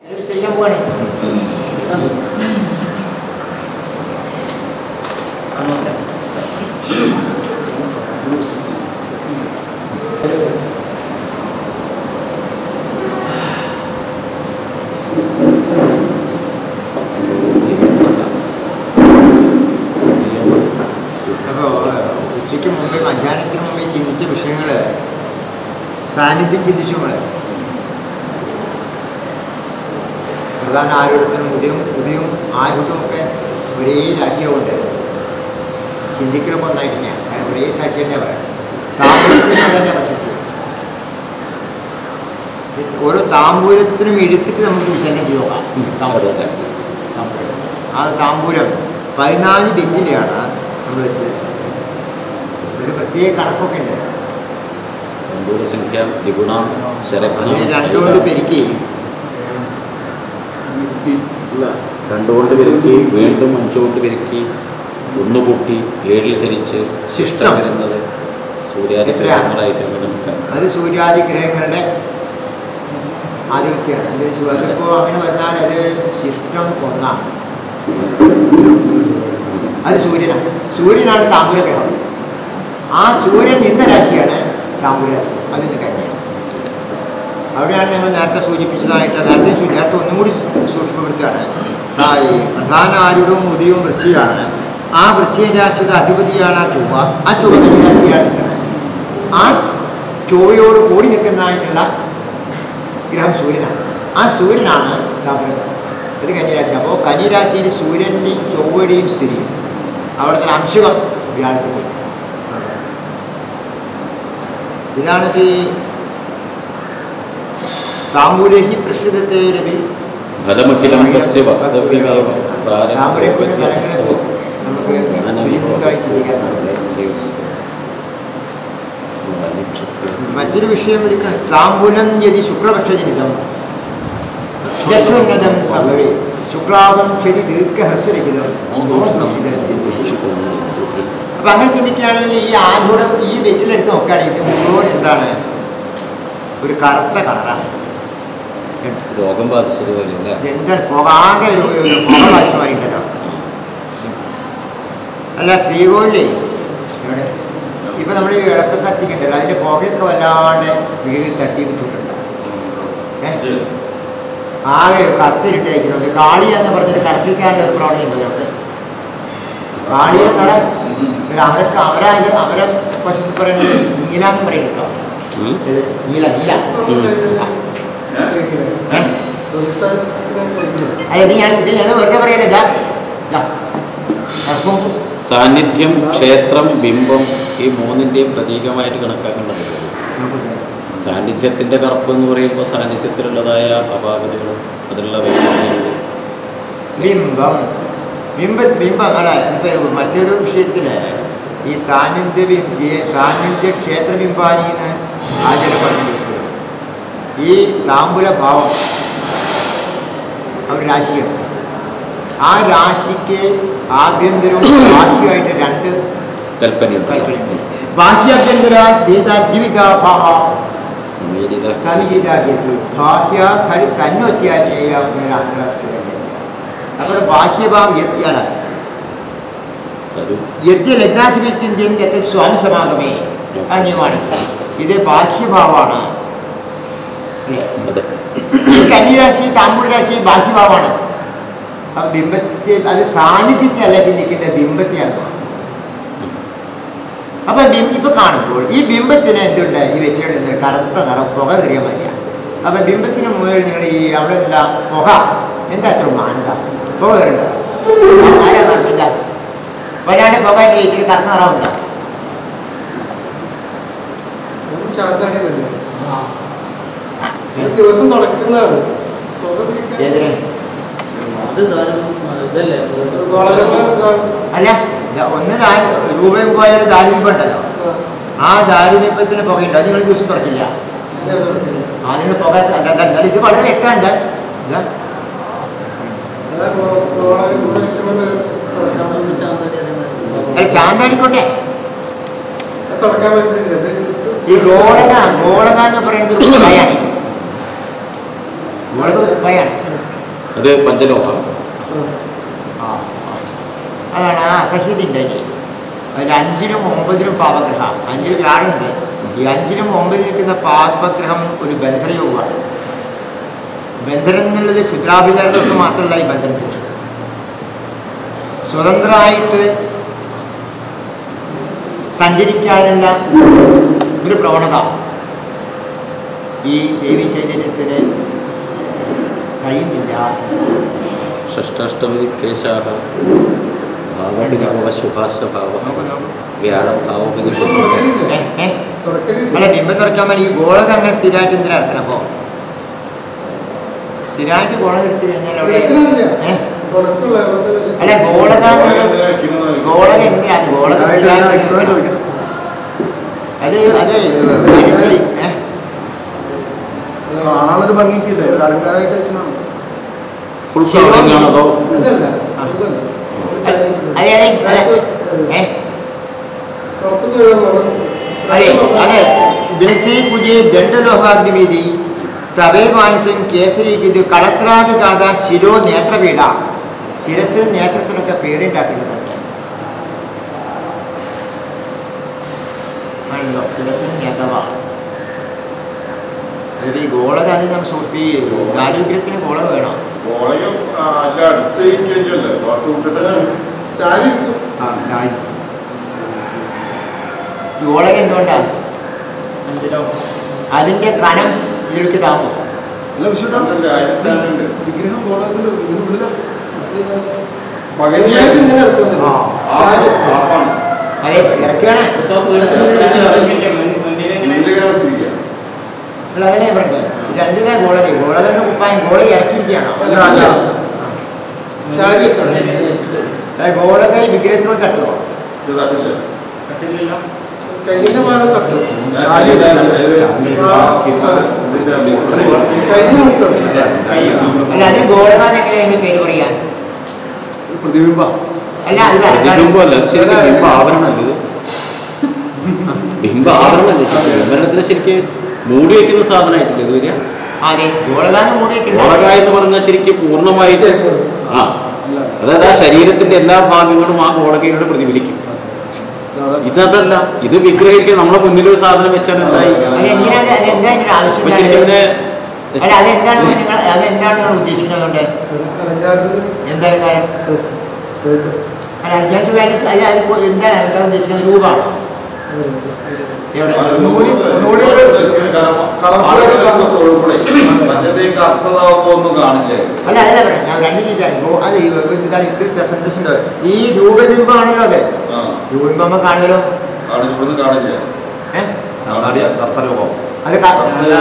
ഇത് വിസ്തരിക്കാൻ പോവാണ് അപ്പോൾ ഉച്ചയ്ക്ക് മുമ്പേ മധ്യാഹ്നത്തിന് മുമ്പേ ചിന്തിച്ച വിഷയങ്ങൾ സാന്നിധ്യം ചിന്തിച്ചു നമ്മൾ പ്രധാന ആരോഗ്യത്തിനും ഉദയം ഉദയവും ആരോഗ്യവും ഒക്കെ ഒരേ രാശിയാവുണ്ട് ചിന്തിക്കലൊക്കെ ഒന്നായിട്ട് തന്നെയാണ് കാരണം ഒരേ സാക്ഷി തന്നെ പറയാം താമ്പൂലത്തിന് തന്നെ വശത്ത് ഓരോ താമ്പൂലത്തിനും എടുത്തിട്ട് നമുക്ക് വിശകലനം ചെയ്ത് നോക്കാം താമ്പൂലം താമ്പൂലം ആ താമ്പൂലം പതിനാല് ബെഞ്ചിലെയാണ് നമ്മൾ വെച്ചത് ഒരു പ്രത്യേക കണക്കൊക്കെ ഉണ്ട് സംഖ്യ ദ്വിഗുണ അതിന് രണ്ടുകൊണ്ട് പെരുക്കി രണ്ടുകൊണ്ട് പെരുക്കി വീണ്ടും അഞ്ചുകൊണ്ട് പെരുക്കി ഒന്ന് കൂട്ടി ഏഴിൽ ധരിച്ച് ശിഷ്ടം. വരുന്നത് സൂര്യാദി എത്രയാ? ഗ്രഹങ്ങളായിട്ട് നമുക്ക് അത് സൂര്യാദി ഗ്രഹങ്ങളുടെ ആധിപത്യമാണ് അത് അതിപ്പോൾ അങ്ങനെ വന്നാൽ അത് ശിഷ്ടം ഒന്നാണ് അത് സൂര്യനാണ് സൂര്യനാണ് താമ്പൂല ഗ്രഹം ആ സൂര്യൻ നിന്ന രാശിയാണ് താമ്പൂല രാശി അതിന് കന്യാണ് അവിടെയാണ് ഞങ്ങൾ നേരത്തെ സൂചിപ്പിച്ചതായിട്ട് നേരത്തെ സൂ- നേരത്തെ ഒന്നും കൂടി സൂക്ഷ്മപ്പെടുത്തുകയാണ് ആ ഈ പ്രധാന ആരുടവും ഉദയവും വൃശ്ചിയാണ് ആ വൃശ്ചിക രാശിയുടെ അധിപതിയാണ് ആ ചൊവ്വ ആ ചൊവ്വ കന്യരാശിയാണ് നിൽക്കുന്നത് ആ ചൊവ്വയോട് കൂടി നിൽക്കുന്നതായിട്ടുള്ള ഗ്രഹം സൂര്യനാണ് ആ സൂര്യനാണ് താമ്പൂല ഇത് കന്യരാശി അപ്പോൾ കന്യരാശിയിൽ സൂര്യൻ്റെയും ചൊവ്വയുടെയും സ്ഥിതി അവിടുത്തെ ഒരു അംശകം വ്യാഴത്തിൻ്റെ ഇതാണ് ഈ താമ്പൂലേഹി പ്രശ്രിതത്തെ രവി ഫലമഖിലം തസ്യ വക്തവ്യമേവ താമ്പൂലേക്കുള്ള ഫലങ്ങളെ നമുക്ക് സുനിശ്ചിതമായി ചിന്തിക്കാൻ മറ്റൊരു വിഷയം എടുക്കണം താമ്പൂലം യതി ശുക്ലപക്ഷജനിതം ദക്ഷോന്നതം സംഭവേ ശുക്ലാപം ക്ഷതി ദീർഘഹർഷരഹിതം അപ്പൊ അങ്ങനെ ചിന്തിക്കുകയാണെങ്കിൽ ഈ ആധൂഢം ഈ വെറ്റിലെടുത്ത് നോക്കുകയാണെങ്കിൽ ഇത് മുഴുവൻ എന്താണ് ഒരു കറുത്ത കളറാണ് രോഗം ബാധിച്ചതുപോലെ അല്ലേ എന്താ പുക ആകെ ഒരു ഒരു പുക ബാധിച്ചമാരിട്ടല്ലോ അല്ല ശ്രീകോവിലേ ഇവിടെ ഇപ്പൊ നമ്മൾ ഈ വിളക്ക് കത്തിക്കണ്ടല്ലോ അതിന്റെ പുകയൊക്കെ വല്ലാണ്ട് വീട് തട്ടി വിട്ടിട്ടുണ്ട് ഏ? ആകെ ഒരു കറുത്തിരുട്ടായിരിക്കുന്നത് കാളി എന്ന് പറഞ്ഞൊരു കറുപ്പിക്കാനുള്ള ഒരു പ്രവണത ഉണ്ട് അവിടെ കാളിയുടെ തല ഒരു അവരൊക്കെ അവരാ അവരെ വശത്ത് പറയുന്നത് നീല എന്ന് പറയുന്നുണ്ടോ ഉം. ഇത് നീല നീല ഏ? അല്ല ഇത് ഞാൻ ഇത് ഞാൻ വെറുതെ പറയല്ലേ ഇതാ ഇതാ. അപ്പം സാന്നിധ്യം ക്ഷേത്രം ബിംബം ഈ മൂന്നിൻ്റെയും പ്രതീകമായിട്ട് കണക്കാക്കേണ്ടത് സാന്നിധ്യത്തിൻ്റെ കറുപ്പ് എന്ന് പറയുമ്പോൾ സാന്നിധ്യത്തിലുള്ളതായ അപാകതകളും അതിലുള്ള വൈകല്യങ്ങളും ബിംബം ബിംബ ബിംബം അല്ല അതിപ്പോ മറ്റൊരു വിഷയത്തില് ഈ സാന്നിധ്യ ബിം- ഈ സാന്നിധ്യ ക്ഷേത്ര ബിംബാനി എന്ന് ആചാരം പറഞ്ഞിരിക്കുന്നത് ഈ താമ്പുല ഭാവം ഒരു രാശിയാണ് ആ രാശിക്ക് ആഭ്യന്തരവും ബാഹ്യമായിട്ട് രണ്ട് കൽപ്പനയുണ്ട് കൽപ്പനയുണ്ട് ബാഹ്യാഭ്യന്തര ഭേദാദ്വിതാഭാവ സമീരിത സമിജിതാദ്യത്തിൽ ബാഹ്യ ഖലി തന്നൊത്യാജ്ഞേയ അന്തരാഷ്ട്രീയ അപ്പോൾ ബാഹ്യഭാവം യത്യാണ് തരു യദ്യ ലഗ്നാധിപത്യത്തിൻ്റെ അത്ര സ്വാമി സമാഗമേ അന്യമാണ് ഇത് ബാഹ്യഭാവമാണ് അതെ ഈ കന്യരാശി താമ്പൂർ രാശി ബാഹ്യഭാവമാണ് അപ്പം ബിംബത്തെ അത് സാന്നിധ്യത്തെ അല്ല ചിന്തിക്കേണ്ടത് ബിംബത്തെയാണ് അപ്പൊ ബിം ഇപ്പൊ കാണുമ്പോൾ ഈ ബിംബത്തിന് എന്തുണ്ട് ഈ വെറ്റിലുണ്ട് കറുത്ത നിറം പുക കയറിയ മാതിരിയാണ് അപ്പൊ ബിംബത്തിന് മുകളിൽ നിങ്ങൾ ഈ അവിടെ എല്ലാം പുക എന്താ അത്ര മാനത പുക കയറണ്ട ആരാ പറഞ്ഞത് എന്താ വരാണ്ട് പുക വെറ്റിൽ കറുത്ത നിറമുണ്ടോ ദിവസം നടക്കുന്നതാണ് ഏതിനെ അല്ല ദാ ഒന്ന് ദാ രൂപയും പോയാലും ദാരിമിപ്പം ഉണ്ടല്ലോ ആ ദാരിമിപ്പത്തിന് പുകയുണ്ട് അത് നിങ്ങൾ ദിവസം തുറക്കില്ല അതിന് പുക അല്ല, അല്ല, അല്ല, ഇത് വളരെ വ്യക്തമുണ്ട് ഇതാ അല്ല ചാന്താടിക്കോട്ടെ തുടക്കാൻ പറ്റില്ല ഈ ഗോളക ഗോളക എന്ന് പറയുന്നത് ഒരു ഉപ്പായാണ് ഗോളക ഒരു ഉപ്പായാണ് ഇത് പഞ്ചലോഹം ആ, ആ. അതാണ് ആ അസഹ്യതിൻ്റെ അതിൽ അഞ്ചിനും ഒമ്പതിനും പാപഗ്രഹം അഞ്ചിൽ ആറുണ്ട് ഈ അഞ്ചിനും ഒമ്പതിൽ നിൽക്കുന്ന പാപഗ്രഹം ഒരു ബന്ധനയോഗമാണ് ബന്ധനം എന്നുള്ളത് ക്ഷുദ്രാഭിചാര ദോഷം മാത്രമല്ല ഈ ബന്ധനത്തിന് സ്വതന്ത്രമായിട്ട് സഞ്ചരിക്കാനുള്ള ഒരു പ്രവണത ഈ ദേവി ചൈതന്യത്തിന് കഴിയുന്നില്ല ഷഷ്ടാഷ്ടമി കേശാഹ ഭാവപിനിഭവ ശുഭാശഭാവ നോക്ക് നോക്ക് വ്യാഴം ഭാവപിനി ഏ, ഏ? തുറക്കലില്ല. അല്ല ബിംബം തുറക്കാൻ വേണ്ടി ഈ ഗോളക അങ്ങനെ സ്ഥിരമായിട്ട് എന്തിനാ ഇറക്കണം അപ്പോ സ്ഥിരമായിട്ട് ഗോളം എടുത്തു കഴിഞ്ഞാൽ അവിടെ തുറക്കലില്ല. ഏ? തുറക്കുള്ള അവിടെ അല്ല ഗോളക എന്നുള്ളത് ഗോളക എന്തിനാ അത് ഗോളക സ്ഥിരമായിട്ട് എടുക്കണം. അത് അത് actually, ഏ? കാണാനൊരു ഭംഗിക്കില്ലേ ഒരു അലങ്കാരമായിട്ട് വെക്കുന്നതാണ് ഫുൾ കവറിംഗ് ആണോ അല്ലല്ല. ആ. അതല്ല. അതെ അതെ അതെ ഏ? പുറത്തുനിന്ന് ഒരു മുഖം. അതെ അതെ വിലഗ്നേ കുജേ ദണ്ഡലോഹാഗ്നിവീതി തവേ മാനസം കേസരീകിത് കളത്രാതി കാത ശിരോ നേത്രപീഡ ശിരസിന് നേത്രത്തിനൊക്കെ പേടുണ്ടാക്കേണ്ടതുണ്ട് ആണല്ലോ ശിരസിന് നേത്രവ അതായത് ഈ ഗോളക അത് നമ്മൾ സൂക്ഷിപ്പി ആരോഗ്യത്തിന് ഗോളക വേണം ഓളയും അല്ല അടുത്ത് ഇരിക്കുകയല്ലേ പുറത്ത് വിട്ടിട്ട് ചാരി ഇരിക്കും. ആ ചായ ഗോളക എന്തുകൊണ്ടാണ് അതിൻ്റെ കനം ഇതിലേക്ക് താമോ അല്ല വിശുദ്ധ അതല്ല, അതിന് സ്ഥാനമുണ്ട്. വിഗ്രഹം ഗോളാക്കിന്റെ ഇതിന് ഉള്ളില പകുതിയായിട്ട് ഇങ്ങനെ ഇറക്കുന്നില്ല. ആ, ചാരി. ആപ്പാണ്. അതെ ഇറക്കുകയാണ് ഉള്ളിൽ വെച്ചിരിക്കുക. അല്ല അതല്ലേ പറഞ്ഞത് രണ്ടിനെ ഗോളക ഗോളകന്റെ കുപ്പായം ഗോളക ഇറക്കിയിരിക്കുകയാണോ അല്ല, അല്ല. ചാരി വെച്ചാണ്. അതായത് ഗോളക ഈ വിഗ്രഹത്തിനോട് തട്ടുമോ ഇത് തട്ടില്ല. കയ്യിന്റെ ഭാഗം തട്ടും ഞാൻ ചാരി ഇതിന്റെ വെച്ചില്ല. ഇത് ആ, ഇതിന്റെ അടിയിൽ കൈ മുട്ടും അല്ല അതിന് ഗോളക എങ്ങനെയാണ് പേര് പറയാൻ പ്രതിബിംബ അല്ല അല്ല ബിംബമല്ല ഇത് ശരിക്കും ബിംബ ആവരണമല്ല ഇത് ബിംബ ആവരണമല്ലേ ശരിക്കും ബിംബരണത്തിന് ശരിക്കും മൂടി വയ്ക്കുന്ന സാധനമായിട്ടില്ല ഇത് വരിക അതെ ഗോളകാന്ന് മൂടി ഗോളക എന്ന് പറഞ്ഞാൽ ശരിക്കും പൂർണ്ണമായിട്ട് ആ അതായത് ആ ശരീരത്തിന്റെ എല്ലാ ഭാഗങ്ങളും ആ ഗോളകയിലൂടെ പ്രതിഫലിക്കും ഇതല്ല ഇത് വിഗ്രഹിക്കാൻ നമ്മളെ മുന്നിൽ ഒരു സാധനം വെച്ചാൽ എന്തായി അത് എങ്ങനെയാണ് അത് എന്താ അതിന്റെ ആവശ്യം അപ്പൊ ശരിക്കും എന്താണ്? ഇതിനെ അല്ല അതെന്താണ് നിങ്ങൾ അതെന്താണ് നിങ്ങൾ ഉദ്ദേശിക്കുന്നത് കൊണ്ട് അലങ്കാരത്തിന് എന്താണ് കാര്യം അല്ല അഞ്ചാമത്തെ കാര്യം അല്ല അത് ഇപ്പോ എന്താണ് അലങ്കാരം ഉദ്ദേശിക്കുന്നത് രൂപമാണ് എവിടെ നൂല് നൂല് മറ്റേക്ക് അർത്ഥതാവുമ്പോ ഒന്നും കാണില്ലേ അല്ല അതല്ല പറയാം ഞാൻ രണ്ട് രീതിയാണ് ഗോ അല്ല ഈ എന്താണ് ഇത്തിരി പ്രസന്റേഷൻ ഉണ്ട് ഈ രൂപബിംബമാണല്ലോ അത് ആ രൂപബിംബം കാണുമല്ലോ കാണി ഇവിടുന്ന് കാണില്ല ഏഹ് കർത്തരൂപം അത് കാ-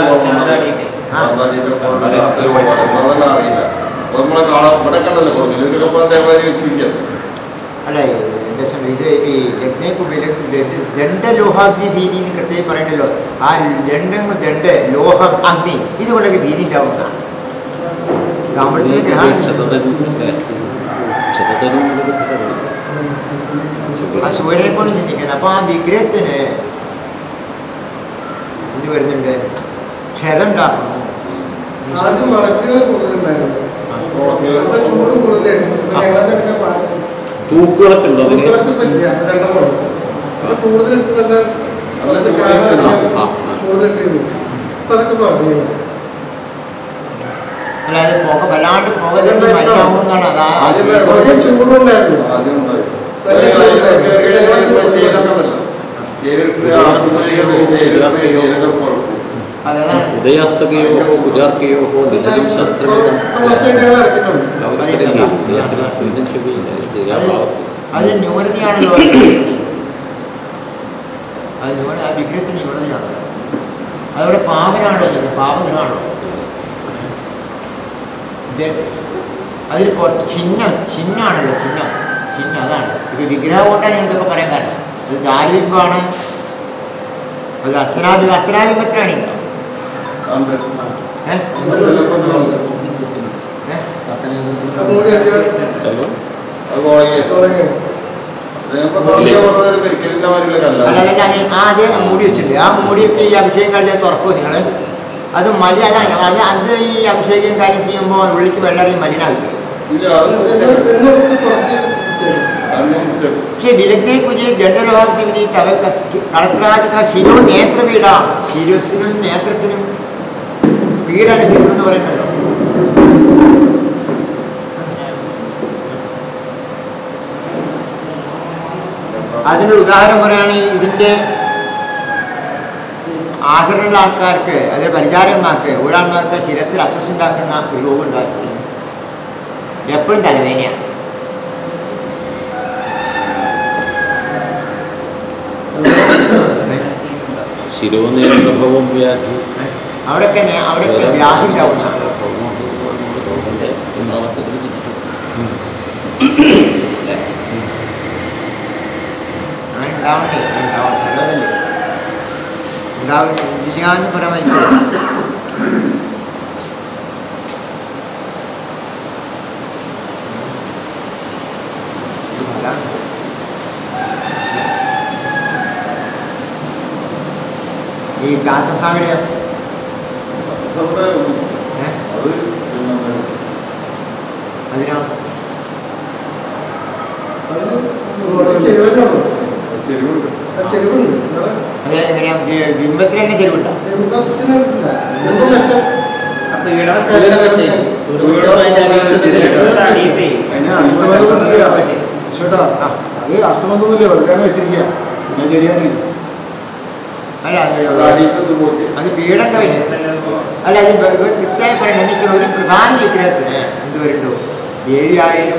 അതെല്ലാം അറിയില്ല അപ്പൊ നമ്മളെ കാണാൻ ഇവിടെ കണ്ടല്ലോ പറഞ്ഞു ഇതിലൊക്കെ അതേമാതിരി വെച്ചിരിക്കാം അല്ല എന്താ വെച്ചാൽ ഇത് ഈ യജ്ഞേക്ക് വില ദണ്ഡലോഹാഗ്നി ഭീതി എന്ന് കൃത്യമായി പറയണ്ടല്ലോ ആ ദണ്ഡം ദണ്ഡ ലോഹം അഗ്നി ഇതുകൊണ്ടൊക്കെ ഭീതി ഉണ്ടാവുന്നതാണ് താമ്രത്തിലെ ഗ്രഹം ആ സൂര്യനെ കൊണ്ട് ചിന്തിക്കണം അപ്പൊ ആ വിഗ്രഹത്തിന് ഇത് വരുന്നുണ്ട് ക്ഷതം ഉണ്ടാക്കുന്നു ആദ്യം വളക്കുകൾ കൂടുതലുണ്ടായിരുന്നു അപ്പൊ ചൂട് കൂടുതലായിരുന്നു അപ്പൊ ഞങ്ങളതൊക്കെ മാറ്റി തൂക്കുകളൊക്കെ ഉണ്ടോ അതിന് കൂടുതലൊക്കെ ഇപ്പൊ ശരിയാണ് രണ്ടെണ്ണം ഉള്ളു. അപ്പൊ കൂടുതൽ ഇട്ട് നല്ല നല്ല നല്ല ചൂട് കാണാൻ ആ, ആ, ആ. കൂടുതൽ ഇട്ടിരുന്നു. അപ്പൊ അതൊക്കെ പറഞ്ഞു അല്ലാതെ പുക വല്ലാണ്ട് പുക തട്ടി മലിനാവുമെന്നാണ് അതാ ആ ആദ്യം ശീലം. വലിയ ചൂടുണ്ടായിരുന്നു ആദ്യം ഉണ്ടായി വലിയ ചൂടുണ്ടായിരുന്നു. അതാണ് ഉദയാസ്തകയോ കുജാർക്കയോ നിലം ശസ്ത്രകൃതം ഇപ്പൊ കുറച്ചായിട്ട് ഞങ്ങൾ ഇറക്കിയിട്ടുണ്ട് അത് ന്യൂനതയാണല്ലോ അത് ന്യൂന ആ വിഗ്രഹത്തിന് ന്യൂനതയാണല്ലോ അതവിടെ പാവനാണോ ഇത് പാവനാണോ ഇത് അതിൽ കൊ- ചിഹ്നം ചിഹ്നമാണല്ലോ ചിഹ്നം ചിഹ്നം അതാണ് ഇപ്പൊ വിഗ്രഹം കൊണ്ടാണ് ഞാൻ ഇതൊക്കെ പറയാൻ കാരണം അത് ദാരിബിംബമാണ് അത് അർച്ചനാബി അർച്ചനാബിംബത്തിനാണുണ്ടോ ഏഹ് ഏഹ് അപ്പൊ കൂടി അടിയോ തുടങ്ങി അല്ല അതല്ല അത് ആ അത് മൂടി വെച്ചിട്ടുണ്ട് ആ മൂടിയൊക്കെ ഈ അഭിഷേകം കഴിഞ്ഞാൽ തുറക്കുമോ നിങ്ങൾ അത് മലി അതാണ് അത് അത് ഈ അഭിഷേകം കാര്യം ചെയ്യുമ്പോൾ ഉള്ളിക്ക് വെള്ളം മലിനാവില്ല ഇല്ല അത് എന്നോട് എന്നോട് കുറച്ച് തരും. അന്ന് പക്ഷെ വിലഗ്നെ കുജി ദണ്ഡലോഹാഗ്നിവിധി തവ കളത്രാധിക ശിരോ നേത്രപീഡ ശിരസിനും നേത്രത്തിനും പീഡ ലഭിക്കുമെന്ന് പറയുന്നല്ലോ അതിനൊരു ഉദാഹരണം പറയുകയാണെങ്കിൽ ഇതിൻ്റെ ആശ്രമുള്ള ആൾക്കാർക്ക് അതിൽ പരിചാരന്മാർക്ക് ഒരാൾമാർക്ക് ശിരസിൽ അസ്വസ്ഥ ഒരു രോഗം ഉണ്ടാക്കി എപ്പോഴും തലവേദനയാണ് ശിരോനേത്രഭവം വ്യാധി അവിടെയൊക്കെ നേ- അവിടെയൊക്കെ വ്യാധി ഉണ്ടാവും രോഗന്റെ ഒന്നാമത്തെ ഇതിൽ ചിന്തിച്ചു അങ്ങനെ ഉണ്ടാവണ്ടേ ഉണ്ടാവും നല്ലതല്ലേ ഉണ്ടാവില്ല എന്ന് പറയാൻ പറ്റില്ല അതാണ്. ഈ ചാത്തസ്വാമിയുടെ നമ്മുടെ ഏ? അത് പിന്നെ അതിനാണ് അത് ഇവിടെ ചെരുവല്ലാണ്. ചെരുവുണ്ട് ആ ചെരുവുണ്ട്. നിങ്ങളെ അത് എങ്ങനെയാ ബി- ബിംബത്തിൽ തന്നെ ചെരുവുണ്ടോ ചെരുപ്പത്തിനില്ല. രണ്ടും മെച്ചം. പീഡ പീഡ വെച്ച് ദുർബലമായിട്ട് അടിയിട്ടേ അതിന് അർത്ഥബന്ധമൊന്നുമില്ല ചേട്ടാ അത് അർത്ഥബന്ധമൊന്നുമില്ല വെറുതെ വെച്ചിരിക്കുക പിന്നെ ശരിയായിട്ടില്ല അല്ല അത് അത് അടിയത്തത് പോയി അത് പീഡണ്ടോ ഇല്ല അല്ല അത് വ- വ- കൃത്യമായി പറയണം എന്ന് വെച്ചാൽ ഒരു പ്രധാന വിഗ്രഹത്തിന് എന്ത് വരുന്നു ദേവിയായാലും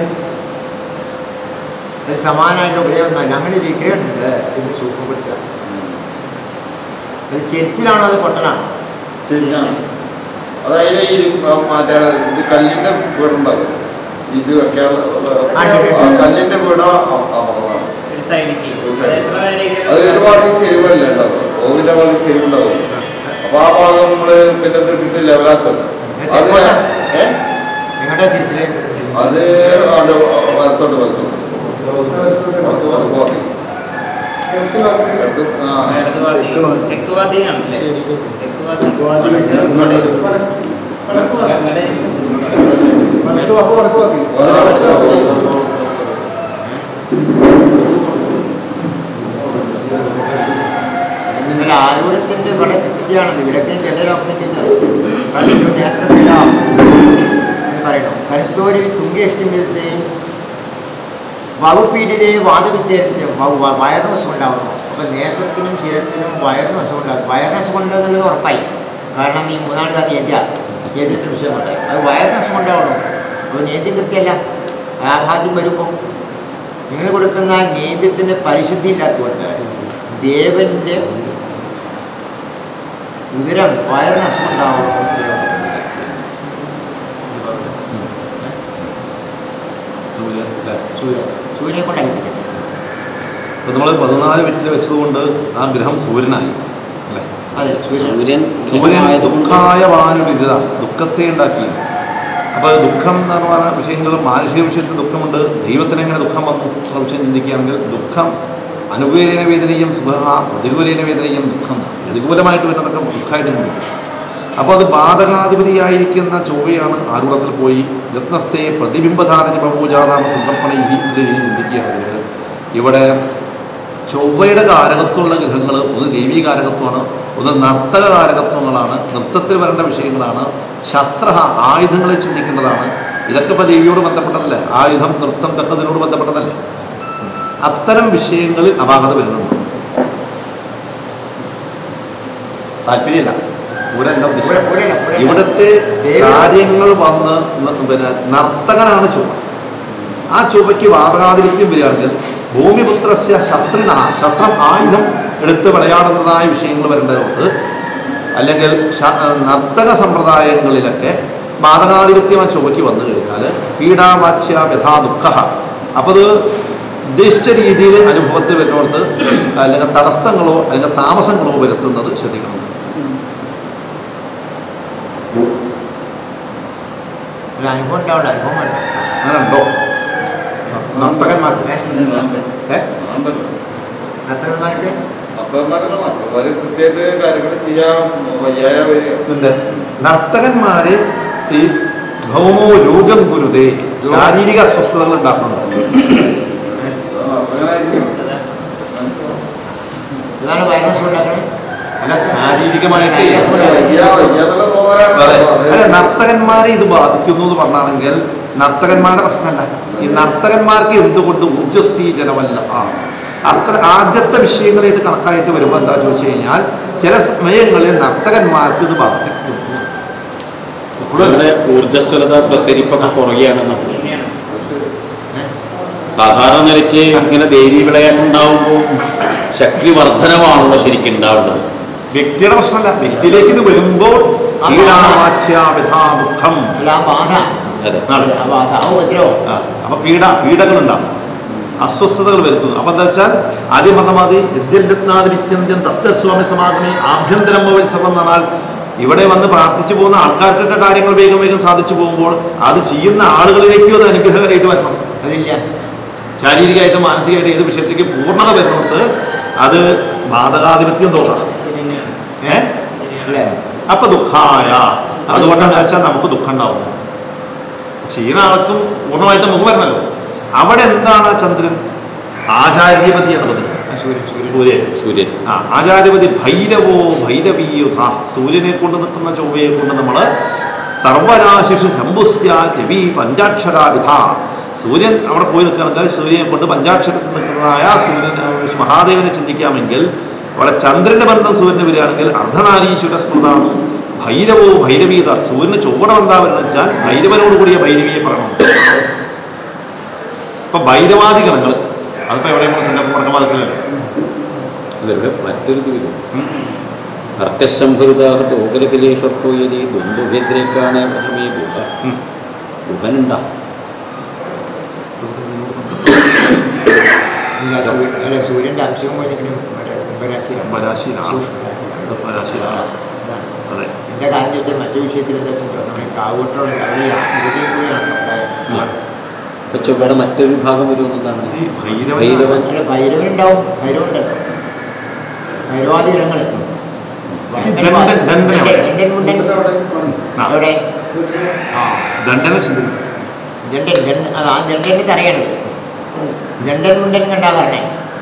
അത് സമാനമായിട്ടുള്ള ഉപയോഗമല്ല അങ്ങനെ വിഗ്രഹം ഉണ്ട് എന്ന് സൂക്ഷ്മപ്പെടുത്തുക അത് ചെരിച്ചിലാണോ അത് പൊട്ടനാണോ ശരിയാണ് അതായത് ഈ ആ മറ്റേ ഇത് കല്ലിന്റെ വീടുണ്ടാകും ഇത് വെക്കാനുള്ള ആ, ഉണ്ട്, ഉണ്ട്. ആ കല്ലിന്റെ വീട് അമർന്നതാണ് ഒരു സൈഡിലേക്ക് ഒരു side. എത്ര പേരേക്ക് അത് ഒരു ഭാഗം ചെരുവല്ല ഉണ്ടാവും ഓവിന്റെ ഭാഗം ചെരുവുണ്ടാവും അപ്പൊ ആ ഭാഗം നമ്മള് പിന്നെ ഇത് ഇട്ടിട്ട് ലെവലാക്കും അത് ഏ നിങ്ങളുടെ തിരിച്ചില് അത് അത് വലത്തോട്ട് വെക്കും വലത്ത് വലത്ത് ഭാഗത്തേക്ക്. കിഴക്ക് ഭാഗത്ത് എടുത്ത് ആ വലത് ഭാഗത്തേക്ക് തെക്ക് ഭാഗത്തേക്കാണല്ലേ തെക്ക് ഭാഗത്തേക്ക് വടക്ക് ഭാഗത്ത്. ഞങ്ങളുടെ വലത്ത് വാക്ക് വടക്ക് വാക്കി വലത്തോട്ട് നിങ്ങളുടെ ആരൂഢത്തിന്റെ വളരെ കൃത്യമാണത് വിലക്കയും ജലലോകത്തിന്റെ കണ്ടു നേത്രമില്ല എന്ന് പറയണം കരസ്തോരി തുങ്കേഷ്ടിമ്യത്തെയും വകുപ്പീഡിതയും വാദവിദ്യയും വയറിന് അസുഖം ഉണ്ടാവണം അപ്പം നേത്രത്തിനും ശരീരത്തിനും വയറിന് അസുഖം ഉണ്ടാകും വയറിന് അസുഖം ഉണ്ടെന്നുള്ളത് ഉറപ്പായി കാരണം ഈ മൂന്നാല് കാലം നേദ്യ നേദ്യത്തിന് വിഷയമുണ്ട് അത് വയറിന് അസുഖം ഉണ്ടാവണം അപ്പോൾ നേദ്യം കൃത്യമല്ല ആഘാത്യം വരുമ്പോൾ നിങ്ങൾ കൊടുക്കുന്ന നേദ്യത്തിൻ്റെ പരിശുദ്ധി ഇല്ലാത്തതുകൊണ്ട് ദേവന്റെ ഉദരം വയറിന് അസുഖം ഉണ്ടാവും സൂര്യൻ അല്ലേ സൂര്യൻ സൂര്യനെ കൊണ്ട് അനുഭവിക്കട്ടെ അപ്പോൾ നമ്മൾ പതിനാല് വിറ്റിൽ വെച്ചതുകൊണ്ട് ആ ഗ്രഹം സൂര്യനായി അല്ലേ അതെ സൂര്യൻ സൂര്യൻ സൂര്യൻ ഗ്രഹമായതുകൊണ്ട് ദുഃഖായ വാനുവിധ ദുഃഖത്തെ ഉണ്ടാക്കി അപ്പോൾ ദുഃഖം എന്ന് പറഞ്ഞ വിഷയങ്ങൾ മാനുഷിക വിഷയത്തിൽ ദുഃഖമുണ്ട് ദൈവത്തിന് എങ്ങനെ ദുഃഖം വന്നു എന്നുള്ള വിഷയം ചിന്തിക്കുകയാണെങ്കിൽ ദുഃഖം അനുകൂലേന വേദനയും സുഖ പ്രതികൂലേന വേദനയും ദുഃഖം പ്രതികൂലമായിട്ട് വരുന്നതൊക്കെ ദുഃഖമായിട്ട് ചിന്തിക്കും അപ്പോൾ അത് ബാധകാധിപതിയായിരിക്കുന്ന ചൊവ്വയാണ് ആരൂഢത്തിൽ പോയി രത്നസ്ഥേ പ്രതിബിംബധാന ജപപൂജാനാമ സന്ദർപ്പണൈഹി എന്ന രീതിയിൽ ചിന്തിക്കുകയാണെങ്കിൽ ഇവിടെ ചൊവ്വയുടെ കാരകത്വമുള്ള ഗ്രഹങ്ങൾ ഒന്ന് ദേവീ കാരകത്വമാണ് ഒന്ന് നർത്തക കാരകത്വങ്ങളാണ് നൃത്തത്തിൽ വരേണ്ട വിഷയങ്ങളാണ് ശസ്ത്ര ആയുധങ്ങളെ ചിന്തിക്കേണ്ടതാണ് ഇതൊക്കെ ഇപ്പോൾ ദേവിയോട് ബന്ധപ്പെട്ടതല്ലേ ആയുധം നൃത്തം ഇതൊക്കെ ഇതിനോട് ബന്ധപ്പെട്ടതല്ലേ അത്തരം വിഷയങ്ങളിൽ അപാകത വരുന്നുണ്ട് താല്പര്യമില്ല ഇവിടെ എന്താ ഇവിടെ ഉദ്ദേശം പുരയില്ല പുരയില്ല ഇവിടുത്തെ ദേവി- കാര്യങ്ങൾ വന്ന് ന- പിന്നെ നർത്തകനാണ് ചൊവ്വ ആ ചൊവ്വയ്ക്ക് വാദകാധിപത്യം വരികയാണെങ്കിൽ ഭൂമിപുത്രസ്യ ശസ്ത്രിന ശസ്ത്രം ആയുധം എടുത്ത് വിളയാടുന്നതായ വിഷയങ്ങൾ വരേണ്ടതുകൊണ്ട് അല്ലെങ്കിൽ ശ- നർത്തക സമ്പ്രദായങ്ങളിലൊക്കെ ബാധകാധിപത്യം ആ ചൊവ്വയ്ക്ക് വന്നു കഴിഞ്ഞാൽ പീഡാവാച്യ വ്യഥാ ദുഃഖ അപ്പോൾ അത് ഉദ്ദേശിച്ച രീതിയിൽ അനുഭവത്തിൽ വരുന്നിടത്ത് അല്ലെങ്കിൽ തടസ്സങ്ങളോ അല്ലെങ്കിൽ താമസങ്ങളോ വരുത്തുന്നത് ശ്രദ്ധിക്കണം ഒരു അനുഭവം ഉണ്ടാവില്ല അനുഭവം വേണ്ട അങ്ങനെ ഉണ്ടോ നർത്തകന്മാർക്ക് ഏ? ഏ? നർത്തകന്മാർക്ക് മാസ്റ്റർമാരല്ല മാസ്റ്റർമാര് കൃത്യമായിട്ട് കാര്യങ്ങൾ ചെയ്യാൻ വയ്യായ വരിക ഉണ്ട് നർത്തകന്മാര് ഈ ഭൗമോ രോഗം ഗുരുതേ ശാരീരിക അസ്വസ്ഥതകൾ ഉണ്ടാക്കുന്നുണ്ട് നർത്തകനായിരിക്കും അതാണ് വൈറസ് ഉണ്ടാക്കുന്നത് അല്ല ശാരീരികമായിട്ട് വയ്യ വയ്യാന്നുള്ള തോന്നലാണ് അതെ അപ്പൊ അത് അല്ല നർത്തകന്മാരെ ഇത് ബാധിക്കുന്നു എന്ന് പറഞ്ഞാണെങ്കിൽ നർത്തകന്മാരുടെ പ്രശ്നമല്ല ഈ നർത്തകന്മാർക്ക് എന്തുകൊണ്ട് ഊർജസ്വീ ജലമല്ല ആ അത്ര ആദ്യത്തെ വിഷയങ്ങളായിട്ട് കണക്കായിട്ട് വരുമ്പോൾ എന്താ ചോദിച്ചു കഴിഞ്ഞാൽ ചില സമയങ്ങളിൽ നർത്തകന്മാർക്ക് ഇത് ബാധിക്കുന്നു ഇപ്പോഴും അവരുടെ ഊർജ്ജസ്വലത പ്രസരിപ്പൊക്കെ കുറയുകയാണെന്ന് സാധാരണ നിലയ്ക്ക് ഇങ്ങനെ ദേവി വിളയാട്ടം ഉണ്ടാവുമ്പോൾ ശക്തി വർധനമാണല്ലോ ശരിക്കും ഉണ്ടാവേണ്ടത് വ്യക്തിയുടെ പ്രശ്നമല്ല വ്യക്തിയിലേക്ക് ഇത് വരുമ്പോൾ പീഡാവാച്യ വ്യഥാ ദുഃഖം അല്ല ആ ബാധ അതെ ആണ്. ആ ബാധ ആ ഉപദ്രവം ആ, അപ്പൊ പീഡ പീഡകളുണ്ടാവും അസ്വസ്ഥതകൾ വരുത്തുന്നു അപ്പൊ എന്താ വെച്ചാൽ ആദ്യം പറഞ്ഞ മാതിരി യദ്യരത്നാതിരിച്ചന്ത്യം തത്വസ്വാമി സമാഗമേ ആഭ്യന്തരം ഭവത്സവം എന്ന് പറഞ്ഞാൽ ഇവിടെ വന്ന് പ്രാർത്ഥിച്ചു പോകുന്ന ആൾക്കാർക്കൊക്കെ കാര്യങ്ങൾ വേഗം വേഗം സാധിച്ചു പോകുമ്പോൾ അത് ചെയ്യുന്ന ആളുകളിലേക്കും അത് അനുഗ്രഹകരമായിട്ട് വരണം അതില്ല ശാരീരികമായിട്ടും മാനസികമായിട്ടും ഏത് വിഷയത്തേക്ക് പൂർണ്ണത വരുന്നിടത്ത് അത് ബാധകാധിപത്യം ദോഷമാണ് ശരി തന്നെയാണ് ഏ അല്ലേ അപ്പൊ ദുഃഖായ അതുകൊണ്ടാണ് വെച്ചാൽ നമുക്ക് ദുഃഖം ഉണ്ടാവും ചെയ്യുന്ന ആൾക്കും പൂർണ്ണമായിട്ട് മുഖം വരണല്ലോ അവിടെ എന്താണ് ആ ചന്ദ്രൻ ആചാര്യപതിയാണ് പതി സൂര്യൻ സൂര്യൻ സൂര്യൻ സൂര്യൻ ആ ആചാര്യപതി ഭൈരവോ ഭൈരവീയുധ സൂര്യനെ കൊണ്ട് നിൽക്കുന്ന ചൊവ്വയെ കൊണ്ട് നമ്മൾ സർവരാശിഷു ശംഭുസ്യ രവി പഞ്ചാക്ഷരാവിധ സൂര്യൻ അവിടെ പോയി നിൽക്കുകയാണെങ്കിൽ സൂര്യനെ കൊണ്ട് പഞ്ചാക്ഷരത്തിൽ നിൽക്കുന്നതായ സൂര്യൻ ആ, മഹാദേവനെ ചിന്തിക്കാമെങ്കിൽ അവിടെ ചന്ദ്രന്റെ ബന്ധം സൂര്യന് വരികയാണെങ്കിൽ അർദ്ധനാരീശ്വര സ്മൃതാണ് ഭൈരവോ ഭൈരവീത സൂര്യന് ചൊവ്വണം എന്താ വരുന്നത് വെച്ചാൽ ഭൈരവനോട് കൂടിയ ഭൈരവിയെ പറയണം ഇപ്പൊ ഭൈരവാദി ഗണങ്ങൾ അതിപ്പോ എവിടെ നമ്മൾ സങ്കല്പം മുടക്കമാതിക്കലല്ലേ അതിവിടെ മറ്റൊരു ഇത് വരും അർക്കശംഭൃതാഹൃത് ഓകലകിലേശ്വർക്കോ യതി ബന്ധുഭദ്രേക്കാണ് പ്രഥമേ ഗുഹ ഉം. ഗുഹനുണ്ടാ ഇല്ല സൂര്യൻ അല്ല സൂര്യന്റെ അംശം പോയിരിക്കണം മറ്റേ കുംഭരാശിയിലാണ് കുംഭരാശിയിലാണ്. സൂക്ഷ്മരാശിയിലാണ്. കുംഭരാശിയിലാണ്. അതാണ്. അതെ എന്റെ കാര്യം ചോദിച്ചാൽ മറ്റു വിഷയത്തിൽ എന്താ വെച്ചാൽ നമ്മുടെ കാവൂട്ടുള്ള അവിടെ ഇവിടെയും കൂടിയാണ് സമുദായം ഇപ്പൊ ചൊവ്വയുടെ മറ്റൊരു വിഭാഗം വരുമെന്നാണ് ഈ ഭൈരവൻ ഭൈരവൻ അല്ല ഭൈരവൻ ഉണ്ടാവും ഭൈരവൻ ഉണ്ടല്ലോ ഭൈരവാദി ഇടങ്ങൾ ദണ്ഡൻ- ദണ്ഡൻ എവിടെ? ദണ്ഡൻ മുണ്ടൻ ആ. എവിടെ ആ ദണ്ഡന ചിന്തിക്കും ദണ്ഡൻ ദണ്ഡൻ അത് ആ ദണ്ഡന് തറയണത് ദണ്ഡൻ മുണ്ടൻ കണ്ടാ പറഞ്ഞേ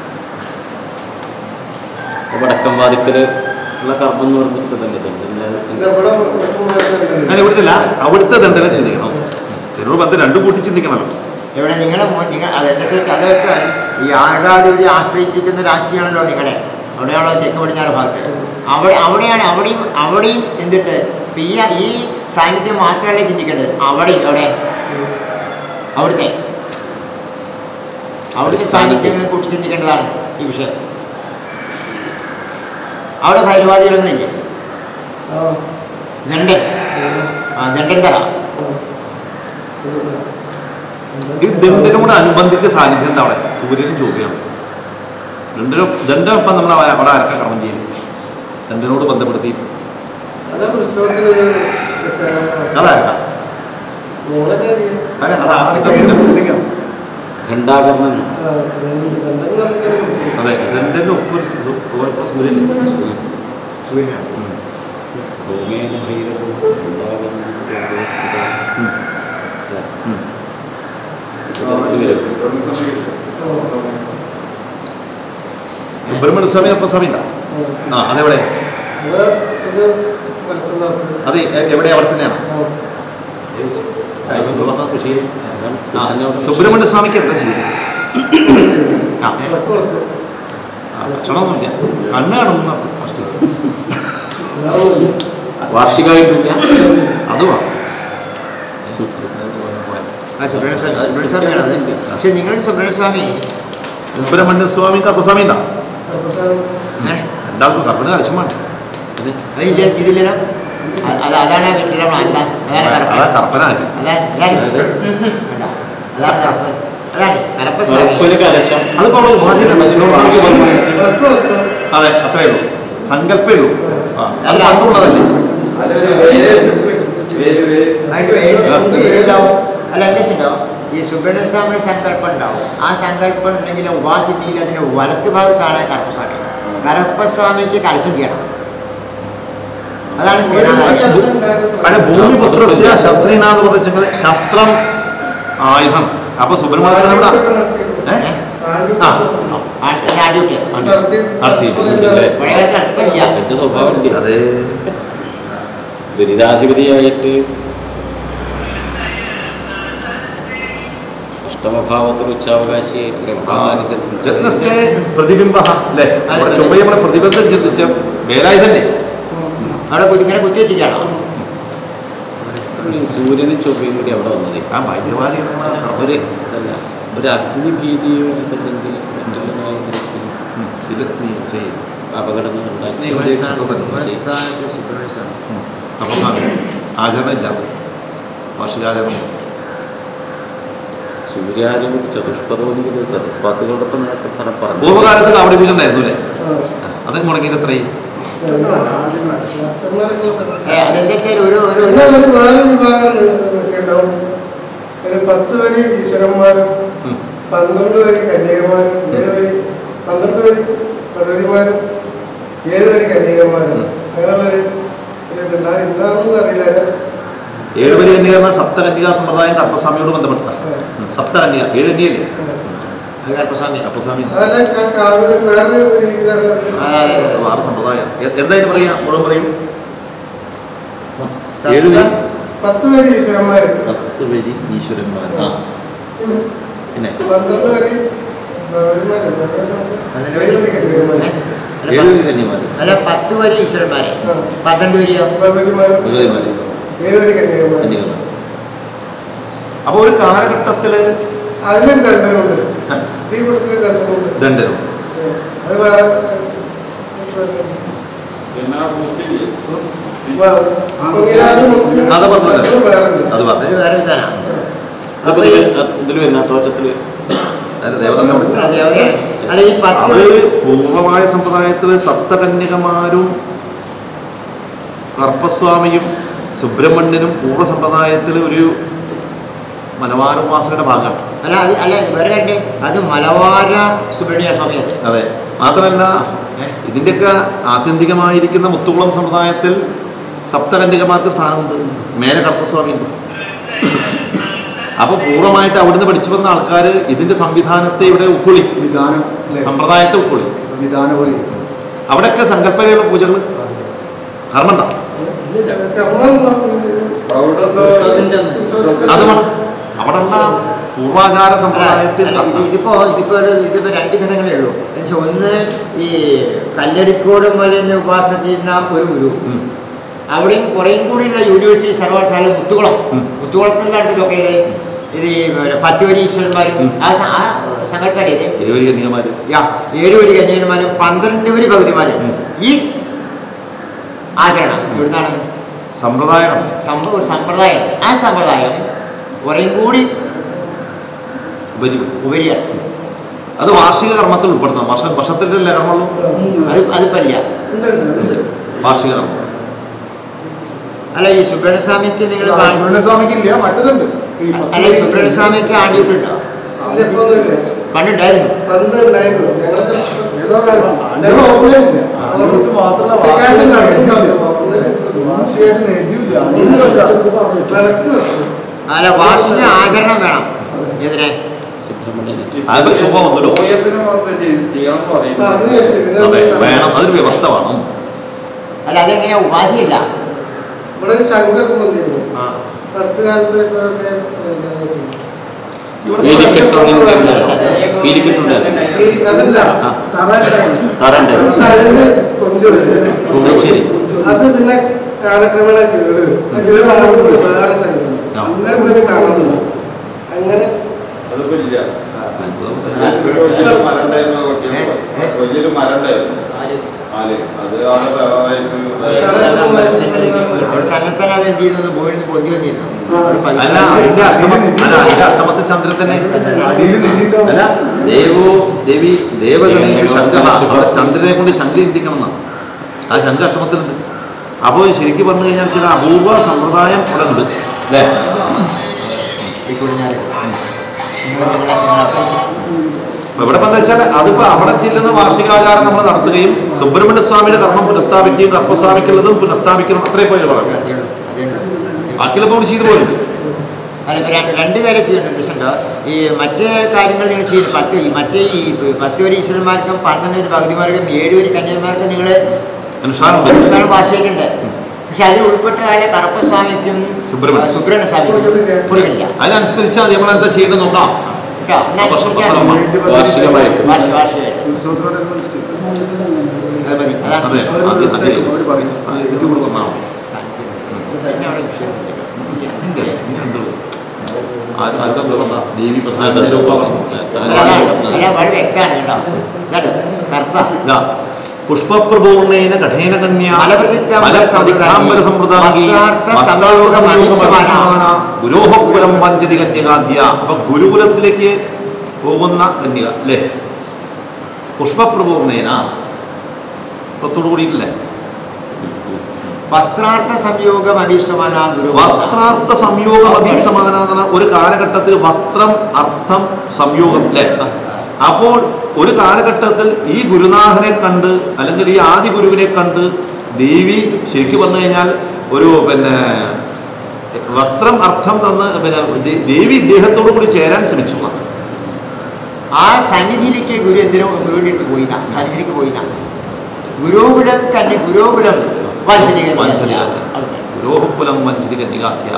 വടക്കം വാതിക്കല് ഉള്ള കർമ്മം എന്ന് പറഞ്ഞിട്ടതല്ലേ ഇല്ല, ഇതല്ലേ ഇവിടെ മുഖ്യമന്ത്രി ഞാൻ ഇവിടുത്തെ അല്ല അവിടുത്തെ ദണ്ഡന ചിന്തിക്കണം ഇതിനോട് പത്ത് രണ്ടും കൂട്ടി ചിന്തിക്കണമല്ലോ ഇവിടെ നിങ്ങളെ മോൻ നിങ്ങൾ അതെന്താ ചോദിച്ചാൽ അത് വെച്ചാൽ ഈ ആഴാധിപതി ആശ്രയിച്ചിരിക്കുന്ന രാശിയാണല്ലോ നിങ്ങളെ അവിടെയാണല്ലോ തെക്ക് പടിഞ്ഞാറ് ഭാഗത്ത് അവിടെ അവിടെയാണ് അവിടെയും അവിടെയും എന്തിട്ട് ഇപ്പം ഈ ഈ സാന്നിധ്യം മാത്രമല്ല ചിന്തിക്കേണ്ടത് അവിടെയും അവിടെ അവിടുത്തെ അവിടുത്തെ സാന്നിധ്യങ്ങളെ കൂട്ടി ചിന്തിക്കേണ്ടതാണ് ഈ വിഷയം അവിടെ ഭൈരവാദികളൊന്നുമില്ലേ ആ, ദണ്ഡൻ ആ ദണ്ഡൻ തറ ഈ ദണ്ഡനോട് അനുബന്ധിച്ച സാന്നിധ്യം എന്താ അവിടെ സൂര്യനും ചൊവ്വയാണ് ദണ്ഡനും ദണ്ഡനൊപ്പം നമ്മൾ അവിടെ അവിടെ ആരൊക്കെ കർമ്മം ചെയ്യും ദണ്ഡനോട് ബന്ധപ്പെടുത്തി അതാ ഉത്സവത്തിന് വെച്ച- അതാരക്കാം മോളൊക്കെ അറിയാം. അല്ല അതാ ഖണ്ഡാകർണൻ ആ, ദണ്ഡൻ- ദണ്ഡൻ എന്ന് പറഞ്ഞിട്ട് അതെ ദണ്ഡന്റെ ഒപ്പം ഒരു സു- ഒപ്പം സൂര്യൻ സൂര്യനാണ് ഭൂമേന ഭൈരവോ ഖണ്ഡാകർണൻ ജ്യോതിഷ്ഠിതം. ഉം. ഉം. ഇത് വരും. സുബ്രഹ്മണ്യ സ്വാമി ഒപ്പം സ്വാമി ഉണ്ടാ ആ അതെവിടെ അത് ഇത് വലത്തുള്ള ഭാഗത്ത്. അത് എ- എവിടെ അവിടെ തന്നെയാണ് ആ, കൃഷി അതാണ് ആ പിന്നെ അവിടെ സുബ്രഹ്മണ്യ സ്വാമിക്ക് എന്താ ചെയ്യുന്നത് ആ വടക്ക് വലത്ത്. ആ, ഭക്ഷണമൊന്നുമില്ല കണ്ണ് കാണുന്ന കഷ്ടിച്ച് അതാവുമല്ലോ. വാർഷികമായിട്ടില്ല അതുമാണ് ആ സുബ്രഹ്മണ്യസ്വാമി സുബ്രഹ്മണ്യസ്വാമിയാണ് അത് പക്ഷെ നിങ്ങൾ സുബ്രഹ്മണ്യസ്വാമി സുബ്രഹ്മണ്യ സ്വാമി കർപ്പസ്വാമി ഉണ്ടാ അവസാനം ഏ? രണ്ടാൾക്കും കർപ്പന കലശമാണ് അതെ അത് ഇല്ല ചെയ്തില്ലല്ലോ അത് അത് അതാണ് വീട്ടിലുള്ള അല്ല അതാണ് അതാ കറപ്പ കർപ്പന ആക്കി അതാണ് അതാണ് അല്ല, അതാണ് കറപ്പ അതാണ് കറപ്പസ്വാമി കറുപ്പൊരു കലശം അതിപ്പോ അവിടെ ഉപാധിയിലുണ്ട് അതിനോട് സാമ്യം. വടക്ക് വലത്ത്. അതെ അത്രേ ഉള്ളൂ സങ്കല്പേ ഉള്ളൂ ആ അത് അല്ല. പണ്ടുള്ളതല്ലേ അതിലൊരു വേര് വേര് വേര് അതിന്റെ പേര് പേരുണ്ടാവും. അല്ല എന്താ വെച്ചിട്ടുണ്ടോ ഈ സുബ്രഹ്മണ്യസ്വാമി സങ്കല്പം ഉണ്ടാവും ആ സങ്കല്പം ഉണ്ടെങ്കിൽ ഉപാധിയിൽ അതിന് വലത്ത് ഭാഗത്താണ് കറുപ്പസ്വാമി കരപ്പസ്വാമിക്ക് കലശം ചെയ്യണം അതാണ് സേനാനായകൻ അല്ല ഭൂമിപുത്രസ്യ ശസ്ത്രീന എന്ന് പറഞ്ഞാൽ ശസ്ത്രം ആയുധം അപ്പൊ സുബ്രഹ്മണ്യ സ്വാമി ഇവിടെ ഏ? ആ ആദ്യമൊക്കെ നടത്തി പഴയ കാലത്ത് അല്പമില്ല എന്റെ സ്വഭാവം ഉണ്ട് അതെ ദുരിതാധിപതിയായിട്ട് അഷ്ടമഭാവത്തിൽ ഉച്ചാവകാശിയായിട്ട് അവസാനത്തിൽ ജഗ്നസ്കെ പ്രതിബിംബ അല്ലേ നമ്മുടെ ചുമ നമ്മളെ പ്രതിബന്ധം ചിന്തിച്ച വേലായുധല്ലേ അവിടെ കുത്തി- ഇങ്ങനെ കുത്തി വെച്ചിരിക്കുകയാണോ സൂര്യനും ചൊവ്വയും കൂടി അവിടെ വന്നത് ആ ഭൈരവാദി ഒരു അല്ല ഒരു അഗ്നിഭീതിയോ അല്ലെങ്കിൽ മറ്റുള്ളതായ തരത്തിൽ ഇത് നീ ചെയ്യും അപകടങ്ങൾ ഉണ്ടാക്കി നീ ഇവിടെ ക്ഷേത്രത്തിൽ ഉപസ്ഥാനത്ത് സുബ്രഹ്മണ്യ സ്വാമി. തപസ്സാമി ആചരണം ഇല്ലാതെ വാർഷികാചരണം സൂര്യാരും ചതുഷ്പദവും ചതുഷ്പാത്തുകളോടൊപ്പം നേരത്തെ പറഞ്ഞ പറഞ്ഞു പൂർവ്വകാലത്ത് കാവടി പൂജ ഉണ്ടായിരുന്നു അല്ലേ അത് മുടങ്ങിയത് എത്രയും ഏ, അതെന്തൊക്കെ ഒരു ഒരു പിന്നെ ഒരു ഒരു വേറെ വിഭാഗം ഒക്കെ ഉണ്ടാവും ഒരു പത്ത് വരി ഈശ്വരന്മാരും ഉം. പന്ത്രണ്ട് വരി കന്യകമാരും ഏഴ് വരി പന്ത്രണ്ട് വരി പടവരിമാരും ഏഴ് വരി കന്യകമാരും ഉം. അങ്ങനെയുള്ളൊരു ഒരു ഇതുണ്ടാവും എന്താണെന്ന് അറിയില്ല അത് ഏഴ് വലിയ കന്യക സപ്തകന്യക സമ്പ്രദായം കർപ്പസ്വാമിയോട് ബന്ധപ്പെട്ട സപ്തകന്യക ഏഴ് കന്യകല്ലേ അത് കറുപ്പസ്വാമി. കർപ്പസ്വാമി അതല്ല കാവിലെ വേറെ ഒരു രീതിയിലാണ് ആ, ആ, ആ. ആറ് സമ്പ്രദായം എ- എന്താ ഇത് പറയാ മുഴുവൻ പറയും ഏഴ് സപ്ത- വരി പത്ത് വരി ഈശ്വരന്മാര് പത്ത് വരി ഈശ്വരന്മാർ ആ പിന്നെ പന്ത്രണ്ട് വരി പടവരിമാര് ഏഴ് വരി കന്യകമാര് ഏ? ഏഴ് വരി കന്യമാർ അല്ല പത്ത് വരി ഈശ്വരന്മാരെ ആ. പന്ത്രണ്ട് വരിയോ പടവരിമാരും ഭഗവതിമാര് ഏഴ് വരി കന്യകമാര് കന്യകമാർ അപ്പൊ ഒരു കാലഘട്ടത്തില് അതിനും ദണ്ഡനുണ്ട് തീപിടുത്തത്തിന് ദണ്ഡനുണ്ട് ദണ്ഡനം അത് വേറെ അത് പറഞ്ഞല്ലോ. വേറെ അത് അത് പറഞ്ഞു വേറെ വിധാനാണ് അപ്പൊ ഇതില് ഇതിൽ വരുന്ന തോറ്റത്തില് അതിന് ദേവതന്നെ ആ, കൊടുക്കും. ദേവതയാണ് അല്ല ഈ പത്ത് അത് വരി പൂർവമായ സമ്പ്രദായത്തില് സപ്തകന്യകമാരും കർപ്പസ്വാമിയും സുബ്രഹ്മണ്യനും പൂർവ്വ സമ്പ്രദായത്തിൽ ഒരു മലബാർ ഉപാസനയുടെ ഭാഗമാണ് അല്ല അത് അല്ല വേറെ കാര്യം അത് മലവാര സുബ്രഹ്മണ്യ സ്വാമിയല്ലേ അതെ മാത്രമല്ല ഇതിൻ്റെയൊക്കെ ആത്യന്തികമായിരിക്കുന്ന മുത്തുകുളം സമ്പ്രദായത്തിൽ സപ്തകന്യകമാർക്ക് സ്ഥാനമുണ്ട് മേലെ കർപ്പസ്വാമിയുണ്ട് അപ്പോൾ പൂർണ്ണമായിട്ട് അവിടുന്ന് പഠിച്ചു വന്ന ആൾക്കാർ ഇതിന്റെ സംവിധാനത്തെ ഇവിടെ ഉൾക്കൊള്ളി വിധാനം അല്ലേ? സമ്പ്രദായത്തെ ഉൾക്കൊള്ളി വിധാനം പോലെ അവിടെയൊക്കെ സങ്കല്പതയുള്ള പൂജകൾ കർമ്മണ്ട അത് വേണം അവിടെ ഉള്ള പൂർവാചാര സമ്പ്രദായത്തിൽ അല്ല, ഇത് ഇതിപ്പോ ഇതിപ്പോ ഒരു ഇതിപ്പോ രണ്ട് ഘടകങ്ങളേ ഉള്ളൂ എന്നുവെച്ചാൽ ഒന്ന് ഈ കല്ലടിക്കോട് മലന്ന് ഉപാസന ചെയ്യുന്ന ഒരു ഗുരു ഉം. അവിടെയും കുറേയും കൂടിയുള്ള യൂണിവേഴ്സിറ്റി സർവകലാശാല മുത്തുകുളം ഉം. മുത്തുകുളത്തിലാണ് ഇതൊക്കെ ഇത് ഇത് ഈ പിന്നെ പത്തുവരി ഈശ്വരന്മാരും ഉം. ആ സ- ആ സംഘക്കാരെ ഇത് ഇരുവരി കന്യകമാര് യാ ഏഴ് വരി കന്യകന്മാരും പന്ത്രണ്ട് വരി ഭഗതിമാരും ഉം. ഈ ആചരണം എവിടുന്നാണ് സമ്പ്രദായം സംഭവ സമ്പ്രദായം ആ സമ്പ്രദായം കുറേയും കൂടി ഉപരി ഉപരിയാണ് അത് വാർഷിക കർമ്മത്തിൽ ഉൾപ്പെടുത്തണം വർഷ വർഷത്തിലല്ലേ കർമ്മമുള്ളൂ അത് അതിപ്പല്ല വാർഷിക കർമ്മം അല്ല ഈ സുബ്രഹ്മണ്യസ്വാമിക്ക് നിങ്ങൾ സുബ്രഹ്മണ്യസ്വാമിക്ക് ഇല്ല മറ്റതുണ്ട് ഈ പത്ത് അല്ല ഈ സുബ്രഹ്മണ്യസ്വാമിക്ക് ആണ്ടിയിട്ടുണ്ടോ പണ്ടുണ്ടായിരുന്നു പന്ത് ഉണ്ടായിരുന്നു ഞങ്ങളൊക്കെ ഏതോ കാലത്ത് ഞങ്ങൾ ഓപ്പണില്ല അതുകൊണ്ട് മാത്രമല്ല കുട്ടിക്കാലത്ത് നടക്കുന്നില്ല. വാർഷികമായിട്ട് നേടിയില്ല വിളക്ക് വെക്കും. അല്ല വാർഷിക ആചരണം വേണം ഇതിനെ സുബ്രഹ്മണ്യനെ അതിപ്പോ ചുമ വന്നല്ലോ പറഞ്ഞു വെച്ചു. പിന്നെ അതെ ഒരു ശ- വേണം അതൊരു വ്യവസ്ഥ വേണം അല്ല അതെങ്ങനെ ഉപാധിയില്ല ഇവിടെ ഒരു ശങ്കൊക്കെ വന്നിരുന്നു ആ. അടുത്ത കാലത്ത് ഇപ്പോഴൊക്കെ പീലിക്കെട്ട് അങ്ങനെ തരുന്നതല്ലോ പീലിക്കെട്ടുണ്ട് ഈ അതല്ല ആ ഒരു തറണ്ട് സരല് കൊഞ്ചു വെച്ചിരുന്നു. അത് ശരി അത് പിന്നെ കാലക്രമേണ കേട് വരും. ആ കേട് വരുമ്പോൾ വേറെ ശങ്കുണ്ട് ആ. അങ്ങനെ ഇവിടെ കാണുന്നില്ല അങ്ങനെ അതിപ്പോ ഇല്ല ആ. വലിയൊരു മരം ഉണ്ടായിരുന്നു കൊട്ടിയപ്പോ. ഏ? ഏ? വലിയൊരു മരം ഉണ്ടായിരുന്നു ആല് അത് അവിടെ വേറായിട്ട് അവിടെ തന്നെ തന്നെ അത് എന്ത് ചെയ്യുന്നു ഭൂമിയിൽ നിന്ന് പൊന്തി വന്നിരുന്നു ഒരു പതി- അല്ല അതിന്റെ അഷ്ടമ അല്ല അതിന്റെ അഷ്ടമത്തെ ചന്ദ്രൻ തന്നെ അടിയിൽ നെല്ലിട്ടോ അല്ല ദേവോ ദേവി ദേവഗണേഷു ശങ്ക അവിടെ ചന്ദ്രനെ കൊണ്ട് ശങ്ക ചിന്തിക്കണം എന്നാണ് ആ ശങ്ക അക്ഷമത്തിലുണ്ട് അപ്പോൾ ശരിക്കും പറഞ്ഞു കഴിഞ്ഞാൽ ചില അപൂർവ സമ്പ്രദായം അവിടെ ഉണ്ട് അല്ലേ ഈ കുഞ്ഞാല്. നിങ്ങളെ- നിങ്ങളെ- നിങ്ങളെ- അപ്പൊ ഇവിടെ ഇപ്പൊ എന്താ വെച്ചാൽ അതിപ്പോ അവിടെ ചെല്ലുന്ന വാർഷികാചാരം നമ്മൾ നടത്തുകയും സുബ്രഹ്മണ്യ സ്വാമിയുടെ കർമ്മം പുനഃസ്ഥാപിക്കുകയും കർപ്പസ്വാമിക്കുള്ളതും പുനഃസ്ഥാപിക്കണം അത്രയും പോയി പറഞ്ഞു ബാക്കിയുള്ള ഇപ്പോൾ ചെയ്തു പോലുണ്ട് അല്ല ഇപ്പൊ രണ്ട് രണ്ട് കാര്യം ചെയ്യാൻ ഉദ്ദേശമുണ്ടോ ഈ മറ്റ് കാര്യങ്ങൾ നിങ്ങൾ ചെയ്യും പത്ത് ഈ മറ്റേ ഈ പത്ത് വരി ഈശ്വരന്മാർക്കും പന്ത്രണ്ട് ഒരു പകുതിമാർക്കും ഏഴ് വരി കന്യാന്മാർക്കും നിങ്ങൾ അനുഷ്ഠാനം ഉണ്ട്. അനുഷ്ഠാനം ഭാഷയായിട്ടുണ്ട് പക്ഷെ അതിൽ ഉൾപ്പെട്ട ആളെ കറുപ്പസ്വാമിക്കും സുബ്രഹ്മണ്യ. ആ, സുബ്രഹ്മണ്യ സ്വാമിക്കും കൊടുക്കില്ല അതിനനുസരിച്ച് അത് നമ്മൾ എന്താ ചെയ്യേണ്ടത് നോക്കാം കേട്ടോ എന്നാൽ ശ്രമിച്ചാൽ മതി. വാർഷികമായിട്ട് വാർഷിക വാർഷികമായിട്ട് ഉത്സവത്തിനോടനുബന്ധിച്ച് അത് മതി അതാണ് അതെ ഒരു അത് ദിവസത്തേക്ക് അവർ പറയും. ഇത് കൊടുക്കണം സാന്നിധ്യം. തന്നെ അവിടെ വിഷയം ഉണ്ട്. ഇനി ഉണ്ട്. ആരും ആർക്കും എന്താ ദേവി അതെ. പ്രധാന രൂപമാണ് അല്ല, അതാണ്. അല്ല വളരെ വ്യക്തമാണ് കേട്ടോ കേട്ടോ കറുത്ത ഇതാ പുഷ്പപ്രപൂർണേന കഠേന കന്യ മലപ്രതിജ്ഞാംബര മലപ്രതിജ്ഞാംബര സമ്പ്രദായി വസ്ത്രാർത്ഥ വസ്ത്രാർത്ഥ സംയോഗ സംയോഗ മഹീംസമാന. മഹീംസമാന ഗുരോഹകുലം വഞ്ചതി കന്യകാദ്യ അപ്പൊ ഗുരുകുലത്തിലേക്ക് പോകുന്ന കന്യക അല്ലേ പുഷ്പപ്രപൂർണേന പുഷ്പത്തോടു കൂടിയിട്ടില്ലേ വസ്ത്രാർത്ഥ സംയോഗം അഭീക്ഷമാന ഗുരു വസ്ത്രാർത്ഥ സംയോഗം അഭിസമാന ഒരു കാലഘട്ടത്തിൽ വസ്ത്രം അർത്ഥം സംയോഗം അല്ലേ അപ്പോൾ ഒരു കാലഘട്ടത്തിൽ ഈ ഗുരുനാഥനെ കണ്ട് അല്ലെങ്കിൽ ഈ ആദി ഗുരുവിനെ കണ്ട് ദേവി ശരിക്കും പറഞ്ഞു കഴിഞ്ഞാൽ ഒരു പിന്നെ വസ്ത്രം അർത്ഥം തന്ന് പിന്നെ ദേ- ദേവി ഇദ്ദേഹത്തോടു കൂടി ചേരാൻ ശ്രമിച്ചു എന്നാണ്. ആ സന്നിധിയിലേക്ക് ഗുരു എന്തിനോ ഗുരുവിൻ്റെ അടുത്ത് പോയില്ല സന്നിധിയിലേക്ക് പോയില്ല ഗുരുകുലം തന്നെ ഗുരുകുലം വാഞ്ചനികൻ വഞ്ചനിക ഗുരോഹകുലം വഞ്ചിതി കന്യകാധ്യ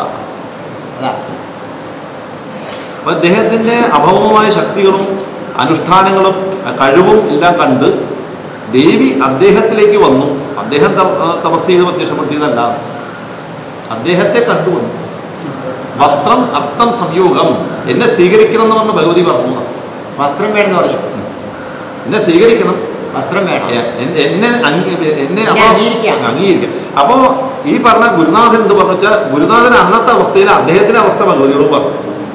അപ്പൊ അദ്ദേഹത്തിന്റെ അഭൗമമായ ശക്തികളും അനുഷ്ഠാനങ്ങളും അഹ് കഴിവും എല്ലാം കണ്ട് ദേവി അദ്ദേഹത്തിലേക്ക് വന്നു അദ്ദേഹം തപ- ആ, തപസ് ചെയ്ത് പ്രത്യക്ഷപ്പെടുത്തിയതല്ല അദ്ദേഹത്തെ കണ്ടുവന്നു വസ്ത്രം അർത്ഥം സംയോഗം എന്നെ സ്വീകരിക്കണം എന്ന് പറഞ്ഞ ഭഗവതി പറഞ്ഞു വസ്ത്രം വേണമെന്ന് പറഞ്ഞു എന്നെ സ്വീകരിക്കണം വസ്ത്രം വേണം എ- എൻ- എന്നെ അംഗീ- എന്നെ എന്നെ അപ്പൊ- അംഗീകരിക്കാം. അംഗീകരിക്കാം അപ്പോ ഈ പറഞ്ഞ ഗുരുനാഥൻ എന്ത് പറഞ്ഞു വെച്ചാൽ ഗുരുനാഥൻ അന്നത്തെ അവസ്ഥയിൽ അദ്ദേഹത്തിന്റെ അവസ്ഥ ഭഗവതിയോടും പറഞ്ഞു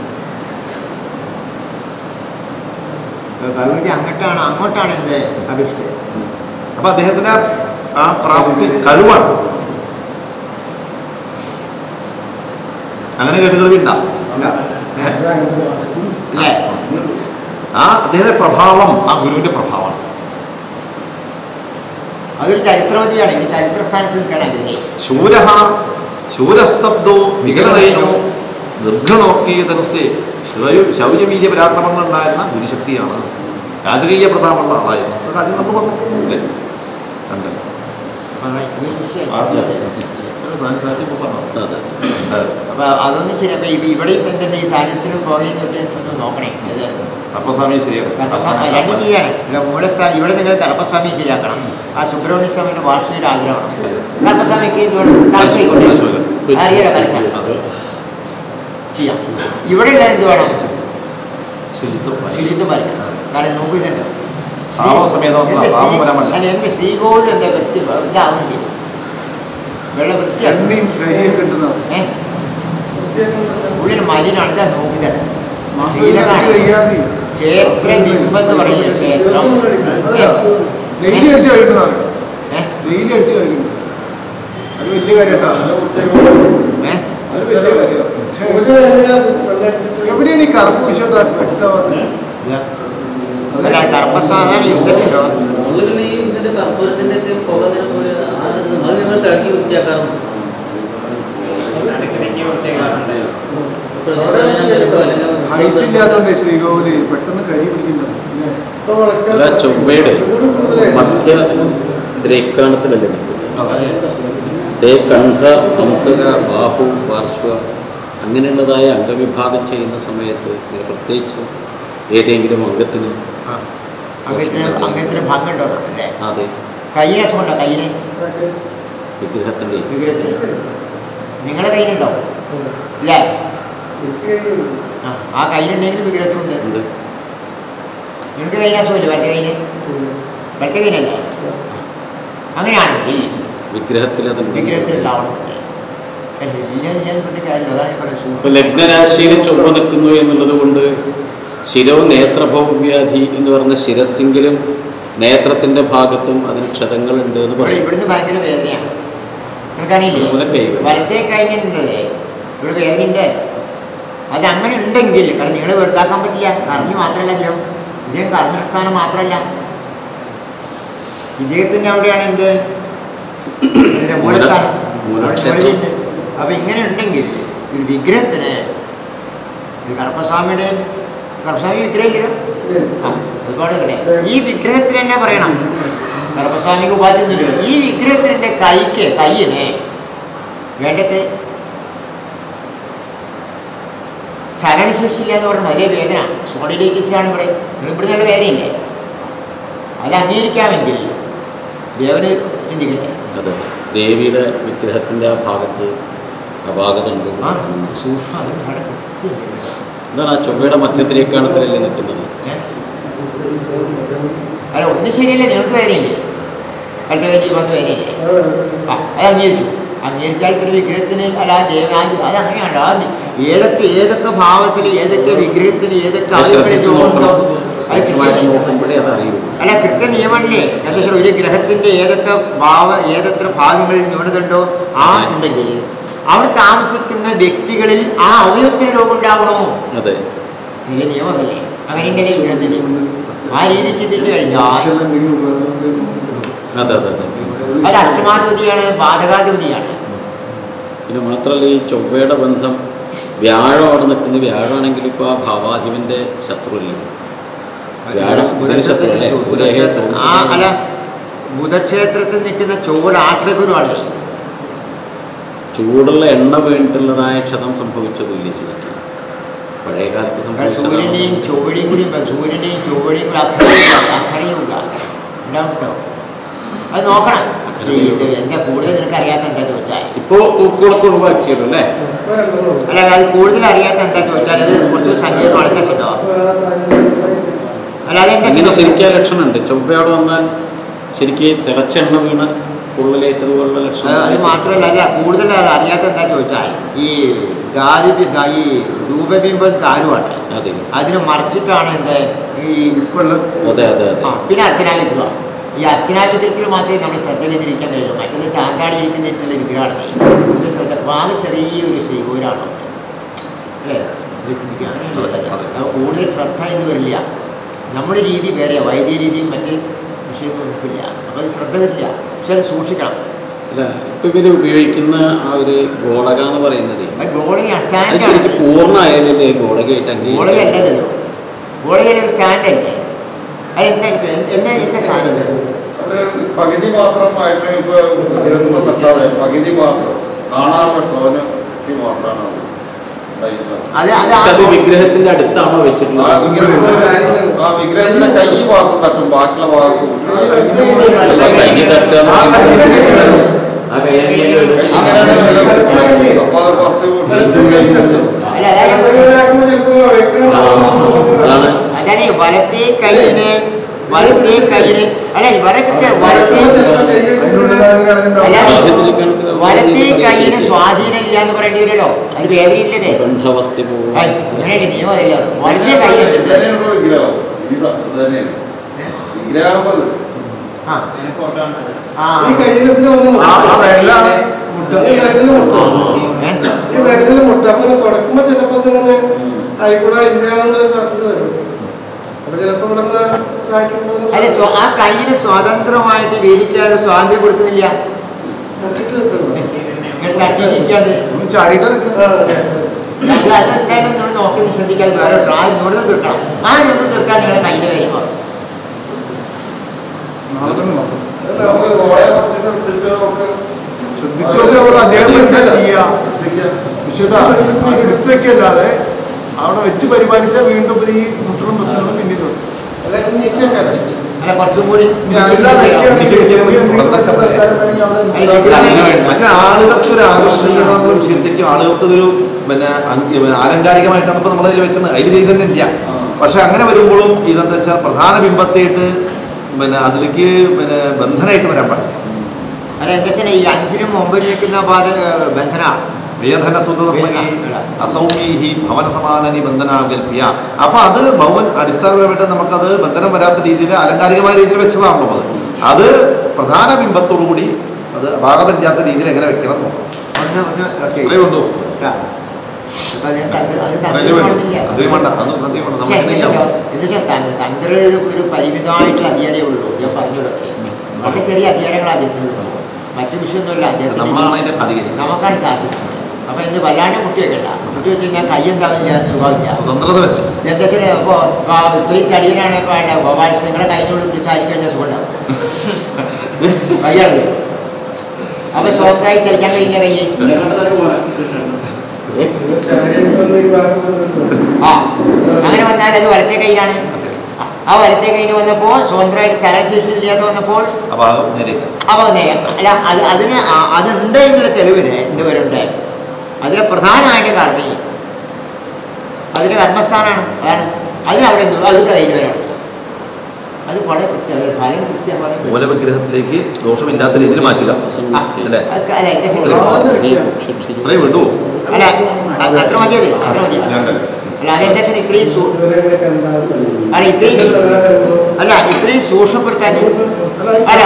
ഭഗവതി അങ്ങോട്ടാണ് അങ്ങോട്ടാണ് എന്ത് അപേക്ഷിച്ചത് അപ്പൊ അദ്ദേഹത്തിന്റെ ആ പ്രാപ്തി കഴിവാണ് അങ്ങനെ കേട്ടുകളിവിണ്ട അല്ലേ ആ അദ്ദേഹത്തിന്റെ പ്രഭാവം ആ ഗുരുവിന്റെ പ്രഭാവമാണ് അതൊരു ചരിത്രവതിയാണ് ഒരു ചരിത്ര സ്ഥാനത്ത് നിൽക്കുകയാണ് അതിനെ ശൂരഹ ശൂരസ്തബ്ദോ വികലതൈനോ ദീർഘണോക്കീതനസ്തേ ശൗര്യവീര്യ പരാക്രമങ്ങൾ ഉണ്ടായിരുന്ന ഗുരുശക്തിയാണ് രാജകീയ പ്രതാപമുള്ള ആളായിരുന്നു അതൊക്കെ ആദ്യം നമ്മൾ പറഞ്ഞു ഇല്ലേ? കണ്ടല്ലോ. ഈ വിഷയം ആ, അതെ. ഒരു സാന്നിധ്യത്തിൽ ഇപ്പൊ പറഞ്ഞു. അതെ അതെ. അപ്പൊ അതൊന്നും ശരി അപ്പൊ ഇവ- ഇവിടെ ഇപ്പൊ എന്തുണ്ട് ഈ സാന്നിധ്യത്തിനും പുകയും തൊട്ട് ഒന്ന് നോക്കണേ ഇത് കർപ്പസ്വാമി ശരിയാണ് കർപ്പസ്വാമി രണ്ടും ചെയ്യാണ് ഇവിടെ മൂലസ്ഥാനം ഇവിടെ നിങ്ങൾ കർപ്പസ്വാമി ശരിയാക്കണം ആ സുബ്രഹ്മണ്യ സ്വാമിയുടെ വാർഷിക ആഗ്രഹമാണ് കർപ്പസ്വാമിക്ക് എന്തുകൊണ്ട് കലശം അറിയാലോ കലശം അതെ. ചെയ്യാം ഇവിടെ ഉള്ള എന്ത് വേണം ശുചിത്വം ശുചിത്വം പാലിക്കണം കാരണം നോക്കൂ ഇതുണ്ട് ഭാവസമേതം വന്ന എന്റെ ഭാവം ശ്രീ- വരാൻ പാടില്ല. അല്ല എന്റെ ശ്രീകോവിലും എന്താ വൃത്തി ഇതാവുന്നില്ല വെള്ളം വൃത്തിയാണ് എണ്ണയും കരിയും കിട്ടുന്നതാണ് ഏഹ് ഉള്ളിൽ മലിനാണ് ഇതാ നോക്കുന്നത് മാസം ശീലമാണ് കഴിയാതെ ക്ഷേത്ര ബിംബെന്ന് പറയില്ല ക്ഷേത്രം ഡെയിലി അടിച്ച് കഴിക്കുന്നതാണ് ഏഹ് ഡെയിലി അടിച്ച് കഴിക്കുന്നത് അത് വലിയ കാര്യട്ടാണ് ഏഹ് അത് വലിയ കാര്യമാണ് പക്ഷേ ഒരു കഴിഞ്ഞാൽ വെള്ളടിച്ചിട്ട് എവിടെയാണ് ഈ കറുപ്പ് വിഷയം വ്യക്തമാകുന്നത് അല്ല കർമ്മസ്വാമി യുദ്ധസിണ്ടോ നമ്മളിങ്ങനെ ഈ ഇതിന്റെ കർപ്പൂരത്തിന്റെ ഒക്കെ പുക ഇങ്ങനെ പോലെ അത് ഞങ്ങൾ കഴുകി വൃത്തിയാക്കാറുണ്ട് ഇടയ്ക്കിടയ്ക്ക് വൃത്തിയാക്കാറുണ്ട് പ്രതിഷ്ഠാനം ഞാൻ ചിലപ്പോൾ അല്ലെങ്കിൽ ഹൈറ്റ് ഇല്ലാത്തതുകൊണ്ട് ശ്രീകോവില് പെട്ടെന്ന് കരി പിടിക്കുന്നത് ഇല്ലേ? ഇപ്പൊ വളക്കാൻ അല്ല ചൊവ്വയുടെ ചൂട് കൂടുതലായി. മധ്യ ദ്രേക്കാണത്തിലല്ലേ നിൽക്കുന്നത് ദേ കണ്ഠ ഹംസക ബാഹു പാർശ്വ അങ്ങനെയുള്ളതായ അംഗവിഭാഗം ചെയ്യുന്ന സമയത്ത് ഇത് പ്രത്യേകിച്ച് ഏതെങ്കിലും അംഗത്തിന് അംഗത്തിന് അംഗത്തിന് ഭംഗുണ്ടോ അല്ലേ അതെ കയ്യിനെ സുഖമുണ്ടോ കയ്യിന് വിഗ്രഹത്തിൻ്റെ വിഗ്രഹത്തിന് നിങ്ങളുടെ കയ്യിലുണ്ടോ ഇല്ല എനിക്ക് ആ, ആ കയ്യിലുണ്ടെങ്കിൽ വിഗ്രഹത്തിനുണ്ട് ഉണ്ട് നിങ്ങൾക്ക് കയ്യിന് അസുഖമില്ല വലത്തെ കയ്യിന് വലത്തെ കയ്യിനല്ല അങ്ങനെയാണെങ്കിൽ വിഗ്രഹത്തിൽ അതുണ്ട് വിഗ്രഹത്തിലുണ്ടാവണം ഇല്ല ഇല്ലെന്ന് പറഞ്ഞ കാര്യമില്ല അതാണ് ഞാൻ പറയുന്നത് ഇപ്പൊ സൂക്ഷ്മം. ലഗ്നരാശിയിൽ ചൊവ്വ നിൽക്കുന്നു എന്നുള്ളത് കൊണ്ട് ശിരോ നേത്രഭൗവ്യാധി എന്ന് പറഞ്ഞ ശിരസിങ്കിലും നേത്രത്തിന്റെ ഭാഗത്തും അതിന് ക്ഷതങ്ങളുണ്ട് എന്ന് ഇവിടെ പറയും ഇവിടുന്ന് ഭയങ്കര വേദനയാണ് നിങ്ങൾക്കറിയില്ലേ അതുപോലെ കൈകൾ. വലത്തെ കൈനുണ്ട് ഇവിടെ വേദനയുണ്ട് അത് അങ്ങനെ ഉണ്ടെങ്കിൽ കാരണം നിങ്ങൾ വെറുതാക്കാൻ പറ്റില്ല അറിഞ്ഞു മാത്രമല്ല അദ്ദേഹം ഇദ്ദേഹം കർമ്മസ്ഥാനം മാത്രമല്ല ഇദ്ദേഹത്തിൻ്റെ അവിടെയാണ് എന്ത് ഇതിന്റെ മൂലസ്ഥാനം മൂലക്ഷേത്രം. മുകളിലുണ്ട് അപ്പൊ ഇങ്ങനെ ഉണ്ടെങ്കിൽ ഒരു വിഗ്രഹത്തിന് ഒരു കറുപ്പസ്വാമിയുടെ കറുപ്പസ്വാമി വിഗ്രഹമില്ലല്ലോ ആ, ഒരുപാട് ഇവിടെ ഈ വിഗ്രഹത്തിന് തന്നെ പറയണം കറുപ്പസ്വാമിക്ക് ഉപാധിയൊന്നുമില്ല ഈ വിഗ്രഹത്തിൻ്റെ കൈക്ക് കയ്യിന് വേണ്ടത് ചലനശേഷിയില്ല എന്ന് പറഞ്ഞാൽ വലിയ വേദന സ്പോണ്ടിലൈറ്റിസാണ് ഇവിടെ ഇവിടെ നല്ല വേദനയില്ലേ അത് അംഗീകരിക്കാമെങ്കിൽ ദേവന് ചിന്തിക്കട്ടെ അതെ ദേവിയുടെ വിഗ്രഹത്തിന്റെ ആ ഭാഗത്ത് അപാകതയുണ്ട് ആ സൂക്ഷ്മ അത് അവിടെ കൃത്യം. എന്താണ് ആ ചൊവ്വയുടെ മധ്യത്തിലേക്കാണ് ഇത്രയല്ലേ നിൽക്കുന്നത് ഏ? അല്ല ഒന്നും ശരിയല്ലേ നിങ്ങൾക്ക് വേദനയില്ലേ അടുത്ത വേദന പത്ത് വേദനയില്ലേ ആ അത് അംഗീകരിച്ചു അംഗീകരിച്ചാൽ പിന്നെ വിഗ്രഹത്തിന് അല്ല ദേവാദി അത് അങ്ങനെയാണ് ആ ഏതൊക്കെ ഏതൊക്കെ ഭാവത്തിൽ ഏതൊക്കെ വിഗ്രഹത്തിന് ഏതൊക്കെ അത് ആളുകളിൽ ശ്രദ്ധിച്ചു ഉണ്ടോ നോക്കണം അത് കൃത്യമായിട്ട് കൃത്യം- നോക്കുമ്പോഴേ അത് അറിയൂ അല്ല കൃത്യ നിയമമല്ലേ എന്താ വെച്ചാൽ ഒരു ഗ്രഹത്തിന്റെ ഏതൊക്കെ ഭാവ ഏതൊക്കെ ഭാഗങ്ങളിൽ ന്യൂനതയുണ്ടോ ആ ഉണ്ടെങ്കിൽ അവിടെ താമസിക്കുന്ന വ്യക്തികളിൽ ആ അവയവത്തിന് രോഗം ഉണ്ടാവണോ അതെ വലിയ നിയമമല്ലേ അങ്ങനെ ഉണ്ടല്ലേ ഗ്രഹത്തിന് ആ രീതി ചിന്തിച്ചു കഴിഞ്ഞാൽ ആവശ്യമുള്ള എന്തെങ്കിലും ഉപകരണം അതെ അതെ അതെ അത് അഷ്ടമാധിപതിയാണ് ബാധകാധിപതിയാണ് പിന്നെ മാത്രമല്ല ഈ ചൊവ്വയുടെ ബന്ധം വ്യാഴം അവിടെ നിൽക്കുന്ന വ്യാഴമാണെങ്കിൽ ഇപ്പോൾ ആ ഭാവാധിപന്റെ ശത്രുവല്ലേ വ്യാഴം ബുധന് ശത്രു അല്ലേ സൂര്യ ആ അല്ല ബുധക്ഷേത്രത്തിൽ നിൽക്കുന്ന ചുവട് ആശ്രയഗുരുവാണ് ചൂടുള്ള എണ്ണ വീണിട്ടുള്ളതായ ക്ഷതം സംഭവിച്ചതില്ലേ ശരിക്കും പഴയ കാലത്ത് കാരണം സൂര്യൻ്റെയും സംഭവിച്ചതാണ് ചൊവ്വടിയും കൂടി സൂര്യൻ്റെയും ചൊവ്വടിയും കൂടി അഖരയുക അഖരയുക ഉണ്ടാവും ഉണ്ടാവും അത് നോക്കണം പക്ഷേ ഇത് എന്താ കൂടുതൽ നിനക്ക് അറിയാത്ത എന്താ ചോദിച്ചാൽ ഇപ്പോ തൂക്കുകളൊക്കെ ഒഴിവാക്കിയല്ലോ അല്ലേ അല്ല അത് കൂടുതൽ അറിയാത്ത എന്താ ചോദിച്ചാൽ അത് കുറച്ച് സങ്കീർണ്ണമാണ് എന്താ ഉണ്ടോ അല്ല അതെന്താ ഇങ്ങനെ ശരി? ശരിക്കും ആ ലക്ഷണമുണ്ട് ചൊവ്വയോട് വന്നാൽ ശരിക്കും തിളച്ച എണ്ണ വീണ് പൊള്ളലേറ്റതുപോലുള്ള അത് അത് ലക്ഷണം മാത്രമല്ല അല്ല കൂടുതൽ അത് അറിയാത്ത എന്താ ചോദിച്ചാൽ ഈ ദാരു ഈ രൂപബിംബം ദാരുവാണ് അതെ അതിന് മറിച്ചിട്ടാണ് എന്ത് ഈ അതെ അതെ അതെ ആ, പിന്നെ അർച്ചനാവിഗ്രഹം ഈ അർച്ചനാവിഗ്രഹത്തിൽ മാത്രമേ നമ്മൾ ശ്രദ്ധയിലിരിക്കാൻ കഴിയൂ മറ്റൊന്ന് ചാന്താടി ഇരിക്കുന്ന വിഗ്രഹമാണ് ഇത് ശ്രദ്ധ ആകെ ചെറിയൊരു ശ്രീകോരാണ് അല്ലേ ഇത് ചിന്തിക്കുക. അങ്ങനെയുള്ളതല്ല. അത് കൂടുതൽ ശ്രദ്ധ എന്ന് വരില്ല നമ്മുടെ രീതി വേറെ വൈദ്യ രീതിയും മറ്റ് വിഷയമൊന്നും നമുക്കില്ല അപ്പോൾ അത് ശ്രദ്ധ വരില്ല പക്ഷെ അത് സൂക്ഷിക്കണം അല്ല ഇപ്പൊ ഇവര് ഉപയോഗിക്കുന്ന ആ ഒരു ഗോളക എന്ന് പറയുന്നത് അത് ഗോളി അത് ശരിക്കും അസ്റ്റാൻഡാണ് പൂർണ്ണമായാലല്ലേ ഗോളകയായിട്ട് അംഗീകരിക്കും ഗോളയല്ലതല്ലോ ഗോളയിൽ ഒരു സ്റ്റാൻഡല്ലേ അത് എന്താ എന്താ എന്താ സാധനം ഇത്? അത് പകുതി മാത്രമായിട്ട് ഇപ്പൊ ഇരുമ്പ് തട്ടാതെ പകുതി മാത്രം കാണാനുള്ള ഷോനക്ക് മാത്രമാണ് അത് ഉണ്ടായിട്ടുള്ളത്. അത് അത് ആ അത് വിഗ്രഹത്തിന്റെ അടുത്താണോ ആ വെച്ചിട്ടുള്ളത് വിഗ്രഹത്തിന് ആ വിഗ്രഹത്തിന്റെ കൈ മാത്രം തട്ടും ബാക്കിയുള്ള ഭാഗം അല്ല, കൈ തട്ടുക എന്ന് പറയുന്നത് ആ കയ്യറിയാലോ അപ്പൊ അത് കുറച്ച് അല്ല അതാ ഞാൻ പറഞ്ഞത്. അതാണ് അതാണ് ഈ വലത്തേ കൈയിന് വലത്തേ കൈയിന് അല്ല ഈ വല കൃത്യം വലത്തേ അല്ലാതെ ആദ്യത്തിലേക്കാണ് വലത്തേ കൈയിന് സ്വാധീനം ഇല്ല എന്ന് പറയേണ്ടി വരുമല്ലോ അത് വേദനയില്ലതേ ബന്ധവസ്തി പോകും ഐ, അങ്ങനെയല്ലേ നിയമം അതില്ല വലത്തേ കൈയിൽ എന്തുണ്ട് വിഗ്രഹം ഇത് തന്നെയാണ് വിഗ്രഹം അത് ആ ആ ഈ കയ്യിലത്തിന് വന്ന് ആ ആ വിരലാണ് മുട്ട ഈ വിരലിന് മുട്ട. ഏ? ഈ വിരലിന് മുട്ട അപ്പൊ ഇത് തുടക്കുമ്പോ ചിലപ്പോ ഇതിങ്ങനെ ആയിക്കൂടെ ഇല്ലാന്നൊരു സാധ്യത വരും അപ്പൊ ചിലപ്പോ ഇവിടെ നിന്ന് ഇതാക്കിയിട്ട് അല്ല സ്വ- ആ കൈയിന് സ്വതന്ത്രമായിട്ട് വേദിക്കാൻ സ്വാതന്ത്ര്യം കൊടുക്കുന്നില്ല മുട്ടിട്ട് നിൽക്കണം. ഇങ്ങനെ തട്ടിയിരിക്കാതെ ഒന്ന് ചാടിയിട്ട് നിൽക്കുന്നത് ആ, അതെ. അത് അതെന്തായാലും നിങ്ങൾ നോക്കി ശ്രദ്ധിക്കാതെ വേറെ ആ ന്യൂനത തീർക്കണം ആ ന്യൂനത തീർക്കാൻ നിങ്ങളുടെ കയ്യിൽ വരുമ്പോൾ നാളെ തന്നെ നോക്കാം അത് നമുക്ക് കോളയെ കുറച്ച് ശ്രദ്ധിച്ച് നമുക്ക് ശ്രദ്ധിച്ചോക്കെ അവർ അദ്ദേഹം എന്താ ചെയ്യാ വിശുദ്ധ അത് എടുത്തൊക്കെയല്ലാതെ അവിടെ വെച്ച് പരിപാലിച്ചാൽ വീണ്ടും ഇവര് ഈ മുട്ടലും പ്രശ്നങ്ങളും പിന്നീട് വരും. അല്ല, ഇത് നീക്കിയൊക്കെ അല്ല കുറച്ചും കൂടി ഇനി അതെല്ലാം വെക്കുകയാണെങ്കിൽ എന്തെങ്കിലും പ്രശ്നക്കാരൻ വേണമെങ്കിൽ അവിടെ നിർത്താം. മറ്റേ ആളുകൾക്ക് ഒരു ആകർഷണീയമായ വിഷയത്തേക്ക് ആളുകൾക്ക് ഇതൊരു പിന്നെ അങ്- പിന്നെ ആലങ്കാരികമായിട്ടാണ് ഇപ്പൊ നമ്മളതിൽ വെച്ചത് അതിൽ ചെയ്ത് തന്നെ ഇല്ല പക്ഷെ അങ്ങനെ വരുമ്പോഴും ഇതെന്താ വെച്ചാൽ പ്രധാന ബിംബത്തെയിട്ട് പിന്നെ അതിലേക്ക് പിന്നെ ബന്ധനായിട്ട് വരാൻ പാടില്ല അല്ല എന്താ വെച്ചാൽ ഈ അഞ്ചിനും ഒമ്പതിനും നിൽക്കുന്ന ബാധ ബന്ധന വേദന സുതർമ്മി അസൗമീഹി ഭവന സമാനനി ബന്ധനാകൽപ്പിയ അപ്പൊ അത് ഭവൻ അടിസ്ഥാനപരമായിട്ട് നമുക്കത് ബന്ധനം വരാത്ത രീതിയിൽ അലങ്കാരികമായ രീതിയിൽ വെച്ചതാണല്ലോ അത് അത് പ്രധാന ബിംബത്തോടു കൂടി അത് അപാകതമില്ലാത്ത രീതിയിൽ എങ്ങനെ വെക്കണം എന്ന് നോക്കണം ഒന്ന് ഒന്ന് ഓക്കെ അത്രയേ ഉള്ളൂ ആ. അപ്പൊ അതിന് തന്ത്ര- അത് അത്രയല്ലേ തന്ത്രം വേണ്ടൂ. വേണമെന്നില്ല. തന്ത്രം വേണ്ട അത് തന്ത്രം വേണ്ട പക്ഷേ നമുക്ക് എന്താ എന്നെ വെച്ചാൽ തന്ത്രം ഒരു- ഒരു പരിമിതമായിട്ടുള്ള അധികാരമേ ഉള്ളൂ ഞാൻ പറഞ്ഞു തുടങ്ങി വളരെ ചെറിയ അധികാരങ്ങൾ അദ്ദേഹത്തിനുള്ളൂ മറ്റു വിഷയമൊന്നുമില്ല അദ്ദേഹത്തിന് നമ്മളാണ് അതിന്റെ അധികാരി നമുക്കാണ് സാധിക്കുന്നത് അപ്പൊ എന്ത് വല്ലാണ്ട് കുട്ടി വെക്കണ്ട കുട്ടി വെച്ച് കഴിഞ്ഞാൽ കൈ എന്താവില്ല സുഖമില്ല സ്വതന്ത്രത പറ്റും എന്താ വെച്ചാൽ അപ്പോൾ ഇത്രയും തടിയനാണ് ഇപ്പോൾ ഗോപാലകൃഷ്ണൻ നിങ്ങളെ കൈനോട് പിടിച്ചാരി കഴിഞ്ഞാൽ സുഖം ഉണ്ടാവും കൈയാണ് അപ്പൊ സ്വന്തമായി ചലിക്കാൻ കഴിയില്ല കൈ ആ അങ്ങനെ വന്നാൽ അത് വലത്തെ കൈയിലാണ് ആ വലത്തെ കയ്യിൽ വന്നപ്പോൾ സ്വതന്ത്രമായിട്ട് ചലനശേഷി ഇല്ലാതെ വന്നപ്പോൾ ആ ഭാഗം നേരെ അപ്പോൾ നേരം അല്ല അത് അതിന് ആ- അതുണ്ട് എന്നുള്ള തെളിവിന് ഇതുവരെ ഉണ്ട് അതിലെ പ്രധാനമായിട്ട് കർമ്മി അതിൻ്റെ കർമ്മസ്ഥാനാണ് അതാണ് അതിനവിടെ എന്ത് അതിൻ്റെ കയ്യിൽ വരണം അത് വളരെ കൃത്യം അത് ഫലം കൃത്യമാണ് മൂലവിഗ്രഹത്തിലേക്ക് ദോഷമില്ലാത്ത രീതിയിൽ മാറ്റുക ആ, അല്ലേ അത് അല്ല എന്താ ഇത്രയും ശരി ഇത്രയും വേണ്ടു അല്ല അത് അത്ര മതി അത് അത്ര മതി അല്ല അതെന്താ ശരി ഇത്രയും സൂ അല്ല ഇത്രയും അല്ല ഇത്രയും സൂക്ഷ്മപ്പെടുത്താൻ അല്ല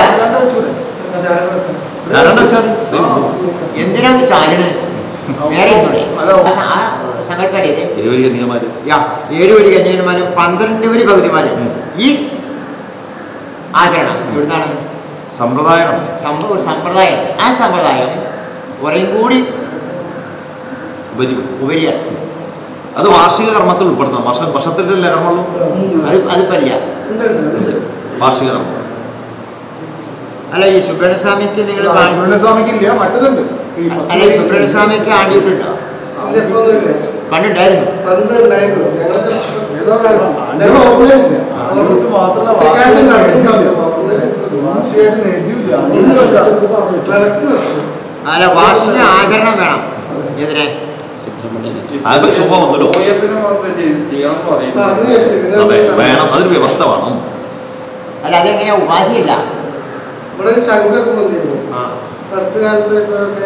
ധാരാളം വെച്ചാൽ എന്തിനാണ് ചാരണത് വേറെ ഇരുന്നൂടെ? ആ സ- ആ സങ്കല്പല്ലേ ഇത് ഇരുവരി കന്യകമാര് യാ ഏഴ് വരി കന്യന്മാരും പന്ത്രണ്ട് വരി ഭഗതിമാരും ഉം. ഈ ആചരണം ഇവിടുന്നാണ് സമ്പ്രദായം സംഭവ ഒരു സമ്പ്രദായം ആ സമ്പ്രദായം കുറേയും കൂടി ഉപരി ഉപരിയാണ് അത് വാർഷിക കർമ്മത്തിൽ ഉൾപ്പെടുത്തണം വർഷം വർഷത്തിലല്ലേ കർമ്മമുള്ളൂ അത് അത് പറ്റില്ല വാർഷിക കർമ്മം അല്ല ഈ സുബ്രഹ്മണ്യസ്വാമിക്ക് നിങ്ങൾ സ്വാമിക്ക് ഇല്ല മറ്റതുണ്ട് ഈ പത്ത് അല്ല ഈ സുബ്രഹ്മണ്യസ്വാമിക്ക് ആണ്ടിയിട്ടുണ്ടോ പണ്ടുണ്ടായിരുന്നു പന്ത് ഉണ്ടായിരുന്നു ഞങ്ങള് ഏതോ കാലത്ത് ഞങ്ങൾ ഓപ്പണില്ല ആണ്ടിട്ട് മാത്രമല്ല കുട്ടിക്കാലത്ത് നടന്നില്ല. വാർഷികമായിട്ട് നേടിയില്ല വിളക്ക് വെക്കും. അല്ല വാർഷിക ആചരണം വേണം ഇതിനെ അതിപ്പോ ചുമ്മാ ഒന്നുമില്ലോ ഓയത്തിന് വന്ന് ചെയ്- ചെയ്യാൻ പറയും പറഞ്ഞു വെച്ചിട്ട് അതെ വേണം അതൊരു വ്യവസ്ഥ വേണം അല്ല അതെങ്ങനെ ഉപാധിയല്ല ഇവിടെ ഒരു ശങ്കൊക്കെ വന്നിരുന്നു ആ. അടുത്ത കാലത്ത് ഇപ്പോഴൊക്കെ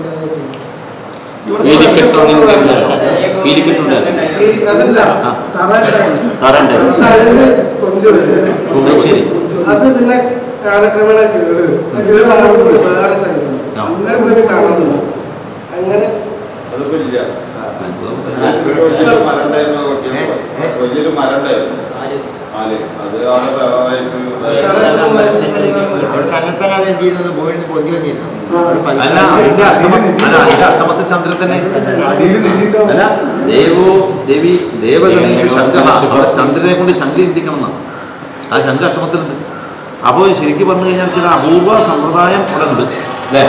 ഈ- അതല്ല ആ. തറയുണ്ടായിരുന്നു. തറണ്ട് അത് സരല് കൊഞ്ചു വെച്ചിട്ട് ശരി അത് പിന്നെ കാലക്രമേണ കേട് വരും. ആ കേട് ആകുമ്പോൾ വേറെ ശങ്കുണ്ട് ആ. അങ്ങനെ ഇവിടെ കാണുന്നില്ല അങ്ങനെ അതിപ്പോ ഇല്ല വലിയൊരു മരം ഉണ്ടായിരുന്നു കുട്ടിയെ. വലിയൊരു മരം ഉണ്ടായിരുന്നു ആല് അത് അവിടെ വേറായിട്ട് അവിടെ തന്നെ തന്നെ അത് എന്ത് ചെയ്തു ഭൂമിയിൽ നിന്ന് പൊന്തി വന്നിരുന്നു ഒരു പതി- അല്ല അതിന്റെ അഷ്ടമ അല്ല അതിന്റെ അഷ്ടമത്തെ ചന്ദ്രൻ തന്നെ അടിയിൽ നെല്ലിണ്ടാവും. അല്ല ദേവോ ദേവി ദേവഗണേഷു ശങ്ക അവിടെ ചന്ദ്രനെ കൊണ്ട് ശങ്ക ചിന്തിക്കണം എന്നാണ് ആ ശങ്ക അക്ഷമത്തിലുണ്ട് അപ്പോൾ ശരിക്കും പറഞ്ഞു കഴിഞ്ഞാൽ ചില അപൂർവ സമ്പ്രദായം അവിടെ ഉണ്ട് അല്ലേ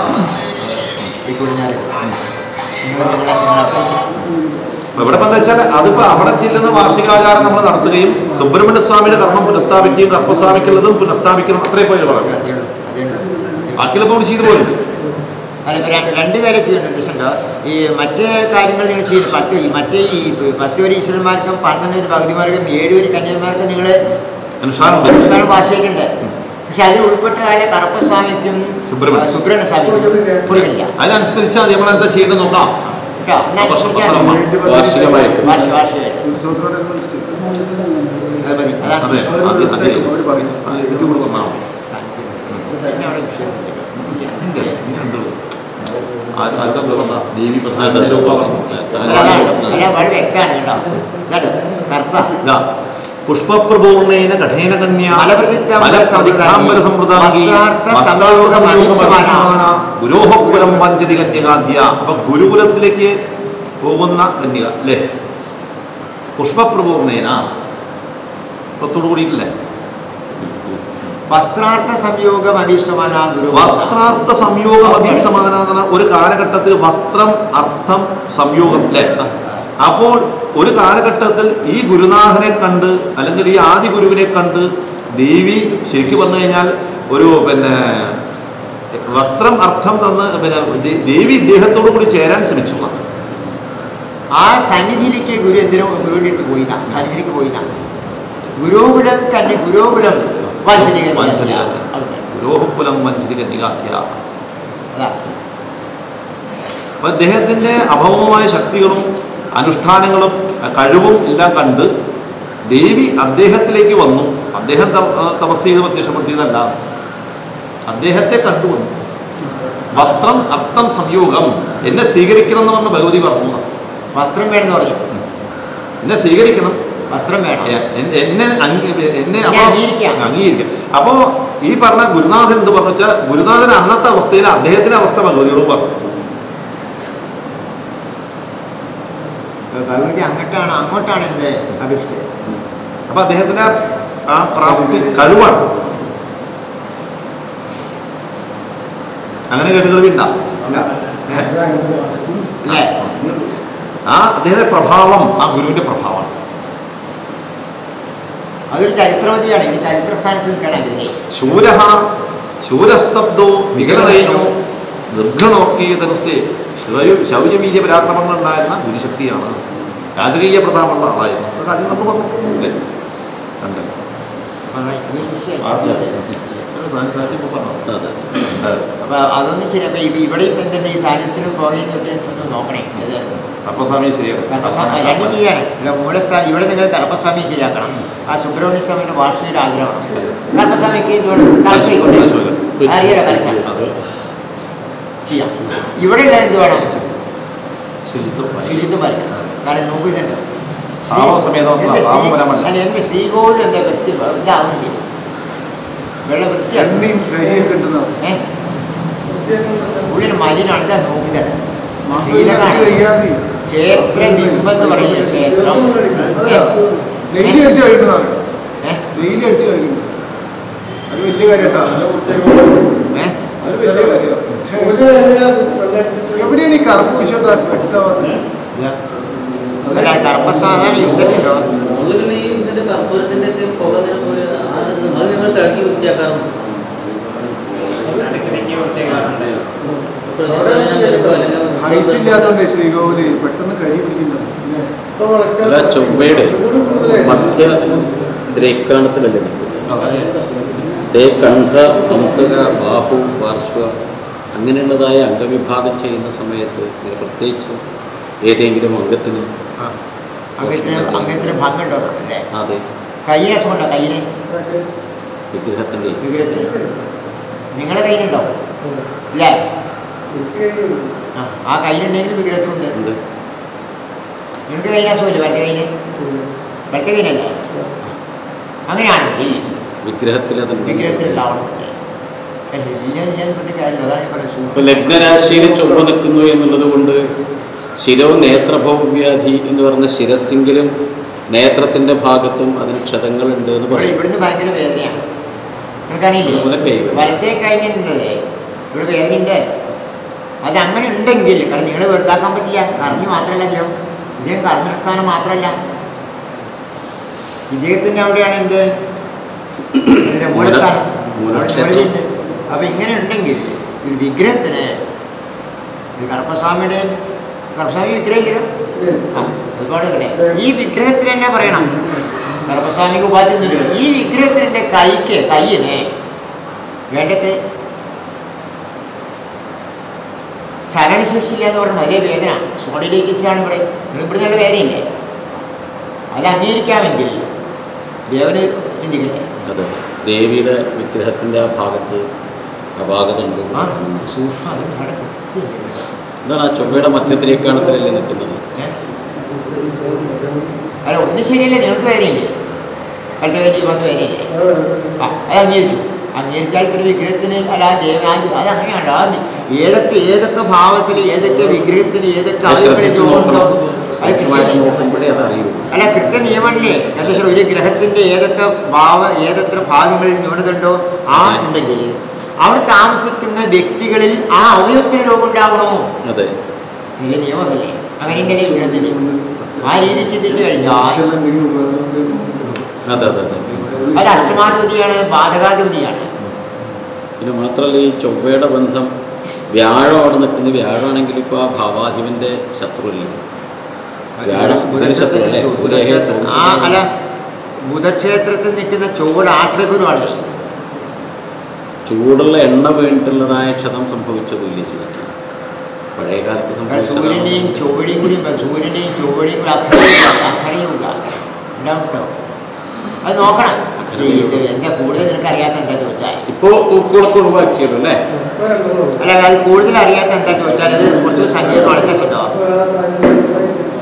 ഈ കുഞ്ഞാറ്. നിങ്ങളെ- നിങ്ങളെ- നിങ്ങളെ- അപ്പൊ ഇവിടെ ഇപ്പം എന്താ വെച്ചാൽ അതിപ്പോ അവിടെ ചെല്ലുന്ന വാർഷികാചാരം നമ്മൾ നടത്തുകയും സുബ്രഹ്മണ്യ സ്വാമിയുടെ കർമ്മം പുനഃസ്ഥാപിക്കുകയും കർപ്പസ്വാമിക്കുള്ളതും പുനഃസ്ഥാപിക്കണം അത്രേ പോയി പറഞ്ഞു അതേ ഉള്ളൂ, അതേ ഉള്ളൂ. ബാക്കിയുള്ള ഇപ്പോൾ ചെയ്തു പോലും അല്ല ഇപ്പൊ രണ്ട് രണ്ട് കാര്യം ചെയ്യുന്നുണ്ട് ഉദ്ദേശമുണ്ടോ ഈ മറ്റേ കാര്യങ്ങൾ നിങ്ങൾ ചെയ്യുന്നു പത്ത് ഈ മറ്റേ ഈ പത്ത് വരി ഈശ്വരന്മാർക്കും പന്ത്രണ്ട് വരി ഭഗതിമാർക്കും ഏഴ് വരി കന്യന്മാർക്കും നിങ്ങൾ അനുഷ്ഠാനമുണ്ട് അനുഷ്ഠാനം ഭാഷയിലുണ്ട് പക്ഷെ അതിൽ ഉൾപ്പെട്ട ആളെ കറുപ്പസ്വാമിക്കും സുബ്രഹ്മണ്യ. സുബ്രഹ്മണ്യ സ്വാമിക്കും കൊടുക്കില്ല അതിനനുസരിച്ച് അത് നമ്മൾ എന്താ ചെയ്യേണ്ടത് നോക്കാം കേട്ടോ എന്നാ അപ്പൊ ശ്രമിച്ചാൽ മതി. വാർഷികമായിട്ട് വാർഷിക വാർഷികമായിട്ട് ഉത്സവത്തോടനുബന്ധിച്ചിട്ട് അത് മതി അതാണ് അതെ അവര് അത് ദിവസം അതെ അവര് പറയും. സാന്നിധ്യത്തിൽ കുറിച്ച് ഒന്നാണ്. സാന്നിധ്യം. ഇത് തന്നെ അവിടെ വിഷയം ഇല്ല, ഇനി ഉണ്ട്. ആരും ആർക്കും എന്താ ദേവി ആ, പ്രധാന തന്നെ രൂപം പറഞ്ഞു. അല്ല, അതാണ്. അല്ല, വളരെ വ്യക്തമാണ് കേട്ടോ കേട്ടോ കറുത്ത ഇതാ പുഷ്പപ്രപൂർണേന കഠേന കന്യാ മലപ്രതിജ്ഞാംബര മലപ്രതിജ്ഞാംബര സമ്പ്രദായി വസ്ത്രാർത്ഥ വസ്ത്രാർത്ഥ സംയോഗ സംയോഗ മഹീഷമാന. മഹീഷമാന. ഗുരോഹകുലം പഞ്ചതി കന്യകാദ്യ അപ്പൊ ഗുരുകുലത്തിലേക്ക് പോകുന്ന കന്യക അല്ലേ പുഷ്പപ്രപൂർണേന പുഷ്പത്തോടു കൂടിയിട്ടില്ലേ വസ്ത്രാർത്ഥ സംയോഗം അഭീക്ഷമാന ഗുരു വസ്ത്രാർത്ഥ സംയോഗം അഭീക്ഷമാനാകുന്ന ഒരു കാലഘട്ടത്തിൽ വസ്ത്രം അർത്ഥം സംയോഗം അല്ലേ അപ്പോൾ ഒരു കാലഘട്ടത്തിൽ ഈ ഗുരുനാഥനെ കണ്ട് അല്ലെങ്കിൽ ഈ ആദി ഗുരുവിനെ കണ്ട് ദേവി ശരിക്കും പറഞ്ഞു കഴിഞ്ഞാൽ ഒരു പിന്നെ വസ്ത്രം അർത്ഥം തന്ന് പിന്നെ ദേ- ദേവി ഇദ്ദേഹത്തോടു കൂടി ചേരാൻ ശ്രമിച്ചു എന്നാണ്. ആ സന്നിധിയിലേക്ക് ഗുരു എന്തിനോ ഗുരുവിൻ്റെ അടുത്ത് പോയില്ല സന്നിധിയിലേക്ക് പോയില്ല ഗുരുകുലം കന്യ ഗുരുകുലം വാഞ്ചതി വാഞ്ചതി ഗുരോഹകുലം വഞ്ചിതി കന്യകാധ്യ അതാണ് അപ്പൊ അദ്ദേഹത്തിന്റെ അഭവമായ ശക്തികളും അനുഷ്ഠാനങ്ങളും അഹ് കഴിവും എല്ലാം കണ്ട് ദേവി അദ്ദേഹത്തിലേക്ക് വന്നു അദ്ദേഹം ത- ആ, തപസ് ചെയ്ത് പ്രത്യക്ഷപ്പെടുത്തിയതല്ല അദ്ദേഹത്തെ കണ്ടുവന്നു വസ്ത്രം അർത്ഥം സംയോഗം എന്നെ സ്വീകരിക്കണം എന്ന് പറഞ്ഞ ഭഗവതി പറഞ്ഞു വസ്ത്രം വേണമെന്ന് പറഞ്ഞു എന്നെ സ്വീകരിക്കണം വസ്ത്രം വേണം എ- എന്നെ എന്നെ അംഗീ- എന്നെ എന്നെ അപ്പൊ അംഗീകരിക്കാം. അംഗീകരിക്കാം അപ്പോ ഈ പറഞ്ഞ ഗുരുനാഥൻ എന്ത് പറഞ്ഞു വെച്ചാൽ ഗുരുനാഥൻ അന്നത്തെ അവസ്ഥയിൽ അദ്ദേഹത്തിന്റെ അവസ്ഥ ഭഗവതിയോട് പറഞ്ഞു ഭഗവതി അങ്ങോട്ടാണ് അങ്ങോട്ടാണ് എന്ത് അപേക്ഷിച്ചത് അപ്പൊ അദ്ദേഹത്തിന്റെ ആ പ്രാപ്തി കഴിവാണ് അങ്ങനെ കേട്ടുകളുണ്ടാവും ഇല്ല. അല്ലേ ആ അദ്ദേഹത്തിന്റെ പ്രഭാവം ആ ഗുരുവിന്റെ പ്രഭാവമാണ് അതൊരു ചരിത്രവതിയാണ് ഇത് ചരിത്ര സ്ഥാനത്ത് നിൽക്കണം അതിനെ ശൂര ശൂരസ്തബ്ദോ വികലതയോ നിർഘണോക്കേതനസ്ഥേ ശൗര്യവീര്യ പരാക്രമങ്ങൾ ഉണ്ടായിരുന്ന ഗുരുശക്തിയാണ് രാജകീയ പ്രതാപമുള്ള ആളായിരുന്നു അതൊക്കെ ആദ്യം നമ്മൾ പറഞ്ഞു ഇല്ലേ? കണ്ട്. അപ്പൊ അതാ ഇതൊരു വിഷയം. ഒരു സാന്നിധ്യം ഇപ്പൊ പറഞ്ഞു. അതെ ഉണ്ട്. അപ്പൊ അതൊന്നും ശരി അപ്പൊ ഇവ- ഇവിടെ ഇപ്പൊ എന്തുണ്ട് ഈ സാന്നിധ്യത്തിനും പോകുകയും ഒന്ന് നോക്കണേ അത് കർപ്പസ്വാമി ശരിയാക്കും കർപ്പസ്വാമി രണ്ടും ചെയ്യാണ് ഇവിടെ മൂലസ്ഥാനം ഇവിടെ നിങ്ങൾ കർപ്പസ്വാമി ശരിയാക്കണം ആ സുബ്രഹ്മണ്യ സ്വാമിയുടെ വാർഷികയുടെ ആഗ്രഹമാണ് കർപ്പസ്വാമിക്ക് എന്ത് വേണം കലശം കലശം. അറിയാലോ കലശം അത് ചെയ്യാം ഇവിടെയുള്ള എന്ത് വേണം ശുചിത്വം ശുചിത്വം വരണം കാരണം നോക്കൂ ഇതുണ്ട് ഭാവസമേതമല്ല, എന്റെ ശ്രീ- ഭാവപരമല്ല. അല്ല എന്റെ ശ്രീകോവിലും എന്താ വൃത്തി ഇതാവുന്നില്ല വെള്ളം വൃത്തിയാണ് എണ്ണയും കൈയൊക്കെ കിട്ടുന്നതാണ് ഏഹ് ഉള്ളിൽ മലിനാണ് ഇതാ നോക്കുന്നത് മാസം ശ്രീലകാണ് കഴിയാൽ മതി ക്ഷേത്ര ബിംബം എന്ന് പറയില്ലേ ക്ഷേത്രം ഡെയിലി അടിച്ച് കഴിക്കുന്നതാണ് ഏഹ് ഡെയിലി അടിച്ച് കഴിക്കുന്നത് അത് വലിയ കാര്യട്ടാ ഏഹ് അത് വലിയ കാര്യമാണ് പക്ഷേ എവിടെയാണ് ഈ കറുപ്പ് വിഷയം വ്യക്തമാകുന്നത് അല്ല കർമ്മസാധാരണ യുദ്ധസിണ്ടോ നമ്മള് പിന്നെ ഈ ഇതിന്റെ കർപ്പൂരത്തിന്റെ ഒക്കെ പുക ഇങ്ങനെ പോലെ ആ ഇത് അത് ഞങ്ങൾ കഴുകി വൃത്തിയാക്കാറുണ്ട് പ്രതിഷ്ഠാനം വരുമ്പോ അല്ലെങ്കിൽ ഹൈറ്റ് ഇല്ലാത്തതുകൊണ്ട് ശ്രീകോവില് പെട്ടെന്ന് കരി പിടിക്കുന്നത് അല്ല ചൊവ്വയുടെ മധ്യ ദ്രേക്കാണത്തിലല്ലേ നിൽക്കുന്നത് തേ കണ്ഠ ഹംസക ബാഹു പാർശ്വ അങ്ങനെയുള്ളതായ അംഗവിഭാഗം ചെയ്യുന്ന സമയത്ത് ഇത് പ്രത്യേകിച്ച് ഏതെങ്കിലും അംഗത്തിന് അങ്ങനത്തിന് അങ്ങനത്തിന് ഭംഗുണ്ടോ അല്ലേ അതെ കയ്യിനെ സുഖമുണ്ടോ കയ്യിന് വിഗ്രഹത്തിൻ്റെ വിഗ്രഹത്തിന് നിങ്ങളുടെ കയ്യിലുണ്ടോ ഇല്ലേ ആ, ആ കയ്യിലുണ്ടെങ്കിൽ വിഗ്രഹത്തിനുണ്ട് ഉണ്ട് നിങ്ങൾക്ക് കയ്യിന് അസുഖമില്ല വലത്തെ കയ്യിന് വലത്തെ കയ്യിനല്ലേ അങ്ങനെയാണെങ്കിൽ വിഗ്രഹത്തിൽ അതുണ്ട് വിഗ്രഹത്തിലുണ്ടാവണം ഇല്ല ഇല്ലെന്ന് പറഞ്ഞിട്ട് കാര്യമില്ല അതാണ് ഈ പറയുന്നത് ഇപ്പൊ സൂക്ഷ്മം ലഗ്നരാശിയിൽ ചൊവ്വ നിൽക്കുന്നു എന്നുള്ളത് കൊണ്ട് ശിരോ നേത്രഭൗവ്യാധി എന്ന് പറഞ്ഞ ശിരസ്സെങ്കിലും നേത്രത്തിന്റെ ഭാഗത്തും അതിന് ക്ഷതങ്ങളുണ്ട് എന്ന് ഇവിടെ പറയും ഇവിടുന്ന് ഭയങ്കര വേദനയാണ് നിങ്ങൾക്കറിയില്ലേ അതുപോലെ കൈ വേദന. വലത്തെ കൈനുണ്ടത് ഇവിടെ വേദനയുണ്ട് അത് അങ്ങനെ ഉണ്ടെങ്കിൽ കാരണം നിങ്ങൾ വെറുതാക്കാൻ പറ്റില്ല കർമ്മി മാത്രമല്ല അദ്ദേഹം ഇദ്ദേഹം കർമ്മസ്ഥാനം മാത്രമല്ല ഇദ്ദേഹത്തിൻ്റെ അവിടെയാണ് എന്ത് ഇതിന്റെ മൂലസ്ഥാനം അവിടെ മൂലക്ഷേത്രം. മുകളിലുണ്ട് അപ്പൊ ഇങ്ങനെ ഉണ്ടെങ്കിൽ ഒരു വിഗ്രഹത്തിന് ഒരു കർപ്പസ്വാമിയുടെ കർപ്പസ്വാമി വിഗ്രഹം ഇല്ലല്ലോ ആ, ഒരുപാട് ഇവിടെ ഈ വിഗ്രഹത്തിന് തന്നെ പറയണം കർപ്പസ്വാമിക്ക് ഉപാധിയൊന്നുമില്ല ഈ വിഗ്രഹത്തിൻ്റെ കൈക്ക് കയ്യിന് വേണ്ടത് ചലനശേഷി ഇല്ല എന്ന് പറഞ്ഞാൽ വലിയ വേദന സ്പോണ്ടിലൈറ്റിസാണ് ഇവിടെ നിങ്ങൾ ഇവിടെ നല്ല വേദനയില്ലേ അത് അംഗീകരിക്കാമെങ്കിൽ ദേവന് ചിന്തിക്കട്ടെ അതെ ദേവിയുടെ വിഗ്രഹത്തിന്റെ ആ ഭാഗത്ത് അപാകത ഉണ്ട് ആ സൂക്ഷ്മം അത് അവിടെ കൃത്യമില്ല. എന്താണ് ആ ചൊവ്വയുടെ മധ്യത്തിലേക്കാണത്തിലല്ലേ നിൽക്കുന്നത് ഏ? അല്ല ഒന്നും ശരിയല്ലേ നിങ്ങൾക്ക് വേദനയില്ലേ അടുത്ത വേദന പത്ത് വേദനയില്ലേ ആ അത് അംഗീകരിച്ചു അംഗീകരിച്ചാൽ പിന്നെ വിഗ്രഹത്തിന് അല്ല ദേവാദി അത് അങ്ങനെയാണ് ആ വി- ഏതൊക്കെ ഏതൊക്കെ ഭാവത്തിൽ ഏതൊക്കെ വിഗ്രഹത്തിന് ഏതൊക്കെ അത് അവയവങ്ങളിൽ ശ്രദ്ധിച്ചു രോഗമുണ്ടോ നോക്കണം അത് സൂക്ഷ്മമായിട്ട് കൃത്യം- നോക്കുമ്പോഴേ അത് അറിയൂ അല്ല കൃത്യ നിയമമല്ലേ എന്താ വെച്ചാൽ ഒരു ഗ്രഹത്തിന്റെ ഏതൊക്കെ ഭാവ ഏതൊക്കെ ഭാഗങ്ങളിൽ ന്യൂനതയുണ്ടോ ആ ഉണ്ടെങ്കിൽ അവിടെ താമസിക്കുന്ന വ്യക്തികളിൽ ആ അവയവത്തിന് രോഗം ഉണ്ടാവണോ അതെ വലിയ നിയമമല്ലേ അങ്ങനെ ഉണ്ടല്ലേ ഗ്രഹത്തിന് ആ രീതി ചിന്തിച്ചു കഴിഞ്ഞാൽ എന്തെങ്കിലും ഉപകരണം അതെ അതെ അതെ അത് അഷ്ടമാധിപതിയാണ് ബാധകാധിപതിയാണ് പിന്നെ മാത്രമല്ല ഈ ചൊവ്വയുടെ ബന്ധം വ്യാഴം അവിടെ നിൽക്കുന്ന വ്യാഴമാണെങ്കിൽ ഇപ്പോൾ ആ ഭാവാധിപന്റെ ശത്രുവല്ലേ വ്യാഴം ബുധന് ശത്രു അല്ലേ സൂര്യ ആ അല്ല ബുധക്ഷേത്രത്തിൽ നിൽക്കുന്ന ചൊവ്വയുടെ ആശ്രയഗുരുവാണ് ചൂടുള്ള എണ്ണ വീണിട്ടുള്ളതായ ക്ഷതം സംഭവിച്ചതില്ലേ ശരിക്കും പഴയ കാലത്ത് സൂര്യനെയും സംഭവിച്ചതാണ് ചൊവ്വടിയും കൂടി സൂര്യനെയും ചൊവ്വടിയും കൂടി അഖരയുക അഖരയുക ഉണ്ടാവുണ്ടോ അത് നോക്കണം പക്ഷേ ഇത് എന്താ കൂടുതൽ നിനക്ക് അറിയാത്ത എന്താ ചോദിച്ചാൽ ഇപ്പോ തൂക്കുകളൊക്കെ ഒഴിവാക്കിയല്ലോ അല്ലേ അല്ല അത് കൂടുതൽ അറിയാത്ത എന്താ ചോദിച്ചാൽ അത് കുറച്ച് സങ്കീർണ്ണമാണ് കേട്ടോ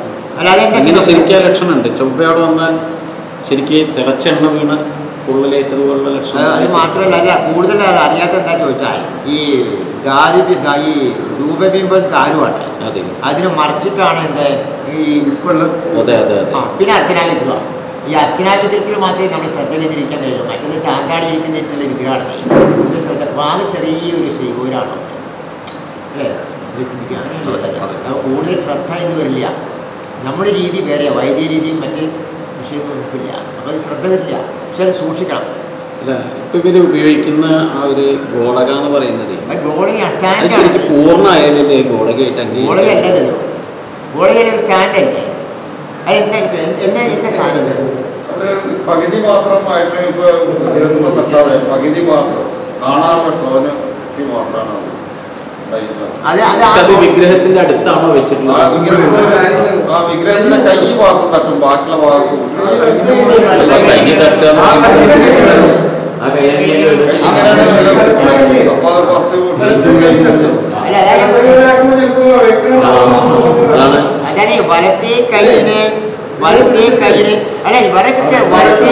അല്ലാതെ എന്താ ഇങ്ങനെ സുഖം? ശരിക്കും ആ ലക്ഷണമുണ്ട് ചൊവ്വയോടെ വന്നാൽ ശരിക്കും തിളച്ച എണ്ണ വീണ് പൊള്ളലേറ്റതുപോലുള്ള അത് അത് ലക്ഷണം മാത്രമല്ല അല്ല കൂടുതൽ അത് അറിയാത്ത എന്താ ചോദിച്ചാൽ ഈ ദാരു ഈ രൂപബിംബം ദാരുവാണ് അതെ അതിന് മറിച്ചിട്ടാണ് എന്ത് ഈ വെള്ളം അതെ അതെ അതെ ആ, പിന്നെ അർച്ചനാവിഗ്രഹം ഈ അർച്ചനാവിഗ്രഹത്തിൽ മാത്രമേ നമ്മൾ ശ്രദ്ധയിലിരിക്കാൻ കഴിയുള്ളൂ മറ്റൊന്ന് ചാന്താടി ഇരിക്കുന്ന രീതിയിലുള്ള വിഗ്രഹമാണ് ഇത് ശ്രദ്ധ ആകെ ചെറിയൊരു ശൈവൂരാണ് അല്ലേ ഇത് ചിന്തിക്കുക അങ്ങനെയൊന്നുമല്ല. അതെ. അത് കൂടുതൽ ശ്രദ്ധ എന്ന് വരില്ല നമ്മുടെ രീതി വേറെ വൈദ്യ രീതിയും മറ്റ് വിഷയമൊന്നും നമുക്കില്ല അപ്പോൾ അത് ശ്രദ്ധ വരില്ല പക്ഷെ അത് സൂക്ഷിക്കണം അല്ല ഇപ്പൊ ഇവര് ഉപയോഗിക്കുന്ന ആ ഒരു ഗോളക എന്ന് പറയുന്നത് അത് ഗോളി അത് അസ്റ്റാൻഡാണ് ശരിക്കും പൂർണ്ണമായാലല്ലേ ഗോളകയായിട്ട് അംഗീകരിക്കും ഗോളയല്ലതല്ലോ ഗോളയിൽ ഒരു സ്റ്റാൻഡല്ലേ അത് എന്താ എന്താ എന്താ സാധനം ഇത്? അത് പകുതി മാത്രമായിട്ട് ഇപ്പൊ ഇതൊന്നും തട്ടാതെ പകുതി മാത്രം കാണാനുള്ള ഷോനക്ക് മാത്രമാണ് അത് ഉണ്ടായിട്ടുള്ളത്. അത് അത് ആ അത് വിഗ്രഹത്തിന്റെ അടുത്താണോ ആ വെച്ചിട്ടുള്ളത് വിഗ്രഹത്തിന്റെ ആ വിഗ്രഹത്തിന്റെ കൈ ഭാഗം തട്ടും ബാക്കിയുള്ള ഭാഗം അല്ല, കൈ തട്ടുക എന്ന് പറയുന്നത് ആ കൈയ്യടിയിൽ ഒരു- കൈ ഇങ്ങനെയാണ് വിരൽ അപ്പൊ അത് കുറച്ച് അല്ല അതാ ഞാൻ പറഞ്ഞത്. അതാണ് അതാണ് വലത്തേ കൈയിന് വലത്തേ കൈയിന് അല്ല വലത്തെ വലത്തേ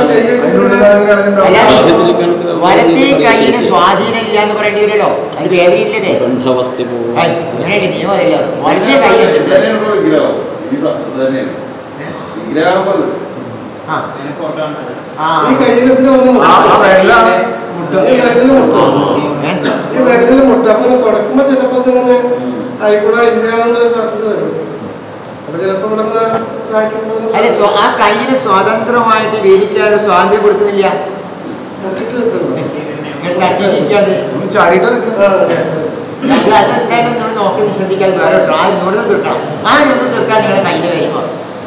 അല്ലാതെ വലത്തേ കൈയിന് സ്വാധീനം ഇല്ല എന്ന് പറയേണ്ടി വരുമല്ലോ അത് വേദനയില്ലതേ ബന്ധവസ്തി പോകും അങ്ങനെയല്ലേ നിയമം അതില്ല വലത്തേ കൈ എന്തുണ്ട് തന്നെയുള്ള വിഗ്രഹം ഇത് തന്നെയാണ് വിഗ്രഹം അത് ആ ആ ഈ കയ്യിലെത്തിന് വന്ന് ആ ആ വിരലാണ് ഈ വിരലില് മുട്ടും. ഏ? ഈ വിരലില് മുട്ടും അപ്പൊ ഇങ്ങനെ തുടക്കുമ്പോ ചിലപ്പോ ഇങ്ങനെ ആയിക്കൂടെ ഇല്ലാന്നുള്ളൊരു സാധ്യത വരും അപ്പൊ ചിലപ്പോ ഇവിടെ അല്ല സ്വ- ആ കൈയിന് സ്വതന്ത്രമായിട്ട് വേദിക്കാനുള്ള സ്വാതന്ത്ര്യം കൊടുക്കുന്നില്ല മുട്ടിട്ട് നിൽക്കണം ഇങ്ങനെ തട്ടിയിരിക്കാതെ ഒന്ന് ചാടിയിട്ടാ നിൽക്കുന്നത് ആ, അതെ. ഞങ്ങൾ അത് എന്തായാലും നിങ്ങൾ നോക്കി ശ്രദ്ധിക്കാതെ വേറെ ഒരു ആ ന്യൂനതം തീർക്കണം ആ ന്യൂനതം തീർക്കാൻ നിങ്ങളുടെ കയ്യിൽ വരുമോ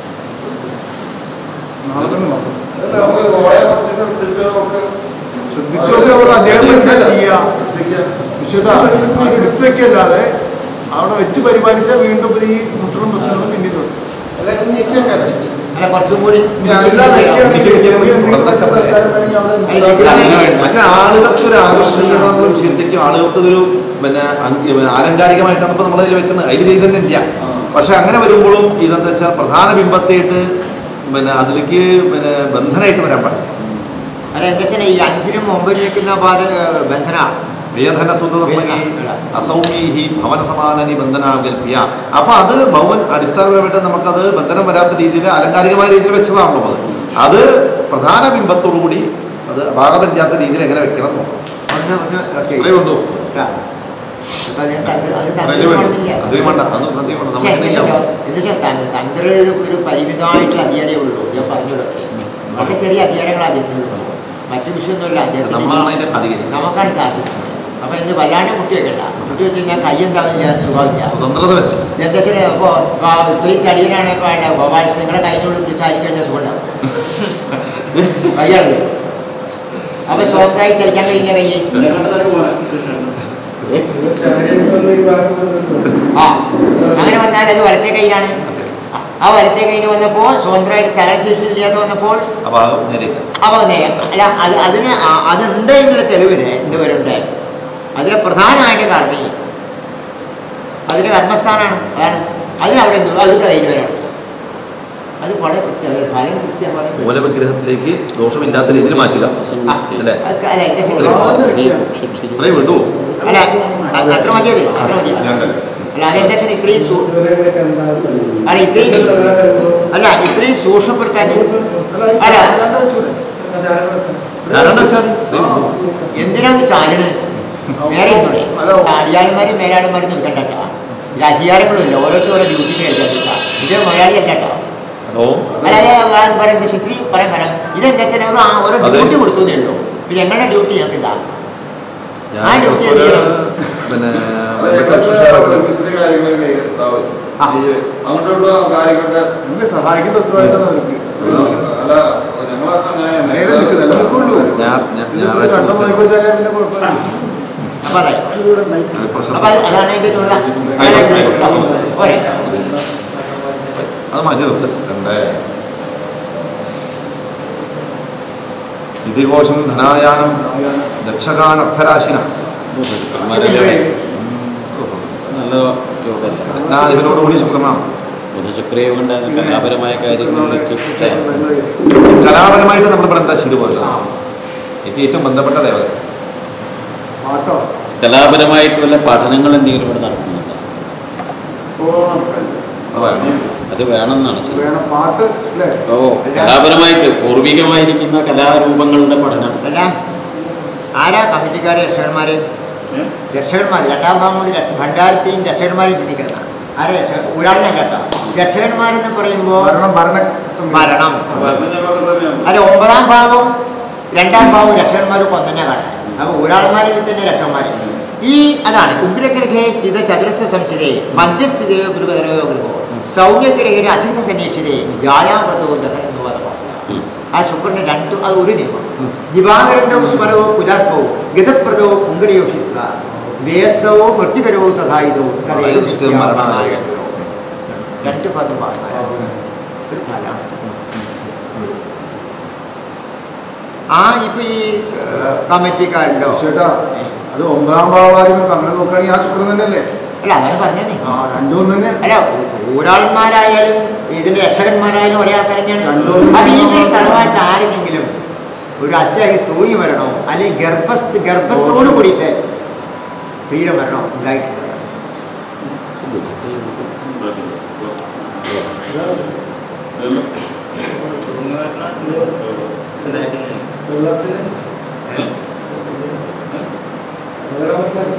നാളെ തന്നെ നോക്കാം അത് നമുക്ക് നമ്മള് ഓളെ കുറച്ച് ശ്രദ്ധിച്ച് നമുക്ക് ശ്രദ്ധിച്ചോക്കെ അവർ അദ്ദേഹം എന്താ ചെയ്യുക വിശുദ്ധ അത് എടുത്തു വെക്കല്ലാതെ അവിടെ വെച്ച് പരിപാലിച്ചാൽ വീണ്ടും ഇവര് ഈ മുട്ടണം പ്രശ്നങ്ങൾ പിന്നീട് വരും. അല്ല, ഇത് നീക്കിയൊക്കെ അല്ല കുറച്ചും കൂടി ഇനി അതെല്ലാം വെക്കുകയാണെങ്കിൽ എന്തെങ്കിലും ആൾക്കാർ വേണമെങ്കിൽ അവിടെ അല്ല, അങ്ങനെ വേണ്ട. മറ്റേ ആളുകൾക്ക് ഒരു ആകർഷണം ശരിക്കും ആളുകൾക്ക് ഇതൊരു പിന്നെ അങ് പിന്നെ ആലങ്കാരികമായിട്ടാണ് ഇപ്പോൾ നമ്മളതിൽ വെച്ചത് അതിൽ രീതി തന്നെ ഇല്ല പക്ഷെ അങ്ങനെ വരുമ്പോഴും ഇതെന്താ വെച്ചാൽ പ്രധാന ബിംബത്തെയിട്ട് പിന്നെ അതിലേക്ക് പിന്നെ ബന്ധനമായിട്ട് വരാൻ പാടില്ല അല്ല എന്താ വെച്ചാൽ ഈ അഞ്ചിനും ഒമ്പതിനും നിൽക്കുന്ന ബാധ ബന്ധന വേദന സുതർമ്മകി അസൗമ്യഹി ഭവന സമാനനി ബന്ധനാകൽപ്പിയ അപ്പൊ അത് ഭവൻ അടിസ്ഥാനപരമായിട്ട് നമുക്കത് ബന്ധനം വരാത്ത രീതിയിൽ അലങ്കാരികമായ രീതിയിൽ വെച്ചതാണല്ലോ അത് അത് പ്രധാന ബിംബത്തോടു കൂടി അത് അപാകതമില്ലാത്ത രീതിയിൽ എങ്ങനെ വെക്കണം എന്ന് നോക്കണം. ഒന്ന് ഒന്ന് ഓക്കെ അത്രേ ഉള്ളൂ അപ്പൊ അത് തന്ത്രി അത് അതിൽ തന്ത്രി വേണ്ട പറഞ്ഞില്ല അതിൽ വേണ്ട അന്ന് സത്യം വേണ്ട പക്ഷേ നമ്മൾ എന്താ വെച്ചാൽ എന്താ വെച്ചാൽ തന്ത്രി തന്ത്രിയുടെ ഒരു പരിമിതമായിട്ടുള്ള അധികാരമേ ഉള്ളൂ ഞാൻ പറഞ്ഞു വളരെ ചെറിയ അധികാരങ്ങൾ അദ്ദേഹത്തിനുള്ളൂ മറ്റു വിഷയമൊന്നുമില്ല നമ്മളാണ് അദ്ദേഹത്തിന് അതിന്റെ അധികാരി നമുക്കാണ് സാധിക്കുന്നത് അപ്പൊ ഇന്ന് വല്ലാണ്ട് കുട്ടി വെക്കണ്ട കുട്ടി വെച്ച് കഴിഞ്ഞാൽ കൈ എന്താവില്ല സുഖമില്ല സ്വതന്ത്രത പറ്റും എന്താ വെച്ചാൽ അപ്പോൾ ഇത്രയും തടിയനാണ് ഇപ്പോൾ വേണ്ട ഗോപാലകൃഷ്ണൻ നിങ്ങളുടെ കൈനോട് പിടിച്ചാരി കഴിഞ്ഞാൽ സുഖം ഉണ്ടാവും കൈയാണ് അപ്പൊ സ്വന്തമായി ചലിക്കാൻ കഴിയില്ല കൈ ചാരിയൊക്കെ ഈ ഭാഗം വന്നിട്ടുണ്ട്. ആ അങ്ങനെ വന്നാൽ അത് വലത്തെ കൈയിലാണ് ആ വലത്തെ കയ്യിൽ വന്നപ്പോൾ സ്വതന്ത്രമായിട്ട് ചലനശേഷി ഇല്ലാതെ വന്നപ്പോൾ അപാകം നേരെ അപ്പോൾ നേരം അല്ല അത് അതിന് ആ- അതുണ്ട് എന്നുള്ള തെളിവിന് എന്ത് വരുന്നുണ്ട് അതിലെ പ്രധാനമായിട്ട് കർമ്മി അതിൻ്റെ കർമ്മസ്ഥാനാണ് അതാണ് അതിനവിടെ എന്ത് അത് കയ്യിൽ വരണം അത് വളരെ കൃത്യം അത് ഫലം കൃത്യമാണ് മൂലവിഗ്രഹത്തിലേക്ക് ദോഷമില്ലാത്ത രീതിയിൽ മാറ്റുക അല്ലേ? അല്ല എന്താ ശരി ഇത്രയും വേണ്ടു അല്ല അ- അത്ര മതി അത് അത്ര മതി അല്ല അതെന്താ ശരി ഇത്രയും സൂ ഇവരെയൊക്കെ കണ്ടാൽ അല്ല ഇത്രയും സൂ- അല്ല ഇത്രയും സൂക്ഷ്മപ്പെടുത്താൻ അല്ല ധാരാളം വെച്ചാൽ എന്തിനാണ് ചാരണത് നേരെ ഇരുന്നോളെ ചാടിയാലന്മാരും മേലാളന്മാരും നിൽക്കണ്ട കേട്ടോ ഇതിൽ അധികാരങ്ങളുമില്ല ഓരോരുത്തരും ഓരോ ഡ്യൂട്ടി കേൾക്കാ ഇത് മലയാളി അല്ല കേട്ടോ ഹലോ അല്ലാതെ പറയാൻ പറയുന്നത് ശക്തി പറയാൻ പറയാം ഇതെന്താ വെച്ചാൽ ഒരു ആ- ഓരോ അതെ. ഡ്യൂട്ടി കൊടുത്തു എന്നേ ഉള്ളൂ പിന്നെ ഞങ്ങളുടെ ഡ്യൂട്ടി ഞങ്ങൾക്ക് ഇതാ ആ ഞാൻ ഡ്യൂട്ടി ഒരു എന്ത് ചെയ്യണം? പിന്നെ ഓഫീസിലെ കാര്യങ്ങളൊക്കെ ഉണ്ടാവും ആ. ഈ അങ്ങോട്ടും ഇങ്ങോട്ടും കാര്യങ്ങളൊക്കെ എന്നെ സഹായിക്കേണ്ട ഉത്തരവാദിത്തം അവർക്ക് അല്ല ഞങ്ങളൊക്കെ അങ്ങനെയല്ലേ നിൽക്കുന്നത് അല്ല നിൽക്കുള്ളൂ ഞാൻ ഞാൻ ഇതിപ്പോ ഞായറാഴ്ച കണ്ട ദിവസം പോയിക്കോച്ചാൽ പിന്നെ കുഴപ്പമില്ല അപ്പൊ അതായി ഞാൻ പ്രശസ്ത അപ്പൊ അത് അതാണ് അതിന്റെ ചുരുള ആയിക്കോട്ടെ. പോരെ അത് മാറ്റി നിർത്ത് രണ്ടേ ഇതികോശം ധനായാനം രക്ഷകാൻ അർത്ഥരാശിന നല്ല യോഗമല്ല യജ്ഞാധിപനോടുകൂടി ശുക്രനാണ് ബുധശുക്രയോഗം ഉണ്ടാകുന്ന കലാപരമായ കാര്യങ്ങളിലേക്ക് പക്ഷേ കലാപരമായിട്ട് നമ്മളിവിടെ എന്താ ചെയ്തു പോയല്ലോ എനിക്ക് ഏറ്റവും ബന്ധപ്പെട്ട ദേവത പാട്ടോ കലാപരമായിട്ട് വല്ല പഠനങ്ങൾ എന്തെങ്കിലും ഇവിടെ നടക്കുന്നുണ്ടോ അതാണ് അത് വേണമെന്നാണ് ശരി. വേണം പാട്ട് അല്ലേ ഓ കലാപരമായിട്ട് പൂർവികമായിരിക്കുന്ന കലാരൂപങ്ങളുടെ പഠനം അല്ല ആരാ കമ്മിറ്റിക്കാരെ രക്ഷകന്മാര് രക്ഷകന്മാർ രണ്ടാം ഭാഗം കൂടി രക്ഷ- ഭണ്ഡാരത്തെയും രക്ഷകന്മാരെയും ചിന്തിക്കണം ആരാ രക്ഷ ഒരാളിനെ കേട്ടോ രക്ഷകന്മാരെന്ന് പറയുമ്പോൾ ഭരണം ഭരണ സംവിധാനം. മരണം ഭരണചക്രമൊക്കെ തന്നെയാണ് അല്ല ഒമ്പതാം ഭാവം രണ്ടാം ഭാവം രക്ഷകന്മാർ കൊന്നെ കാണാം അപ്പൊ ഒരാൾമാരിൽ തന്നെ രക്ഷകന്മാരെ ഈ അതാണ് ഉഗ്രഗ്രഹേ സ്ഥിത ചതുരസ്ഥ സംസ്ഥിതേ മധ്യസ്ഥിതയോ ഗൃഹരയോ ഗൃഹോ സൗമ്യഗ്രഹേ അസിംഹ സന്വേഷിതേ ജായാവതോ ദഹനോദപാസ ഉം. ആ ശുക്രന്റെ രണ്ടും അത് ഒരു നിയമം ദിവാകരന്തവും സ്മരവോ കുജാർക്കോ ഗതപ്രദോ പുങ്കരയോഷിത വേസവോ മൃത്യുകരോ തഥായിതോ തഥൈവ ദൃഷ്ടിയോ മരണായ. രണ്ട് പദം പാടാം ഒരു ഫലം ആ ഇപ്പൊ ഈ കമ്മിറ്റിക്കാരിലോ ചേട്ടാ അത് ഒമ്പതാം ഭാവമായിരിക്കും അങ്ങനെ നോക്കുകയാണെങ്കിൽ ആ ശുക്രൻ തന്നെയല്ലേ അല്ല അങ്ങനെ പറഞ്ഞേ ആ രണ്ടും തന്നെ അല്ല ഒരാൾമാരായാലും ഇതിന്റെ രക്ഷകന്മാരായാലും ഒരേ ആൾക്കാർ തന്നെയാണ് രണ്ടും അപ്പൊ ഈ തറവാട്ട് ആരെങ്കിലും ഒരു അത്യാഹി തൂങ്ങി വരണോ അല്ലെങ്കിൽ ഗർഭസ്ഥ ഗർഭത്തോട് കൂടിയിട്ട് സ്ത്രീയുടെ മരണോ ഉണ്ടായിട്ടുണ്ട് വെള്ളത്തിന് പകരം വെക്കാൻ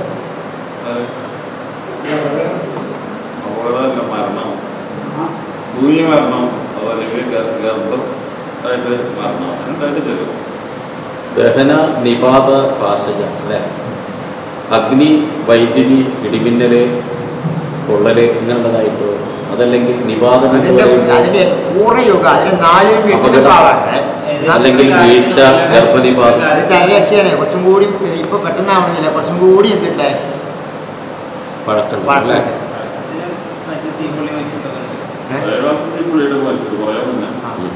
അപകടമല്ല മരണം തൂങ്ങി മരണം അതല്ലെങ്കിൽ ഗർ- ഗർഭം ആയിട്ട് മരണം ഉണ്ടായിട്ട് തരും ദഹന നിപാത പാശജ അല്ലേ അഗ്നി വൈദ്യുതി ഇടിമിന്നല് പൊള്ളല് ഇങ്ങനെയുള്ളതായിട്ടോ അതല്ലെങ്കിൽ നിപാതം എന്ന് അതിന്റെ പറയുമ്പോൾ അതിന്റെ പൂർണ്ണയോഗ അതിന്റെ നാലും എട്ടിനും അപകടം. ഭാഗമാണ് അല്ലെങ്കിൽ വീഴ്ച ഗർഭനിപാതം അത് ചരരസ്യാണ് കുറച്ചും കൂടി ഇപ്പൊ പെട്ടെന്നാവണമെന്നില്ല കുറച്ചും കൂടി എന്തുണ്ട് പഴക്കം അല്ലേ വഴക്കുണ്ട്. ഏ? ഈ പുള്ളിയുടെ മരിച്ചത് പോയാൽ പിന്നെ ഉം.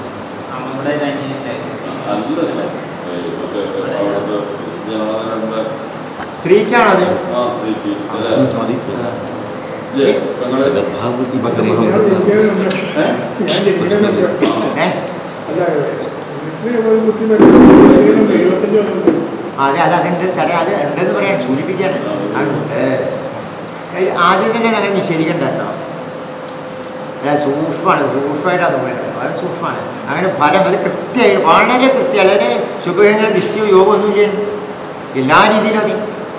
അല്ല അവിടുത്തെ ജനങ്ങളുടെ സ്ത്രീക്കാണോ അത് ആ സ്ത്രീക്ക് അല്ലേ മതി ഇല്ലേ? പെങ്ങളെ സഹഭാഗി പത്ത് സ്ത്രീ. ഏ? ഏ? അല്ല വീട്ടില് ഒരു കുട്ടി മരിച്ചു എഴുപത്തഞ്ച് കൊല്ലം അതെ അത് അതിന്റെ ചില അത് ഉണ്ടെന്ന് പറയാൻ സൂചിപ്പിക്കാണ് അതുണ്ട് ഏയ് ആദ്യം തന്നെ ഞങ്ങൾ നിഷേധിക്കണ്ട കേട്ടോ അല്ല സൂക്ഷ്മമാണ് സൂക്ഷ്മമായിട്ടാണ് പറയുന്നത് വളരെ സൂക്ഷ്മമാണ് അങ്ങനെ ഫലം അത് കൃത്യമായി വളരെ കൃത്യമാണ് അതിന് ശുഭങ്ങൾ ദൃഷ്ടിയോ യോഗം ഒന്നുമില്ല എല്ലാ രീതിയിലും അതി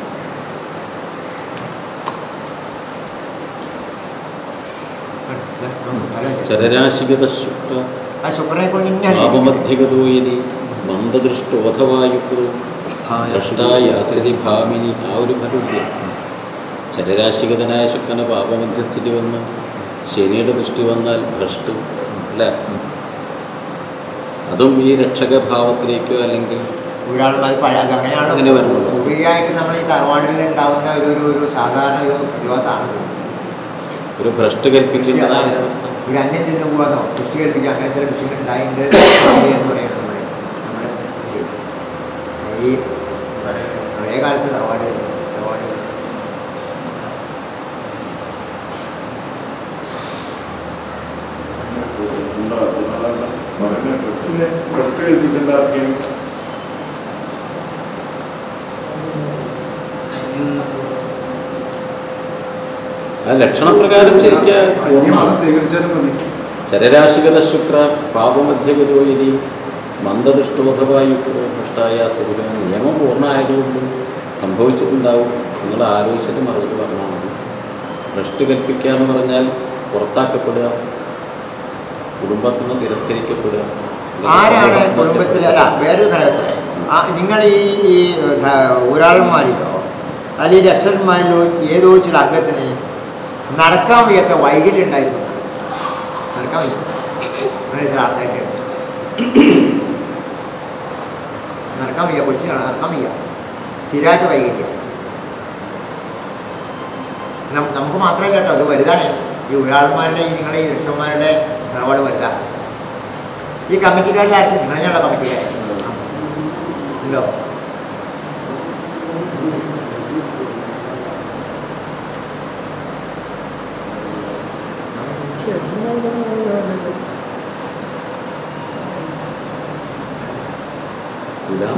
ചരരാശിഗത ശുക്ര ആ ശുക്രനെ കൊണ്ട് തന്നെയാണ് പാപമധ്യഗതോ യതി മന്ദദൃഷ്ടോധവായുക്തോ ഭ്രഷ്ടായ അസരി ഭാമിനി ആ ഒരു ഫലമില്ല ചരരാശിഗതനായ ശുക്രന് പാപമധ്യസ്ഥിതി വന്ന് ശനിയുടെ ദൃഷ്ടി വന്നാൽ ഭ്രഷ്ട് അല്ല അതും ഈ രക്ഷകഭാവത്തിലേക്കോ അല്ലെങ്കിൽ ഒരാൾ അത് പഴയ അത് അങ്ങനെയാണ് അങ്ങനെ വരുന്നത്. പുതിയതായിട്ട് നമ്മൾ ഈ തറവാടിൽ ഉണ്ടാവുന്ന ഒരു ഒരു ഒരു സാധാരണ ഒരു പ്രതിഭാസമാണ് ഒരു ഭ്രഷ്ട് കൽപ്പിക്കുന്നതായ അവസ്ഥ ഒരു അന്യം തിന്നു പോകാന്നോ കൃഷി കൽപ്പിക്കുക അങ്ങനെ ചില വിഷയങ്ങൾ ഉണ്ടായിട്ടുണ്ട് എന്ന് പറയുന്നത് നമ്മുടെ നമ്മുടെ ഈ പഴയ കാലത്ത് തറവാട് തറവാട് ഉണ്ടോ? അതിനാണ് പറഞ്ഞത്. ഭ്രഷ്ട് കൽപ്പിക്കേണ്ട ആർക്കെയും ആ ലക്ഷണപ്രകാരം ശരിക്കും പൂർണ്ണമാണ് സ്വീകരിച്ചാലും മതി ചരരാശിഗത ശുക്ര പാപമധ്യഗതോ യതി മന്ദദുഷ്ടോധവായുക്തോ ഭ്രഷ്ടായ സുഖം നിയമം പൂർണ്ണമായതുകൊണ്ട് സംഭവിച്ചിട്ടുണ്ടാവും നിങ്ങൾ ആലോചിച്ചിട്ട് മറുപടി പറഞ്ഞാൽ മതി ഭ്രഷ്ട് കൽപ്പിക്കുക എന്ന് പറഞ്ഞാൽ പുറത്താക്കപ്പെടുക കുടുംബത്തിൽ നിന്ന് തിരസ്കരിക്കപ്പെടുക ആരാണ് കുടുംബത്തിൽ അല്ല വേറൊരു ഘടകത്തിൽ ആ നിങ്ങൾ ഈ ഈ ധ- ഒരാൾമാരിലോ അല്ലെങ്കിൽ രക്ഷന്മാരിലോ ഏതോ ചില അംഗത്തിന് നടക്കാൻ വയ്യാത്ത വൈകല്യം ഉണ്ടായിരുന്നു നടക്കാൻ വയ്യ അങ്ങനെ ചില ആൾക്കാരുണ്ട് നടക്കാൻ വയ്യ കൊച്ചു നടക്കാൻ വയ്യ സ്ഥിരമായിട്ട് വൈകല്യം നം- നമുക്ക് മാത്രമല്ല കേട്ടോ അത് വലുതാണ് ഈ ഒരാൾമാരുടെ ഈ നിങ്ങളുടെ ഈ രക്ഷന്മാരുടെ നിലപാട് വലുതാണ് ഈ കമ്മിറ്റിക്കാരിലായിരിക്കും നിങ്ങളുള്ള കമ്മിറ്റിക്കാരെ ഉണ്ടോ തുലാം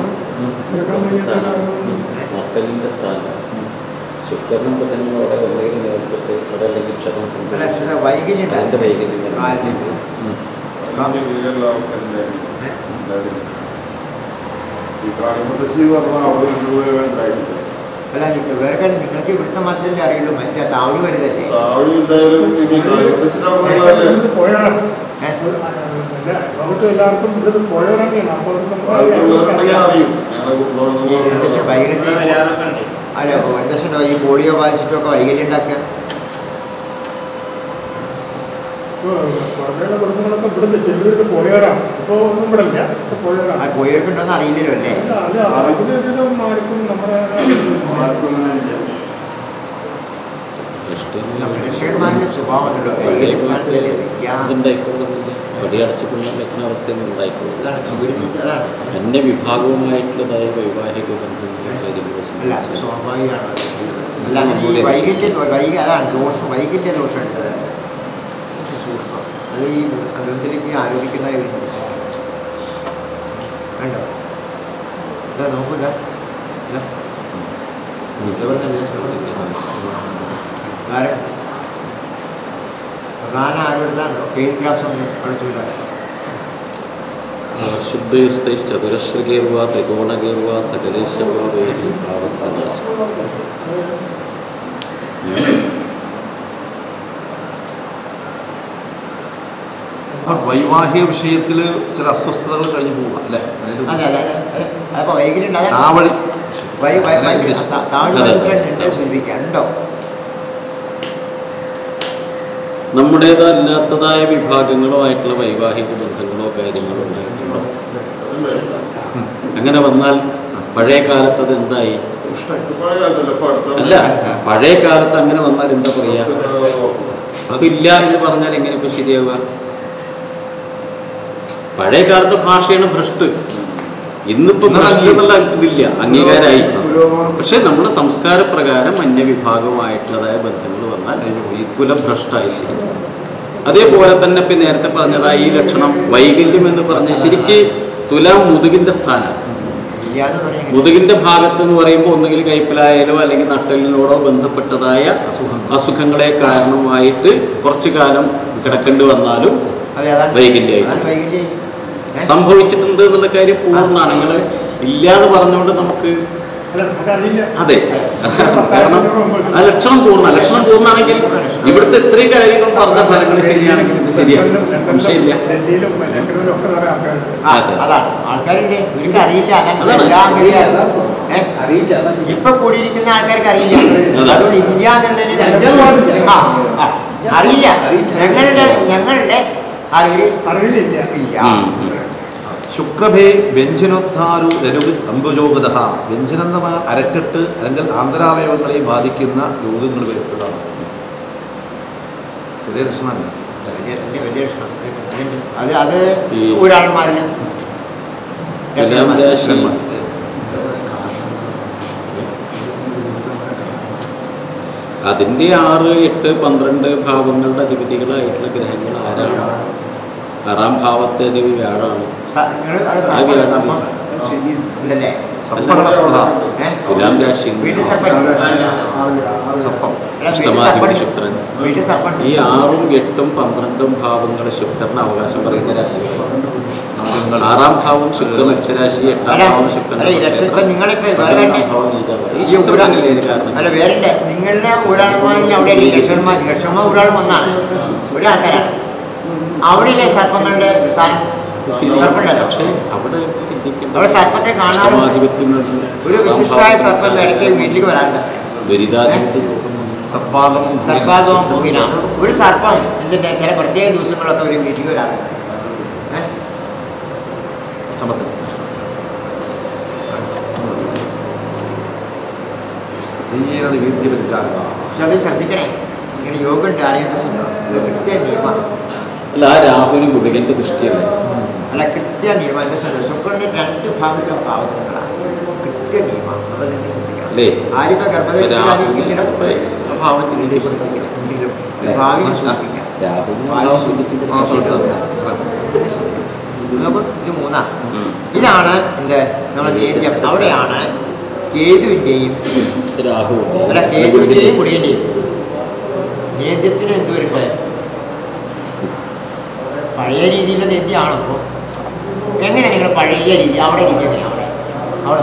നട്ടലിൻ്റെ സ്ഥാനം ശുക്രനും ബുധനും അവിടെ ഒന്നെങ്കിലും നേരിട്ടിട്ട് അതല്ലെങ്കിൽ ക്ഷതം അല്ല സംഭവിച്ചു ചില വൈകല്യം അതിൻ്റെ വൈകല്യങ്ങൾ കാലിന്. സ്വാമി വിവേകാനന്ദ ഈ കാളിമുത്തശ്ശി പറഞ്ഞ അവിടെ ഒരു ഉണ്ടായിട്ടില്ല അല്ല നിങ്ങൾ വേറെ കാര്യം നിങ്ങൾക്ക് ഇവിടുത്തെ മാത്രമല്ലേ അറിയുള്ളൂ മറ്റേ താവളി വലുതല്ലേ താഴെ എന്തായാലും ഇനി കാളിമുത്തശ്ശിയുടെ അവിടെ ഉള്ളതല്ലേ? ഏ? നമുക്ക് എല്ലാവർക്കും ഇത് പുഴയിറങ്ങിയാണ് അപ്പോൾ ബാക്കിയുള്ളവരുണ്ടെങ്കിൽ അറിയും ഞങ്ങളെ ഈ എന്താ വെച്ചാൽ കുടുംബം വൈകല്യം അല്ല ഓ, എന്താ വെച്ചിട്ടുണ്ടോ ഈ പോളിയോ ബാധിച്ചിട്ടൊക്കെ വൈകല്യം ഉണ്ടാക്കുക പുറമേയുള്ള കുടുംബങ്ങളൊക്കെ ഇവിടുന്ന് ചെല്ലുവിട്ട് പോയവരാണ് ഇപ്പോൾ ഒന്നും ഇവിടെ ഇല്ല ഇപ്പോൾ ആ പോയവരാണ് പോയവർക്കുണ്ടോന്ന് അറിയില്ലല്ലോ അല്ലേ അല്ല അല്ല അതിലൊരിതും ആർക്കും നമ്മുടെ മനുഷ്യന്മാരുടെ സ്വഭാവം ഉണ്ടല്ലോ വൈകല്യം സ്ഥാനത്തല്ലേ നിൽക്കുക. അതുണ്ടായിക്കൊള്ളുന്നില്ല പടിയടച്ചിട്ടുള്ള വെക്കുന്ന അവസ്ഥയൊന്നും ഉണ്ടായിക്കൊള്ളും അതാണ് ഇവിടുന്ന് അതാണ് എൻ്റെ വിഭാഗവുമായിട്ടുള്ളതായ വൈവാഹിക ബന്ധങ്ങളും കാര്യങ്ങളും അല്ല സംബന്ധിച്ച് സ്വാഭാവികമാണ് അല്ല അങ്ങനെ ഈ വൈകല്യ ദോ- വൈക അതാണ് ദോഷം വൈകല്യ ദോഷമുണ്ട് സൂക്ഷ്മം അത് ഈ ബന്ധത്തിലേക്ക് ആരോപിക്കുന്ന ഒരു വേണ്ടോ ഇതാ നോക്കൂല ഇതാ ഇവിടെ തന്നെ ആരെ പ്രധാന ആരോടുതാണല്ലോ കേത് ക്ലാസ് ഒന്ന് പഠിച്ചില്ല ശുദ്ധയുസ്തൈശ്ചതുരശ്രകേർവ ത്രികോണകേർവ സകലേശവ വേദി ഭാവസനാശ അപ്പോൾ വൈവാഹിക വിഷയത്തിൽ ചില അസ്വസ്ഥതകൾ കഴിഞ്ഞു പോവുക അല്ലേ അതില് അതെ അതെ അതെ അതെ അപ്പോൾ വൈകല്യം ഉണ്ട് അതാണ് താവഴി വൈ- വൈ- വൈ- ഉദ്ദേശിച്ചത്. ത- താഴ് അതെ. ബന്ധത്തിലുണ്ട് സൂചിപ്പിക്കുക ഉണ്ടോ നമ്മുടേതല്ലാത്തതായ വിഭാഗങ്ങളോ ആയിട്ടുള്ള വൈവാഹിക ബന്ധങ്ങളോ കാര്യങ്ങളോ ഉണ്ടായിട്ടുണ്ടോ അങ്ങനെ വന്നാൽ പഴയ കാലത്ത് അത് എന്തായി അല്ല പഴയ കാലത്ത് അങ്ങനെ വന്നാൽ എന്താ പറയാ അതില്ല എന്ന് പറഞ്ഞാൽ എങ്ങനെ ഇപ്പൊ ശരിയാവുക പഴയ കാലത്തെ ഭാഷയാണ് ഭ്രഷ്ട് ഇന്നിപ്പോ ഭ്രഷ്ട് എന്നുള്ള ഇതില്ല അംഗീകാരമായി പക്ഷെ നമ്മുടെ സംസ്കാരപ്രകാരം അന്യവിഭാഗമായിട്ടുള്ളതായ ബന്ധങ്ങൾ വന്നാൽ ഈ കുലഭ്രഷ്ടായി ശരി അതേപോലെ തന്നെ ഇപ്പൊ നേരത്തെ പറഞ്ഞതായ ഈ ലക്ഷണം വൈകല്യം എന്ന് പറഞ്ഞ ശരിക്ക് തുലാം മുതുകിന്റെ സ്ഥാനം ഇല്ലാന്ന് പറയാൻ മുതുകിന്റെ ഭാഗത്ത് എന്ന് പറയുമ്പോൾ ഒന്നുകിൽ കൈപ്പിലായാലോ അല്ലെങ്കിൽ നട്ടലിനോടോ ബന്ധപ്പെട്ടതായ അസുഖങ്ങളെ കാരണമായിട്ട് കുറച്ചു കാലം കിടക്കേണ്ടി വന്നാലും അതെ അതാണ് വൈകല്യമായി. അതാണ് വൈകല്യം ഏ? സംഭവിച്ചിട്ടുണ്ട് എന്നുള്ള കാര്യം പൂർണ്ണമാണ് നിങ്ങൾ ഇല്ലാതെ പറഞ്ഞുകൊണ്ട് നമുക്ക് അല്ല നമുക്കറിയില്ല അതെ കാരണം ആ ലക്ഷണം പൂർണ്ണ ലക്ഷണം പൂർണ്ണമാണെങ്കിൽ ഇവിടുത്തെ ഇത്രയും കാര്യങ്ങൾ പറഞ്ഞ ഫലങ്ങൾ ശരിയാണെങ്കിൽ ഇത് ശരിയാണ് സംശയമില്ല ഡൽഹിയിലും ലക്നൌവിലും ഒക്കെ നിറയെ ആൾക്കാരുണ്ട് ആ, അതെ. അതാണ് ആൾക്കാരുണ്ട് ഇവർക്ക് അറിയില്ല അതാണ് അതാണ്. എല്ലാ അംഗീകാരം ഏ? അറിയില്ല അതാ ശരി. ഇപ്പൊ കൂടിയിരിക്കുന്ന ആൾക്കാർക്ക് അറിയില്ല അതെ. അതുകൊണ്ട് ഇല്ല എന്നുള്ളതിന് അറിയില്ല. ആ, ആ. അറിയില്ല ഞങ്ങളുടെ ഞങ്ങളുടെ അറിവ് അറിവിലില്ല ഇല്ല ഉം, ഉം. ശുക്രഭേ വ്യഞ്ജനോദ്ധാരു രരുഗ് അമ്പുജോഗത വ്യഞ്ജനം എന്ന് പറഞ്ഞാൽ അരക്കെട്ട് അല്ലെങ്കിൽ ആന്തരാവയവങ്ങളെ ബാധിക്കുന്ന രോഗങ്ങൾ വരുത്തുക ചെറിയ ലക്ഷണമല്ല വലിയ വലിയ വലിയ പ്രശ്നം അതുണ്ട്. അത് അത് ഈ- ഒരാൾമാരില്ല തുലാം രാശി അതിന്റെ ആറ് എട്ട് പന്ത്രണ്ട് ഭാവങ്ങളുടെ അധിപതികളായിട്ടുള്ള ഗ്രഹങ്ങൾ ആരാണ് ആറാം ഭാവത്തെ അധിപതി വ്യാഴാണ് ആ വ്യാഴം ഉണ്ടല്ലേ സർപ്പഹണസ്പൃഹ ഏ? തുലാം രാശി വീട്ടിൽ സർപ്പം സർപ്പം അല്ല, വീട്ടിൽ അഷ്ടമാധിപതി സർപ്പം ശുക്രൻ വീട്ടിൽ സർപ്പം ഈ ആറും എട്ടും പന്ത്രണ്ടും ഭാവങ്ങൾ ശുക്രന് അവകാശം പറയുന്ന രാശി ആറാം ഭാവം ശുക്രൻ ഉച്ചരാശി എട്ടാം അല്ല ഭാവം ശുക്രൻ അല്ല ഈ ലക്ഷം ഇപ്പൊ നിങ്ങളിപ്പോ വേറെ പതിനൊന്നാം കണ്ടേ ഭാവം നീചമാണ്. ഈ ഈ ശുക്രൻ ഒരാ- തന്നെയല്ലേ ഇതിന് കാരണം അല്ല വേറെ നിങ്ങളുടെ ഒരാൾമാരിൽ അവിടെ ഈ ലക്ഷന്മാർ ലക്ഷന്മാർ ഒരാൾ വന്നാണ് ഒരാൾക്കാരാണ് അവിടെയല്ലേ സർപ്പങ്ങളുടെ സ്ഥാനം ഇത് ശരി സർപ്പമുണ്ടല്ലോ പക്ഷേ അവിടെ ചിന്തിക്കേണ്ട അവിടെ സർപ്പത്തെ കാണാറുണ്ട് അഷ്ടമാധിപത്യങ്ങളിൽ ഒരു വിശിഷ്ടമായ സർപ്പം ഇടയ്ക്ക് വീട്ടിലേക്ക് വരാറുണ്ട് ദുരിതാധിപത്യം നോക്കുന്നു സർപ്പാകമം സർപ്പാകവും പൂകിന ഒരു സർപ്പം എന്തിന്റെ ചില പ്രത്യേക ദിവസങ്ങളൊക്കെ ഒരു വീട്ടിലേക്ക് വരാറുണ്ട് ഏ? അഷ്ടമത്തിൽ ധീരത വീര്യപരിചാരക പക്ഷെ അത് ശ്രദ്ധിക്കണേ ഇങ്ങനെ യോഗ ഉണ്ട് അറിയാത്ത ഇത് കൃത്യ നിയമം അല്ല ആ രാഹുവിന് ഗുളികന്റെ ദൃഷ്ടിയല്ലേ അല്ല കൃത്യ നിയമം എന്താ ശ്രദ്ധിക്കുക ശുക്രന്റെ രണ്ട് ഭാഗത്തെ ഭാവങ്ങളാണ് കൃത്യ നിയമം അപ്പൊ നിങ്ങൾ ശ്രദ്ധിക്കണം അല്ലേ ആരിപ്പോ ഗർഭധരിച്ചാലും ഭാവം ചിന്തിക്കും ഭാവിയെ സൂചിപ്പിക്കാം രാഹുവിന് ഭാവിയെ ഭാവം സൂചിപ്പിക്കും. ചിന്തിക്കുമ്പോൾ ആ ശ്രദ്ധ നോക്കൂ ഇത് മൂന്നാണ് ഉം. ഇതാണ് എന്ത് നമ്മുടെ നേദ്യം അവിടെയാണ് കേതുവിൻ്റെയും രാഹു അല്ല കേതുവിൻ്റെയും കുടിയൻ്റെയും നേദ്യത്തിന് എന്ത് വരുന്നത് പഴയ രീതിയിലുള്ള നേദ്യമാണോ ഇപ്പോൾ എങ്ങനെ നിങ്ങൾ പഴയ രീതി അവിടെ രീതി എങ്ങനെയാണ് അവിടെ അവിടെ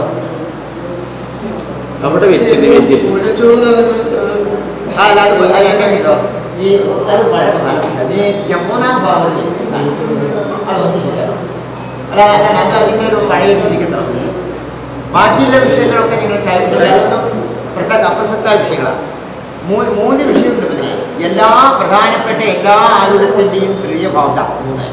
അവിടെ വെച്ച് നിവേദ്യം പൂജച്ചോറ് എന്ന് പറഞ്ഞിട്ട്, ആ അല്ല അത് അത് എന്താ ചെയ്തോ ഈ അത് പഴയ നേദ്യം മൂന്നാം ഭാവത്തിൽ അതൊന്നും ശരിയാണ് അല്ല അല്ല അത് അതിൻ്റെ ഒരു പഴയ രീതിക്കുന്നതാണ് ബാക്കിയുള്ള വിഷയങ്ങളൊക്കെ നിങ്ങൾ ചരിത്രത്തിൽ അതൊന്നും പ്രസക്ത അപ്രസക്ത വിഷയങ്ങളാണ് മൂന്ന് മൂന്ന് വിഷയമുണ്ട് ഇതിന് എല്ലാ പ്രധാനപ്പെട്ട എല്ലാ ആയുധത്തിൻ്റെയും തൃതീയ ഭാവത മൂന്ന്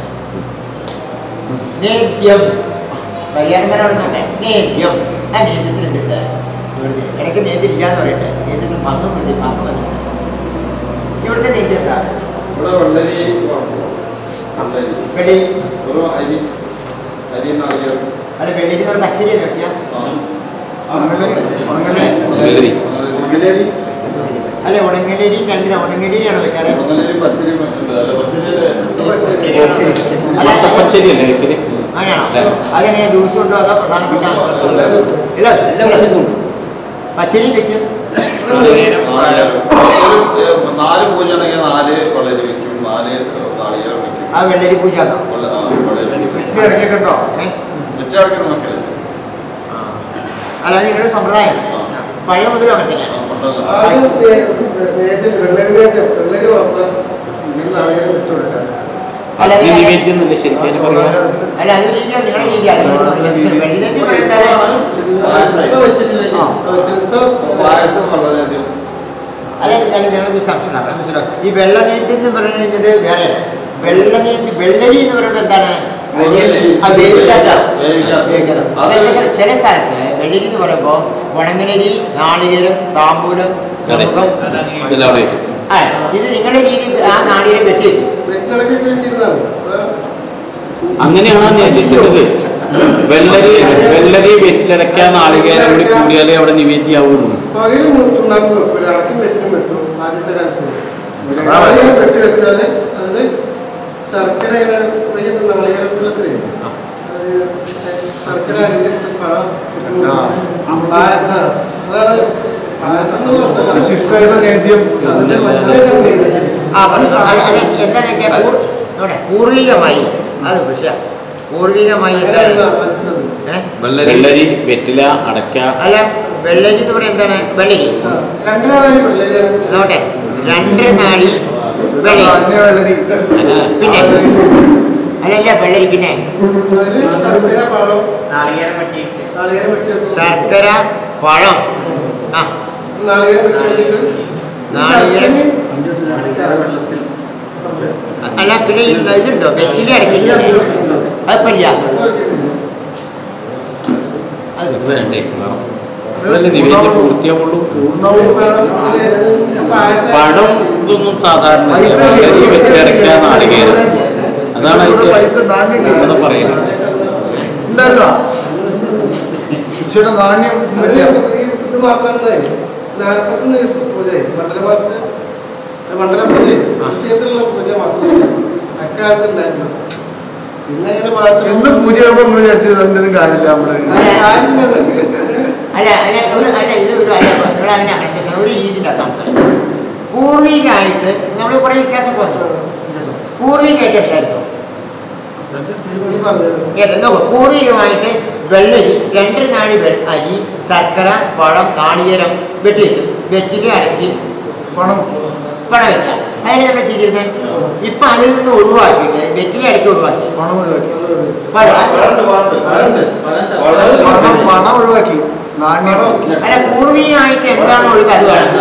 നേദ്യം പരിഹാരമാരോട് നോട്ടെ നേദ്യം ആ നേദ്യത്തിന് എന്തുണ്ട് ഇവിടുത്തെ ഇടയ്ക്ക് നേദ്യം ഇല്ലാന്ന് പറയട്ടെ നേദ്യത്തിന് പങ്കും മതി പങ്ക് മനസ്സിലായി ഇവിടുത്തെ നേദ്യം സാർ ഇവിടെ വെള്ളരി വറക്കും. വെള്ളരി വെള്ളി ഒരു അരി അരി നാളികേരം അല്ല വെള്ളിക്ക് നമ്മൾ പച്ചരി വെക്കുക ആ ഉണങ്ങല്ലേ വെള്ളരി ഉണങ്ങലരി അല്ല ഉണങ്ങലരി രണ്ടിന് ഉണങ്ങലരിയാണ് വെക്കാറ് ഉണങ്ങലരി പച്ചരി മറ്റുണ്ട് അല്ല പച്ചരി അല്ല അല്ല, പച്ചരിയല്ലേ വെക്കല് അങ്ങനെയാണോ അതെങ്ങനെ ജ്യൂസ് ഉണ്ടോ അതോ പ്രധാനപ്പെട്ട ഇല്ല ഇല്ല. പച്ചരി വെക്കും നാളികേരം. ഒരു, ഏ, നാല് പൂജയാണെങ്കിൽ നാല് വെള്ളരി വെക്കും നാല് നാളികേരം വെക്കും ആ വെള്ളരി പൂജ ആണോ വെള്ള- ആ, വെള്ളരി വെക്കും ഇടയ്ക്കൊക്കെ ഉണ്ടോ ഏ? വെച്ചടക്കി നോക്കരുത് അല്ല അത് നിങ്ങളുടെ സമ്പ്രദായം പഴയ മുതലും അങ്ങനെ തന്നെയാണ് ആ, കൊണ്ടല്ല. ആദ്യം നേ- നേദ്യം, വെള്ളരി നേദ്യം, വെള്ളരി വറുത്ത ഇതിൽ നാളികേരം ഇട്ട് കൊടുക്കാം. അല്ല അത് നിവേദ്യം എന്നല്ലേ ശരിക്കും അതിന് പറയാ അല്ല അത് രീതിയാണ് നിങ്ങളുടെ രീതിയാണ് വെള്ളിനെത്തി പറയുന്നത് പായസം. ഇപ്പൊ വെച്ച് നിവേദ്യം. അത് വെച്ചിട്ട് പായസം വളരെയധികം അല്ല അല്ല ഞങ്ങൾക്ക് സംശയം ഉണ്ടാവും മനസ്സിലാവും ഈ വെള്ളനേന്തി എന്ന് പറയുന്നത് വേറെയാണ് വെള്ളനേന്തി വെള്ളരി എന്ന് പറയുമ്പോൾ എന്താണ് വെള്ളരി. ആ, വേവിക്കാത്ത വേവിക്കാത്ത. വേവിക്കാത്ത. അത് അതെന്താ വെച്ചാൽ ചില സ്ഥലത്ത് വെള്ളരി എന്ന് പറയുമ്പോൾ ഉണങ്ങലരി നാളികേരം താമ്പൂലം അതെ. കുറുക്കം. ഇതെല്ലാം അവിടെ വെക്കും. ആ ഇത് നിങ്ങളുടെ രീതി ആ നാളികേരം വെട്ടി വെക്കും. വെറ്റിലടക്കി വെച്ചിരുന്നതാണ് അപ്പൊ അങ്ങനെയാണ് ആ നേദ്യത്തിൻ്റെത് വെള്ളരി വെള്ളരി വെറ്റിലടയ്ക്കാൻ നാളികേരം കൂടി കൂടിയാലേ അവിടെ നിവേദ്യാവുള്ളൂ പകല് തുണ്ടാക്കും വെക്കും രാത്രി വെറ്റിനും വെക്കും ആദ്യത്തെ കാലത്ത് അതാണ്. നാളികേരം വെട്ടി വെച്ചാല് അതില് ശർക്കര ഇങ്ങനെ വലിയ നാളികേര വെള്ളത്തില് അത് ശർക്കര അരിഞ്ഞിട്ട് പഴം ഇട്ട് ആ. പായസം അതാണ് പായസം എന്നുള്ള അർത്ഥം. വിശിഷ്ടയുടെ നേദ്യം അതായിട്ടാണ് ചെയ്യുന്നത്. ആ പറഞ്ഞു അത് അത് എന്താണെന്നൊക്കെ പൂർ- ഇവിടെ പൂർവികമായി അത് വിഷയം പൂർവികമായി അങ്ങനെയാണ് എന്താണ് അടുത്തത്. ഏ? വെള്ളരി വെള്ളരി വെറ്റില അടയ്ക്ക അല്ല വെള്ളരി എന്ന് പറയുന്നത് എന്താണ് വെള്ളരി ആ, രണ്ടിനാണ് വെള്ളരിയാണ് നോട്ടെ രണ്ടര നാഴി വെള്ളരി വെള്ളരി അങ്ങനെ പിന്നെ അല്ലല്ല വെള്ളരി പിന്നെ അതില് ശർക്കര പഴം നാളികേരം പറ്റിയിട്ട് നാളികേരം വെട്ടി വെക്കും ശർക്കര പഴം ആ നാളികേരം വെട്ടി വെച്ചിട്ട് നാളികേരം വെള്ളത്തിൽ അല്ല പിന്നെ ഈ ഇതുണ്ടോ വെറ്റില അടക്കില്ല അതിപ്പോ ഇല്ല അത് ഇത് വേണ്ടേ അതല്ലേ നിവേദ്യം പൂർത്തിയാവുള്ളൂ പൂർണ്ണവും പഴം ഇതൊന്നും സാധാരണ ഇല്ല. വെള്ളരി വെറ്റിലടയ്ക്ക നാളികേരം അതാണ് അതിന്റെ പൈസ ധാന്യം എന്താ പറയുന്നത് ഉണ്ടല്ലോ ശിക്ഷയുടെ നാണ്യം ഒന്നുമില്ല ഇത് മാത്രമേ നാൽപ്പത്തൊന്ന് ദിവസത്തെ പൂജയായി മണ്ഡലമാസത്തെ മണ്ഡലപൂജ നിശ്ചയത്തിലുള്ള പൂജ മാത്രമേ അക്കാലത്ത് ഉണ്ടായിരുന്നു പിന്നെ അങ്ങനെ മാറ്റം എന്ന് പൂജയാകുമ്പോൾ നമ്മൾ വിചാരിച്ചത് എന്തെങ്കിലും കാര്യമില്ല നമ്മള് കാര്യമില്ലത് അല്ല അല്ല ഒരു അല്ല ഇത് ഒരു അല്ല ഇവിടെ അതിനെ അങ്ങനെ ഒരു രീതിയിലാണ് പൂർവികമായിട്ട് നമ്മൾ കുറേ വ്യത്യാസമൊക്കെ വന്നു പൂർവികമായിട്ട് എന്തായിരുന്നു ഈ പറഞ്ഞത് ഏത് നോക്കൂ പൂർവികമായിട്ട് വെള്ളരി രണ്ടര നാഴി വെ അരി ശർക്കര പഴം നാളികേരം വെട്ടി വെക്കും വെറ്റില അടക്കി പണം പണം വെക്കാം അതിന് നമ്മൾ ചെയ്തിരുന്നത് ഇപ്പൊ അതിൽ നിന്ന് ഒഴിവാക്കിയിട്ട് വെറ്റില അടക്കി ഒഴിവാക്കി പണം ഒഴിവാക്കി പഴം അത് പാടുണ്ട് പാടുണ്ട് പാടുണ്ട്. പഴം പഴം ശർക്കര പണം പണം ഒഴിവാക്കി നാണ്യം അല്ല പൂർവികമായിട്ട് എന്താണ് ഒഴുക അത് വേണം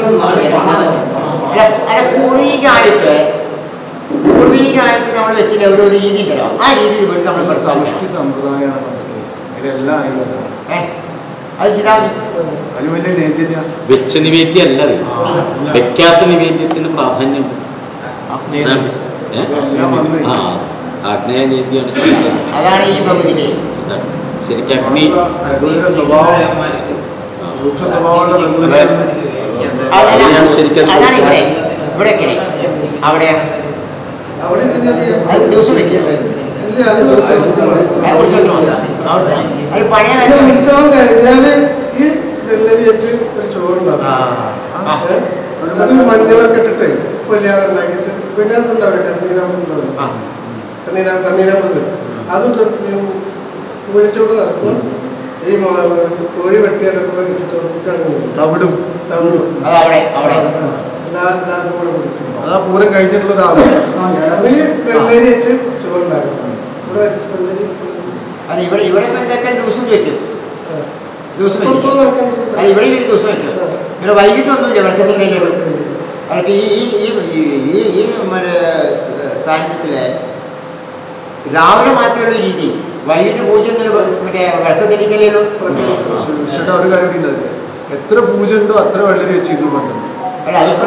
അല്ല അല്ല പൂർവികമായിട്ട് പൂർവികമായിട്ട് നമ്മൾ വെച്ചില്ല ഒരു ഒരു രീതി ഉണ്ടല്ലോ ആ രീതിയിൽ വേണ്ടി നമ്മൾ സമഷ്ടി പ്രസ്താവിക്കണം സമ്പ്രദായമാണ് പദ്ധതി ഇതെല്ലാം അതിലുണ്ട് ഏ അത് ചെയ്താൽ മതി അതിന് വലിയ നേദ്യമില്ല വെച്ച നിവേദ്യം അല്ല അത് വെക്കാത്ത നിവേദ്യത്തിന് പ്രാധാന്യമുണ്ട് അതാണ് ഏ? എല്ലാം വന്ന് ആ ആഗ്നേയ നീതിയാണ് ചെയ്യുന്നത് അതാണ് ഈ പകുതിയിലെ അതാണ് ശരിക്കും അഗ്നി രഘുവിന്റെ സ്വഭാവം രൂക്ഷ സ്വഭാവമുള്ള രഘുവിനെ അതല്ല അവിടെയാണ് ശരിക്കും അത് അതാണ് ഇവിടെ ഇവിടെ അവിടെ അവിടെ ഇതിന്റെ അത് ദിവസം വെക്കുക ഇല്ല ഇല്ല അത് ഉത്സവത്തിന് ഏ, ഉത്സവത്തിന് മാത്രം. അവിടുത്തെ അത് പഴയ പിന്നെ കാലത്ത് ഉത്സവം കഴിഞ്ഞാല് ഈ വെള്ളരിയേറ്റ് ഒരു ചോറുണ്ടാവും ആ. ആ. ഏ? അത് മഞ്ഞളൊക്കെ ഇട്ടിട്ട് കൊല്ലാതെ ഉണ്ടാക്കിയിട്ട് പിന്നെ അതുണ്ടാവില്ല കണ്ണീരാമ്പുണ്ടാവില്ല ആ. കണ്ണീരാ കണ്ണീരാമ്പത് അതും പൂരച്ചോറ് നടക്കും ഈ മ- കോഴി വെട്ടിയാലൊക്കെ വെച്ചിട്ട് ഒന്നിച്ചാണ് തവിടും തമിഴും അത് അവിടെ അവിടെ എല്ലാവരും എല്ലാവർക്കും കൂടെ കൊടുക്കും അതാ പൂരം കഴിഞ്ഞിട്ടുള്ള ഒരാള് അവര് വെള്ളരിയേറ്റ് ചോറുണ്ടാക്കും ഇവിടെ വെച്ച് വെള്ളരി അത് ഇവിടെ ഇവിടെ ഇപ്പൊ എന്തൊക്കെ ദിവസം വെക്കും ദിവസം ഇപ്പൊ വെക്കും നടക്കുന്നത് അത് ഇവിടെ ഒരു ദിവസം വെക്കും ഇവിടെ വൈകിട്ട് ഒന്നുമില്ല വെള്ളത്തിൽ കഴിഞ്ഞുള്ളൂ അവർക്ക് ഈ ഈ ഈ ഈ- ഈ ഈ മറ്റേ സാന്നിധ്യത്തില് രാവിലെ മാത്രമുള്ള രീതി വൈകിട്ട് പൂജ ഒന്നും മറ്റേ വിളക്കത്തിരിക്കലേ ഉള്ളൂ പക്ഷേ ഒരു കാര്യം ഉണ്ട് അതില്. എത്ര പൂജ ഉണ്ടോ അത്ര വെള്ളരി വെച്ചിരുന്നു പണ്ട് അല്ല അതിപ്പോ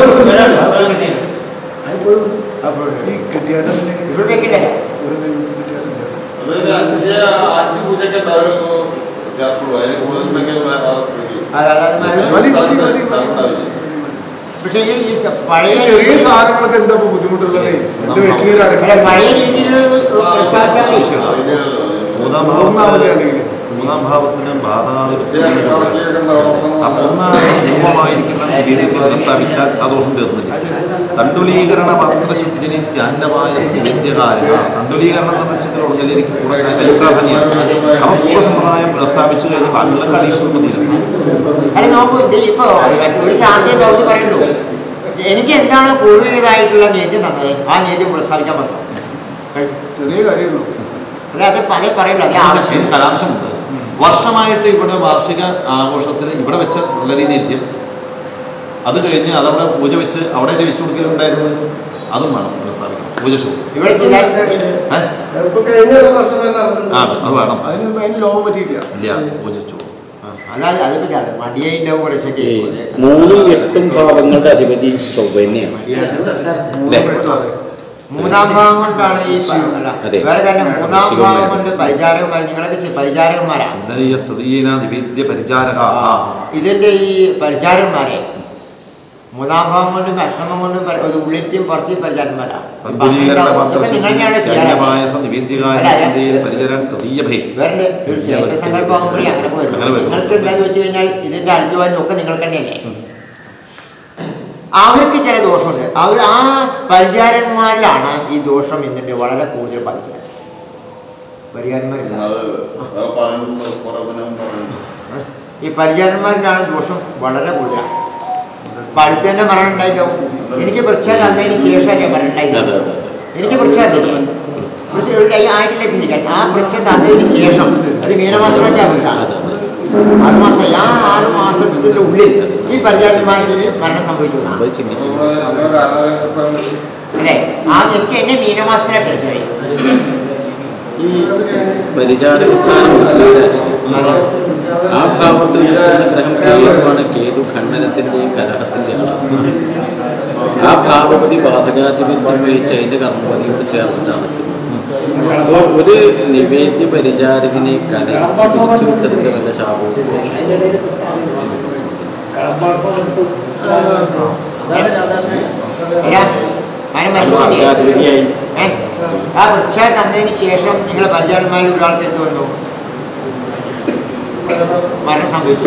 അതിപ്പോഴും ഈ കെട്ടിയാട്ടം ഇവിടെ വെക്കണ്ടേ പൂരം കഴിഞ്ഞിട്ട് കെട്ടിയാട്ടം അത് അഞ്ച് അഞ്ച് പൂജയൊക്കെ ഉണ്ടാവും ചേർക്കുള്ളൂ അതിന് കൂടുതലുണ്ടെങ്കിൽ വേറെ സ്ഥിതി. അത് അത് അത് മതി. മതി, മതി, മതി, മതി. ഉണ്ടാവില്ല. പക്ഷേ ഈ ഈ സ- പഴയ ചെറിയ സാധനങ്ങളൊക്കെ എന്താ ഇപ്പൊ ബുദ്ധിമുട്ടുള്ളത് എന്റെ വീട്ടിലൊരു അല്ല അടക്കം പഴയ രീതിയിലുള്ള പ്രസ്താവിക്കാൻ കഴിയും അതിനല്ലോ. മൂന്നാം ഒന്നാമത്തെ ഭാവത്തിന് അല്ലെങ്കിൽ മൂന്നാം ഭാവത്തിന് ബാധാതിരിക്കുന്ന കണക്കിലൊക്കെ ഉണ്ടാവും. ആ മൂന്നാം പൂർവമായിരിക്കുന്ന രീതിയിൽ പ്രസ്താവിച്ചാൽ ആ ദോഷം തീർന്നില്ല തണ്ടുലീകരണ പത്രശുദ്ധിനി ത്യാന്നമായ നിവേദ്യകാരക തണ്ടുലീകരണം എന്ന് വെച്ചാൽ ഉടലിലേക്ക് കൂടെ പ്രാധാന്യമാണ് അപ്പം പൂർവ്വസമ്പ്രദായം പ്രസ്താവിച്ചു കഴിഞ്ഞാൽ ബാക്കിയുള്ള അഡീഷണൽ മതിയില്ല അല്ല നോക്കൂ ഇത് ഇപ്പൊ ഒരു ചാർജ് ബൗദ്ധി പറയുള്ളൂ എനിക്ക് എന്താണ് പൂർവികരായിട്ടുള്ള നേദ്യം തന്നത് ആ നേദ്യം പ്രസ്താവിക്കാൻ പറ്റും ചെറിയ കാര്യമുള്ളൂ അതെ അത് പല പറയുള്ളൂ അതേ അതിന് ആവശ്യം കലാംശമുണ്ട് വർഷമായിട്ട് ഇവിടെ വാർഷിക ആഘോഷത്തിന് ഇവിടെ വെച്ച വളരെ നിത്യം അത് കഴിഞ്ഞ് അതവിടെ പൂജ വെച്ച് അവിടെ വെച്ച് കൊടുക്കലുണ്ടായിരുന്നത് അതും വേണം പ്രസ്താവിക്കണം പൂജ ഷോ ഇവിടെ ചെയ്താൽ ഏഹ് ഇപ്പൊ കഴിഞ്ഞ വർഷം വരെ നടന്നിട്ടുണ്ട്. ആ അത് വേണം അതിന് അതിന് ലോകം പറ്റിയില്ല ഇല്ല പൂജ ഷോ അല്ലാതെ അതിപ്പോ ചാ- മടിയേ ഉണ്ടാവും കുറച്ചൊക്കെ ഈ മൂന്നും എട്ടും ഭാവങ്ങളുടെ അധിപതി ചൊവ്വ തന്നെയാണ് അല്ലേ? മൂന്നാം ഭാഗം കൊണ്ടാണ് ഈ പ- അല്ല, അതെ. വേറെ തന്നെ മൂന്നാം ശിവന്മാര്. ഭാഗം കൊണ്ട് പരിചാരകന്മാർ നിങ്ങളൊക്കെ ചെ- പരിചാരകന്മാരാ ചിന്തനീയ സ്തുതീന നിവേദ്യ പരിചാരക ഇതിന്റെ ഈ പരിചാരന്മാരെ മൂന്നാം ഭാഗം കൊണ്ടും അഷ്ടമം കൊണ്ടും പരി- ഒരു ഉള്ളിലത്തെയും പുറത്തെയും പരിചാരന്മാരാ ഇപ്പൊ അങ്ങനെ ഉണ്ടാവും. ഇതൊക്കെ നിങ്ങൾ തന്നെയാണ് ചെയ്യാറ് നിവേദ്യകാര ചിന്തയിൽ പരിചരൻ തൃതീയ ഭയ വേറെ ഒരു ചേതസങ്കല്പമാകുമ്പോഴേ അങ്ങനെ പോലും അങ്ങനെ വരും. നിങ്ങൾക്ക് എന്താന്ന് വെച്ച് കഴിഞ്ഞാൽ ഇതിന്റെ അടിച്ചു വാരുന്ന ഒക്കെ നിങ്ങൾക്ക് തന്നെയല്ലേ അവർക്ക് ചില ദോഷമുണ്ട് അവർ ആ പരിചാരന്മാരിലാണ് ഈ ദോഷം ഇതിന്റെ വളരെ കൂടുതൽ ബാധിക്കുന്നത് പരിചാരന്മാരില്ല അത് അത് പറയുന്നുണ്ട് കുറവിനും പറയുന്നുണ്ട് ഈ പരിചാരന്മാരിലാണ് ദോഷം വളരെ കൂടുതലാണ് അപ്പൊ അടുത്ത് തന്നെ മരണം ഉണ്ടായിട്ടുണ്ടാവും എനിക്ക് പ്രത്യേക അന്നതിന് ശേഷമല്ലേ മരണം അതെ ഉണ്ടായത് അതെ അതെ എനിക്ക് പ്രത്യേകത ആയിട്ടില്ല ചിന്തിക്കാൻ ആ പ്രത്യേകത തന്നതിന് ശേഷം അത് മീനമാസത്തിൻ്റെ പ്രത്യേക അതെ അതെ ആറ് മാസം ആ ആറ് മാസത്തിന്റെ ഉള്ളിൽ ഈ പരിചാരന്മാരിൽ മരണം സംഭവിച്ചു എന്നാണ്. അത് ചിന്തിക്കും അപ്പോൾ അങ്ങനെ ആലോചിച്ചപ്പോൾ അല്ലേ ആ എനിക്ക് എന്നെ മീനമാസത്തിനെ ക്ഷണിച്ചത് ഈ പരിചാരക സ്ഥാനം വൃശ്ചികരാശി അതെ ആ ഭാവത്തിൽ നിൽക്കുന്ന ഗ്രഹം കേതുവാണ് കേതു ഖണ്ഡനത്തിന്റെയും കലഹത്തിന്റെയും ആളാണ് ആ ഭാവപതി ബാധകാധിപത്യം വഹിച്ച് അതിന്റെ കർമ്മപതിയോട് ചേർന്നിട്ടാണ് നിൽക്കുന്നത്. അപ്പോൾ ഒരു നിവേദ്യ പരിചാരകനെ കലഹിച്ച് പിരിച്ചു വിട്ടതിന്റെ വല്ല ശാപവും ദോഷവും അല്ല അങ്ങനെ അത് മരിച്ചില്ലേ ഭാഗാധിപതിയായി ഏ? ആ വൃക്ഷ തന്നതിന് ശേഷം നിങ്ങളെ പരിചാരന്മാരിൽ ഒരാൾക്ക് എന്ത് വന്നു മരണം സംഭവിച്ചു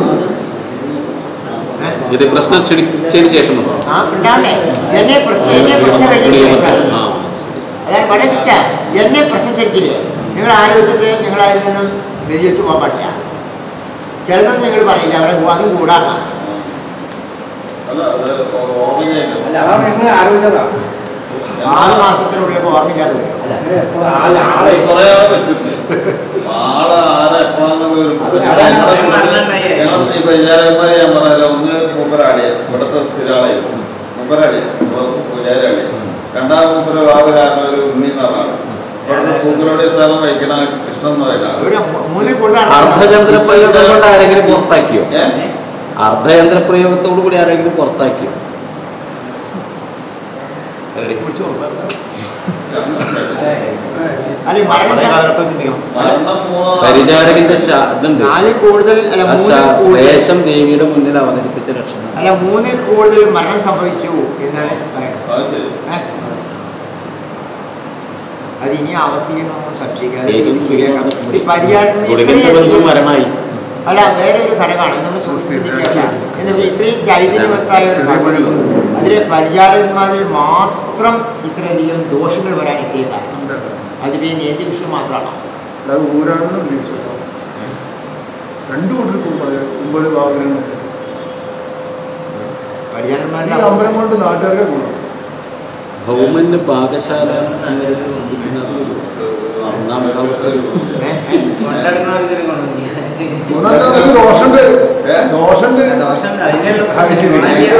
ഏ? ഇത് പ്രശ്നം ക്ഷണിച്ചതിന് ശേഷം വന്നു ആ ഉണ്ടാവണ്ടേ എന്നെ പ്രശ്നം എന്നെ പ്രശ്നം കഴിഞ്ഞ ശേഷം ആ അതാണ് വളരെ തെറ്റ എന്നെ പ്രശംസിച്ചില്ലേ നിങ്ങൾ ആലോചിച്ചിട്ട് നിങ്ങൾ അതിൽ നിന്നും വ്യതിരിച്ച് പോകാൻ പാടില്ല ചിലതൊന്നും നിങ്ങൾ പറയില്ല അവിടെ പോ- അതും കൂടാണ് അല്ല അത് ഓർമ്മയിലേക്ക് അല്ല അതാണ് ഞങ്ങൾ ആലോചിച്ചതാ ആറ് മാസത്തിനുള്ളിൽ ഇപ്പോൾ ഓർമ്മയില്ലാതെ വരും ആളെ കുറേ ആളെ വെച്ചിട്ട് ആളെ ആരെ എപ്പോഴാണെന്നുള്ള ഒരു ഞങ്ങൾ ഈ പരിചാരകന്മാരെ ഞാൻ പറഞ്ഞല്ലോ ഒന്ന് മൂപ്പരാടിയ ഇവിടുത്തെ സ്ഥിരാളെ മൂപ്പരാടിയ പൂജാരാളിയ രണ്ടാം മൂപ്പര് വാവുകാരൻ ഒരു ഉണ്ണി എന്ന് പറഞ്ഞ ആള് ഇവിടുത്തെ പൂക്കലോടെ സ്ഥലം വഹിക്കണ കൃഷ്ണൻ എന്ന് പറയുന്ന ആള് ഒരു മൂന്നിൽ കൂടുതലാണ് അർദ്ധചന്ദ്ര പ്രയോഗം കൊണ്ട് ആരെങ്കിലും പുറത്താക്കിയോ ഏഹ് അർദ്ധചന്ദ്ര പ്രയോഗത്തോടു കൂടി ആരെങ്കിലും പുറത്താക്കിയോ ഇടയ്ക്ക് പിടിച്ച് കൊടുത്താൽ അല്ലെ മരണ അതേ സം- കാലഘട്ടം ചിന്തിക്കണം മരണം മൂന്ന് പരിചാരകന്റെ ശാ- ഇതുണ്ട് നാലിൽ കൂടുതൽ അല്ല ആ മൂന്നിൽ ശാ- കൂടുതൽ ദേശം ദേവിയുടെ മുന്നിൽ അവതരിപ്പിച്ച ലക്ഷണം അല്ല മൂന്നിൽ കൂടുതൽ മരണം സംഭവിച്ചു എന്നാണ് പറയുന്നത് അത് ശരി ഏ? അത് ഇനി ആവർത്തിക്കണമെന്ന് സംശയിക്കണം അത് ഏതും ഇത് ശരിയാക്കണം കൂടി. ഈ പരിഹാരം ഗുളികന്റെ ബന്ധം ഇത്രയധികം മരണമായി അല്ല വേറെ ഒരു ഘടകമാണ് നമ്മൾ സൂക്ഷിച്ചിരിക്കുക എന്ന് വെച്ചാൽ ഇത്രയും ചൈതന്യവത്തായ ഒരു ഭഗവതി അതിലെ പരിചാരന്മാരിൽ മാത്രം ഇത്രയധികം ദോഷങ്ങൾ വരാൻ എത്തിയ കാരണം അതിപ്പോൾ ഈ നേന്തി വിഷയം മാത്രമാണ് അത് ഊരാണെന്ന് ഉദ്ദേശിച്ചു രണ്ടു കൂട്ടർ കുമ്പളി ഭാഗങ്ങളും പരിചാരന്മാരിൽ അമ്പലം കൊണ്ട് നാട്ടുകാർക്ക് ഗുണം ഭൗമന് പാകശാല എന്നതിൽ ചിന്തിക്കുന്നത് ഒന്നാം ഭാഗത്ത് ഏ? ഏ? ഗുണമല്ല അതിന് ദോഷമുണ്ട് ദോഷമുണ്ട് അത് ശരി.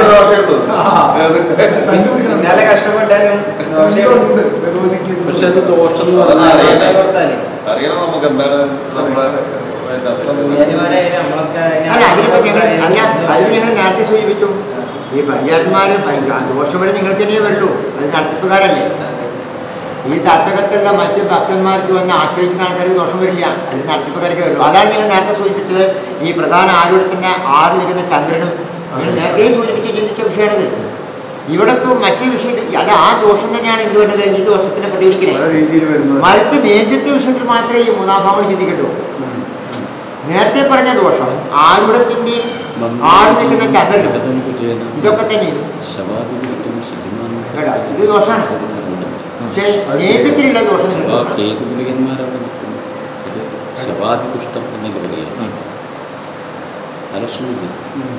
നല്ല കഷ്ടപ്പെട്ടാലും ദോഷമുണ്ട് ഭഗവതിക്ക് പക്ഷെ അത് ദോഷം എന്ന് അതൊന്നും പറഞ്ഞാൽ അറിയണ്ടേ? കൊടുത്താലേ അറിയണം നമുക്ക് എന്താണ് നമ്മളെ എന്താ തെറ്റ്. പൂജാരിമാരായാലും നമ്മളൊക്കെ അല്ല അതിനിപ്പോൾ ഞങ്ങൾ അല്ല അതിന് ഞങ്ങൾ നേരത്തെ സൂചിപ്പിച്ചു ഈ പരിചാരന്മാർ ദോഷം വരെ നിങ്ങൾക്ക് തന്നെയേ വരുള്ളൂ അത് നടത്തിപ്പുകാരല്ലേ ഈ തട്ടകത്തുള്ള മറ്റ് ഭക്തന്മാർക്ക് വന്ന് ആശ്രയിക്കുന്ന ആൾക്കാർക്ക് ദോഷം വരില്ല അത് നടത്തിപ്പുകാർക്ക് വരുള്ളൂ അതാണ് നിങ്ങൾ നേരത്തെ സൂചിപ്പിച്ചത് ഈ പ്രധാന ആരൂഢത്തിൻ്റെ ആറ് നിൽക്കുന്ന ചന്ദ്രനും നിങ്ങൾ നേരത്തെ സൂചിപ്പിച്ച് ചിന്തിച്ച വിഷയമാണിത് ഇവിടെ ഇപ്പോൾ മറ്റേ വിഷയത്തിൽ അല്ല ആ ദോഷം തന്നെയാണ് എന്ത് വരുന്നത് ഈ ദോഷത്തിനെ പല പ്രതിപിടിക്കുന്നത് രീതിയിൽ വരുന്നത് മറിച്ച് നേതൃത്വ വിഷയത്തിൽ മാത്രമേ ഈ മൂന്നാം ഭാവം ചിന്തിക്കട്ടു നേരത്തെ പറഞ്ഞ ദോഷം ആരുടത്തിൻ്റെയും ആറ് നിൽക്കുന്ന ചന്ദ്രനും ഇതൊക്കെ തന്നെയും കേട്ടോ ഇത് ദോഷമാണ് പക്ഷേ നേതൃത്വത്തിലുള്ള ദോഷം നിങ്ങൾ നോക്കണം. കേതുഗുളികന്മാരവിടെ നിൽക്കുന്നു ഇത് ശവാദിപുഷ്ടം എന്ന ഗുളികയാണ് അലക്ഷണില്ല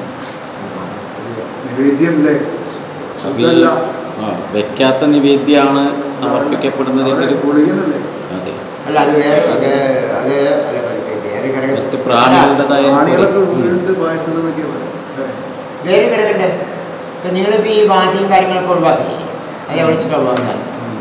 നിവേദ്യം അല്ലേ അപ്പൊ ഈ ശബ്ദമല്ല ആ വെക്കാത്ത നിവേദ്യമാണ് സമർപ്പിക്കപ്പെടുന്നതെങ്കിൽ ഗുളികനല്ലേ അതെ അല്ല അത് വേറെ അത് അത് അല്ല വേറെ ഘടകം മറ്റ് പ്രാണികളുടേതായ പ്രാണികളൊക്കെ ഉം. വീണ്ടും പായസം എന്നൊക്കെ പറയും വേറെ ഘടകമുണ്ട് ഇപ്പം നിങ്ങളിപ്പോൾ ഈ ബാധ്യയും കാര്യങ്ങളൊക്കെ ഒഴിവാക്കില്ലേ അത് എവിടെ വെച്ചിട്ട് ഒഴിവാക്കാൻ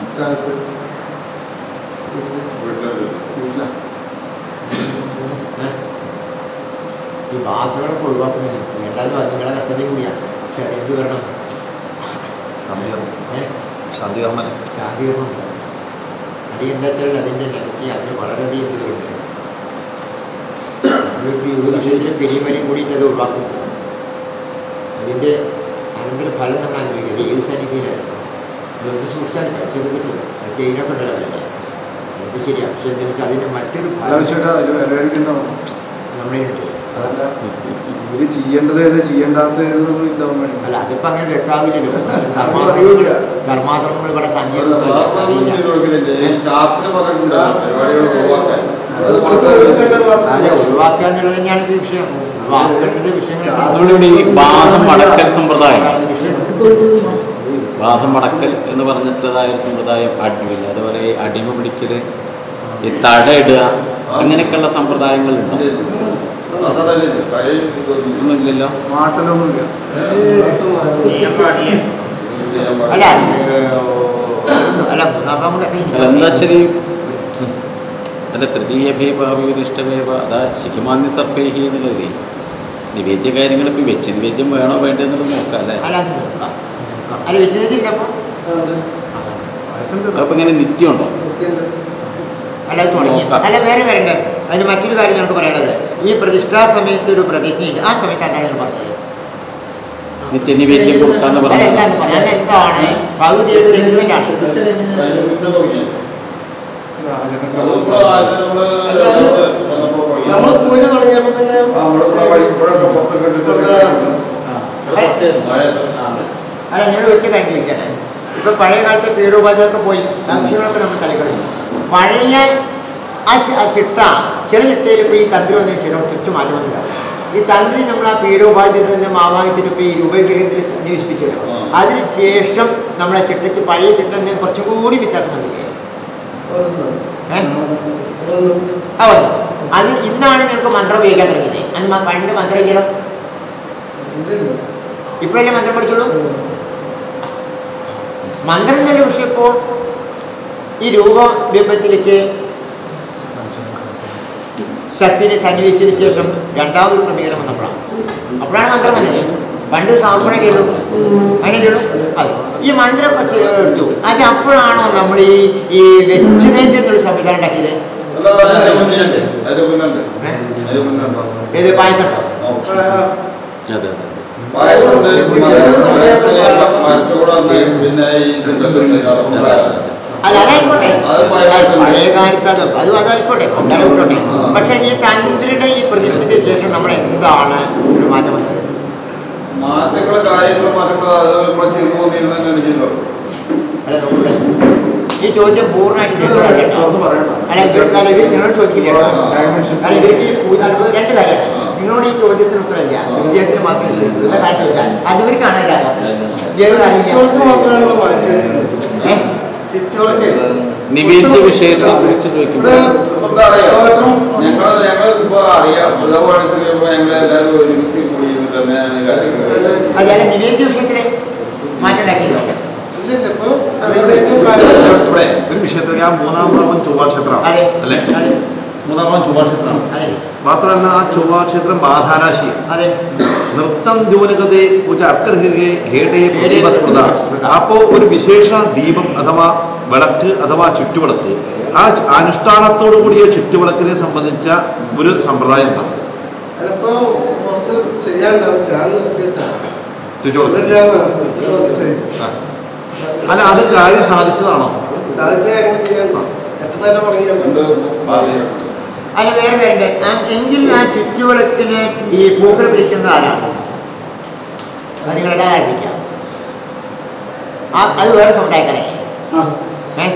ഈ ബാധകളൊക്കെ ഒഴിവാക്കുന്നത് എല്ലാവരും അത് നിങ്ങളെ കർത്തവ്യം കൂടിയാണ് പക്ഷെ അത് എന്ത് വരണം ശാന്തികർമ്മം ഏഹ് ശാന്തികർമ്മനെ ശാന്തികരണം അത് എന്താ വെച്ചാൽ അതിൻ്റെ നെഗറ്റീവ് അതിന് വളരെയധികം എതിരുണ്ട് നമ്മളിപ്പോൾ ഈ ഒരു വിഷയത്തിന് പെരിമലയും കൂടിയിട്ട് അത് ഒഴിവാക്കും അതിൻ്റെ അനന്തര ഫലം നമ്മൾ അനുഭവിക്കുക അത് ഏത് സന്നിധിയിലാണ് അതൊന്ന് സൂക്ഷിച്ചാൽ പൈസയൊക്കെ കിട്ടില്ല അത് ചെയ്യുന്നൊക്കെ ഉണ്ടല്ലോ അതിൻ്റെ അതൊക്കെ ശരിയാണ് പക്ഷേ എന്താണെന്ന് വെച്ചാൽ അതിൻ്റെ മറ്റൊരു ഫലം ആവശ്യമായിട്ട് അതിൽ വിലവരിക്കുന്നുണ്ടാവും നമ്മളിലുണ്ട് അതല്ല ഇവര് ചെയ്യേണ്ടത് ഏത് ചെയ്യേണ്ടാത്ത ഏത് നമ്മൾ ഉണ്ടാവാൻ വേണ്ടി അല്ല അതിപ്പോൾ അങ്ങനെ വ്യക്താവില്ലല്ലോ അറിയില്ല. ധർമാധർമ്മങ്ങൾ ധർമാധർമ്മങ്ങൾ ഇവിടെ സങ്കീർണ്ണമല്ല അറിയില്ല രാത്രി പറഞ്ഞിട്ടുണ്ട് പരിപാടികൾ ഒഴിവാക്കാൻ അത് അതെ ഒഴിവാക്കുക എന്നുള്ളത് തന്നെയാണ് ഈ വിഷയം ഒഴിവാക്കേണ്ടത് വിഷയങ്ങൾ നമ്മളിവിടെ ഈ ബാധം മടക്കൽ സമ്പ്രദായം വിഷയം ബാധം മടക്കൽ എന്ന് പറഞ്ഞിട്ടുള്ളതായ ഒരു സമ്പ്രദായം അടിമില്ല അതുപോലെ ഈ അടിമ പിടിക്കൽ ഈ തട ഇടുക അങ്ങനെയൊക്കെയുള്ള സമ്പ്രദായങ്ങളുണ്ടോ ഒന്നുമില്ലല്ലോ മാട്ടലൊന്നുമില്ല അല്ല ഏഹ്, അല്ല മൂന്നാം കൂടെ അല്ല എന്താ വെച്ചാൽ ഈ അല്ല തൃതീയ ഭേഭാവിയുടെ ഇഷ്ടഭേവ അതാ ശിഖിമാന്യ സർപ്പേഹി എന്നുള്ളത് നിവേദ്യ കാര്യങ്ങൾ ഇപ്പം വെച്ച് നിവേദ്യം വേണോ വേണ്ടോ എന്നുള്ളത് നോക്കാം അല്ലേ അല്ല അത് നോക്കാം അല്ല വെച്ചിട്ടില്ല അപ്പോൾ പായസം അപ്പം ഇങ്ങനെ നിത്യമുണ്ടോ അല്ല അത് തുടങ്ങി നോക്കാം. അല്ല വേറെ കാര്യമുണ്ട് അതിന് മറ്റൊരു കാര്യം ഞങ്ങൾക്ക് പറയാനുള്ളത് ഈ പ്രതിഷ്ഠാ സമയത്ത് ഒരു പ്രതിജ്ഞയുണ്ട് ആ സമയത്ത് എന്താ ഞങ്ങൾ പറഞ്ഞത് നിത്യ നിവേദ്യം കൊടുക്കാന്ന് പറഞ്ഞു അതെന്താന്ന് പറയാം അതെന്താണ് പകുതിയുടെ ഒരു എഗ്രിമെന്റ് ആണ് നമ്മൾ പൂജ തുടങ്ങിയപ്പോൾ തന്നെ അല്ല ഞങ്ങൾ ഒറ്റ കാര്യം ചോദിക്കട്ടെ ഇപ്പൊ പഴയ കാലത്തെ പീഡോപാധികളൊക്കെ പോയി സംശയങ്ങളൊക്കെ നമ്മൾ തലക്കളഞ്ഞു പഴയ ആ ചി- ആ ചിട്ട ചില ചിട്ടയിൽ ഇപ്പോൾ ഈ തന്ത്രി വന്നതിന് ശേഷം ചുറ്റു മാറ്റം വന്നിട്ടാണ് ഈ തന്ത്രി നമ്മൾ ആ പീഡോപാധ്യത്തിൽ നിന്നും ആവാഹിച്ചിട്ട് ഇപ്പോൾ ഈ രൂപഗ്രഹത്തിൽ സന്നിവേശിപ്പിച്ചല്ലോ ആ. അതിന് ശേഷം നമ്മളെ ചിട്ടയ്ക്ക് പഴയ ചിട്ട നിന്ന് കുറച്ചും കൂടി വ്യത്യാസം വന്നില്ലേ ഏഹ് ആ വന്നു അത് ഇന്നാണ് നിങ്ങൾക്ക് മന്ത്രം ഉപയോഗിക്കാൻ തുടങ്ങിയത് അന്ന് മ- പണ്ട് മന്ത്രം ഇല്ലല്ലോ ഇപ്പോഴല്ലേ മന്ത്രം പഠിച്ചുള്ളൂ മന്ത്രം എന്നുള്ള വിഷയം ഇപ്പോൾ ഈ രൂപബിംബത്തിലേക്ക് ശക്തിനെ സന്നിവേശിച്ചതിന് ശേഷം രണ്ടാമത് ക്രമീകരണം വന്നപ്പോഴാണ് അപ്പോഴാണ് മന്ത്രം വന്നത് പണ്ട് സാമ്പണല്ലേ ഉള്ളൂ അങ്ങനെയല്ലേ ഉള്ളൂ അത് ഈ മന്ത്രം വെച്ച് എടുത്തു അത് അപ്പോഴാണോ നമ്മൾ ഈ ഈ വെച്ചിനേന്ദ്ര എന്നൊരു സംവിധാനം ഉണ്ടാക്കിയത് ഏ? ഏത് പായസം ഉണ്ടോ അതെ അതെ പായസമുണ്ട് മരച്ചുകൂടെ വന്ന് പിന്നെ ഈ ഇതുണ്ടല്ലോ അല്ല അതായിക്കോട്ടെ അത് പഴയ കാലത്ത് പഴയ കാലത്ത് അത് അത് അതായിക്കോട്ടെ അങ്ങനെ വിട്ടോട്ടെ പക്ഷെ ഈ തന്ത്രിയുടെ ഈ പ്രതിഷ്ഠയ്ക്ക് ശേഷം നമ്മൾ എന്താണ് ഒരു മാറ്റം വന്നത് മാറ്റങ്ങള് കാര്യങ്ങള് മാറ്റങ്ങള് അത് നമ്മൾ ചെയ്തു പോന്നിരുന്ന തന്നെയാണ് ചെയ്തത് അല്ല നോക്കട്ടെ ഈ ചോദ്യം പൂർണ്ണമായിട്ട് നിങ്ങളോട് കേട്ടോ ഒന്ന് പറയണ്ട. അല്ല ചോദിച്ചാൽ ഇവർ നിങ്ങളോട് ചോദിക്കില്ല കേട്ടോ. Dimensions. കാരണം ഇവർക്ക് ഈ അത് രണ്ട് കാര്യമാണ് നിങ്ങളോട് ഈ ചോദ്യത്തിന് ഉത്തരമില്ല വിദ്യാർത്ഥിന് മാത്രമേ ശരിക്കുള്ള കാര്യം ചോദിച്ചാൽ അത് ഇവർ കാണാനാണ് ചുറ്റുവിളക്ക് മാത്രമാണ് മാറ്റി വെക്കുന്നത് ഏഹ് ചുറ്റുവിളക്ക് നിവേദ്യ വിഷയത്തെ കുറിച്ച് ഇവിടെ ചോദിക്കുമ്പോൾ എന്താ അറിയോ പ്രവചനം ഞങ്ങൾ ഞങ്ങൾ ഇപ്പൊ അറിയാം ഇതേപോലെ ചെയ്യുമ്പോൾ ഞങ്ങൾ എല്ലാവരും ഒരുമിച്ച് കൂടി ഇരുന്ന് തന്നെയാണ് കാര്യങ്ങൾ അതായത് നിവേദ്യ വിഷയത്തില് മാറ്റം ഉണ്ടാക്കിയല്ലോ ഇല്ലില്ല ഇപ്പൊ എവിടേക്കും പ്ലാൻ ഇവിടെ ഒരു വിഷയത്തിൽ ഞാൻ മൂന്നാം ഭാവം ചൊവ്വാക്ഷേത്രമാണ് അതെ അല്ലേ അതെ മൂന്നാം ഭാവം ചൊവ്വാക്ഷേത്രമാണ് അതെ മാത്രമല്ല ആ ചൊവ്വാക്ഷേത്രം ബാധാരാശിയാണ് അതെ നൃത്തം ജോലികതയെ കുറിച്ച് അക്കർഹികെ ഹേടേ പ്രതിമസ്മൃത അപ്പോൾ ഒരു വിശേഷ ദീപം അഥവാ വിളക്ക് അഥവാ ചുറ്റുവിളക്ക് ആ അനുഷ്ഠാനത്തോടു കൂടിയ ചുറ്റുവിളക്കിനെ സംബന്ധിച്ച ഒരു സമ്പ്രദായം എന്താണ് ചിലപ്പോ കുറച്ച് ചെയ്യാനുണ്ടാവും ഞാൻ നിർത്തിയിട്ടാണ് ചുറ്റുവിളക്ക് ഇതെല്ലാം ആ. അല്ല അത് കാര്യം സാധിച്ചതാണോ സാധിച്ച കാര്യങ്ങൾ ചെയ്യണ്ട എത്ര നേരം ഉണ്ട് തുടങ്ങിയാണ് അല്ല വേറെ കാര്യം ആ- എങ്കിൽ ആ ചുറ്റുവിളക്കിന് ഈ പൂക്കൾ പിടിക്കുന്നതാണ് അത് നിങ്ങളെല്ലാം ആരംഭിക്കാം ആ അത് വേറെ സമുദായക്കാരല്ലേ ഏ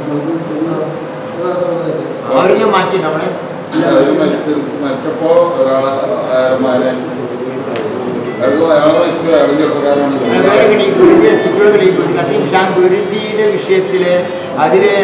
അവരിഞ്ഞ് മാറ്റി നമ്മള് അവര് മരിച്ച് മരിച്ചപ്പോ ഒരാളെ അയാളമാരെ അയാൾക്ക് അയാളെ വെച്ചു അയാളും ചെറുപ്പക്കാരാണ് അത് വേറെ പിന്നെ ഈ ഗുരുതി ചുറ്റുവിളക്കിൽ ഈ ഗുരുതി അത്രയും പക്ഷേ ആ ഗുരുതിയുടെ വിഷയത്തില് അതില്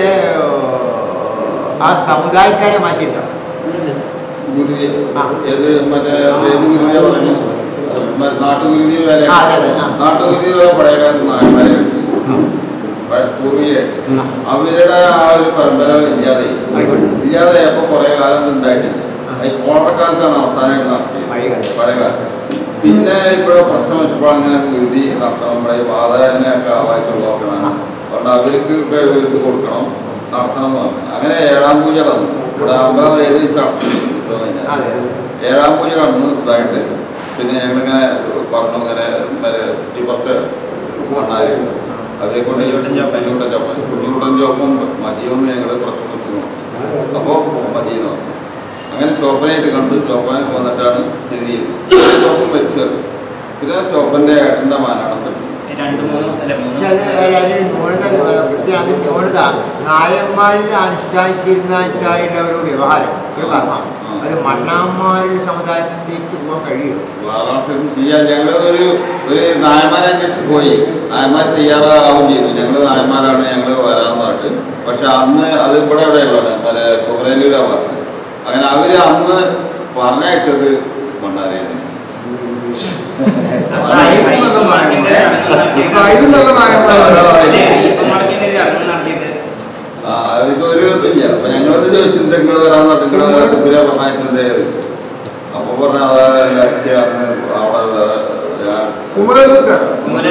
ആ സമുദായക്കാരെ മാറ്റിയിട്ടുണ്ടോ ഗുരുതി ആ. ഏത് മറ്റേ ഏത് ഗുരുതിയാ പറഞ്ഞു നാട്ടുഗുരുതി വരെ ആ, അതെ, അതെ, ആ. നാട്ടുഗുരുതി വരെ പഴയകാലത്ത് നായന്മാരെ വെച്ചു പൂർവികമായിട്ട് ആ. അവരുടെ ആ ഒരു പരമ്പര ഇല്ലാതെ ആയിക്കോട്ടെ ഇല്ലാതെ അപ്പൊ കുറെ കാലം ഇത് ഉണ്ടായിട്ടില്ല ആ. ഈ കോട്ടക്കാലത്താണ് അവസാനമായിട്ട് നടത്തിയത് പഴയ കാലത്ത്. പഴയ കാലത്ത് പിന്നെ ഇപ്പോഴും പ്രശ്നം വെച്ചപ്പോൾ അങ്ങനെ ഗുരുതി നടത്തണം നമ്മുടെ ഈ വാതകനെയൊക്കെ ആവാഴ്ച നോക്കണം അതുകൊണ്ട് അവർക്ക് ഇപ്പൊ ഇത് കൊടുക്കണം നടത്തണം എന്ന് പറഞ്ഞു അങ്ങനെ ഏഴാം പൂജ നടന്നു ഇവിടെ അമ്പലം ഏഴ് ദിവസം നടത്തി ഉത്സവം കഴിഞ്ഞാൽ അതെ ഏഴാം പൂജ കടന്ന് ഇതായിട്ട് പിന്നെ ഞങ്ങളിങ്ങനെ പറഞ്ഞു ഇങ്ങനെ മറ്റേ കുറ്റിപ്പുറത്ത് മണ്ണാരുണ്ട് അവരെ കൊണ്ട് കുഞ്ഞുകുട്ടൻ ചോപ്പൻ കുഞ്ഞുകുട്ടൻ ചോപ്പം മതിയൊന്ന് ഞങ്ങൾ പ്രശ്നം വെച്ച് നോക്കി അപ്പോൾ മതിയെന്ന് പറഞ്ഞു അങ്ങനെ ചോപ്പനായിട്ട് കണ്ട് ചോപ്പനെ വന്നിട്ടാണ് ചെയ്ത് ചോപ്പൻ മരിച്ചത് പിന്നെ ചോപ്പൻ്റെ ഏട്ടൻ്റെ മാനാണ് പറ്റി രണ്ട് മൂന്ന് അല്ല പക്ഷെ മൂന്ന് അത് അതിന് ന്യൂനത കൃത്യം അതിന് ന്യൂനത നായന്മാരിൽ അനുഷ്ഠാനിച്ചിരുന്നതായിട്ടുള്ള ഒരു വ്യവഹാരം ഒരു കർമ്മം അത് മണ്ണാന്മാരിൽ സമുദായത്തേക്ക് പോകാൻ കഴിയും വാറാട്ടം ചെയ്യാൻ ഞങ്ങൾ ഒരു ഒരു നായന്മാരെ അന്വേഷിച്ച് പോയി നായന്മാർ തയ്യാറാവുകയും ചെയ്തു ഞങ്ങൾ നായന്മാരാണ് ഞങ്ങൾ വരാമെന്ന് പറഞ്ഞിട്ട് പക്ഷെ അന്ന് അത് ഇവിടെ എവിടെയുള്ളത് മറ്റേ കുമരലൂരാ ഭാഗത്ത് അങ്ങനെ അവര് അന്ന് പറഞ്ഞയച്ചത് മണ്ണാരെയാണ് അപ്പൊ അയ്യപ്പൻ മടക്കിന്റെ ചടങ്ങ് നടത്തിയിട്ട് അതിലും നല്ല നായന്മാരാണ് അല്ലേ, അയ്യപ്പൻ മടക്കിന്റെ ഒരു ചടങ്ങ് നടത്തിയിട്ട് ആ അവർക്ക് ഒരു ഇതില്ല അപ്പൊ ഞങ്ങളത് ചോദിച്ചു നിങ്ങൾ വരാന്ന് പറഞ്ഞിട്ട് നിങ്ങൾ വരാൻ ഇവരെ പറഞ്ഞയച്ചതേ ചോദിച്ചു അപ്പൊ പറഞ്ഞ അതൊക്കെ അന്ന് അവിടെ വേറെ ഞാൻ കുമരകത്ത്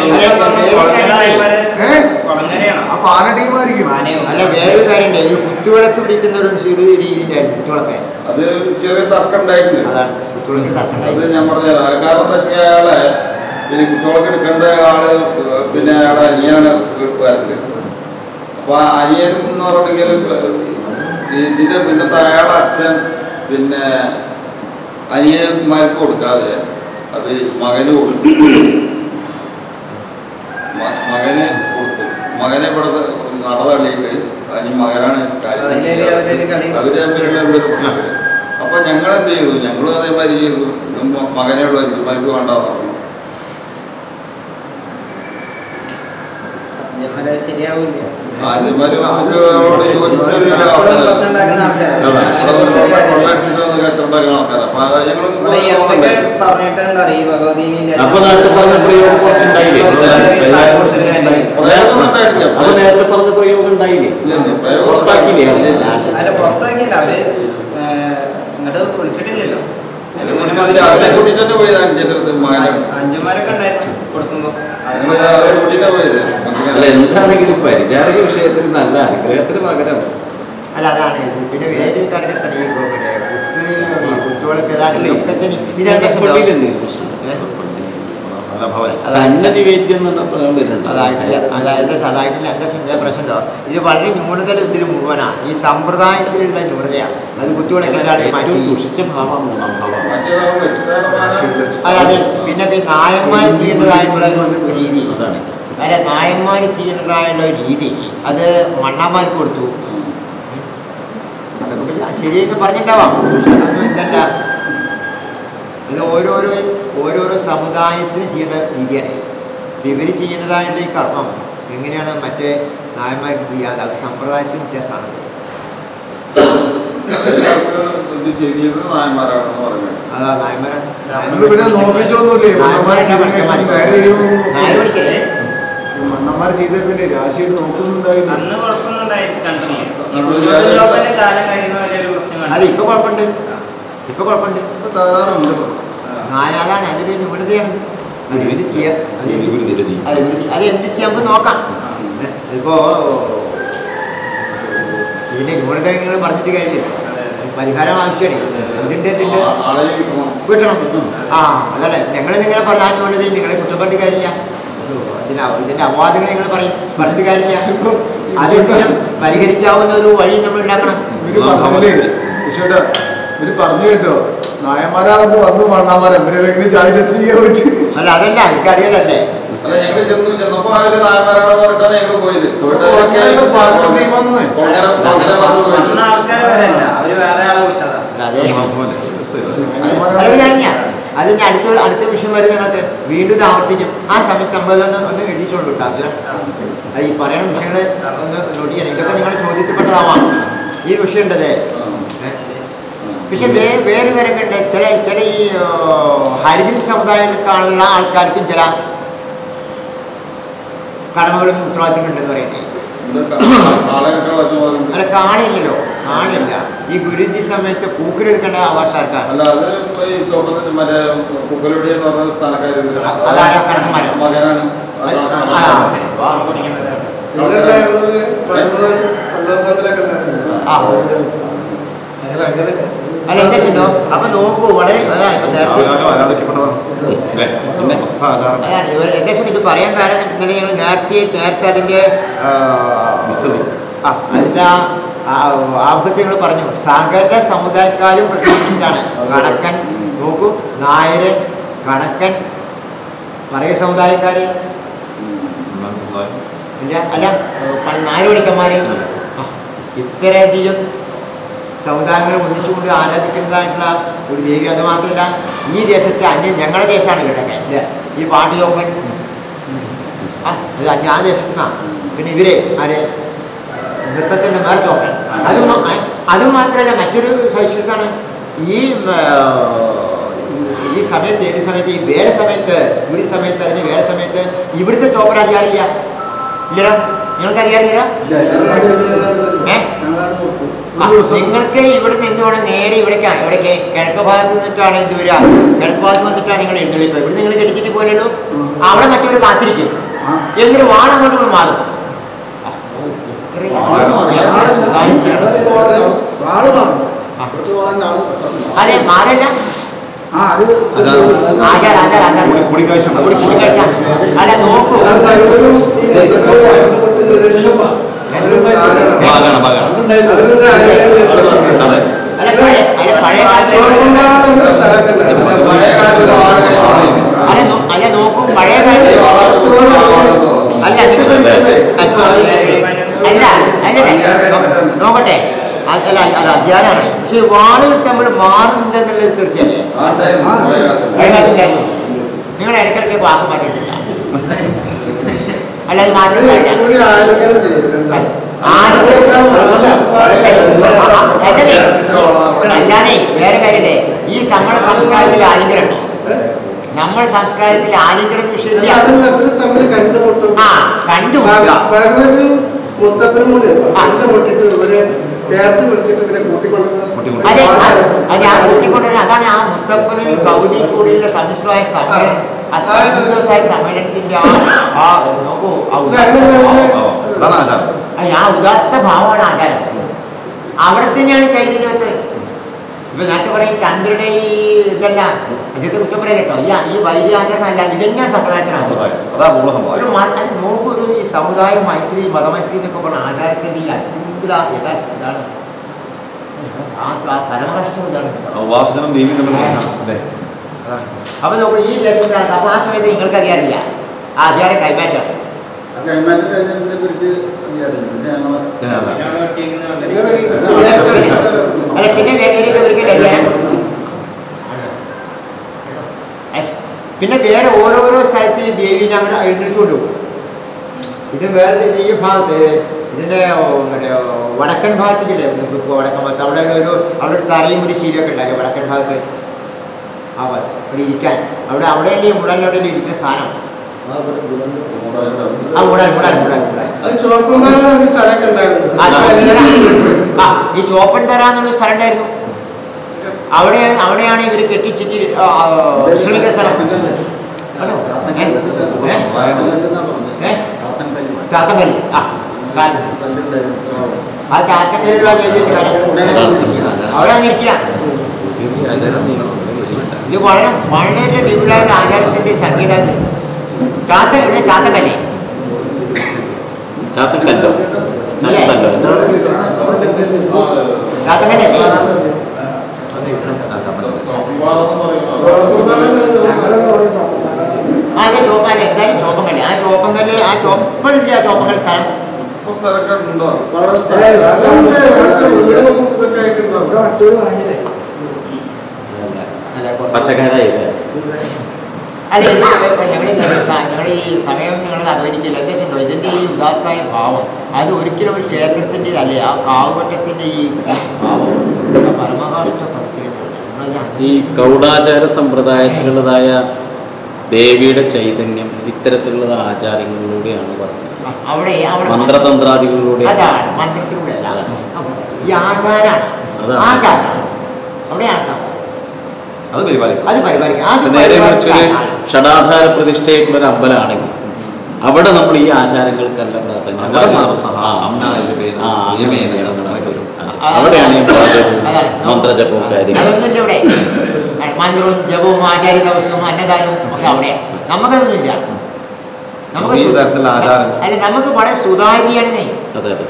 ഏ? കൊളങ്ങരയാണോ ആ പാല ടീമായിരിക്കും ആനയോ അല്ല വേറൊരു കാര്യമുണ്ട് ഇതിൽ കുത്തുവിളക്ക് പിടിക്കുന്ന ഒരു ചെറിയ രീതി ഉണ്ടായിരുന്നു കുത്തുവിളക്കെ അത് ചെറിയ തർക്കം ഉണ്ടായിട്ടുണ്ട് അതാണ് കുത്തുവിളക്കിന് അത് തക്കണ്ടായിരുന്നു ഞാൻ പറഞ്ഞത് കാരണം എന്താ വെച്ചാൽ അയാളെ ഈ കുത്തോളക്ക് എടുക്കേണ്ട ആള് പിന്നെ അയാളെ അനിയാണ് വരണ്ട് അപ്പൊ ആ അനിയൻ എന്ന് പറഞ്ഞിട്ടുണ്ടെങ്കിൽ ഇതിന്റെ പിന്നത്തെ അയാളെ അച്ഛൻ പിന്നെ അനിയന്മാർക്ക് കൊടുക്കാതെ അത് മകന് കൊടുത്തു മ- മകന് കൊടുത്തു മകനെ ഇവിടെ നട തള്ളിയിട്ട് അനി മകനാണ് കാര്യം അതിലൊരു അവരൊരു കളി. അവര് തമ്മിലുള്ള എന്തൊരു പ്രശ്നമില്ല അപ്പൊ ഞങ്ങൾ എന്ത് ചെയ്തു ഞങ്ങളും അതേമാതിരി ചെയ്തു ഇതും മ- മകനെ ഉള്ള ഇവന്മാർക്ക് വേണ്ട പറഞ്ഞു ഇവരെ ശരിയാവില്ല ആര്യന്മാര് നമുക്ക് അവരോട് യോജിച്ചൊരു എപ്പോഴും ആൾക്കാരാണ്. പ്രശ്നം ഉണ്ടാക്കുന്ന ആൾക്കാരാണ് അതെ. അവിടെ വന്ന് കൊള്ളയടിച്ചിട്ട് വന്ന് കച്ചവടം ഉണ്ടാക്കുന്ന ആൾക്കാരാണ് അപ്പൊ ഞങ്ങൾ ഇവിടെ ഈ എന്തൊക്കെ പറഞ്ഞിട്ടുണ്ട് അറിയ ഭഗവതിനെ അപ്പൊ നേരത്തെ പറഞ്ഞ പ്രയോഗം കുറച്ചുണ്ടായില്ലേ പ്രയോഗം ഉണ്ടായിട്ടില്ല അപ്പൊ നേരത്തെ പറഞ്ഞ പ്രയോഗം ഉണ്ടായില്ലേ ഇല്ല, ഇല്ല, പ്രയോഗം പുറത്താക്കിയില്ലേ ഉണ്ടായിട്ടില്ല. അല്ല പുറത്താക്കിയില്ല അവര് ഇങ്ങോട്ട് വിളിച്ചിട്ടില്ലല്ലോ അതിനെ വിളിച്ചിട്ടില്ല. അവരെ കൂട്ടിട്ട് തന്നെ പോയത് അഞ്ചിന്റെ അടുത്ത് മകനെ അഞ്ചന്മാരൊക്കെ ഉണ്ടായിരുന്നു കൊടുക്കുമ്പോ ഞങ്ങൾ അവരെ കൂട്ടിട്ടാ പോയത് അല്ല എന്താണെങ്കിലും പരിചാരക വിഷയത്തിൽ നല്ല അനുഗ്രഹത്തിന് പകരം അല്ല അതാണ് ഇത് പിന്നെ വേറൊരു കാര്യത്തിൽ ഈ പിന്നെ കുത്ത് ഈ കുത്തുവിളക്ക് ഏതാണ്ട് ദുഃഖത്തിന് ഇതെന്താ പള്ളിയിൽ എന്തെങ്കിലും പ്രശ്നം അതിനഭാവം തന്നെ നിവേദ്യം എന്നുള്ള പ്രയോഗം വരുന്നുണ്ട് അതായിട്ടില്ല അതായത് അതായിട്ടില്ല എന്താ ചിന്ത പ്രശ്നമുണ്ടോ ഇത് വളരെ ന്യൂനതൽ ഇതിൽ മുഴുവനാണ് ഈ സമ്പ്രദായത്തിലുള്ള ന്യൂനതയാണ് അത് കുത്തിവിളക്കിൻ്റെ ആളെ മാറ്റി ഏറ്റവും ദുഷിച്ച ഭാവം മൂന്നാം ഭാവം മറ്റേ നമ്മൾ വെച്ചിട്ടാണ് അതായത് പിന്നെ ഈ നായന്മാർ ചെയ്യേണ്ടതായിട്ടുള്ള ഒരു രീതി അതാണ് അല്ല നായന്മാർ ചെയ്യേണ്ടതായുള്ള ഒരു രീതി അത് മണ്ണാന്മാർക്ക് കൊടുത്തു അതൊക്കെ പിന്നെ ശരിയെന്ന് പറഞ്ഞിട്ടാവാം പക്ഷെ അതൊന്നും എന്തല്ല അത് ഓരോരോ ഓരോരോ സമുദായത്തിന് ചെയ്യേണ്ട രീതിയാണ് ഇപ്പം ഇവർ ചെയ്യുന്നതായിട്ടുള്ള ഈ കർമ്മം എങ്ങനെയാണ് മറ്റേ നായന്മാർക്ക് ചെയ്യാതെ അത് സമ്പ്രദായത്തിന് വ്യത്യാസമാണ് ഇത് ചെയ്തിരുന്നത് നായന്മാരാണെന്ന് പറയുന്നത് അതാ നായന്മാരാണ് നമ്മള് പിന്നെ നോക്കിച്ചൊന്നുമില്ലേ മണ്ണന്മാര് നായന്മാരല്ല ചെയ്ത നേരെ ഒരു നായർ പഠിക്കല്ലേ മണ്ണന്മാര് ചെയ്ത പിന്നെ രാശിയിൽ നോക്കുന്നുണ്ടായിരുന്നു അന്ന് കുഴപ്പമൊന്നും ഉണ്ടായി കണ്ടില്ല കണ്ടില്ല. ജോബിന്റെ കാലം കഴിയുന്നവരെ ഒരു പ്രശ്നം അതെ കണ്ടില്ല ഇപ്പൊ കുഴപ്പമുണ്ട് ഇപ്പൊ കുഴപ്പമുണ്ട് ഇപ്പൊ തകരാറുണ്ട് ഇപ്പൊ. നായ അതാണ് അതിന്റെ ന്യൂനതയാണ് അത് എന്ത് ചെയ്യാം അത് എന്ത് ഒരു നിരതി അത് എന്ത് അത് എന്ത് ചെയ്യാൻ നമുക്ക് നോക്കാം ഏ, ഇപ്പോ ഇതിന്റെ ന്യൂനത നിങ്ങൾ പറഞ്ഞിട്ട് കാര്യമില്ല പരിഹാരം ആവശ്യമാണ് ഇതിന്റെ ഇതിന്റെ ആളെ കിട്ടണം കിട്ടണം ആ അതല്ലേ ഞങ്ങൾ നിങ്ങളെ പറഞ്ഞാൽ ന്യൂനത നിങ്ങളെ കുറ്റപ്പെട്ട് കാര്യമില്ല ഇതിന്റെ അവ- ഇതിന്റെ അപവാദങ്ങൾ നിങ്ങൾ പറയും പറഞ്ഞിട്ട് കാര്യമില്ല അതെന്തെങ്കിലും പരിഹരിക്കാവുന്ന ഒരു വഴി നമ്മൾ ഉണ്ടാക്കണം ഇവര് പറഞ്ഞില്ലേ വിശ്വട്ടാ ഇവര് പറഞ്ഞു കേട്ടോ നായന്മാരാകുമ്പോ വന്നു മണ്ണാമാർ എന്തിനെങ്കിലും ചായ ടെസ്റ്റ് ചെയ്യാൻ പറ്റും അല്ല അതല്ല എനിക്കറിയാലല്ലേ അല്ല ഞങ്ങൾ ചെന്നു ചെന്നപ്പോ അവര് നായന്മാരാണെന്ന് പറഞ്ഞിട്ടാണ് ഞങ്ങൾ പോയത് കൊളങ്ങരയുടെ പാർട്ടി വന്നേ. കൊളങ്ങര കൊളങ്ങര ഭാഗത്ത് അന്ന് പോയിട്ട്. ആൾക്കാർ വരല്ല അവര് വേറെ ആളെ വിട്ടതാ അതെ പോലെ അതൊരു കാര്യ അതിന്റെ അടുത്ത അടുത്ത വിഷയം വരെ ഞങ്ങൾക്ക് വീണ്ടും ഇത് ആവർത്തിക്കും ആ സമയത്ത് നമ്മൾ തന്നെ ഒന്ന് എഴുതിച്ചോളൂ കേട്ടോ അത് ഈ പറയുന്ന വിഷയങ്ങൾ ഒന്ന് നോട്ട് ചെയ്യണം ഇതൊക്കെ നിങ്ങളുടെ ചോദ്യത്തിൽപ്പെട്ടതാവാം ഈ വിഷയം ഉണ്ടല്ലേ ഏ? പക്ഷെ വേ വേറെ കാര്യങ്ങളുണ്ട് ചില ചില ഈ ആ, ഹരിജൻ സമുദായത്തിലുള്ള ആൾക്കാർക്കും ചില കടമകളും ഉത്തരവാദിത്തങ്ങളും ഉണ്ടെന്ന് പറയുന്നത് ഇത് ആളെ കിട്ടാൻ പറ്റുന്നവരുണ്ട്. അല്ല കാണില്ലല്ലോ കാണില്ല ഈ ഗുരുതി സമയത്ത് പൂക്കലെടുക്കേണ്ട അവകാശക്കാർ അല്ല അത് ഇപ്പൊ ഈ ചോട്ടത്തിൽ മറ്റേ കുക്കലുടി എന്ന് പറഞ്ഞ സ്ഥലക്കാരുണ്ട് അതാരാ കണക്കന്മാരോ? മകനാണ് അത് ആ, ആ, ഇവിടെ ഉണ്ടായിരുന്നത് പണ്ട് പണ്ടൊമ്പതിലൊക്കെ ഉണ്ടായിരുന്നു. ആ. അങ്ങനെ അങ്ങനെ അല്ല എന്താ ചെയ്തോ അപ്പൊ നോക്കൂ വളരെ അതാണ് ഇപ്പൊ നേരത്തെ ആരാലും ആരാധിക്കപ്പെട്ടതാണ് അല്ലേ പിന്നെ അവസ്ഥ ആചാരം അതാണ് ഇവർ ഏകദേശം ഇത് പറയാൻ കാരണം ഇന്നലെ ഞങ്ങൾ നേരത്തെ നേരത്തെ അതിന്റെ ആ, വിശദി ആ അതിന്റെ ആഭ്യത്യങ്ങൾ പറഞ്ഞു സകല സമുദായക്കാരും പ്രത്യേകിച്ചാണ് കണക്കൻ നോക്കൂ നായര് കണക്കൻ പറയ സമുദായക്കാര് ഒന്നാം സമുദായം ഇല്ല അല്ല പണി നായർ പണിക്കന്മാര് ആ, ഇത്രയധികം സമുദായങ്ങൾ ഒന്നിച്ചുകൊണ്ട് ആരാധിക്കുന്നതായിട്ടുള്ള ഒരു ദേവി അത് മാത്രമല്ല ഈ ദേശത്തെ അന്യ ഞങ്ങളുടെ ദേശമാണ് കേട്ടൊക്കെ ഇല്ലേ? ഈ പാട്ട് ചോപ്പൻ ആ ഇത് അന്യ ആ ദേശത്തു നിന്നാ പിന്നെ ഇവരെ ആര് നൃത്തത്തിൻ്റെ മേലെ ചോപ്പൻ അത് മാ- ആ, അത് മാത്രമല്ല മറ്റൊരു സവിശേഷതാണ് ഈ ആ, ഈ സമയത്ത് ഏത് സമയത്ത് ഈ വേല സമയത്ത് ഒരു സമയത്ത് അതിന് വേല സമയത്ത് ഇവിടുത്തെ ചോപ്പൻ അറിയാറില്ല ഇല്ലല്ലോ നിങ്ങൾക്ക് അറിയാറില്ല ഏ ആ, നിങ്ങൾക്ക് ഇവിടുന്ന് എന്ത് വേണം നേരെ ഇവിടേക്കാണ് ഇവിടേക്ക് കിഴക്ക് ഭാഗത്ത് നിന്നിട്ടാണ് എന്ത് വരിക കിഴക്ക് ഭാഗത്ത് വന്നിട്ടാണ് നിങ്ങൾ എഴുന്നള്ളിപ്പ് ഇവിടെ നിങ്ങൾ കെട്ടിച്ചിട്ട് പോലല്ലോ അവിടെ മറ്റൊരു കാത്തിരിക്കും എന്നിട്ട് വാണം അങ്ങോട്ട് ഇവിടെ മാറും ആ, ഓ, ഇത്രയും എത്ര സുഖായിട്ടാണ്. ആള് മാറും ആ. ഇവിടുത്തെ പോകാൻ ആള് പെട്ടെന്ന്. അതെ മാറല്ല ആ അത് ആചാരം ആചാര ആചാര ആചാര കൂടി- കൂടിക്കാഴ്ച ഉണ്ട്. കൂടി- കൂടിക്കാഴ്ച അല്ല നോക്കൂ അത് കഴിവതും ഈ ബന്ധപ്പെട്ട് നിരസിക്കും. ഭാഗമാണ് ഭാഗമാണ് അതിന്റെ ആചാരം അതെ അല്ല പഴയ അല്ല പഴയ കാലത്ത് ചോറുകൊണ്ടാണ് നമ്മുടെ സ്ഥലമൊക്കെ ഉണ്ടായിരുന്നത്. പഴയ കാലത്ത് വാഴ കഴിക്കണം. അല്ല നോ- അല്ല നോക്കൂ പഴയ കാലത്ത് അല്ല നിങ്ങൾ അപ്പൊ അല്ല അല്ല നോക്കട്ടെ അത് അല്ല അത് അധ്യാനാണ് പക്ഷെ വാളുകൾ തമ്മിൽ മാറുന്നുണ്ടെന്നുള്ളത് തീർച്ചയല്ലേ ആ ഉണ്ടായിരുന്നു പഴയ കാലത്ത്. പഴയ കാലത്തുണ്ടായിരുന്നു നിങ്ങൾ ഇടയ്ക്കിടയ്ക്ക് വാക്ക് മാറ്റിയിട്ടില്ല അല്ല അത് മാറ്റിയിട്ടില്ല കൂടി ആലോചന ചെയ്യും. അല്ലാതെ വേറെ കാര്യണ്ടേ ഈ നമ്മുടെ സംസ്കാരത്തിൽ ആലിംഗനം ഉണ്ടോ നമ്മുടെ സംസ്കാരത്തിൽ ആലിംഗനം വിഷയമില്ല അതല്ല, ഇവര് തമ്മിൽ കണ്ടുമുട്ടും ആ കണ്ടുമുട്ടുക ഭഗവതി മുത്തപ്പനും കൂടി കണ്ടുമുട്ടിട്ട് ഇവരെ ചേർത്ത് പിടിച്ചിട്ട് ഇവരെ കൂട്ടിക്കൊണ്ടുവരുന്ന അതെ അത് അത് ആ കൂട്ടിക്കൊണ്ടുവരുന്ന അതാണ് ആ മുത്തപ്പനും ഗൗരി കൂടിയുള്ള സമ്മിശ്രമായ സമ്മേളനം ആ സമ്മിശ്രമായ സമ്മേളനത്തിന്റെ ആ ആ നോക്കൂ ആ ഇത് അങ്ങനെ തന്നെ അതാണ് ആചാരം ആ ആ ഉദാത്ത ഭാവമാണ് ആചാരം അവിടെ തന്നെയാണ് ചൈതന്യത്ത് ഇപ്പൊ നേരത്തെ പറയും ചന്ദ്രയുടെ ഈ ഇതല്ല ഇതൊക്കെ കുറ്റം പറയാൻ കേട്ടോ ഈ ഈ വൈദ്യാചരണമല്ല ഇതെന്നെയാണ് സമ്പ്രദായത്തിനാണ് അതാ മൂല സംഭവം ഒരു മത അത് നോക്കൂ ഒരു ഈ സമുദായ മൈത്രി മതമൈത്രി എന്നൊക്കെ പറഞ്ഞ ആചാരത്തിന്റെ ഈ അത്ഭുത യഥാശ ഇതാണ് ആ ആ പരമകഷ്ടം ഇതാണ് ഉപാസകനും ദേവിയും തമ്മിൽ അല്ലേ അപ്പൊ നോക്കൂ ഈ ദേശത്തിലാണ് അപ്പൊ ആ സമയത്ത് നിങ്ങൾക്ക് അധികാരമില്ല ആ അധികാരം കൈമാറ്റം കൈമാറ്റം കഴിഞ്ഞതിനെ കുറിച്ച് അറിയാറില്ല പിന്നെ ഞങ്ങള് ഞാനല്ല. അല്ല പിന്നെ വേറെ ഒരിക്കലും അധികാരം അഹ് പിന്നെ വേറെ ഓരോരോ സ്ഥലത്ത് ഈ ദേവീനെ അങ്ങനെ എഴുന്നേച്ചുകൊണ്ട് പോകും ഇത് വേറെ ഇത് ഈ ഭാഗത്ത് ഇതിന്റെ ഓ, മറ്റേ ഓ, വടക്കൻ ഭാഗത്തേക്കില്ലേ ഇപ്പൊ വടക്കൻ ഭാഗത്ത് അവിടെ ഒരു അവിടെ ഒരു തറയും ഒരു ശീലമൊക്കെ ഉണ്ടായി വടക്കൻ ഭാഗത്ത് ആ ഭാഗത്ത് അവിടെ ഇരിക്കാൻ അവിടെ അവിടെയല്ലേ മുടലിനോടെ ഇരിക്കുന്ന സ്ഥാനം ആ മുടൽ മുടൽ മുടൽ മുടൽ അത് ചുവപ്പുണ്ടാകുന്ന ഒരു സ്ഥലമൊക്കെ ഉണ്ടായിരുന്നു ആ ചോപ്പൻ തറ. ആ ഈ ചോപ്പൻ തറ എന്നൊരു സ്ഥലം ഉണ്ടായിരുന്നു അവിടെ അവിടെയാണ് ഇവർ കെട്ടിച്ചിട്ട് ആ, ആ, വിശ്രമിക്കുന്ന സ്ഥലം ഹലോ ഏ? ഏ? ഏ? ചാത്തങ്കല്ല് ആ കാല്. ആ ചാത്തങ്കല്ലിലാണ് ചെയ്തിട്ട് കാര്യം അവിടെ നിൽക്കുക ഇത് വളരെ വളരെ വിപുലമായ ആചാരത്തിന്റെ സംഗീത ചാത്ത ഇത് ചാത്തക്കല്ലേ ചാത്തക്കല്ലോ ചാത്തക്കല്ലോ എന്താണ് ചാത്തക്കല്ലേ ആ അതെ ചോപ്പല്ലേ എന്തായാലും ചോപ്പങ്കല്ല് ആ ചോപ്പങ്കല്ല് ആ ചോപ്പല്ലേ ആ ചോപ്പങ്കല്ല് സ്ഥലം അവിടെ സ്ഥലം അതുകൊണ്ട് അതൊക്കെ വീടും ഇതൊക്കെ ആയിട്ടുണ്ടാവും പച്ചക്കറായില്ലേ അല്ല ഞങ്ങൾ ഞങ്ങൾ ഈ സമയം നിങ്ങൾ അപകരിക്കില്ല എന്താ വെച്ചിട്ടുണ്ടോ ഇതിൻ്റെ ഈ ഉദാത്തമായ ഭാവം അത് ഒരിക്കലും ഒരു ക്ഷേത്രത്തിൻ്റെതല്ലേ ആ കാവുവട്ടത്തിൻ്റെ ഈ ഭാവം പരമകാഷ്ടപ്പെടുത്തിയിട്ടുണ്ട് ഈ ഗൗഡാചാര സമ്പ്രദായത്തിലുള്ളതായ ദേവിയുടെ ചൈതന്യം ഇത്തരത്തിലുള്ള ആചാരങ്ങളിലൂടെയാണ് പറഞ്ഞത് അവിടെ അവിടെ മന്ത്രതന്ത്രാദികളിലൂടെ അതാണ് മന്ത്രത്തിലൂടെ അല്ല അതാണ്. അപ്പൊ ഈ ആചാരാണ് അതാണ്. ആചാരം അവിടെ ആചാരം അത് പരിപാലിക്കും അത് പരിപാലിക്കുക അത് നേരെ മറിച്ചൊരു പരിപാലിക്കുക. ഷടാധാര പ്രതിഷ്ഠയായിട്ടുള്ള ഒരു അമ്പലമാണെങ്കിൽ അവിടെ നമ്മൾ ഈ ആചാരങ്ങൾക്കല്ല പ്രാധാന്യം അവിടെ അജാതി മാത്രം- സഹ ആ, അമ്ന ഇത് പേര് ആ, അങ്ങനെ നിയമേന നിയമങ്ങളൊക്കെ വരും. ആ. ആ, അവിടെയാണ് ഈ പ്രാധാന്യം, അതാണ്. മന്ത്രജപവും കാര്യങ്ങളും അതൊന്നുമില്ല ഇവിടെ മന്ത്രവും ജപവും ആചാര്യ ദിവസവും അന്നദാനവും ഒക്കെ അവിടെയാണ് നമുക്കതൊന്നുമില്ല ഈ തരത്തിലുള്ള ആചാരം. അല്ല നമുക്ക് വളരെ സുതാര്യമാണ് അതെ അതെ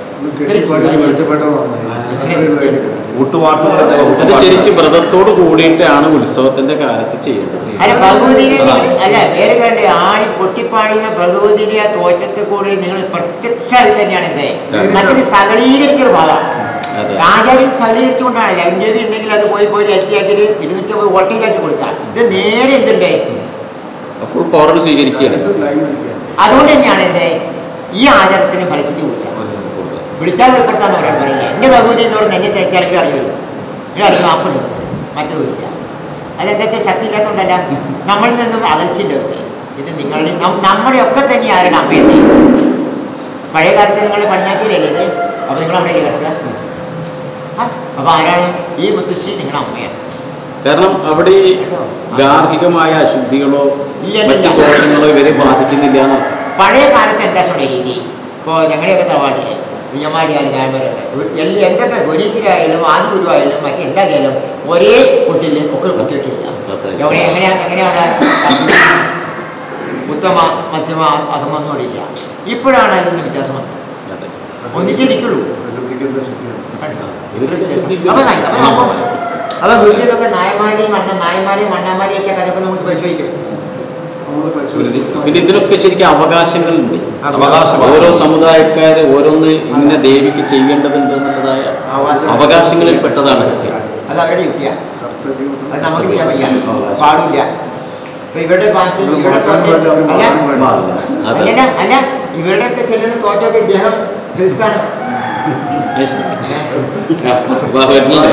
ഊട്ടുപാട്ടും അത് ശരിക്കും വ്രതത്തോട് കൂടിയിട്ടാണ് ഉത്സവത്തിന്റെ കാലത്ത് ചെയ്യേണ്ടത് അല്ല ഭഗവതിനെ നിങ്ങൾ അല്ല വേറെ കാര്യം ആണി പൊട്ടിപ്പാടിയുന്ന ഭഗവതിയുടെ ആ തോറ്റത്തെ കൂടി നിങ്ങൾ പ്രത്യക്ഷമായിട്ട് തന്നെയാണ് ഇത് അതെ. മറ്റത് സകലീകരിച്ചൊരു ഭാഗമാണ് അതെ ആചാര്യൻ സകലീകരിച്ചുകൊണ്ടാണ് ലൈംഗവി ഉണ്ടെങ്കിൽ അത് പോയി പോയി ലൈറ്റിയാക്കിയിട്ട് ഇരുന്നൂറ്റമ്പത് വോൾട്ടേജ് ആക്കി കൊടുത്താൽ ഇത് നേരെ എന്തുണ്ട് ഫുൾ പവർ സ്വീകരിക്കുകയാണ് അതുകൊണ്ട് തന്നെയാണ് എന്റെ ഈ ആചാരത്തിന് ഫലശ്രുതി കൊടുക്കുക വിളിച്ചാൽ വെളിപ്പെടുത്താന്ന് പറയാൻ പറയില്ല എന്റെ ഭഗവതി എന്ന് പറഞ്ഞ് എന്നെ തിരക്കാരെങ്കിലും അറിയുള്ളൂ ഇവിടെ അറിയുന്ന ആപ്പിടും മറ്റൊന്നുമില്ല അതെന്താ വെച്ചാൽ ശക്തി ഇല്ലാത്തതുകൊണ്ടല്ല നമ്മളിൽ നിന്നും അകൽച്ചിൻ്റെ ഉണ്ട് ഇത് നിങ്ങളുടെ നം- നമ്മുടെ ഒക്കെ തന്നെ ആരുടെ അമ്മയല്ലേ പഴയ കാലത്ത് നിങ്ങൾ പടിഞ്ഞാറ്റിയിലല്ലേ ഇത് അപ്പോൾ നിങ്ങൾ അവിടെ കിടക്കുക അപ്പോൾ ആരാണ് ഈ മുത്തശ്ശി നിങ്ങളുടെ അമ്മയാണ് കാരണം അവിടെ ഈ ഗാർഹികമായ അശുദ്ധികളോ ഇല്ല, മറ്റു ഇല്ല. ദോഷങ്ങളോ ഇവരെ ബാധിക്കുന്നില്ല എന്നർത്ഥം പഴയ കാലത്ത് എന്താ ചുട രീതി ഇപ്പോൾ ഞങ്ങളുടെയൊക്കെ തറവാട്ടില് കുഞ്ഞമാടിയായാലും ഞാൻമാരൊക്കെ എല്ലാം എന്തൊക്കെ ഗുരീശ്വരായാലും ആദിഗുരുവായാലും മറ്റേ എന്തായാലും ഒരേ കുട്ടിൽ ഒക്കെ കുട്ടി വെക്കില്ല അതെ. എവിടെ എങ്ങനെയാണ് എങ്ങനെയാണ് അശുദ്ധി, ഉത്തമ മധ്യമ അധമൊന്നും അറിയില്ല ഇപ്പോഴാണ് അതിന് വ്യത്യാസം വന്നത് അതെ. ഒന്നിച്ചിരിക്കുള്ളൂ ഇവർക്ക് ശുദ്ധിക്ക് അപ്പൊ നായി- അപ്പൊ നോക്കൂ. അപ്പൊ വീട്ടിലൊക്കെ നായമാരെയും മണ്ണ നായമാരെയും മണ്ണന്മാരെയും ഒക്കെ കഥയൊക്കെ നമ്മൾ പരിശോധിക്കും പിന്നെ ഇതിനൊക്കെ ശരിക്കും അവകാശങ്ങളുണ്ട് അവകാശം ഓരോ സമുദായക്കാര് ഓരോന്ന് ഇന്ന ദേവിക്ക് ചെയ്യേണ്ടതുണ്ട് എന്നുള്ളതായ അവകാശം. അവകാശങ്ങളിൽ പെട്ടതാണ് ഇതൊക്കെ. അത് അവരുടെ യുക്തിയാണ് അത് നമുക്ക് ചെയ്യാൻ വയ്യ പാടില്ല ഇപ്പൊ ഇവരുടെ പാർട്ടി ഇവരുടെ തോറ്റ് അല്ല അതെ. അല്ല അല്ല ഇവരുടെയൊക്കെ ചെല്ലുന്ന തോറ്റൊക്കെ ഇദ്ദേഹം ക്രിസ്താണ് ഏ, ശരി. ആ, വാ, വരുന്നുണ്ട്.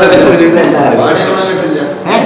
ഏ?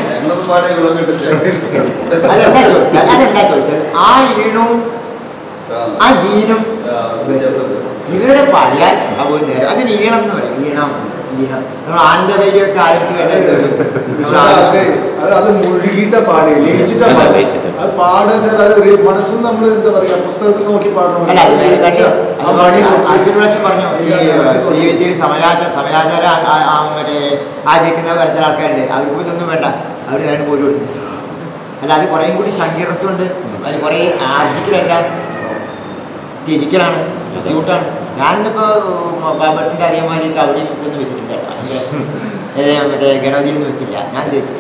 അതെന്താ ചോദിച്ചാൽ അതെന്താ ചോദിച്ചാൽ ആ ഈണവും ആ ജീനും ഇവരുടെ പാടിയാൽ അപ്പോൾ നേരം അതിന് ഈണം എന്ന് പറയും ഈണം ഈണം നമ്മൾ ആനന്ദവൈദ്യൊക്കെ ആരംഭിച്ചു കഴിഞ്ഞാൽ അത് അത് മുഴുകിയിട്ട പാടി ലയിച്ചിട്ട അതെ, പാടി ലയിച്ചിട്ട്. അത് പാടുക വെച്ചാൽ അത് ഒരു മനസ്സിൽ നമ്മൾ എന്താ പറയാ പുസ്തകത്തിൽ നോക്കി പാടണം അല്ല അത് വേറെ കാര്യം ആ മണി അർജുൻ പ്രാവശ്യം പറഞ്ഞു ഈ ശ്രീവിദ്യയിൽ സമയാചാര സമയാചാര ആ- ആ മറ്റേ ആചരിക്കുന്ന വരുന്ന ആൾക്കാരുണ്ട് അവർക്ക് ഇതൊന്നും വേണ്ട അവർ നേരം പോലും കൊടുക്കും അല്ല അത് കുറേയും കൂടി സങ്കീർണത്വമുണ്ട് അത് കുറേ ആർജിക്കലല്ല തിരിക്കലാണ് ബുദ്ധിമുട്ടാണ് ഞാനിന്നിപ്പോൾ ബാബട്ടിൻ്റെ അതേമാതിരി അവിടെ ഒന്നും വെച്ചിട്ടില്ല കേട്ടോ. എൻ്റെ ഏ, മറ്റേ ഗണപതിയിൽ വെച്ചില്ല ഞാൻ തേക്കും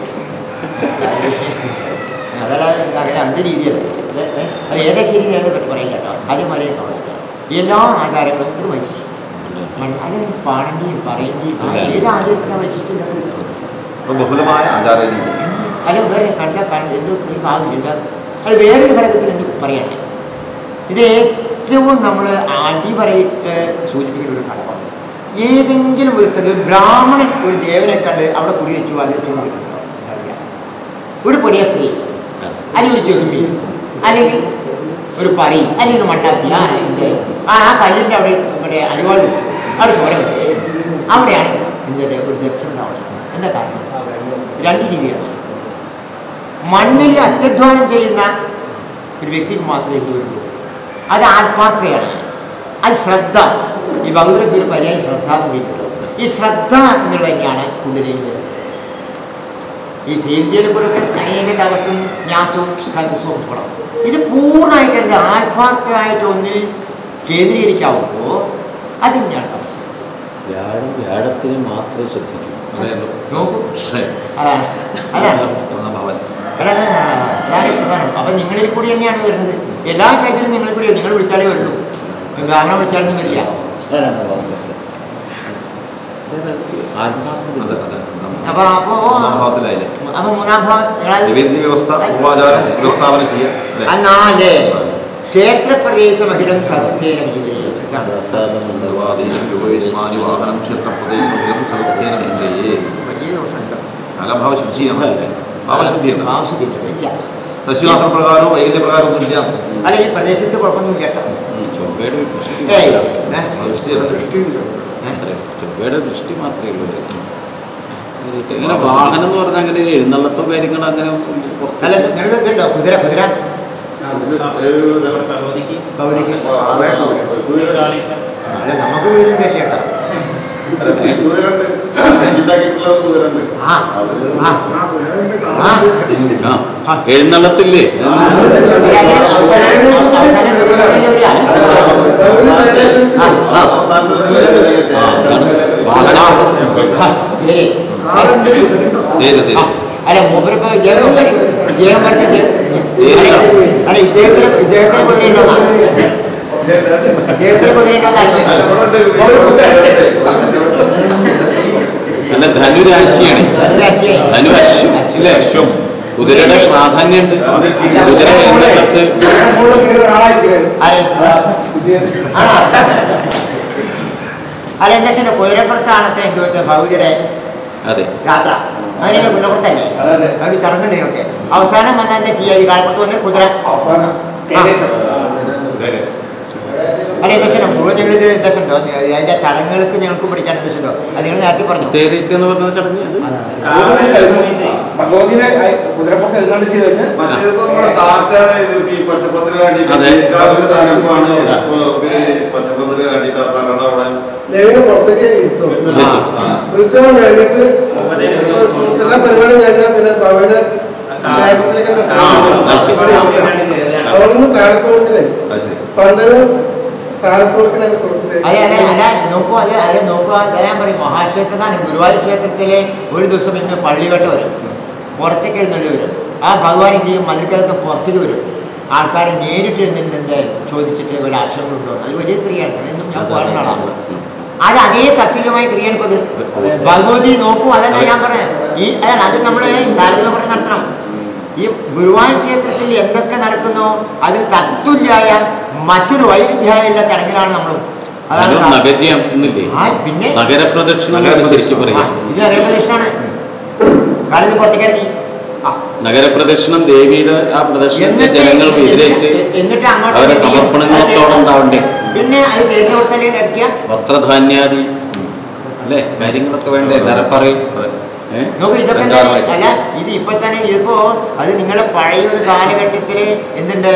അതല്ലാതെ അങ്ങനെ രണ്ട് രീതിയല്ല ഇത് ഏ, അത് ഏതാ ശരി ഏതെ പറ്റി പറയില്ല കേട്ടോ അതേമാതിരി തോന്നില്ല എല്ലാ ആചാരങ്ങളും ഒരു വൈശിഷ്ട്യം അത് പാടേണ്ടിയും പറയേണ്ടിയും ആ ഏത് ആചാരത്തിനാണ് വൈശിഷ്ട്യം ഇല്ലാത്തത്? അപ്പോൾ ബഹുലമായ ആചാര രീതി അല്ല വേറെ കണ്ട കണ്ട എന്തോ ഒരു ഭാഗം എന്താ അത് വേറൊരു ഘടകത്തിൽ എന്ത് പറയണേ ഇത് ഏറ്റവും നമ്മൾ അടിപറയിട്ട് സൂചിപ്പിക്കുന്ന ഒരു ഘടകമാണ് ഏതെങ്കിലും ഒരു സ്ഥലത്ത് ഒരു ബ്രാഹ്മണൻ ഒരു ദേവനെ കണ്ട് അവിടെ കുടി വെച്ചു അത് ചൂണ്ടിട്ടുണ്ടോ അറിയാം ഒരു പുതിയ സ്ത്രീ അല്ലെങ്കിൽ ഒരു ചെറുമി അല്ലെങ്കിൽ ഒരു പറി അല്ലെങ്കിൽ ഒരു മണ്ടാത്തി ആ ഇതിൻ്റെ ആ ആ കല്ലിൻ്റെ അവിടെ ഇവിടെ അരിവാൾ വെച്ചു അവിടെ ചോര വെച്ചു അവിടെയാണ് എന്ത് ഒരു ദർശനം ഉണ്ടാവുന്നത് എന്താ കാരണം രണ്ട് രീതിയാണ് മണ്ണിൽ അത്യധ്വാനം ചെയ്യുന്ന ഒരു വ്യക്തിക്ക് മാത്രമേ ഇത് വരുള്ളൂ അത് ആത്മാർത്ഥതയാണ് അത് ശ്രദ്ധ ഈ ബഹുദരക്ക് ഒരു പര്യായം ശ്രദ്ധ എന്ന് വിളിക്കുള്ളൂ ഈ ശ്രദ്ധ എന്നുള്ളത് തന്നെയാണ് കുണ്ടിലേക്ക് വരുന്നത് ഈ ശ്രീവിദ്യയിലെ പോലത്തെ അനേക തപസ്സും ന്യാസവും സ്കന്ധസ്സും ഒക്കെ പോകണം ഇത് പൂർണ്ണമായിട്ട് എന്ത് ആത്മാർത്ഥമായിട്ട് ഒന്നിൽ കേന്ദ്രീകരിക്കാവുമ്പോൾ അത് തന്നെയാണ് തപസ് വ്യാഴം വ്യാഴത്തിന് മാത്രമേ ശ്രദ്ധിക്കൂ അതെയല്ലോ നോക്കൂ അതെ. അതാണ് അതാണ് ഒന്നാം ഭാവൻ അതാണ് അതാണ് പ്രധാനം അപ്പം നിങ്ങളിൽ കൂടി തന്നെയാണ് വരുന്നത് എല്ലാ കാര്യത്തിലും നിങ്ങൾ കൂടി നിങ്ങൾ വിളിച്ചാലേ വരുള്ളൂ ബ്രാഹ്മണ വിളിച്ചാലൊന്നും വരില്ല ആത്മാർത്ഥത അതെ അതെ ഒന്നാം ഭാവം. അപ്പൊ അപ്പോ ഒന്നാം ഭാവത്തിലായില്ലേ അപ്പൊ മൂന്നാം ഭാവം നിങ്ങളത് നിവേദ്യ വ്യവസ്ഥ പൂർവാചാരം വ്യവസ്ഥാപന ചെയ്യാം അല്ലേ നാല് ക്ഷേത്രപ്രദേശമഹിതം ചതുർത്ഥേന പ്രസാദമുണ്ട് ദേവാദീനം യോഗേശ്മാനി വാഹനം ക്ഷേത്രപ്രദേശം ചതുർത്ഥേന വിന്ദയേ വലിയ ദോഷമുണ്ട് നാലാം ഭാവശുദ്ധിയാണ് ഭാവശുദ്ധിയാണ് ആവശ്യത്തില്ല ഇല്ല ദശാസന പ്രകാരവും വൈകല്യ പ്രകാരവും ഒന്നും ഇല്ല അല്ല ഈ പ്രദേശത്ത് കുഴപ്പമൊന്നും കേട്ടോ ചൊവ്വയുടെ ദൃഷ്ടി ഏയ് മാത്രമേ ഏ? ദൃഷ്ടിയല്ല അത്രേ. ചൊവ്വയുടെ ദൃഷ്ടി മാത്രമേ ഉള്ളൂ ഇങ്ങനെ വാഹനം എന്ന് പറഞ്ഞാൽ അങ്ങനെ ഒരു എഴുന്നള്ളത്തോ കാര്യങ്ങളോ അങ്ങനെ പുറത്ത് അല്ല നിങ്ങൾ ഇതുണ്ടോ കുതിര കുതിര ഭഗവതിക്ക് ഭൗതിക്ക് കുതിരകാളിക്ക് അല്ല നമുക്ക് വീടും കേട്ടോ കുതിരണ്ട് ഉണ്ടാക്കിയിട്ടുള്ള കുതിരണ്ട് ആ ആ ആ ആ എഴുന്നള്ളത്തില്ലേ അല്ല, അതിന് അവസാനം അവസാനം കുതിരകളിൽ ഒരു ആ ആ അതാണ് വാഹനം ആ, ശരി. തേര് തേര് ആ, അല്ല മൂപ്പരിപ്പോ ഇദ്ദേഹം ഇദ്ദേഹം പറഞ്ഞ അല്ല ഇദ്ദേഹത്തിന് ഇദ്ദേഹത്തിന് കുതിരയുണ്ടോ ഇദ്ദേഹത്തിന് കുതിരയുണ്ടോ അല്ല ധനുരാശിയാണ് ധനുരാശ്യം അല്ലേ അശ്വം കുതിരയുടെ പ്രാധാന്യമുണ്ട് കുതിര എഴുന്നള്ളത്ത് അല്ല എന്താ വെച്ചാൽ കുതിരപ്പുറത്താണത്തിന് എന്ത് വെച്ചാൽ ഭൗതിയുടെ അതെ യാത്ര അതിനെ കുതിരപ്പുറത്തല്ലേ അവർ ചടങ്ങുണ്ടായിരുന്നൊക്കെ അവസാനം വന്നാൽ എന്താ ചെയ്യുക ഈ കാലപ്പുറത്ത് വന്ന് കുതിര തേര് അല്ല എന്താ വെച്ചാൽ മുഴുവൻ ഞങ്ങൾ ഇത് എന്താ വെച്ചിട്ടുണ്ടോ അതിന്റെ ചടങ്ങുകൾക്ക് ഞങ്ങൾക്ക് പഠിക്കാൻ എന്താ വെച്ചിട്ടുണ്ടോ അത് നിങ്ങൾ നേരത്തെ പറഞ്ഞു തേരേറ്റ് എന്ന് പറഞ്ഞ ചടങ്ങ് അത് ഭഗവതിനെ കുതിരപ്പുറത്ത് എഴുന്നള്ളിച്ച് കഴിഞ്ഞ് മറ്റേതിപ്പോ നമ്മുടെ താത്താണ് ഇത് ഈ പച്ചപ്പത്തിരി കാട്ടിയിട്ട് അതെ. കാവിലെ തണുപ്പാണ് ഇപ്പൊ ഇവര് പച്ചപ്പത്തിരി കാട്ടിയിട്ട് ആ തലയുടെ അവിടെ ദേവിനെ പുറത്തേക്ക് ഇരുത്തും ആ. ഉത്സവം കഴിഞ്ഞിട്ട് എല്ലാ പരിപാടിയും കഴിഞ്ഞാൽ പിന്നെ ഭഗവതി ക്ഷേത്രത്തിലേക്ക് ആ, അത് ശരി. അവിടുന്ന് താഴത്തോട്ടിലെ അത് ശരി പന്തല് താഴത്തോട്ടിനെ കൊടുത്തേ അതെ അതെ അല്ല നോക്കൂ അതെ അതെ നോക്കുക അതെ ഞാൻ പറയും മഹാക്ഷേത്രത്തിലാണ് ഗുരുവായൂർ ക്ഷേത്രത്തിലെ ഒരു ദിവസം ഇന്ന് പള്ളിവട്ടം വരും പുറത്തേക്ക് എഴുന്നള്ളി വരും ആ ഭഗവാൻ എന്ത് ചെയ്യും മതിൽക്കകത്ത് പുറത്തേക്ക് വരും ആൾക്കാരെ നേരിട്ട് എന്നിട്ട് ചോദിച്ചിട്ട് ഒരു ആശയങ്ങളുണ്ടോ അത് വലിയ ക്രിയയാണ് അതൊന്നും ഞാൻ പോകാറുള്ള ആളാണ് അത് അതേ തത്തുല്യമായ ക്രിയയാണ് ഇപ്പത് ഭഗവതി നോക്കൂ അതല്ല ഞാൻ പറഞ്ഞത് ഈ അതല്ല അത് നമ്മൾ താരതമ്യം പറഞ്ഞ് നടത്തണം ഈ ഗുരുവായൂർ ക്ഷേത്രത്തിൽ എന്തൊക്കെ നടക്കുന്നോ അതിന് തത്തുല്യായ മറ്റൊരു വൈവിധ്യമായുള്ള ചടങ്ങിലാണ് നമ്മൾ അതാണ് നഗരം കാരണം. നഗര്യം എന്നില്ലേ ആ പിന്നെ നഗരപ്രദക്ഷിണം എന്ന് നഗരപ്രദക്ഷിണം. ശരിക്കും ആ, പറയാം ഇത് നഗരപ്രദക്ഷിണാണ് കാലത്ത് പുറത്തേക്ക് ഇറങ്ങി ആ നഗരപ്രദക്ഷിണം ദേവിയുടെ ആ പ്രദക്ഷിണത്തെ എന്നിട്ട് ജനങ്ങൾ എതിരേറ്റ് എന്നിട്ട് എന്നിട്ട് അങ്ങോട്ട് അവരെ എന്ത് ചെയ്യും? സമർപ്പണങ്ങളോടെ ഉണ്ടാവണ്ടേ പിന്നെ അത് തേരുന്ന തന്നെ ഇറക്കിയ വസ്ത്രധാന്യാദി അല്ലേ കാര്യങ്ങളൊക്കെ വേണ്ടേ നിരപ്പറയും ഏ? നോക്കൂ ഇതൊക്കെ രണ്ടാറ് തന്നെ വയസ്സ്. അല്ല ഇത് ഇപ്പൊ തന്നെ ഇതിപ്പോ അത് നിങ്ങളെ പഴയ ഒരു കാലഘട്ടത്തില് എന്തുണ്ട്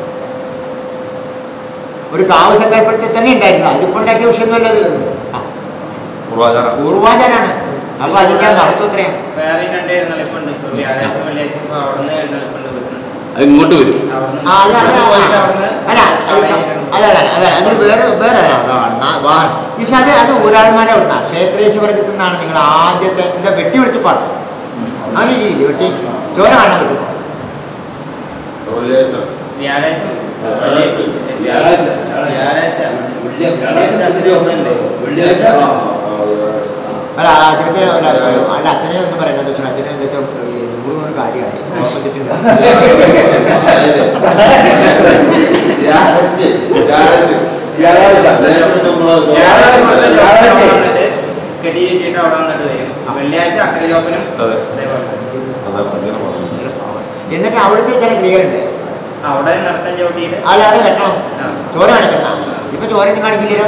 ഒരു കാവ് സങ്കല്പത്തിൽ തന്നെ ഉണ്ടായിരുന്നു അതിപ്പോ ഉണ്ടാക്കിയ വിഷയമൊന്നുമല്ലത് ആ, പൂർവാചാരം പൂർവാചാരാണ് അപ്പൊ അതിന്റെ മഹത്വം എത്രയാ വേറെ രണ്ട് എഴുന്നള്ളിപ്പുണ്ട് ഇപ്പൊ വ്യാഴാഴ്ച വെള്ളിയാഴ്ച ഇപ്പൊ അവിടുന്ന് എഴുന്നള്ളിപ്പുണ്ട് വീട്ടിൽ അത് ഇങ്ങോട്ട് വരും അവിടുന്ന് ആ, അല്ല, അല്ല, പോയിട്ട് അല്ല, അവിടുന്ന് അല്ല, അത് അല്ല, അല്ല, അല്ല, അതൊരു വേറെ വേറെ അതാണ്. നാ- വാ- പക്ഷെ അത് അത് ഊരാൾമാരെ അവിടുന്ന ക്ഷേത്രേശ് വർഗത്തിൽ നിന്നാണ് നിങ്ങൾ ആദ്യത്തെ എന്താ വെട്ടി വിളിച്ച് പാടും ആ ഒരു രീതിയിൽ വെട്ടി ചോര കാണാൻ പറ്റും വെള്ളിയാഴ്ച വ്യാഴാഴ്ച വെള്ളിയാഴ്ച വ്യാഴാഴ്ച വ്യാഴാഴ്ച വ്യാഴാഴ്ച അതിന്റെ ഒന്നുണ്ട് വെള്ളിയാഴ്ച അല്ല അച്ഛനെ അല്ല അല്ല അച്ഛനെ ഒന്ന് പറയണ്ട എന്താ വെച്ചാൽ അച്ഛനെ എന്താ വെച്ചാൽ ഈ നൂറ് നൂറ് കാര്യമാണ് ഓപ്പോസിറ്റ് വ്യാഴാഴ്ച വ്യാഴാഴ്ച വ്യാഴാഴ്ച നമ്മള് കെടി ചീട്ട് അവിടെ വന്നിട്ട് വരും വെള്ളിയാഴ്ച അക്കരെ ജോപ്പനും അതെ അതേപോലെ അതാണ് സങ്കീർണം പറഞ്ഞത് എന്നിട്ട് അവിടുത്തെ ചില ക്രിയകളുണ്ട് അവിടെ നടത്താൻ ചവിട്ടിയിട്ട് അല്ല അവിടെ വെട്ടണം ആ. ചോര കാണിക്കണ്ട ഇപ്പൊ ചോരയൊന്നും കാണിക്കില്ല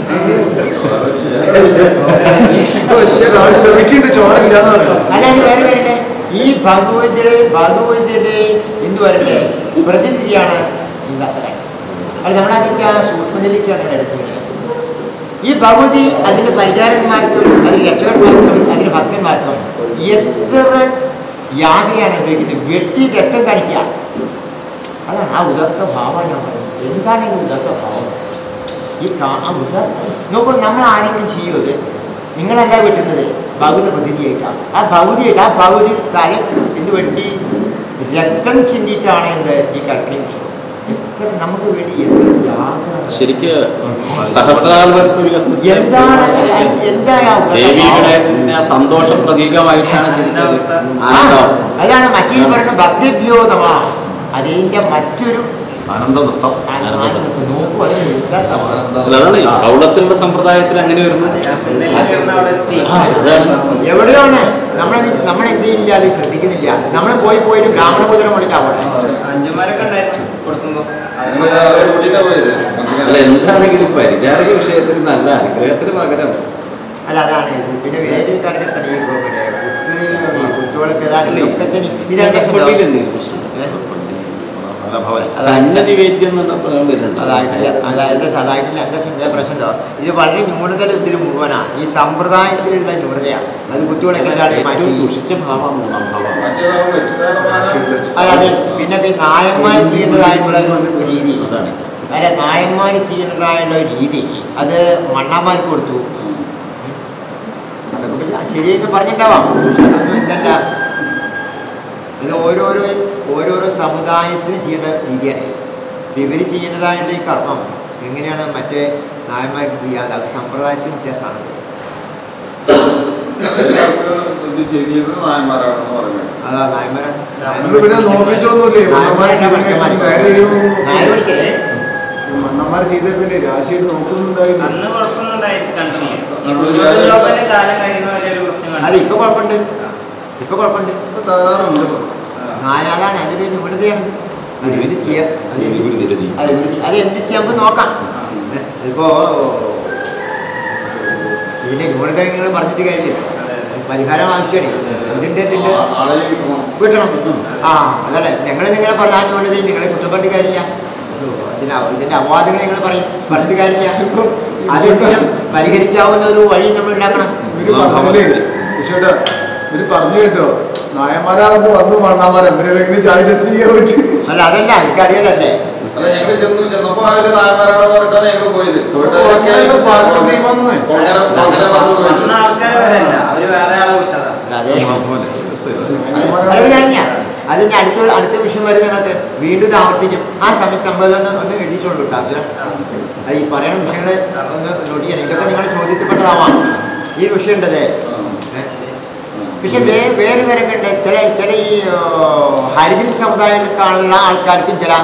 ശ്രമിക്കുന്നുണ്ട് ചോരമില്ലാന്ന് പറഞ്ഞു അല്ല ഇത് വേറെ കാര്യമുണ്ട്. ഈ ഭഗവതിയുടെ ഭഗവതിയുടെ എന്ത് വരട്ടെ പ്രതിനിധിയാണ് ഈ ഭക്തൻ അത് നമ്മളതിലേക്ക് ആ സൂക്ഷ്മതയിലേക്കാണ് എടുക്കുന്നത് ഈ ഭഗവതി അതിന് പരിചാരന്മാർക്കും അതിന് രക്ഷകന്മാർക്കും അതിന് ഭക്തന്മാർക്കും എത്ര യാത്രയാണ് ഉപയോഗിക്കുന്നത് വെട്ടി രക്തം കാണിക്കുക അതാണ് ആ ഉദർത്ത ഭാവമാണ് ഞാൻ പറയുന്നത് എന്താണ് ഈ ഉദർത്ത ഭാവം ഈ കാ- ആ ഉദർത്ത നോക്കൂ നമ്മൾ ആരെങ്കിലും ചെയ്യുന്നത് നിങ്ങളല്ല വെട്ടുന്നത് ഭഗവതി പ്രതിനിധിയായിട്ടാണ് ആ ഭഗവതിയായിട്ട് ആ ഭഗവതി തല എന്ത് വെട്ടി രക്തം ചിന്തിയിട്ടാണ് എന്ത് ഈ കൽപ്പന വിഷയം എത്ര നമുക്ക് വേണ്ടി എത്ര ത്യാഗമാണ്. ശരിക്ക് സഹസ്രാൽവർപ്പ് വികസനം എന്താണ് എന്താണ് ആ ഉദർത്ത ദേവിയുടെ ഭാവം? സന്തോഷ പ്രതീകമായിട്ടാണ് ശരിക്കും അത് ആ, ആനന്ദാവസ്ഥ അതാണ് മറ്റേ പറയുന്ന ഭക്തിഭ്യോതമാ അതിന്റെ മറ്റൊരു ആനന്ദ നൃത്തം ആ- ആ- നോക്കൂ അത് ഉദാത്തമാണ്. ആനന്ദ അതാണ് ഈ പൗളത്തിലുള്ള സമ്പ്രദായത്തിൽ അങ്ങനെ വരുന്നു അവിടെ എത്തി ആ, അതാണ് എവിടെയാണ് നമ്മളത് നമ്മൾ എന്ത് ചെയ്യില്ല അത് ശ്രദ്ധിക്കുന്നില്ല നമ്മൾ പോയി പോയിട്ട് ബ്രാഹ്മണ പൂജനം വിളിക്കാൻ പോട്ടെ അഞ്ചുമാരൊക്കെ ഉണ്ടായിരുന്നു കൊടുക്കുമ്പോ നിങ്ങള് അവരെ കൂട്ടിയിട്ടാ പോയത് അല്ല എന്താണെങ്കിലും പരിചാരക വിഷയത്തിൽ നല്ല അനുഗ്രഹത്തിന് പകരം അല്ല അതാണ് ഇത് പിന്നെ വേറെ തരത്തിൽ ഈ പിന്നെ കുത്ത് ഈ കുത്തുകളൊക്കെ ഏതാണ്ട് ദുഃഖത്തിന് ഇതെന്താ സംഭവം? പള്ളിയിൽ എന്തെങ്കിലും പ്രശ്നമുണ്ടോ? ഭവൻ സന്നദ്ധി വേദ്യം എന്നുള്ള പ്രയോഗം വരുന്നുണ്ട് അതായിട്ടില്ല അതായത് അതായിട്ടില്ല എന്താ എന്താ പ്രശ്നമുണ്ടോ ഇത് വളരെ ന്യൂനതൽ ഇതിൽ മുഴുവനാണ് ഈ സമ്പ്രദായത്തിലുള്ള ന്യൂനതയാണ് അത് കുത്തുകളൊക്കെ ആളെ മാറ്റി ഏറ്റവും ദുഷിച്ച ഭാവം മൂന്നാം ഭാവം മറ്റേതാണ് വെച്ചിട്ടാണ് അതായത് പിന്നെ ഈ നായന്മാർ ചെയ്യേണ്ടതായിട്ടുള്ള ഒരു രീതി അതാണ് അല്ല നായന്മാർ ചെയ്യുന്നതായുള്ള ഒരു രീതി അത് മണ്ണാന്മാർക്ക് കൊടുത്തു അതൊക്കെ പിന്നെ ശരിയെന്ന് പറഞ്ഞിട്ടാവാം പക്ഷെ അതൊന്നും എന്തല്ല ഇത് ഓരോരോ ഓരോരോ സമുദായത്തിന് ചെയ്യേണ്ട രീതിയാണ് ഇവർ ചെയ്യുന്നതായുള്ള ഈ കർമ്മം എങ്ങനെയാണ് മറ്റേ നായന്മാർക്ക് ചെയ്യാതെ അത് സമ്പ്രദായത്തിന് വ്യത്യാസമാണ് ഇത് ചെയ്തിരുന്നത് നായന്മാരാണെന്ന് പറഞ്ഞു അതാ നായന്മാരാണ് നമ്മള് പിന്നെ നോക്കിച്ചൊന്നുമില്ലേ നായന്മാരല്ല മറ്റന്മാര്. വേറെ ഒരു നായർ പഠിക്കല്ലേ മണ്ണന്മാർ ചെയ്ത പിന്നെ രാശിയിൽ നോക്കുന്നുണ്ടായിരുന്നു അന്ന് കുഴപ്പമൊന്നും ഉണ്ടായി കണ്ടില്ല അന്ന് ഈ ജോബിന്റെ കാലം കഴിയുന്നവരെ ഒരു പ്രശ്നം അത് കണ്ടില്ല. ഇപ്പൊ കുഴപ്പമുണ്ട് ഇപ്പൊ കുഴപ്പമുണ്ട് ഇപ്പൊ തകരാറുണ്ട് ഇപ്പൊ. നായ അതാണ് അതിന്റെ ന്യൂനതയാണിത് അത് എന്ത് ചെയ്യാം അത് എന്ത് ഒരു നിരതി അത് എന്ത് അത് എന്ത് ചെയ്യാൻ നമുക്ക് നോക്കാം ഏ, ഇപ്പോ ഇതിന്റെ ന്യൂനത നിങ്ങൾ പറഞ്ഞിട്ട് കാര്യമില്ല പരിഹാരം ആവശ്യമാണ് ഇതിന്റെ ഇതിന്റെ ആളെ കിട്ടണം കിട്ടണം ആ അതല്ലേ ഞങ്ങൾ നിങ്ങളെ പറഞ്ഞ ആ ന്യൂനത നിങ്ങളെ കുറ്റപ്പെട്ട് കാര്യമില്ല ഇതിന്റെ അവ- ഇതിന്റെ അപവാദങ്ങൾ നിങ്ങൾ പറയും പറഞ്ഞിട്ട് കാര്യമില്ല അതെന്തെങ്കിലും പരിഹരിക്കാവുന്ന ഒരു വഴി നമ്മൾ ഉണ്ടാക്കണം ഇവര് പറഞ്ഞില്ലേ വിശ്വട്ടാ ഇവര് പറഞ്ഞു കേട്ടോ നായന്മാരാകുമ്പോ വന്നു മണ്ണാമാരെ ഇവരെങ്ങനെ ജാഗ്രത ചെയ്യാൻ പറ്റി അല്ല അതല്ല എനിക്കറിയാലല്ലേ അല്ല ഞങ്ങൾ ചെന്നു ചെന്നപ്പോ അവര് നായന്മാരാണെന്ന് പറഞ്ഞിട്ടാണ് ഞങ്ങൾ പോയത് കൊളക്കരയുടെ പാർട്ടി വന്നേ. കൊളക്കര കൊളക്കര വന്ന് പോയിട്ട്. അന്ന് ആൾക്കാർ വരല്ല അവര് വേറെ ആളെ വിട്ടതാ അതെ ഭവൻ അതൊരു കാര്യമാണ് അതിന്റെ അടുത്ത അടുത്ത വിഷയം വരെ ഞങ്ങൾക്ക് വീണ്ടും ഇത് ആവർത്തിക്കും ആ സമയത്ത് നമ്മൾ ഒന്ന് ഒന്ന് എഴുതിച്ചോളൂ കേട്ടോ അത് അത് ഈ പറയുന്ന വിഷയങ്ങൾ ഒന്ന് നോട്ട് ചെയ്യണം ഇതൊക്കെ നിങ്ങളുടെ ചോദ്യത്തിൽപ്പെട്ടതാവാം ഈ വിഷയം ഉണ്ടല്ലേ ഏ? പക്ഷെ വേ വേറെ കാര്യമൊക്കെ ഉണ്ട് ചില ചില ഈ ആ, ഹരിജൻ സമുദായത്തിലുള്ള ആൾക്കാർക്കും ചില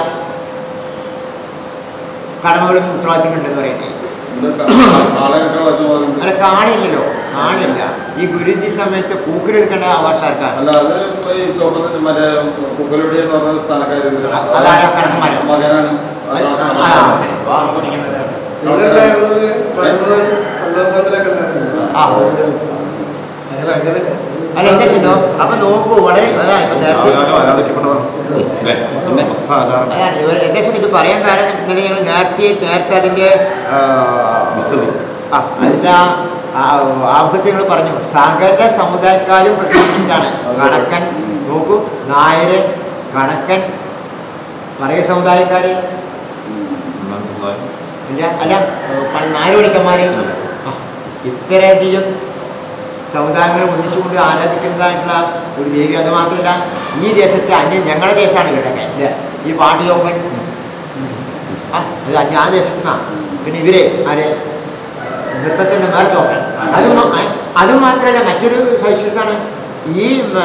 കടമകളും ഉത്തരവാദിത്തങ്ങളും ഉണ്ടെന്ന് പറയുന്നത് ഇത് ആളെ കിട്ടാൻ പറ്റുന്നവരുണ്ട് അല്ല കാണില്ലല്ലോ കാണില്ല ഈ ഗുരുതി സമയത്ത് പൂക്കലെടുക്കേണ്ട അവകാശക്കാർ അല്ല അത് ഇപ്പൊ ഈ ചോപ്പത്തിന് മറ്റേ കുക്കലുടി എന്ന് പറഞ്ഞ സ്ഥാനക്കാരുണ്ട് അതാരാ കടക്കന്മാരോ? മകനാണ് അത് അതാണ് ആ, ആ, കുടിക്കുന്നവരാണ്. ഇവിടെയുണ്ടായിരുന്നത് പണ്ട് പണ്ടോപത്തിലൊക്കെ ഉണ്ടായിരുന്നു ആ. അങ്ങനെ അങ്ങനെ അല്ല എന്താ ചെയ്തോ അപ്പൊ നോക്കൂ വളരെ അതാ ഇപ്പൊ നേരത്തെ ആരാലും ആരാധിക്കപ്പെട്ടതാണ് അല്ലേ പിന്നെ അവസ്ഥ ആചാരം അതാണ് ഇവർ ഏകദേശം ഇത് പറയാൻ കാരണം ഇന്നലെ ഞങ്ങൾ നേരത്തെ നേരത്തെ അതിന്റെ ആ, വിശദി ആ അതിന്റെ ആഭ്യത്തെ ഞങ്ങൾ പറഞ്ഞു സകല സമുദായക്കാരും പ്രതിഷ്ഠിച്ചിട്ടാണ് കണക്കൻ നോക്കൂ നായര് കണക്കൻ പറയ സമുദായക്കാര് ഒന്നാം സമുദായം ഇല്ല അല്ല പ- നായർ പണിക്കന്മാര് അതെ. ആ, ഇത്രയധികം സമുദായങ്ങൾ ഒന്നിച്ചുകൊണ്ട് ആരാധിക്കുന്നതായിട്ടുള്ള ഒരു ദേവി അത് മാത്രമല്ല ഈ ദേശത്തെ അന്യ ഞങ്ങളുടെ ദേശമാണ് ഇവരൊക്കെ ഇല്ലേ? ഈ പാട്ട് ചോപ്പൻ ആ ഇത് അന്യ ആ ദേശത്തു നിന്നാണ് പിന്നെ ഇവരെ ആര് നൃത്തത്തിൻ്റെ വേറെ ചോപ്പൻ അത് മ- അ- അത് മാത്രമല്ല മറ്റൊരു സവിശേഷതയാണ് ഈ ആ,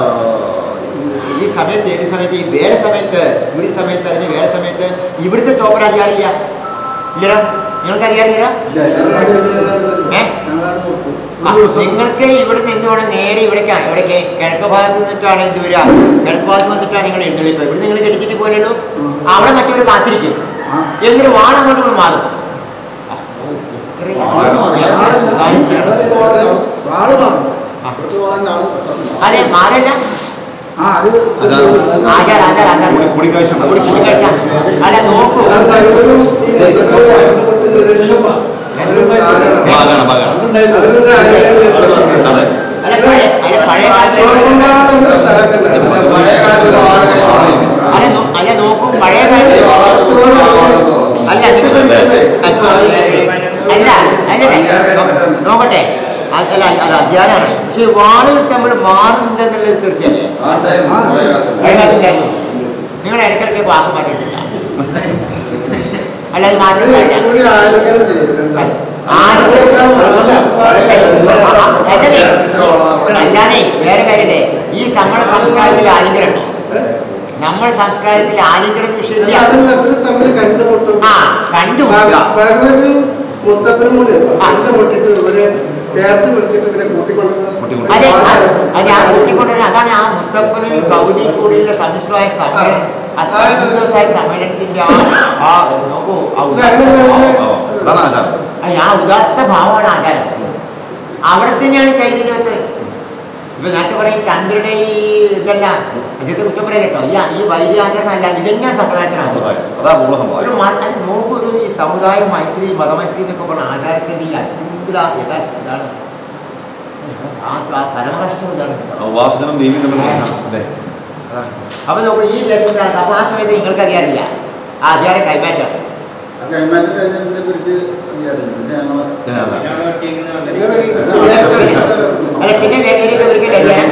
ഈ സമയത്ത് ഏത് സമയത്ത് ഈ വേല സമയത്ത് ഒരു സമയത്ത് അതിന് വേല സമയത്ത് ഇവിടുത്തെ ചോപ്പൻ അറിയാറില്ല ഇല്ലല്ലോ നിങ്ങൾക്ക് അറിയാറില്ല ഏ ആ, നിങ്ങൾക്ക് ഇവിടെ നിന്ന് വേണം നേരെ ഇവിടേക്കാണ് ഇവിടേക്ക് കിഴക്ക് ഭാഗത്ത് നിന്നിട്ടാണ് എന്ത് വരിക കിഴക്ക് ഭാഗത്ത് വന്നിട്ടാണ് നിങ്ങൾ എഴുന്നള്ളിപ്പ് ഇവിടെ നിങ്ങൾ കെട്ടിച്ചിട്ട് പോലല്ലോ അവിടെ മറ്റൊരു കാത്തിരിക്കും എന്നിട്ട് വാണം കൊണ്ട് നിങ്ങൾ മാറും ആ, ഓ, ഇത്രയും എത്ര സുഖായിട്ടാണ്. അതെ മാറല്ല ആചാര ആചാര ആചാര കൂടി- കൂടിക്കാഴ്ച ഉണ്ട്. കൂടി- കൂടിക്കാഴ്ച അല്ല നോക്കൂ ഭാഗമാണ് ഭാഗമാണ് അതെ അല്ല പഴയ അല്ല പഴയ കാലത്ത് അല്ല നോ- അല്ല നോക്കും പഴയ കാലത്ത് അല്ല നിങ്ങൾ അപ്പൊ അല്ല അല്ലേ നോക്കട്ടെ അത് അല്ല അത് അധ്യാനാണ് പക്ഷെ വാളുകൾ തമ്മിൽ മാറുന്നുണ്ടെന്നുള്ളത് തീർച്ചയായും പഴയകാലത്തുണ്ടായിരുന്നു നിങ്ങൾ ഇടയ്ക്കിടയ്ക്ക് വാക്ക് മാറ്റിയിട്ടില്ല അല്ല അത് മാറ്റുന്നില്ല അല്ലാതെ വേറെ കാര്യണ്ടേ ഈ നമ്മുടെ സംസ്കാരത്തിൽ ആലിംഗനുണ്ടോ നമ്മുടെ സംസ്കാരത്തിൽ ആലിംഗനം വിഷയമില്ല തമ്മിൽ കണ്ടുമുട്ടും ആ കണ്ടുമുട്ടുക ഭഗവതി മുത്തപ്പനും കൂടി കണ്ടുമുട്ടിട്ട് ഇവരെ ചേർത്ത് പിടിച്ചിട്ട് ഇവരെ കൂട്ടിക്കൊണ്ടുവന്നത് അതെ ആ- അതെ ആ കൂട്ടിക്കൊണ്ടുവരുന്ന അതാണ് ആ മുത്തപ്പനും ഗൗരി കൂടിയുള്ള സമ്മിശ്രമായ സമ്മേളനം ആ സമ്മിശ്രമായ സമ്മേളനത്തിന്റെ ആ ആ നോക്കൂ ആ ഇത് അങ്ങനെ തന്നെ അതാണ് ആചാരം അത് ആ ഉദാത്ത ഭാവമാണ് ആചാരം അവിടെ തന്നെയാണ് ചൈതന്യത്ത് ഇപ്പൊ നേരത്തെ പറയും ചന്ദ്രയുടെ ഈ ഇതല്ല അദ്ദേഹത്തെ കുറ്റം പറയാൻ കേട്ടോ ഈ ഈ വൈദ്യ ആചരണം അല്ല ഇതന്നെയാണ് സമ്പ്രദായത്തിനാണ് സമുദായം അതാ മൂല ഒരു സമുദായം മത അത് നോക്കൂ ഒരു ഈ സമുദായ മൈത്രി മതമൈത്രി എന്നൊക്കെ പറഞ്ഞ ആചാരത്തിന്റെ ഈ അത്ഭുത യഥാശ ഇതാണ് ആ ആ പരമകഷ്ടം ഇതാണ് കേട്ടോ. ഉപാസകനും ദേവിയും തമ്മിൽ അതെ അപ്പൊ നോക്കൂ ഈ ദേശത്തിലാണ് അപ്പൊ ആ സമയത്ത് നിങ്ങൾക്ക് അറിയാറില്ല ആ അധികാരം കൈമാറ്റം കൈമാറ്റം കഴിഞ്ഞതിനെ കുറിച്ച് അറിയാറില്ല പിന്നെ ഞങ്ങൾ ഇങ്ങനെ ഈ ശനിയാഴ്ച അല്ല പിന്നെ വേറെ ഒരിക്കലും അധികാരം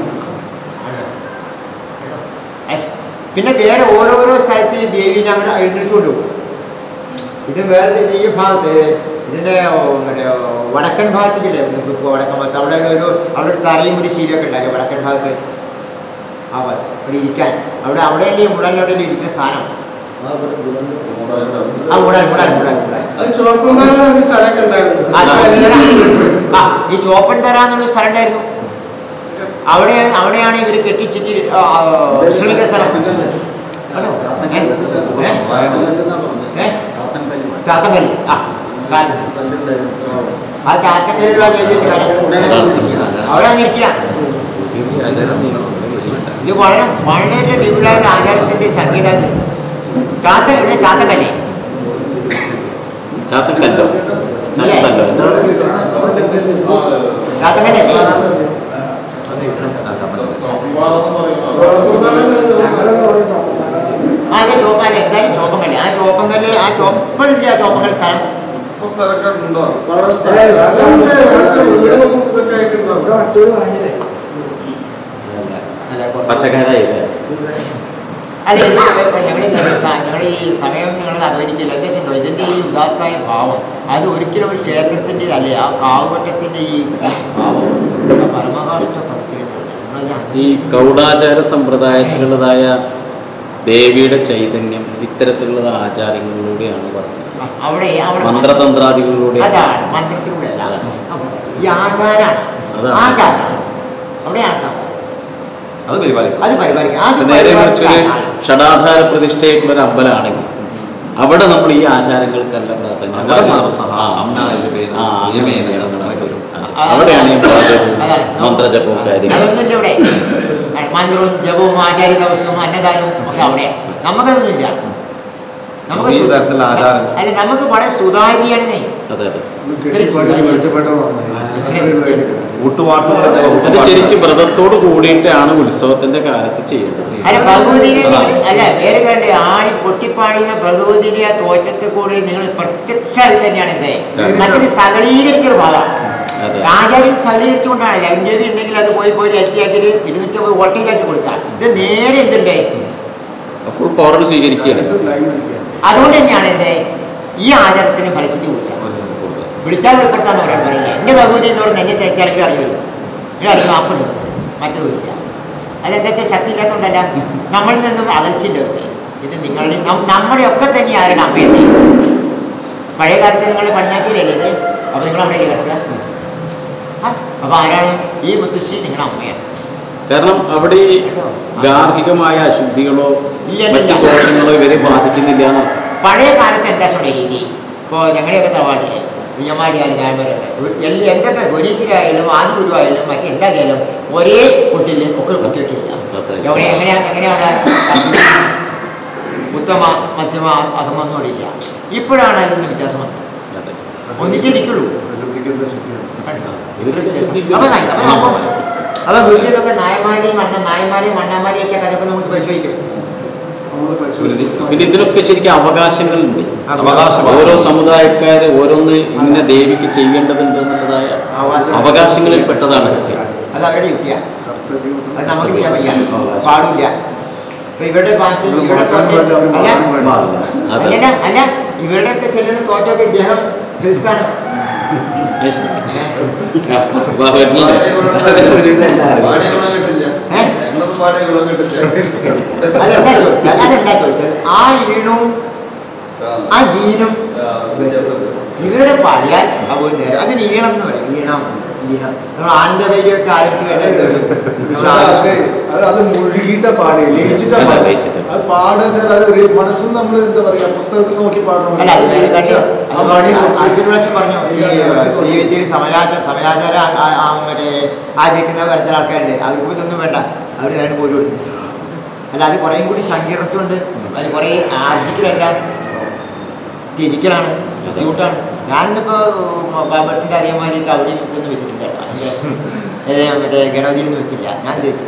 പിന്നെ വേറെ ഓരോരോ സ്ഥലത്ത് ഈ ദേവീനെ അവർ എഴുന്നള്ളിച്ചുകൊണ്ട് പോകും ഇത് വേറെ ഇത് ഈ ഭാഗത്ത് ഇതിൻ്റെ ഓ, മറ്റേ ഓ, വടക്കൻ ഭാഗത്തേക്കില്ലേ ഇപ്പോൾ വടക്കൻ ഭാഗത്ത് അവിടെ ഒരു അവിടെ ഒരു തറയും ഒരു ശീലമൊക്കെ ഉണ്ടായി വടക്കൻ ഭാഗത്ത് ആ ഭാഗത്ത് അവിടെ ഇരിക്കാൻ അവിടെ അവിടെയല്ലേ മുടലിലവിടെ ഇരിക്കുന്ന സ്ഥാനം ആ മുടൽ മുടൽ മുടൽ മുടൽ അത് ചുവപ്പന്മാരുടെ ഒരു സ്ഥലമൊക്കെ ഉണ്ടായിരുന്നു ആ ചോപ്പൻ തറ ആ ഈ ചോപ്പൻ തറ എന്നുള്ള സ്ഥലം ഉണ്ടായിരുന്നു അവിടെ അവിടെയാണ് ഇവർ കെട്ടിച്ചിട്ട് ആ, ആ, വിശ്രമിക്കുന്ന സ്ഥലം ആണോ? ഏ? ഏ? ഏ? ചാത്തങ്കല്ല് ആ കാരണം ആ ചാത്തങ്കല്ല് ചെയ്തിട്ട് അവിടെ ഇരിക്കുക ഇത് വളരെ വളരെ വിപുലമായ ആചാരത്തിന്റെ സംഗീത ചാത്ത ഇത് ചാത്തക്കല്ലേ ചാത്തക്കല്ലോ ചാത്തക്കല്ലോ എന്താണ് ചാത്തക്കല്ലേ ആ അതെ ചോപ്പല്ലേ എന്തായാലും ചോപ്പങ്കല്ല് ആ ചോപ്പങ്കല്ല് ആ ചോപ്പണില്ല ആ ചോപ്പങ്കല്ല് സ്ഥലം അതുകൊണ്ട് അതൊക്കെ വീടും ഇതൊക്കെ ആയിട്ടുണ്ടാവും പച്ചക്കാരായില്ലേ അല്ല ഞങ്ങൾ ഞങ്ങൾ ഈ സമയം നിങ്ങൾ അനുവദിക്കില്ല എന്താ ഉണ്ടോ ഇതിൻ്റെ ഈ ഉദാത്തായ ഭാവം അത് ഒരിക്കലും ഒരു ക്ഷേത്രത്തിൻ്റെ അല്ലേ ആ കാവുവട്ടത്തിൻ്റെ ഈ ഭാവം ആ പരമകാഷ്ട പദത്തിൽ ഈ ഗൗഡാചാര സമ്പ്രദായത്തിലുള്ളതായ ദേവിയുടെ ചൈതന്യം ഇത്തരത്തിലുള്ള ആചാരങ്ങളിലൂടെയാണ് വർദ്ധിക്കുന്നത് അവിടെ അവിടെ മന്ത്രതന്ത്രാദികളിലൂടെ അതാണ് മന്ത്രത്തിലൂടെ അല്ല അപ്പൊ ഈ ആചാരാണ് അതാണ്. ആചാരം അവിടെ ആചാരം അത് പരിപാലിക്കും അത് പരിപാലിക്കുക അത് നേരെ മറിച്ച് ഒരു പരിപാലിക്കാൻ ഷടാധാര പ്രതിഷ്ഠയായിട്ടുള്ള ഒരു അമ്പലമാണെങ്കിൽ അവിടെ നമ്മൾ ഈ ആചാരങ്ങൾക്കല്ല പ്രാധാന്യം അവിടെ അജാതി മാത്രം- സഹ, ആ, അമ്ന ഇത് പേര്, ആ, അങ്ങനെ നിയമേന, നിയമങ്ങളൊക്കെ അങ്ങനെയൊക്കെ വരും. വരും. അതെ. അവിടെയാണ് ഈ പ്രാധാന്യം അതാണ്. മന്ത്രജപവും കാര്യങ്ങളും അതൊന്നുമില്ല ഇവിടെ മന്ത്രവും ജപവും ആചാര്യ ദിവസവും അന്നദാനവും ഒക്കെ അവിടെയാണ് നമുക്കതൊന്നുമില്ല നമുക്ക് ഈ സു- തരത്തിലുള്ള ആചാരം അല്ല നമുക്ക് വളരെ സുതാര്യമാണെന്നേ അതെ അതെ കൂട്ടുപാട്ടുകളുടെ അത് ശരിക്കും വ്രതത്തോട് കൂടിയിട്ടാണ് ഉത്സവത്തിന്റെ കാലത്ത് ചെയ്യേണ്ടത് അല്ല ഭഗവതിനെ നിങ്ങൾ അല്ല വേറെ കാര്യം ആടി പൊട്ടിപ്പാടിയുന്ന ഭഗവതിന്റെ ആ തോറ്റത്തെ കൂടി നിങ്ങൾ പ്രത്യക്ഷമായിട്ട് തന്നെയാണ് എന്തേ മറ്റൊരു സകലീകരിച്ചൊരു ഭാഗമാണ് അതെ ആചാര്യൻ സകലീകരിച്ചുകൊണ്ടാണ് ലൈംഗവി ഉണ്ടെങ്കിൽ അത് പോയി പോയി ലറ്റിയാക്കിയിട്ട് ഇരുന്നൂറ്റമ്പത് വോട്ടിലാക്കി കൊടുത്താൽ ഇത് നേരെ എന്തുണ്ടേ ഫുൾ പവർ സ്വീകരിക്കുകയാണ് അതുകൊണ്ട് തന്നെയാണ് എന്തേ ഈ ആചാരത്തിന് ഫലശ്രുതി കൂട്ടുക വിളിച്ചാൽ വിളിപ്പെടുത്താന്ന് പറയാൻ പറയില്ല എൻ്റെ ഭഗവതി എന്ന് പറഞ്ഞ് എന്നെ തിരക്കാരെങ്കിലും അറിയുമല്ലോ ഇവിടെ അറിയും നാൽപ്പത് മറ്റൊന്നുമില്ല അതെന്താ വെച്ചാൽ ശക്തി ഇല്ലാത്തതുകൊണ്ടല്ല നമ്മളിൽ നിന്നും അകൽച്ചിൻ്റെ ഉണ്ട് ഇത് നിങ്ങളുടെ നം- നമ്മുടെ ഒക്കെ തന്നെ ആരുടെ അമ്മയല്ലേ പഴയ കാലത്ത് നിങ്ങൾ പണിഞ്ഞാക്കിയില്ലല്ലേ ഇത് അപ്പോൾ നിങ്ങൾ അവിടെ കിടക്കുക ആ അപ്പോൾ ആരാണ് ഈ മുത്തശ്ശി നിങ്ങളുടെ അമ്മയാണ് കാരണം അവിടെ ഈ ഗാർഹികമായ അശുദ്ധികളോ ഇല്ല, ഇല്ല. മറ്റു ദോഷങ്ങളോ ഇവരെ ബാധിക്കുന്നില്ല എന്നർത്ഥം പഴയ കാലത്ത് എന്താ ചുട രീതി ഇപ്പോൾ ഞങ്ങളുടെയൊക്കെ തറവാട്ടില് കുഞ്ഞമാടിയായാലും ഞാൻമാരൊക്കെ എല്ലാം എന്തൊക്കെ ഗുരീശ്വരായാലും ആദ്യ ഗുരുവായാലും മറ്റെന്തായാലും ഒരേ കുട്ടിയിൽ ഒക്കെ കുട്ടി വെച്ചില്ല അതെ. എവിടെ എങ്ങനെയാണ് എങ്ങനെയാണ് അശുദ്ധി, ഉത്തമ മധ്യമ അധമൊന്നും അറിയില്ല ഇപ്പോഴാണ് അതിന് വ്യത്യാസം വന്നത് അതെ ഒന്നിച്ചിരിക്കുള്ളൂ ഇവർക്ക് അശുദ്ധിയില്ല. അപ്പൊ നായി- അപ്പൊ നോക്കൂ. അപ്പൊ വീട്ടിലൊക്കെ നായന്മാരുടെയും മണ്ണ നായന്മാരെയും മണ്ണന്മാരെയും ഒക്കെ കഥയൊക്കെ നമുക്ക് പരിശോധിക്കും പിന്നെ ഇതിനൊക്കെ ശരിക്കും അവകാശങ്ങളുണ്ട് അവകാശം ഓരോ സമുദായക്കാര് ഓരോന്ന് ഇന്ന ദേവിക്ക് ചെയ്യേണ്ടതുണ്ട് എന്നുള്ളതായ അവകാശങ്ങളിൽ പെട്ടതാണ് ഇതൊക്കെ. അത് അവരുടെ യുക്തിയാണ് അത് നമുക്ക് ചെയ്യാൻ വയ്യ പാടില്ല ഇപ്പൊ ഇവരുടെ പാർട്ടി ഇവരുടെ തോറ്റ് അല്ല അതെ അല്ല അല്ല ഇവരുടെ ഒക്കെ ചെല്ലുന്ന തോറ്റൊക്കെ ഇദ്ദേഹം ക്രിസ്താണ് യെസ്. ആ, വാ, വരുന്നുണ്ട്. അതൊരു ഇതല്ല. ഏ? അതെന്താ ചോദിച്ചത് അതെന്താ ചോദിച്ചത് ആ ഈണവും ആ ജീനും ഇവരുടെ പാടിയാൽ അത് പോയി നേരം അതിന് ഈണം എന്ന് പറയും ഈണം ഈണം നമ്മൾ ആനന്ദവൈദ്യൊക്കെ ആലോചിച്ച് കഴിഞ്ഞാൽ നമ്മൾ ആലോചിച്ച് അത് അത് മുഴുകിയിട്ട പാടി ലയിച്ചിട്ടാ അതെ, പാടി ലയിച്ചിട്ട്. അത് പാടുക വെച്ചാൽ അത് ഒരു മനസ്സിൽ നമ്മൾ എന്താ പറയാ പുസ്തകത്തിൽ നോക്കി പാടണം അല്ല അത് വേറെ കാര്യം ആ മണി അർജുൻ വിളിച്ച് പറഞ്ഞു ഈ ശ്രീവിദ്യയിൽ സമയാചാര സമയാചാരം ആ- ആ- ആ മറ്റേ ആചരിക്കുന്ന വരുന്ന ആൾക്കാരുണ്ട് അവർക്ക് ഇതൊന്നും വേണ്ട അവർ അതിന് പോലും കൊടുക്കും അല്ല അത് കുറേ കൂടി സങ്കീർണത്വമുണ്ട് അത് കുറേ ആർജിക്കലല്ല തിരിക്കലാണ് ബുദ്ധിമുട്ടാണ് ഞാനിന്നിപ്പോൾ ബാബട്ടിൻ്റെ അതേമാതിരി അവിടെ ഇതൊന്നും വെച്ചിട്ടില്ല കേട്ടോ അതിൻ്റെ ഏ, മറ്റേ ഗണപതിയിൽ നിന്ന് വെച്ചില്ല ഞാൻ ഇത്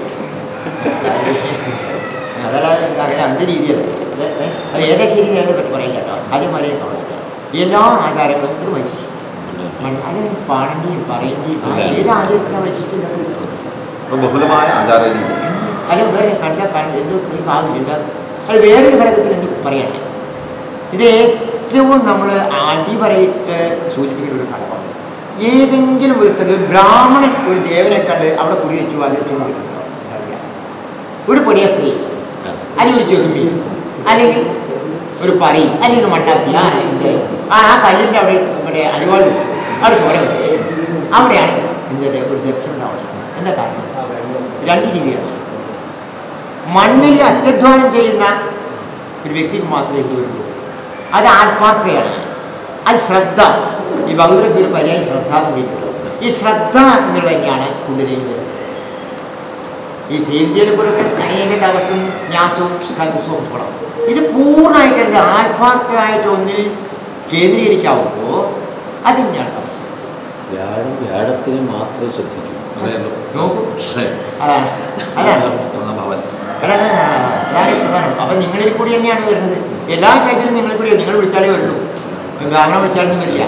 അതല്ലാതെ അങ്ങനെ അതിൻ്റെ രീതിയല്ല ഇത് ഏ, അത് ഏതാ ശരി അതിനെ പറ്റി പറയില്ല കേട്ടോ അതേമാതിരി തോന്നില്ല എല്ലാ ആചാരങ്ങളും ഇതൊരു വൈശിഷ്ട്യം അതിന് പാടേണ്ടിയും പറയേണ്ടിയും ആ ഏത് ആചാരത്തിനാണ് വൈശിഷ്ട്യം ഇതൊക്കെ കിട്ടുന്നത് അപ്പോൾ ബഹുലമായ ആചാര രീതി അല്ല വേറെ കണ്ട കണ്ട എന്തോ കാവില്ല എന്താ അത് വേറൊരു ഘടകത്തിൽ എന്ത് പറയണ്ടേ ഇത് ഏറ്റവും നമ്മൾ അടിപറയിട്ട് സൂചിപ്പിക്കുന്ന ഒരു ഘടകമാണ് ഏതെങ്കിലും ഒരു സ്ഥലത്ത് ഒരു ബ്രാഹ്മണൻ ഒരു ദേവനെ കണ്ട് അവിടെ കുടി വെച്ചു അത് ചോദിക്കുന്നുണ്ടോ അറിയാം ഒരു പുതിയ സ്ത്രീ അല്ലെങ്കിൽ ഒരു ചെറുമ്പി അല്ലെങ്കിൽ ഒരു പറി അല്ലെങ്കിൽ മണ്ടാത്തി ആ ഇതിൻ്റെ ആ ആ കല്ലിൻ്റെ അവിടെ ഇവിടെ അരിവാൾ വെച്ചു അവിടെ ചോര വെച്ചു അവിടെയാണ് എന്തിൻ്റെ ഒരു ദർശനം ഉണ്ടാവുന്നത് എന്താ കാരണം രണ്ട് രീതിയാണ് മണ്ണിൽ അത്യധ്വാനം ചെയ്യുന്ന ഒരു വ്യക്തിക്ക് മാത്രമേ ഇത് വരുള്ളൂ അത് ആത്മാർത്ഥതയാണ് അത് ശ്രദ്ധ ഈ ബഹുദൂരത്തിൽ ഒരു പര്യായം ശ്രദ്ധ എന്ന് വിളിക്കുന്നത് ഈ ശ്രദ്ധ എന്നുള്ളത് തന്നെയാണ് കുണ്ടലിയിൽ വരുന്നത് ഈ സേവിദ്യയിൽ കൂടെയൊക്കെ അനേക തപസ്സും ന്യാസവും സ്കന്ധസ്സും ഒക്കെ പോകണം ഇത് പൂർണ്ണമായിട്ട് എന്താ ആത്മാർത്ഥമായിട്ട് ഒന്നിൽ കേന്ദ്രീകരിക്കാവുമ്പോൾ അത് തന്നെയാണ് തപസ് വ്യാഴം വ്യാഴത്തിന് മാത്രമേ ശ്രദ്ധിക്കൂ അതെയല്ലോ നോക്കൂ ശ്ശേ. അതാണ് അതാണ് ഒന്നാം ഭവൻ അതാണ് അതാണ് പ്രധാനം അപ്പം നിങ്ങളിൽ കൂടി തന്നെയാണ് വരുന്നത് എല്ലാ കാര്യത്തിലും നിങ്ങളിൽ കൂടി നിങ്ങൾ വിളിച്ചാലേ വരുള്ളൂ ബ്രാഹ്മണ വിളിച്ചാലൊന്നും വരില്ല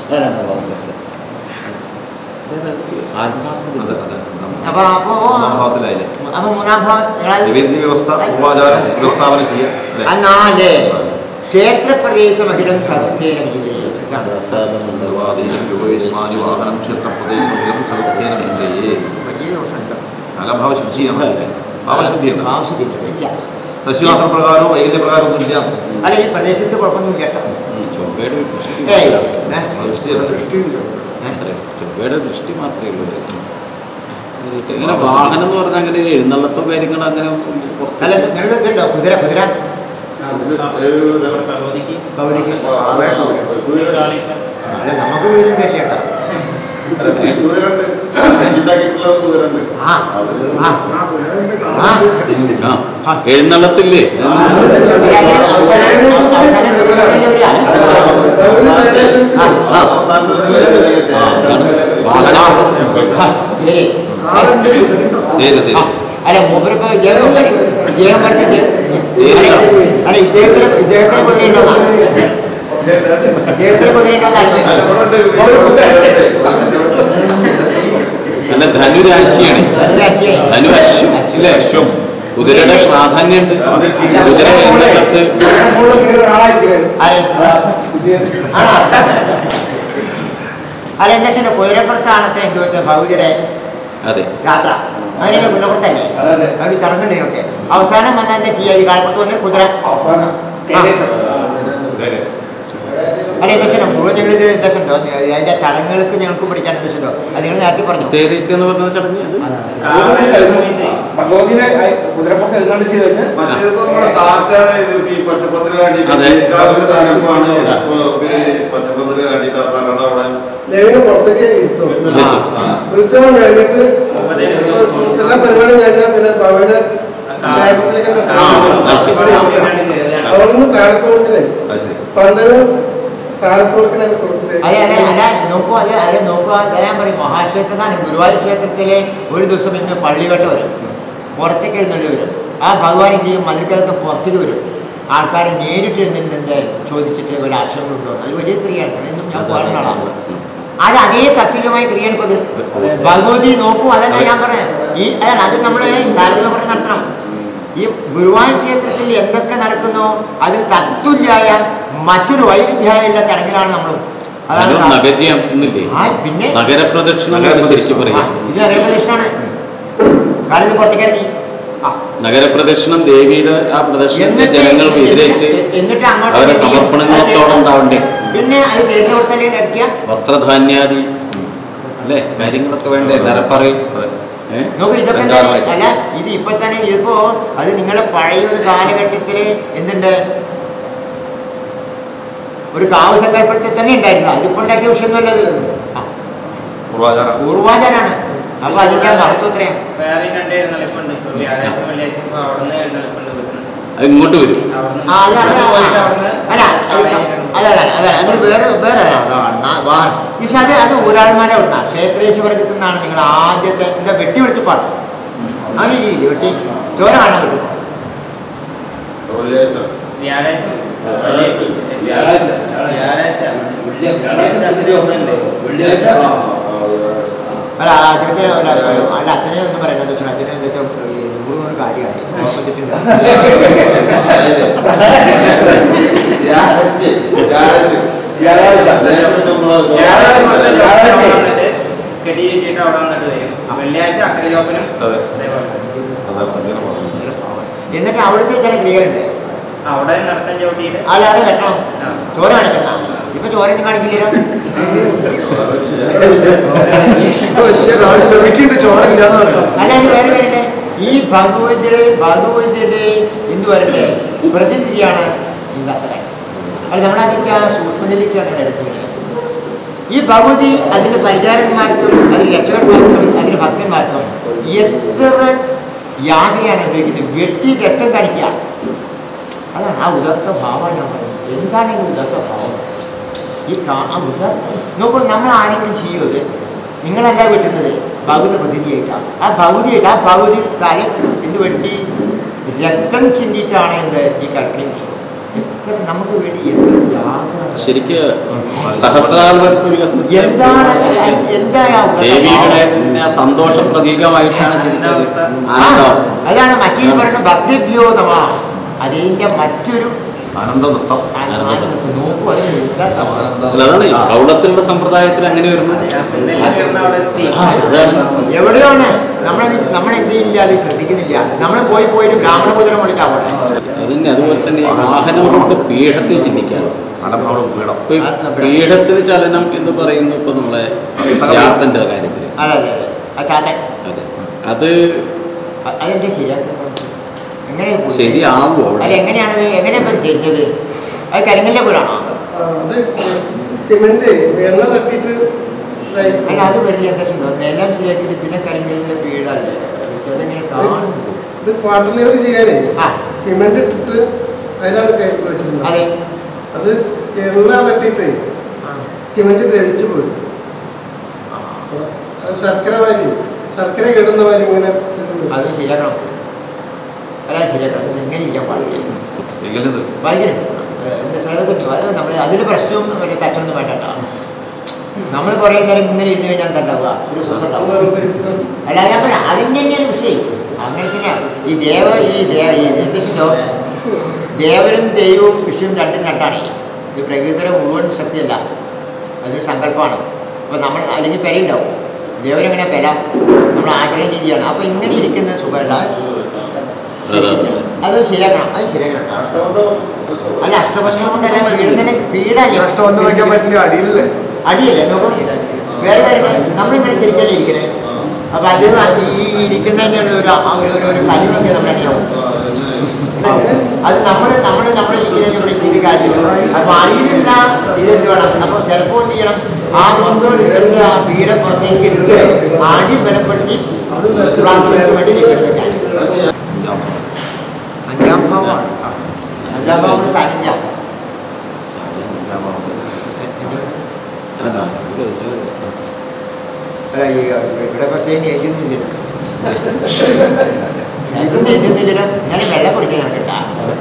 ആത്മാർത്ഥത അതെ അതെ അപ്പൊ അപ്പോ ഒന്നാം ഭാവത്തിലായില്ലേ അപ്പൊ മൂന്നാം ഭാവം നിങ്ങളത് നിവേദ്യ വ്യവസ്ഥ പൂർവാചാരം പുനഃസ്ഥാപന ചെയ്യാം അല്ലേ? ആ നാല് ക്ഷേത്രപ്രദേശമഹിതം ചതുർത്ഥേന വിചിന്തയേത്. ഇതാണ്. പ്രസാദമുണ്ട് സർവാധീനം യോഗേശ്മാനി വാഹനം ക്ഷേത്രപ്രദേശം ചതുർത്ഥേന വിചിന്തയേ വലിയ ദോഷമുണ്ട് നാലാം ഭാവശുദ്ധിയാണ് ഭാവശുദ്ധിയുണ്ട് ആവശ്യത്തില്ല ഇല്ല ദശാസ്ത്ര പ്രകാരവും വൈകല്യ പ്രകാരവും ഒന്നും ഇല്ല അല്ല ഈ പ്രദേശത്ത് കുഴപ്പമൊന്നും കേട്ടോ ചൊവ്വയുടെ ദൃഷ്ടി ഏയ് മാത്രമേ ഏ? അത് ദൃഷ്ടിയല്ല അത്രേ. ചൊവ്വയുടെ ദൃഷ്ടി മാത്രമേ ഉള്ളൂ ഇങ്ങനെ വാഹനം എന്ന് പറഞ്ഞാൽ അങ്ങനെ ഒരു എഴുന്നള്ളത്തോ കാര്യങ്ങളോ അങ്ങനെ ഒന്നും പുറത്ത് അല്ല നിങ്ങൾ ഇതുണ്ടോ കുതിര കുതിര ഭഗവതിക്ക് ഭൗതിക്ക് കുതിര കാണിക്കാൻ അല്ല നമുക്ക് വീടും കേട്ടോ കുതിരണ്ട് ഉണ്ടാക്കിയിട്ടുള്ള കുതിരണ്ട് ആ അത് ആ ആ ആ എഴുന്നള്ളത്തില്ലേ അവസാനം കുതിരകളിൽ ഒരു ആൾ. ആ, ആ, ശരി. തേര് തേര് ആ, അല്ല മൂപ്പരിപ്പോ ഇദ്ദേഹം ഇദ്ദേഹം പറഞ്ഞത് അല്ല അല്ല ഇദ്ദേഹത്തിന് ഇദ്ദേഹത്തിന് കുതിരയുണ്ടോന്നാ ഇദ്ദേഹത്തിന് കുതിരയുണ്ടോന്നാ അല്ല ധനുരാശിയാണ് ധനുരാശിയായി ധനുരശ്വം അല്ലേ അശ്വം കുതിരയുടെ പ്രാധാന്യമുണ്ട് കുതിര എഴുന്നള്ളത്ത് ആരെ? ആണോ? അല്ല എന്താ വെച്ചാൽ കുതിരപ്പുറത്താണത്തെ എന്തുവത്തെ ഭൗതിയുടെ അതെ യാത്ര അതിനല്ലേ കുതിരപ്പുറത്തല്ലേ അവർ ചടങ്ങുണ്ട് ഇതിനൊക്കെ അവസാനം വന്നാൽ എന്താ ചെയ്യുക ഈ കാലപ്പുറത്ത് വന്ന് കുതിര തേര് അല്ല എന്താ വെച്ചാൽ മുഴുവൻ ഞങ്ങൾ ഇത് എന്താ വെച്ചിട്ടുണ്ടോ അതിന്റെ ചടങ്ങുകൾക്ക് ഞങ്ങൾക്ക് പഠിക്കാൻ എന്താ വെച്ചിട്ടുണ്ടോ അത് നിങ്ങൾ നേരത്തെ പറഞ്ഞു തേരേറ്റ് എന്ന് പറഞ്ഞ ചടങ്ങ് അത് ഭഗവതിനെ കുതിരപ്പൊക്കെ എഴുന്നള്ളിച്ച് കഴിഞ്ഞ് മറ്റേതിപ്പോ നമ്മുടെ താത്താണ് ഇത് ഈ പച്ചപ്പത്തിരി കാട്ടിയിട്ട് അതെ. ഇക്കാലത്ത് തണുപ്പാണ് ഇപ്പൊ ഇവര് പച്ചപ്പത്തിരി കാട്ടിയിട്ട് ആ തറയുടെ അവിടെ ദേവിനെ പുറത്തേക്ക് ഇരുത്തും ആ. ഉത്സവം കഴിഞ്ഞിട്ട് എല്ലാ പരിപാടിയും കഴിഞ്ഞാൽ പിന്നെ ഭവന ക്ഷേത്രത്തിലേക്ക് തന്നെ ആ, ആ, ശരി. അവിടെ ഇരുത്താം. അവിടുന്ന് താഴത്ത് കൊടുക്കലേ അത് ശരി പന്തല് താഴത്ത് കൊടുക്കലേ കൊടുക്കലേ അതെ അതെ അല്ല നോക്കൂ അതെ അതെ നോക്കുക അതെ ഞാൻ പറയും മഹാക്ഷേത്രത്താണ് ഗുരുവായൂർ ക്ഷേത്രത്തിലെ ഒരു ദിവസം ഇന്ന് പള്ളിവട്ടം വരും പുറത്തേക്ക് എഴുന്നള്ളി വരും ആ ഭഗവാൻ എന്ത് ചെയ്യും മതിൽക്കകത്ത് പുറത്തേക്ക് വരും ആൾക്കാരെ നേരിട്ട് എന്നിട്ട് ചോദിച്ചിട്ട് ഒരു ആശയങ്ങളുണ്ടോ അത് വലിയ ക്രിയയാണ് എന്നും ഞാൻ പോകാറുള്ള ആളാണ് അത് അതേ തത്തുല്യമായ ക്രിയയാണ് ഇപ്പത് ഭഗവതി നോക്കൂ അതല്ല ഞാൻ പറയാം ഈ അതാണ് അത് നമ്മൾ താരതമ്യപ്പെട്ട് നടത്തണം ഈ ഗുരുവായൂർ ക്ഷേത്രത്തിൽ എന്തൊക്കെ നടക്കുന്നോ അതിന് തത്തുല്യായ മറ്റൊരു വൈവിധ്യമായുള്ള ചടങ്ങിലാണ് നമ്മൾ അതാണ് അത് കാ- നഗര്യം എന്നില്ലേ ആ, പിന്നെ നഗരപ്രദക്ഷിണം എന്ന് ശരിക്കും ആ, പറയാം ഇത് നഗരപ്രദക്ഷിണാണ് കാരണം ഇത് പുറത്തേക്ക് ഇറങ്ങി ആ നഗരപ്രദക്ഷിണം ദേവിയുടെ ആ പ്രദക്ഷിണത്തെ എന്നിട്ട് ജനങ്ങൾ എതിരേറ്റ് എന്നിട്ട് എന്നിട്ട് അങ്ങോട്ട് അവരെ എന്ത് ചെയ്യും? സമർപ്പണങ്ങളോടെ അത് ഉണ്ടാവണ്ടേ പിന്നെ അത് തേരിനോട് തന്നെ ഇറക്കിയ വസ്ത്രധാന്യാദി അല്ലേ കാര്യങ്ങളൊക്കെ വേണ്ടേ എല്ലാവരും പറയും ഏ? നോക്കൂ ഇതൊക്കെ എന്താ ബംഗാളായി. അല്ല ഇത് ഇപ്പൊ തന്നെ ഇതിപ്പോ അത് നിങ്ങളുടെ പഴയ ഒരു കാലഘട്ടത്തില് എന്തുണ്ട് ഒരു കാവ് സങ്കല്പത്തിൽ തന്നെ ഉണ്ടായിരുന്നു അതിപ്പോ ഉണ്ടാക്കിയ വിഷയമൊന്നുമല്ല അത് ആ, പൂർവാചാരം പൂർവാചാരാണ് അപ്പൊ അതിന്റെ മഹത്വം എത്രയാണ് വേറെ രണ്ട് എഴുന്നള്ളിപ്പുണ്ട് ഇപ്പൊ വ്യാഴാഴ്ച വെള്ളിയാഴ്ച ഇപ്പൊ അവിടുന്ന് എഴുന്നള്ളിപ്പുണ്ട് വീട്ടിൽ അത് ഇങ്ങോട്ട് വരും അവിടുന്ന് ആ, അല്ല, അല്ല, പോയിട്ട് അല്ല, അവിടുന്ന് അല്ല, അത് അല്ല, അല്ല, അല്ല, അതിന് വേറെ വേറെ അതാണ്. നാ- വാ- പക്ഷെ അത് അത് ഒരാൾമാരെ അവിടുന്ന ക്ഷേത്രേശ വർഗത്തിൽ നിന്നാണ് നിങ്ങൾ ആദ്യത്തെ എന്താ വെട്ടി വെളിച്ചപ്പാട് ആ ഒരു രീതിയിൽ വെട്ടി ചോര കാണാൻ പറ്റും വെള്ളിയാഴ്ച വ്യാഴാഴ്ച വെള്ളിയാഴ്ച വ്യാഴാഴ്ച വ്യാഴാഴ്ച വെള്ളിയാഴ്ച അതിന് ഒന്നുണ്ട് വെള്ളിയാഴ്ച ആ, ആ, അല്ല ആ അച്ഛനെ അല്ല അല്ല അച്ഛനെ ഒന്നും പറയണ്ട എന്താ വെച്ചാൽ അച്ഛനെ എന്താ വെച്ചാൽ നൂറ് നൂറ് കാര്യമായി ഓപ്പോസിറ്റ് വ്യാഴാഴ്ച വ്യാഴാഴ്ച വ്യാഴാഴ്ച ലേശം നമ്മള് വ്യാഴാഴ്ച മുതൽ വ്യാഴാഴ്ച അവിടെ വന്നിട്ട് കെട്ടി കെട്ടിയിട്ട് അവിടെ വന്നിട്ട് വരും വെള്ളിയാഴ്ച അക്കരെ ചോപ്പനും അതെ അതേപോലെ. അതാണ് സങ്കീർണമാണ് എന്നിട്ട് അവിടുത്തെ ചില ക്രിയകളുണ്ട് അവിടെ നടത്തം ചവിട്ടിയിട്ട് അല്ല അവിടെ വെട്ടണം ആ. ചോര കാണിക്കണ്ട ഇപ്പൊ ചോര ഒന്നും കാണിക്കില്ല ശ്രമിക്കുന്നുണ്ട് ചോരമില്ലാന്ന് പറയാം അല്ല അതിന് വേറെ വരട്ടെ ഈ ഭഗവതിയുടെ ഭഗവതിയുടെ എന്ത് വരട്ടെ പ്രതിനിധിയാണ് ഈ കത്തട അത് നമ്മളതിലേക്ക് ആ സൂക്ഷ്മതയിലേക്കാണ് എടുക്കുന്നത് ഈ ഭഗവതി അതിന്റെ പരിചാരന്മാർക്കും അതിന് രക്ഷകന്മാർക്കും അതിന് ഭക്തന്മാർക്കും എത്ര യാതനയാണ് ഉപയോഗിക്കുന്നത് വെട്ടി രക്തം കാണിക്കുക അതാണ് ആ ഉദാത്ത ഭാവമാണ് ഞാൻ പറയുന്നത് എന്താണ് ഈ ഉദാത്ത ഭാവം ഈ കാ- ആ ഉദാത്ത നോക്കൂ നമ്മൾ ആരെങ്കിലും ചെയ്യുന്നത് നിങ്ങളല്ല വെട്ടുന്നത് ഭഗവതി പ്രതിനിധിയായിട്ടാണ് ആ ഭഗവതിയായിട്ട് ആ ഭഗവതി തല ഇത് വെട്ടി രക്തം ചിന്തിയിട്ടാണ് എന്ത് ഈ കൽപ്പന വിഷയം എത്ര നമുക്ക് വേണ്ടി എത്ര ത്യാഗമാണ് ശരിക്ക് സഹസ്രാൽവർപ്പ് വികസനത്തിൽ എന്താണ് അത് എന്താണ് ആ ഉദാത്ത ദേവിയുടെ ഭാവം? ആ സന്തോഷ പ്രതീകമായിട്ടാണ് ശരിക്കും അത് ആ, ആനന്ദാവസ്ഥ അതാണ് മറ്റേ പറയുന്ന ഭക്തിഭ്യോതമ അതിന്റെ മറ്റൊരു ആനന്ദ നൃത്തം നോക്കൂ അത് ഉദാത്ത ഭാവം. ആനന്ദ അല്ല, അതാണ് കൗളത്തിലുള്ള സമ്പർദായത്തിൽ അങ്ങനെ വരുന്നു നെല്ലിൽ അവിടെ എത്തി ആ, അതാണ് എവിടെയാണ് നമ്മൾ നമ്മൾ എന്ത് ചെയ്യുന്നില്ല അത് ശ്രദ്ധിക്കുന്നില്ല നമ്മൾ പോയി പോയിട്ട് ബ്രാഹ്മണ പൂജനം വിളിക്കാൻ പോകണം അതിന് അതുപോലെ തന്നെ ഈ വാഹനം കൊണ്ട് പീഠത്തിൽ ചിന്തിക്കാറ് അലഭാവം പീഠം ഇപ്പൊ ഈ പീഠത്തിൽ ചലനം എന്ന് പറയുന്നു ഇപ്പൊ നമ്മളെ ശാസ്ത്രന്റെ കാര്യത്തിൽ അതെ അതെ ആ ചാട്ടൻ അതെ അത് അ- അതെന്താ ശരിയാക്കുന്നത് എങ്ങനെ ശരിയാവോ അല്ല അവിടെ എങ്ങനെയാണത് എങ്ങനെയാ ഇപ്പം തിരിഞ്ഞത് അത് കരിങ്കല്ലെ വീടാണോ അത് സിമെന്റ് എണ്ണ തട്ടിയിട്ട് അല്ല അത് വലിയ എന്താ നിലം ശരിയാക്കിയിട്ട് പിന്നെ കരിങ്കല്ലിന്റെ വീടല്ലേ അതെങ്ങനെ കാണും ഇത് വാട്ടർ ലെവൽ ചെയ്യാനേ ആ സിമെന്റ് ഇട്ടിട്ട് അതിനാണ് കയറ്റി വെച്ചിട്ടുള്ളത് അതെ അത് എണ്ണ തട്ടിയിട്ട് സിമെന്റ് ദ്രവിച്ചു പോയി അത് ശർക്കര വാരി ശർക്കര കിടുന്ന വാരി ഇങ്ങനെ ഇടുന്നു. അത് ശരിയാക്കണം അല്ല ശരിയാക്കണം അത് എങ്ങനെ ഇരിക്കാൻ പാടില്ല എങ്കിലും ഭയങ്കര എന്താ ശ്രദ്ധ പറ്റും അത് നമ്മൾ അതിൽ പ്രശ്നവും മറ്റേ തച്ചൊന്നും വേണ്ട കേട്ടോ നമ്മൾ കുറേ നേരം ഇങ്ങനെ ഇരുന്ന് കഴിഞ്ഞാൽ കണ്ടാവുക ഒരു സുഖം ഉണ്ടാവുക അല്ല ഞാൻ പറയാം അതിൻ്റെ തന്നെയാണ് വിഷയം അങ്ങനെ തന്നെയാണ് ഈ ദേവ ഈ ദേവ ഈ എന്താ ദേവനും ദൈവവും വിഷയവും രണ്ടും രണ്ടാണ് ഇത് പ്രകൃതിയുടെ മുഴുവൻ സത്യമല്ല അതൊരു സങ്കല്പമാണ് അപ്പോൾ നമ്മൾ അല്ലെങ്കിൽ പെരയുണ്ടാവും ദേവനെങ്ങനെ പെര നമ്മൾ ആചരണ രീതിയാണ് അപ്പോൾ ഇങ്ങനെ ഇരിക്കുന്ന സുഖമല്ല അത് ശരിയാക്കണം അത് ശരിയാക്കണം കേട്ടോ. അല്ല അഷ്ടപക്ഷണം കൊണ്ടല്ല വീടിനെ വീടല്ലേ നഷ്ടമൊന്നും വയ്ക്കാൻ പറ്റില്ല അടിയിലല്ലേ അടിയല്ലേ നോക്കൂ വേറെ വേറെ നമ്മളിങ്ങനെ ശരിക്കല്ലേ ഇരിക്കണേ അപ്പൊ അതിന് ഈ ഇരിക്കുന്നതിൻ്റെ ഒരു ആ ഒരു ഒരു ഒരു കലി നിൽക്കുക നമ്മളെങ്ങനെയാവും അത് നമ്മൾ നമ്മൾ നമ്മൾ ഇരിക്കുന്നതിന് ഇവിടെ ചെയ്ത് കാര്യമില്ല അപ്പൊ അടിയിലുള്ള ഇതെന്ത് വേണം അപ്പോൾ ചിലപ്പോൾ എന്ത് ചെയ്യണം ആ മൊത്തം എടുത്തിട്ട് ആ പീഠം പുറത്തേക്ക് എടുത്ത് അടി ബലപ്പെടുത്തി പ്ലാസ്റ്റിക്ക് വേണ്ടി രക്ഷപ്പെടുത്താൻ അഞ്ചാം ഭാവമാണ് അഞ്ചാം ഭാവം ഒരു സാന്നിധ്യം അല്ല, ഈ ഇവിടെ പ്രത്യേകം എഴുതുന്നില്ല ഇതൊന്നും എഴുതുന്നില്ല ഞാൻ വെള്ളം കുടിക്കാൻ കേട്ടാ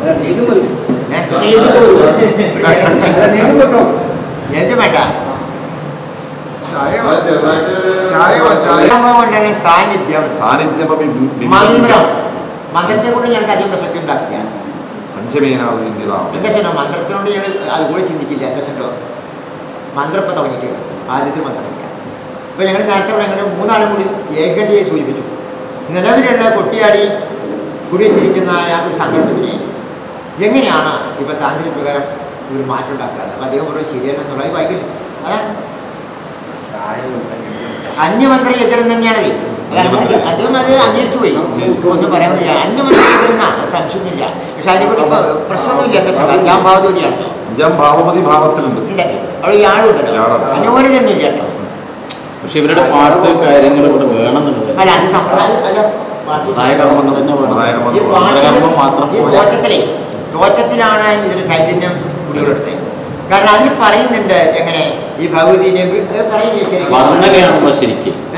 എന്ത് വേണ്ട ചായ വാ. ചായ വാ, ചായ ഉണ്ടല്ലോ സാന്നിധ്യം സാന്നിധ്യം ഇപ്പൊ ബി- ബി- മന്ത്രം മന്ത്രത്തെ കൊണ്ട് ഞങ്ങൾക്ക് അധികം പ്രസക്തി ഉണ്ടാക്കില്ല പഞ്ചമേനാഥ് ഇന്ത്യതാവും എന്താ ചെയ്യണോ മന്ത്രത്തിനോട് ഞങ്ങൾ അതുകൂടെ ചിന്തിക്കില്ല എന്താ ചെയ്യണ്ടോ മന്ത്രം ഇപ്പം തുടങ്ങിയിട്ട് ആദ്യത്തെ മന്ത്രമില്ല ഇപ്പം ഞങ്ങൾ നേരത്തെ ഇവിടെ അങ്ങനെ മൂന്നാളും കൂടി ഏകണ്ഠിയെ സൂചിപ്പിച്ചു നിലവിലുള്ള കൊട്ടിയാടി കുടിവെച്ചിരിക്കുന്ന ആ ഒരു സങ്കല്പത്തിനെ എങ്ങനെയാണ് ഇപ്പം താന്ത്രിക പ്രകാരം ഒരു മാറ്റം ഉണ്ടാക്കുക അപ്പം അദ്ദേഹം പറയുന്നത് ശരിയല്ലെന്നുള്ളത് വായിക്കില്ല അതാണ് അന്യമന്ത്ര യജനം തന്നെയാണത് അതാണ് അത് അദ്ദേഹം അത് അന്വേഷിച്ചു പോയി ഒന്നും പറയാൻ പറ്റില്ല അന്യമന്ത്ര യജന സംശയമൊന്നുമില്ല പക്ഷെ അതിനെക്കുറിച്ച് ഇപ്പൊ പ്രശ്നമൊന്നുമില്ല എന്താ വെച്ചാൽ അഞ്ചാം ഭാവതോതിയാണ് അഞ്ചാം ഭാവപതി ഭാവത്തിലുണ്ട് ഉണ്ട് അവിടെ വ്യാഴുണ്ടല്ലോ വ്യാഴം. അന്യോന്യൊന്നും ഇല്ല കേട്ടോ പക്ഷെ ഇവരുടെ പാട്ട് കാര്യങ്ങൾ ഇവിടെ വേണമെന്നുള്ളത് അല്ല അത് സമ്പ്രദായം അല്ല പാട്ട് സഹായകർമ്മങ്ങൾ തന്നെ വേണം സഹായ കർമ്മം. ഈ മന്ത്രകർമ്മം മാത്രം പാട്ടിൽ ഈ പോരാ. തോറ്റത്തിലെ തോറ്റത്തിലാണ് ഇതിന് ചൈതന്യം കുടികൊള്ളുന്നത് കാരണം അതിൽ പറയുന്നുണ്ട് എങ്ങനെ ഈ ഭഗവതിനെ വി- അത് പറയില്ലേ ശരിക്കും വർണ്ണനയാണല്ലോ ശരിക്കും ഏ?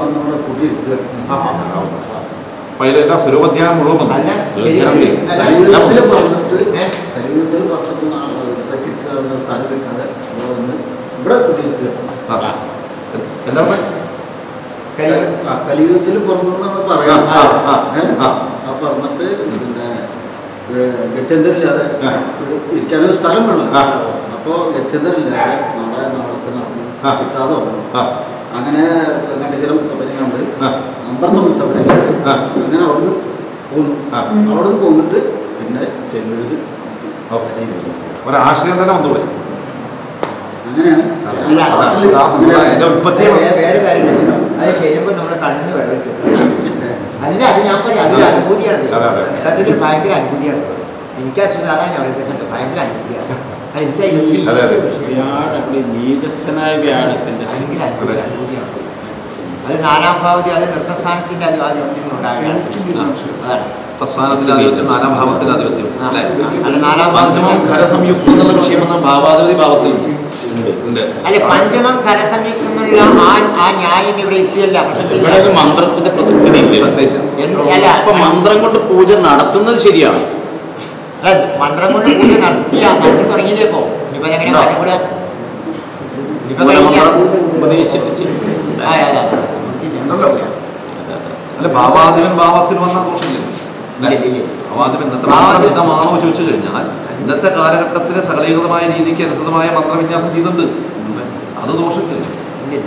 ആ, ആ, ആ. അപ്പൊ അതിലെല്ലാം സ്വരൂപധ്യാനം മുഴുവൻ വന്നു. അല്ല ഇത് ശരി ഞാൻ അല്ല, കലിയുഗത്തിൽ പറഞ്ഞിട്ട് ഏ? കലിയുഗത്തിൽ വർഷത്തിൽ പറ്റിയിട്ടുള്ള സ്ഥലം കിട്ടാതെ ഇവിടെ വന്ന് ഇവിടെ കുടിയിരുത്തുക ആ. എന്താ പറഞ്ഞത്? കഴിയും. ആ, കലിയുഗത്തിൽ പറഞ്ഞു എന്നാണ് ആ, പറയാം ആ, ആ, ഏ? ആ. ആ പറഞ്ഞിട്ട് പിന്നെ ഗത്യന്തരില്ലാതെ ആ. ഇരിക്കാനൊരു സ്ഥലം വേണം ആ. അപ്പോൾ ഗത്യന്തരില്ലാതെ നാളെ നാളത്തെ നടന്നു ആ. കിട്ടാതെ വന്നു ആ, അങ്ങനെ കണ്ടിക്കരം മുത്തപ്പനെ കണ്ട് ആ, അമ്പർത്ത മുത്തപ്പനെ കണ്ട് ആ. അങ്ങനെ അവിടുന്ന് പോന്നു ആ. അവിടെ നിന്ന് പോന്നിട്ട് പിന്നെ ചെല്ലൂര് ഓക്കേ. ഒരാശ്രയം തന്നെ വന്നൂടെ അങ്ങനെയാണ് അല്ല, അതാണ് ആ സമ്പ്രദായത്തിന്റെ ഉൽപ്പത്തി വേറെ വേറെ കാര്യം വെച്ചിട്ടുണ്ടോ? അത് ചെയ്യുമ്പോൾ നമ്മുടെ കണ്ണിന് വെള്ളം വരും. അല്ല അത് ഞാൻ പറയാം അതൊരു അനുഭൂതിയാണ് അതെ, അതെ. സത്യത്തിൽ ഭയങ്കര അനുഭൂതിയാണ് എനിക്ക് അസുഖം അതാണ് ഞാൻ പറയുന്നത് ഭയങ്കര അനുഭൂതിയാണ് അത് എന്തായാലും ഈ അതെ, അതെ. വിഷയം. വ്യാഴം ഇവിടെ നീചസ്ഥനായ വ്യാഴത്തിന്റെ സ്ഥിതി. ഭയങ്കര അനുഭൂതി അനുഭൂതിയാണ് അത് നാലാം ഭാവതി അത് നൃത്തസ്ഥാനത്തിന്റെ അത് ആധിപത്യം ഉണ്ടാകുകയാണ് അതാണ് പ്രസ്ഥാനത്തിന്റെ ആധിപത്യം നാലാം ഭാവത്തിന്റെ ആധിപത്യം ആ. അല്ലേ അല്ല നാലാം പഞ്ചമം ഭാവം ഖരസംയുക്തം എന്നുള്ള വിഷയം എന്ന ഭാവാധിപതി ഭാവത്തിലുണ്ട് ഉണ്ട് അല്ല പഞ്ചമം കരസംയുക്തെന്നുള്ള ആ ആ ന്യായം ഇവിടെ ഇഷ്യല്ല ഇവിടെ ഒരു മന്ത്രത്തിന്റെ പ്രസക്തി ഇല്ല സത്യമില്ല എന്ത് അല്ല അപ്പൊ മന്ത്രം കൊണ്ട് പൂജ നടത്തുന്നത് ശരിയാണ് അല്ല, മന്ത്രം കൊണ്ട് പൂജ നടത്തില്ല നടത്തി തുടങ്ങിയില്ലേ ഇപ്പോ ഇനിയിപ്പോ എങ്ങനെ മാറ്റം കൂടെ ഇനിയിപ്പോ കഴിയില്ല. മന്ത്രം ഉപദേശിച്ചിട്ട് ചെയ്യും. ആ, അതെ, അതെ. അതെ, അതെ. അല്ല ഭാവാധിപൻ ഭാവത്തിൽ വന്ന ദോഷമില്ല ഇല്ല, ഇല്ല. ഭാവാധിപൻ ഇന്നത്തെ ഭാവാധിപൻ- മന്ത്രവിധമാണോ ചോദിച്ചു കഴിഞ്ഞാൽ ഇന്നത്തെ കാലഘട്ടത്തിലെ സകലീകൃതമായ രീതിക്ക് അനുസൃതമായ മന്ത്രവിന്യാസം ചെയ്തിട്ടുണ്ട് അത് ദോഷമില്ല ഇല്ല, ഇല്ല.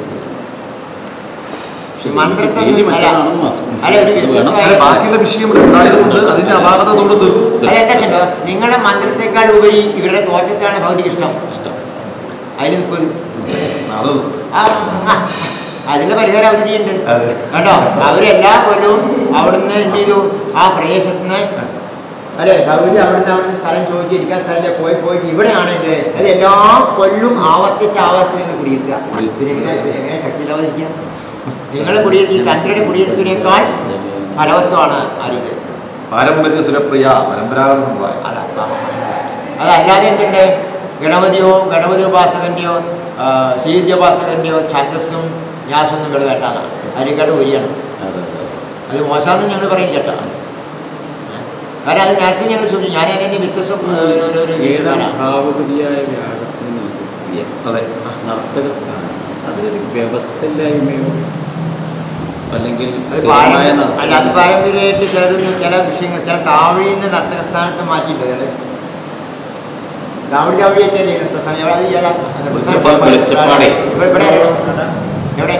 പക്ഷെ മന്ത്രത്തെ രീതി ഒന്നും- അല്ല മറ്റൊരാണെന്ന് മാത്രം. അല്ല, ഒരു അത് വേണം. വ്യത്യസ്തമായ- അങ്ങനെ ബാക്കിയുള്ള വിഷയം ഇവിടെ ഉണ്ടായതുകൊണ്ട് അതിന്റെ അപാകത കൊണ്ട് തീർക്കും അതെന്താ വെച്ചോ നിങ്ങളുടെ മന്ത്രത്തെക്കാൾ ഉപരി ഇവരുടെ തോറ്റത്താണ് ഭൗതിക ഇഷ്ടം ഇഷ്ടം. അതിൽ നിൽക്കും അത് ആ ആ, അതിന്റെ പരിഹാരം അവർ ചെയ്യുന്നുണ്ട് അതെ. കേട്ടോ അവരെല്ലാ കൊല്ലവും അവിടുന്ന് എന്ത് ചെയ്തു ആ പ്രദേശത്ത് നിന്ന് അല്ലെ സൗകര്യം അവിടുന്ന് അവിടുന്ന് സ്ഥലം ചോദിച്ച് ഇരിക്കാൻ സ്ഥലത്തെ പോയി പോയിട്ട് ഇവിടെയാണ് ഇത് അത് എല്ലാ കൊല്ലും ആവർത്തിച്ച് ആവർത്തിച്ച് നിന്ന് കുടിയിരുത്തുക പിന്നെ എങ്ങനെ പിന്നെ എങ്ങനെ ശക്തി ഇല്ലാതിരിക്കുക നിങ്ങൾ കുടിയിരുത്തി ചന്ദ്രയുടെ കുടിയിരുപ്പിനേക്കാൾ ഫലവത്വമാണ് ആരിത് പാരമ്പര്യ സുരപ്രിയ പരമ്പരാഗത സമ്പ്രദായം അല്ല അതല്ലാതെ എന്തുണ്ട് ഗണപതിയോ ഗണപതി ഉപാസകൻ്റെയോ ശ്രീവിദ്യോപാസകൻ്റെയോ ഛന്ദസ്സും ന്യാസൊന്നും ഇവിടെ വേണ്ടാന്നാണ് അതിലേക്കാട്ട് ഊരിയാണ് അതെ അതെ അത് മോശമാണെന്ന് ഞങ്ങൾ പറയും കേട്ടോ കാരണം അത് നേരത്തെ ഞങ്ങൾ സൂചിച്ചു ഞാൻ അതിൻ്റെ വ്യത്യസ്ത ഒരു- ഒരു- ഒരു ഏതാ വിഷയമാണ്. ഭാവഗതിയായ വ്യാഴത്തിന് നീതിസ്ഥിതിയെ അതെ നർത്തക സ്ഥാനം അതൊരു വ്യവസ്ഥയില്ലായ്മയോ അല്ലെങ്കിൽ അത് സ്ഥിരമായ പാരമ്പര്യം- നർത്തക- അല്ല അത് പാരമ്പര്യമായിട്ട് ചിലതൊന്ന് ചില വിഷയങ്ങൾ ചില താവഴിന്ന് നർത്തക സ്ഥാനത്ത് മാറ്റിയിട്ടുണ്ട് അയാള് താവഴി താവഴിയായിട്ടല്ലേ ഈ നൃത്ത സ്ഥാനം അത് ഏതാ? അത് വെളിച്ചപ്പാട്, വെളിച്ചപ്പാടേ. ഇവിടെ ഇവിടെ എവിടെ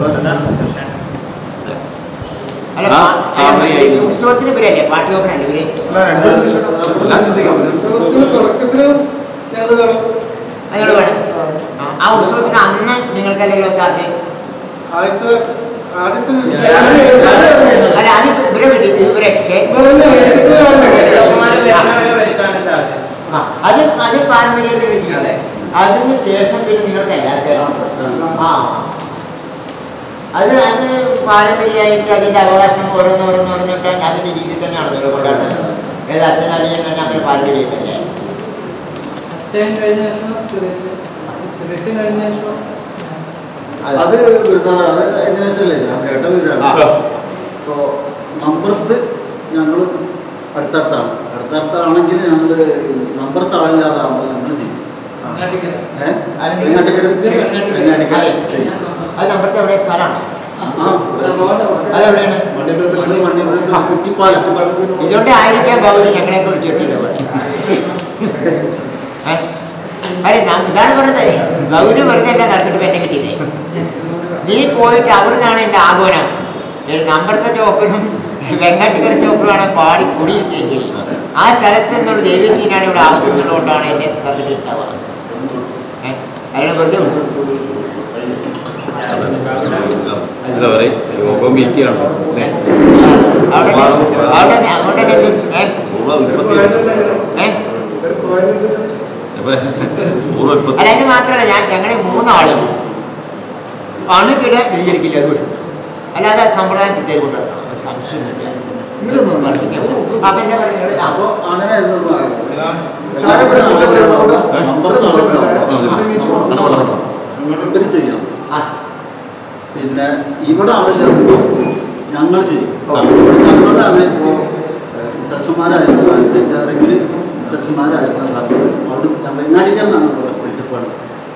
അല്ല ആ, പാ- അല്ല, താവഴിയായിരുന്നു. ഉത്സവത്തിന് ഇവരല്ലേ പാട്ടുകോപ്പനല്ലേ ഇവര് അല്ല രണ്ടും എല്ലാം ചിന്തിക്കാം ഉത്സവത്തിന് തുടക്കത്തിന് ഞങ്ങൾ വേണം അയാൾ വേണം ആ, ആ ഉത്സവത്തിന് അന്ന് നിങ്ങൾക്കല്ലെങ്കിൽ ഒക്കെ ആദ്യം ആദ്യത്തെ ആദ്യത്തെ അല്ല അത് ഇവരെ വിട്ടു ഇവരെ പക്ഷേ ദേവന്മാരെ വരുന്നവരെ വരുത്താനും സാധ്യത ആ, അത് അത് പാരമ്പര്യമായിട്ട് ഇവര് ചെയ്യണേ അതിന് ശേഷം പിന്നെ നിങ്ങൾക്ക് എല്ലാവർക്കും ആ അത് അത് പാരമ്പര്യമായിട്ട് അതിന്റെ അവകാശം ഓരോന്ന് ഓരോന്ന് ഓരോന്നിട്ടാൽ അതിന്റെ രീതി തന്നെയാണ് നിങ്ങൾ കൊണ്ടാടുന്നത് ഏത് അച്ഛനധികം തന്നെ അങ്ങനെ പാരമ്പര്യമായിട്ടല്ലേ അച്ഛൻ കഴിഞ്ഞ ശേഷം ചെറിയച്ഛൻ ചെറിയച്ഛൻ കഴിഞ്ഞ ശേഷം അത് വരുന്നതാണ് അത് എങ്ങനെയാ ഞാൻ കേട്ട വിവരമാണ് ആ. ഇപ്പോൾ നമ്പർത്ത് ഞങ്ങൾ അടുത്തടുത്താണ് അടുത്തടുത്താണെങ്കിൽ ഞങ്ങൾ നമ്പർത്ത് ആളില്ലാതാകുമ്പോൾ ഞങ്ങൾ ചെയ്യും അങ്ങാട്ടിക്കര ഏഹ് അത് നിങ്ങൾ- വെങ്ങാട്ടിക്കര വെങ്ങാട്ടിക്കര അതെ. ചെയ്യും അത് നമ്മുടെ എവിടെ സ്ഥലമാണ് ആ അതെവിടെയാണ് അത് മണ്ണിപ്പുറം കുറ്റിപ്പാലം ഇതുകൊണ്ട് ആയിരിക്കാൻ ഭൗതി ഞങ്ങളെയൊക്കെ വിളിച്ചിട്ടില്ല പോലെ അതെ നാം ഇതാണ് പറഞ്ഞത് ഭൗതി വെറുതെ അല്ല നടത്തിട്ട് എന്നെ കിട്ടിയതേ നീ പോയിട്ട് അവിടുന്നാണ് എൻ്റെ ആഗമനം ഒരു നമ്പറത്തെ ചോപ്പനും വെങ്ങാട്ടിക്കര ചോപ്പനുമാണ് പാടി കുടിയിരുത്തിയെങ്കിൽ ആ സ്ഥലത്ത് നിന്നുള്ള ദൈവത്തിനാണ് ഇവിടെ ആവശ്യമുള്ളതുകൊണ്ടാണ് എന്നെ തന്നിട്ടുണ്ടാവുക ഏഹ് അയാൾ വെറുതെ വിട്ടു. എന്താ പറയുക യോഗമീതിയാണോ അല്ലേ അവിടെ അവിടെ അങ്ങോട്ട് തന്നെ ഏഹ് പൂർവ്വ ഉൽപ്പത്തി ഏഹ് പൂർവ്വ ഉൽപ്പത്തി അല്ല അത് മാത്രമല്ല ഞാൻ ഞങ്ങളെ മൂന്നാളും അണുകിട വ്യതിചരിക്കില്ല അത് വിഷയം അല്ലാതെ സമ്പ്രദായം പ്രത്യേകം കൊണ്ടുവരണം അത് സംശയമൊന്നുമില്ല അപ്പൊ എന്താ പറയുന്നത് അപ്പോൾ അങ്ങനെ ചായ കുടിക്കാൻ അവിടെ നമ്പർത്ത് ഇവര് ചെയ്യണം ആ പിന്നെ ഇവിടെ ആളില്ലാത്തപ്പോൾ ഞങ്ങൾ ചെയ്യും ഇവിടെ ഞങ്ങളാണ് ഇപ്പോൾ മുത്തച്ഛന്മാരായിരുന്ന കാലത്ത് എൻ്റെ അറിവിൽ മുത്തച്ഛന്മാരായിരുന്ന കാലത്ത് അവിടെ ഞാൻ വെങ്ങാടിക്കാരനാണ് ഇവിടെ വെളിച്ചപ്പാട്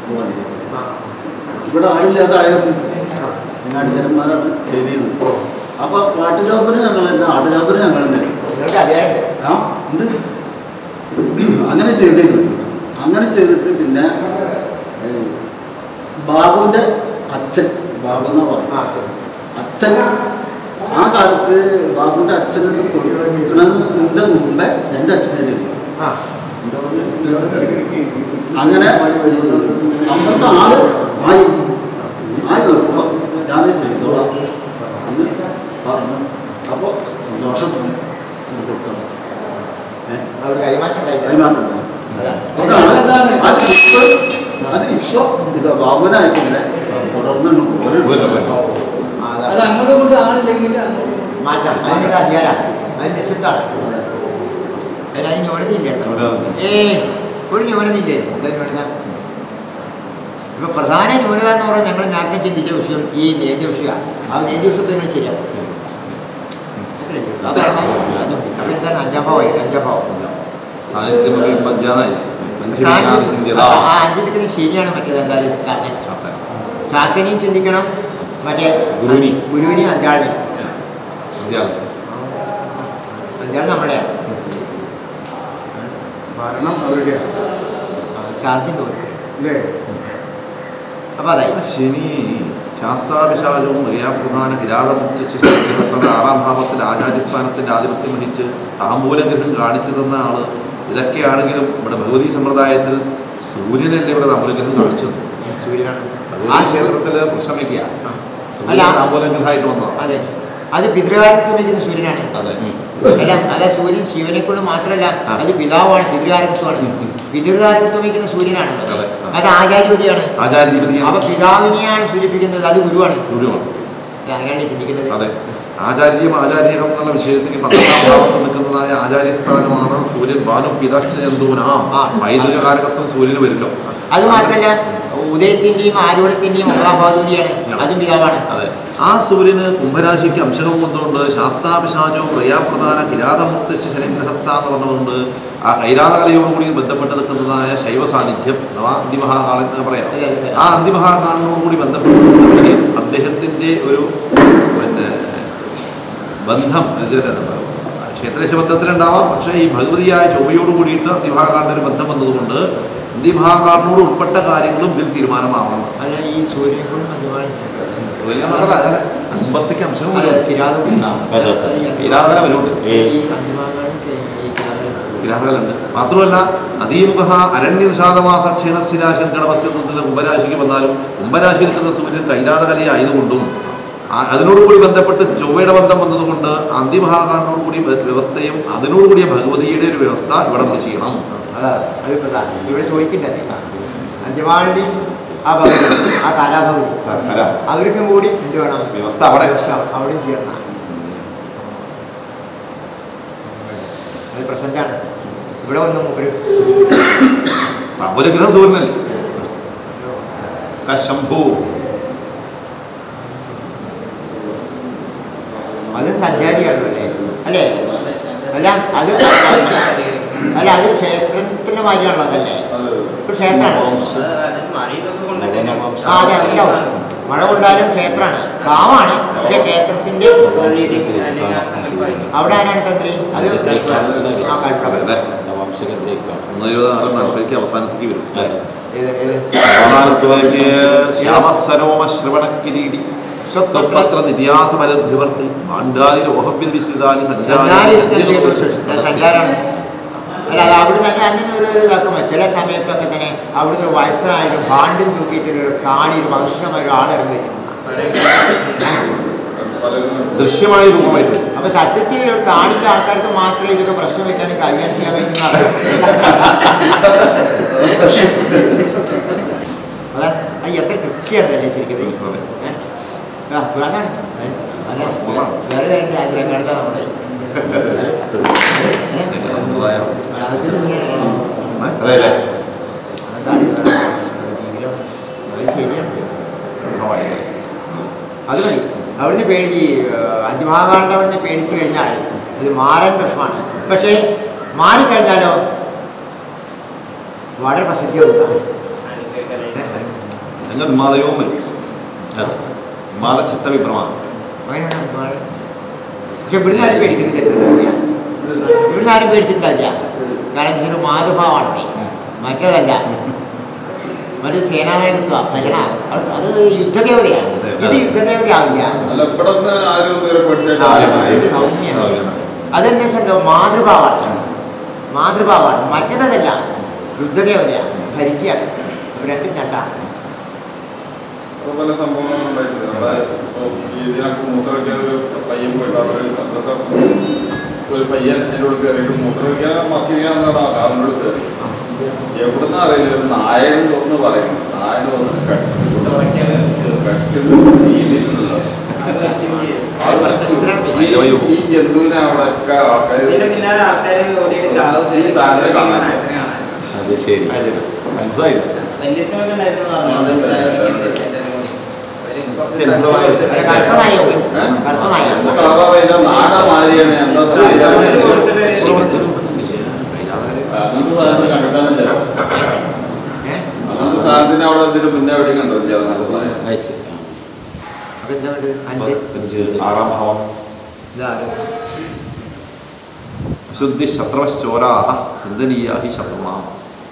ഇവിടെ ആളില്ലാതായ വെങ്ങാടിക്കാരന്മാരാണ് ചെയ്തിരുന്നത് അപ്പോൾ പാട്ടുചോപ്പന് ഞങ്ങൾ എന്താ ആട്ടുചോപ്പന് ഞങ്ങൾ തന്നെ നിങ്ങൾക്ക് അധികാരമുണ്ട് ആ ഉണ്ട് അങ്ങനെ ചെയ്തിരുന്നു അങ്ങനെ ചെയ്തിട്ട് പിന്നെ ഏ, ബാബുവിൻ്റെ അച്ഛൻ ബാബു എന്നാ ആ പറഞ്ഞു ശരി. അച്ഛൻ ആ കാലത്ത് ബാബുവിൻ്റെ അച്ഛനെന്ന് കൊടുക്കുന്നതിൻ്റെ മുമ്പേ എൻ്റെ അച്ഛനെ ചെയ്തു ആ അങ്ങനെ അമ്പത്തെ ആള് ആയി ആയി നോക്കുമ്പോൾ ഞാൻ ചെയ്തോളാം എന്ന് പറഞ്ഞു അപ്പോൾ ദോഷം കൊടുക്കണം ഏഹ് അവർ കൈമാറ്റം ഉണ്ടായില്ല കൈമാറുന്നുണ്ട് അതാ. അതാണ് അത് ഇപ്പൊ അത് ഇപ്പൊ ഇത് ബാബുനായിട്ടില്ല തുടർന്ന് ആ, അതാ. അത് അങ്ങോട്ടും ഇങ്ങോട്ടും ആളില്ലെങ്കിൽ അങ്ങോട്ടും ഇങ്ങോട്ടും മാറ്റാം അതിനുള്ള അധികാരമാണ് അത് നിശ്ചിത്താണ് അതിന് ന്യൂനതയില്ല ഏ ഒരു ന്യൂനതയില്ലേ എന്താ ന്യൂനത ഇപ്പൊ പ്രധാന ന്യൂനത എന്ന് പറഞ്ഞാൽ ഞങ്ങൾ നേരത്തെ ചിന്തിച്ച വിഷയം ഈ നേദ്യ വിഷയമാണ് ആ നേദ്യ വിഷയത്തെ നിങ്ങൾ ശരിയാവും അത്രയേ ഉള്ളൂ. അതാണ് അത് അപ്പൊ എന്താണ് അഞ്ചാം ഭാവമായി അഞ്ചാം ഭാവം സാന്നിധ്യം പഞ്ചാനായി സാന്നിധ്യം- ചിന്തിയത ആ അഞ്ചിന് ശരിയാണ് മറ്റേത് എന്തായാലും കാരണം ചാത്തനെയും ചിന്തിക്കണം മറ്റേ ഗുരുവിനെ. ഗുരുവിനെയും അഞ്ചാളിനെയും ചിന്തിയാണ് അഞ്ചാൾ നമ്മുടെയാണ് ഭരണം അവരുടെയാണ് ശാന്തി തോന്നി അല്ലേ അപ്പൊ അതായി ശനി ശാസ്ത്രാഭിഷാചവും ക്രിയാപ്രധാന കിരാതമുക്ത ആറാം ഭാവത്തിൽ ആചാര്യസ്ഥാനത്തിന്റെ ആധിപത്യം വഹിച്ച് താമ്പൂലഗ്രഹം കാണിച്ചു തന്ന ആള് ഇതൊക്കെയാണെങ്കിലും ഇവിടെ ഭഗവതി സമ്പ്രദായത്തിൽ സൂര്യനല്ലേ ഇവിടെ താമ്പൂലഗ്രഹം കാണിച്ചു തന്നത്. സൂര്യനാണ് ആ ക്ഷേത്രത്തില് പ്രശ്നമിക്കുക അല്ല. സൂര്യൻ താമ്പൂലഗ്രഹമായിട്ട് വന്നതാണ് അതെ അത് പിതൃകാലത്ത് വയ്ക്കുന്ന സൂര്യനാണ് അതെ അല്ല അതാ സൂര്യൻ ശിവനെ കൊണ്ട് മാത്രമല്ല അത് പിതാവാണ് പിതൃകാരകത്വമാണ് പിതൃകാരകത്വം വയ്ക്കുന്ന സൂര്യനാണ് അതെ. അത് ആചാര്യോദയാണ് ആചാര്യപതിയാണ് അപ്പൊ പിതാവിനെയാണ് സൂചിപ്പിക്കുന്നത് അത് ഗുരുവാണ് ഗുരുവാണ് അങ്ങനെയാണ് ചിന്തിക്കുന്നത് അതെ ആചാര്യം ആചാര്യകം എന്നുള്ള വിഷയത്തിന് പന്ത്രണ്ടാം ഭാവത്ത് നിൽക്കുന്നതായ ആചാര്യസ്ഥാനമാണ് സൂര്യൻ ബാനു പിതാശ്ച ജന്തൂനാം പൈതൃക കാരകത്വം സൂര്യന് വരില്ലോ അത് മാത്രമല്ല ഉദയത്തിന്റെയും ആരൂഢത്തിന്റെയും മഹാഭാദൂരിയാണ് അതും പിതാവാണ് അതെ ആ സൂര്യന് കുംഭരാശിക്ക് അംശകം കൊണ്ടുകൊണ്ട് ശാസ്താപിശാചോ പ്രയാപ്രധാന കിരാതമുക്ത ശനിഗ്രഹസ്ഥ എന്ന് പറഞ്ഞുകൊണ്ട് ആ കൈരാതകലയോടുകൂടി ബന്ധപ്പെട്ട് നിൽക്കുന്നതായ ശൈവ സാന്നിധ്യം അഥവാ അന്തിമഹാകാലം എന്ന് പറയാം ആ അന്തിമഹാകാലനോടുകൂടി ബന്ധപ്പെട്ട് നിൽക്കുന്ന വിഷയം അദ്ദേഹത്തിൻ്റെ ഒരു പിന്നെ ബന്ധം ഇത് ക്ഷേത്രശ ബന്ധത്തിലുണ്ടാവാം പക്ഷേ ഈ ഭഗവതിയായ ചൊവ്വയോട് കൂടിയിട്ട് അന്തിമഹാകാലിൻ്റെ ഒരു ബന്ധം വന്നതുകൊണ്ട് അന്തിമഹാകാലിനോട് ഉൾപ്പെട്ട കാര്യങ്ങളും ഇതിൽ തീരുമാനമാവണം അല്ല ഈ സൂര്യനെ കൊണ്ട് അഭിമാനിച്ചു സൂര്യനെ മാത്രമല്ല അതല്ല അമ്പത്തേക്ക് അംശവും അതെ, വരും കിരാതം അതെ, അതെ. കിരാതകല വരുന്നുണ്ട് ഈ ഈ അന്തിമാകാലൊക്കെ ഈ കിരാതം ഗ്രഹങ്ങളുണ്ട് മാത്രമല്ല നദീമുഖ അരണ്യ നിഷാദമാസ ക്ഷീണസ്ഥിരാശൻ കടമസ്യത്തിൽ കുംഭരാശിക്ക് വന്നാലും കുംഭരാശി നിൽക്കുന്ന സൂര്യൻ കൈരാതകലയായതുകൊണ്ടും ആ- അതിനോടുകൂടി ബന്ധപ്പെട്ട് ചൊവ്വയുടെ ബന്ധം വന്നതുകൊണ്ട് അന്തിമഹാകാലിനോടുകൂടി വ്യവസ്ഥയും അതിനോടുകൂടിയ ഭഗവതിയുടെ ഒരു വ്യവസ്ഥ ഇവിടെ നമ്മൾ ചെയ്യണം അതാ അത് പ്രധാനം ഇവിടെ ചോദിക്കണ്ടല്ലേ അന്ത്യമാളുടെയും ആ ഭഗവതി ആ കാലാഭഗവതി കല അവർക്കും കൂടി എന്ത് വേണം വ്യവസ്ഥ അവിടെ വ്യവസ്ഥ അവിടെ ചെയ്യണം അത് പ്രസന്റാണ് ഇവിടെ വന്നു മൂപ്പര് താമരഗ്രഹം സൂര്യനല്ലേ കശംഭൂ അതും സഞ്ചാരിയാണല്ലോ അല്ലേ അല്ലേ അല്ല അത് അല്ല അത് ക്ഷേത്രത്തിന്റെ മാതിരിയാണല്ലോ അതല്ലേ ഒരു ക്ഷേത്രമാണ് ആ അതെ അതുണ്ടാവും മഴ കൊണ്ടാലും ക്ഷേത്രമാണ് കാവാണ് പക്ഷെ ക്ഷേത്രത്തിന്റെ അവിടെ ആരാണ് തന്ത്രി അത് ആ കൽപ്രഭ അല്ലേ നവാംശകത്തിലേക്കാണ് ഒന്ന് ഇരുപത് ആറ് നാൽപ്പതിലേക്ക് അവസാനത്തേക്ക് വരും അതെ ഏത് ഏത് അവസാനത്തിലേക്ക് ശ്യാമസരോമ ശ്രവണക്കിരീടി സ്വപ്നത്ര നിര്യാസമലഭ്യവർത്തി പാണ്ഡാലി ലോഹവ്യത വിശ്രിതാനി സഞ്ചാരി എന്ത് ചെയ്തു? സഞ്ചാരി സഞ്ചാരാണ് അല്ല അത് അവിടെ തന്നെ അങ്ങനെ ഒരു ഒരു ഇതാക്കുമ്പോൾ ചില സമയത്തൊക്കെ തന്നെ അവിടുത്തെ ഒരു വയസ്സനായാലും ബാണ്ടും തൂക്കിയിട്ട് ഒരു കാണി ഒരു മനുഷ്യമായ ഒരാളിറങ്ങി വരും ദൃശ്യമായ രൂപമായിട്ട് അപ്പൊ സത്യത്തിൽ ഒരു കാണിച്ച ആൾക്കാർക്ക് മാത്രമേ ഇതൊക്കെ പ്രശ്നം വെക്കാനും കൈകാര്യം ചെയ്യാൻ പറ്റുന്ന അതാണ് അത് എത്ര കൃത്യമാണല്ലേ ശരിക്കും ഇത്? ഏ? ആ, അതാണ് ഏ? അതെ. വേറെ കാര്യത്തിൽ ആഗ്രഹം കടത്താൻ നമ്മുടെ സമ്പ്രദായം അതിന് മുന്നെയാണ് അതെ അല്ലേ അതാണ് ജീവിതം. അത് ശരിയാണ് അത് മതി അവിടുന്ന് പേടി അന്തിമഹാകാണ്ട് അവിടുന്ന് പേടിച്ചു കഴിഞ്ഞാൽ അത് മാറാൻ പ്രശ്നമാണ് പക്ഷേ മാറിക്കഴിഞ്ഞാലോ വളരെ പ്രസിദ്ധിയാവും നിങ്ങൾ ഉന്മാദയവും വരും അതെ ഉന്മാദ ചിത്തവിഭ്രമാണ് അങ്ങനെയാണ് ഉന്മാദം. പക്ഷെ ഇവിടുന്ന് ആരും പേടിക്കുന്നത് തെറ്റില്ല ഇവിടുന്ന് ആരും പേടിച്ചിട്ടില്ല കാരണം വെച്ചാൽ മാതൃഭാവമാണ് മറ്റേതല്ല മറ്റേ സേനാനായകത്വ ഭരണ അത് അത് യുദ്ധദേവതയാണ് ഇത് യുദ്ധദേവത ആവില്ല അല്ല ഇവിടെ നിന്ന് ആരും ഇതുവരെ ആ, പഠിച്ചിട്ടില്ല സൗമ്യം അതെന്താ വെച്ചോ മാതൃഭാവമാണ് മാതൃഭാവമാണ് മറ്റേതല്ല യുദ്ധദേവതയാണ് ഭരിക്കുകയാണ് അപ്പൊ രണ്ടും രണ്ടാണ് അപ്പൊ പല സംഭവങ്ങളും ഉണ്ടായിട്ടുണ്ട് അതായത് ഇപ്പൊ ഈ ഇതിനൊക്കെ മൂത്രം വയ്ക്കാൻ ഒരു പയ്യൻ പോയിട്ട് അവിടെ സന്തോഷം ഒരു പയ്യൻ എൻ്റെ ഉള്ളിൽ കയറിയിട്ട് മൂത്രം വയ്ക്കാൻ മക്കിരിക്കാന്നാണ് ആ കാറിൻ്റെ കയറി എവിടുന്ന് അറിയില്ല ഒരു നായകൻ തോന്നുന്നു പറയുന്നു നായകൻ തോന്നുന്നു കടിച്ചു കടിച്ചു ചെയ്തിട്ടുള്ളത് ഈ- ഈ ജന്തുവിനെ അവിടെ ഒക്കെ ആൾക്കാർ ഇതിന്റെ പിന്നാലെ ആൾക്കാര് ഓടിയിട്ട് ചാവും ഈ സാധനം കാണാൻ. അത് ശരി അത്ഭുതമായിരുന്നു വലിയ സമയം ഉണ്ടായിരുന്നു അല്ല, കറുത്ത നായ പോയി കറുത്ത നായ എന്താ കളറാ അതിന്റെ നാട മാതിരിയാണ് എന്താ സംഭവിച്ചത്? ആ, നമുക്ക് സാധനം കണ്ടിട്ടാണ് ഏ? അങ്ങനത്തെ സാധനത്തിന് അവിടെ ഇതിന് മുന്നേ എവിടെയും കണ്ടിട്ടില്ല അത് ശരി അപ്പൊ എന്താ വേണ്ടത്? അഞ്ച് അഞ്ച് ആറാം ഭാവം ഇതാറ് ശുദ്ധി ശത്രവശ്ചോരാഹ ചിന്തനീയ ഹി ശത്രുണാം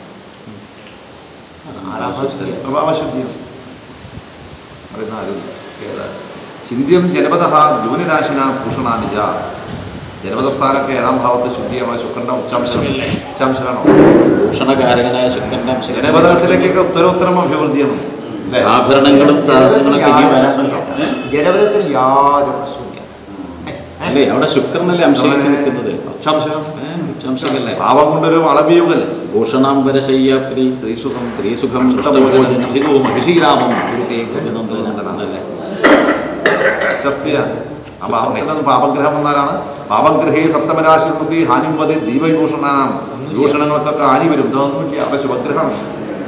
ആറാം ഭാവത്തിൽ പ്രഭാവശുദ്ധിയാണ് പറയുന്ന ആരും ഏതാ? ചിന്തിയം ജനപദ ജൂനിരാശിന ഭൂഷണാനിജ ജനപദസ്ഥാനൊക്കെ ഏഴാം ഭാവത്തെ ശുദ്ധിയാണ് ശുക്രന്റെ ഉച്ചാംശം ഉച്ചാംശമാണോ ഭൂഷണകാരകനായ ശുക്രന്റെ അംശം ജനപദത്തിലേക്കൊക്കെ ഉത്തരോത്തരം അഭിവൃദ്ധിയാണ് അല്ലേ? ആഭരണങ്ങളും സാധനങ്ങളൊക്കെ ഇനി വരാനുണ്ടോ ജലപഥത്തിന് യാതൊരു പ്രശ്നമില്ല ഏ? അല്ലേ അവിടെ ശുക്രനല്ലേ അംശയിച്ച് നിൽക്കുന്നത് ഉച്ചാംശം ഏ, ഉച്ചാംശകല്ലേ പാപം കൊണ്ടൊരു വളവിയോഗല്ലേ ഭൂഷണാംബരശയ്യാപ്രി സ്ത്രീസുഖം സ്ത്രീസുഖം ഇഷ്ടഭോജനം ഹിതവും അഭിഷീരാമം അല്ലേ ശസ്തിയ ആ പാപത്തിനൊന്നും പാപഗ്രഹം വന്നാലാണ് പാപഗ്രഹേ സപ്തമരാശി ഹാനിമ്പതി ദീപവിഭൂഷണാനാം വിഭൂഷണങ്ങൾക്കൊക്കെ ഹാനി വരും ഇതൊന്നുമില്ല അവിടെ ശുഭഗ്രഹമാണ്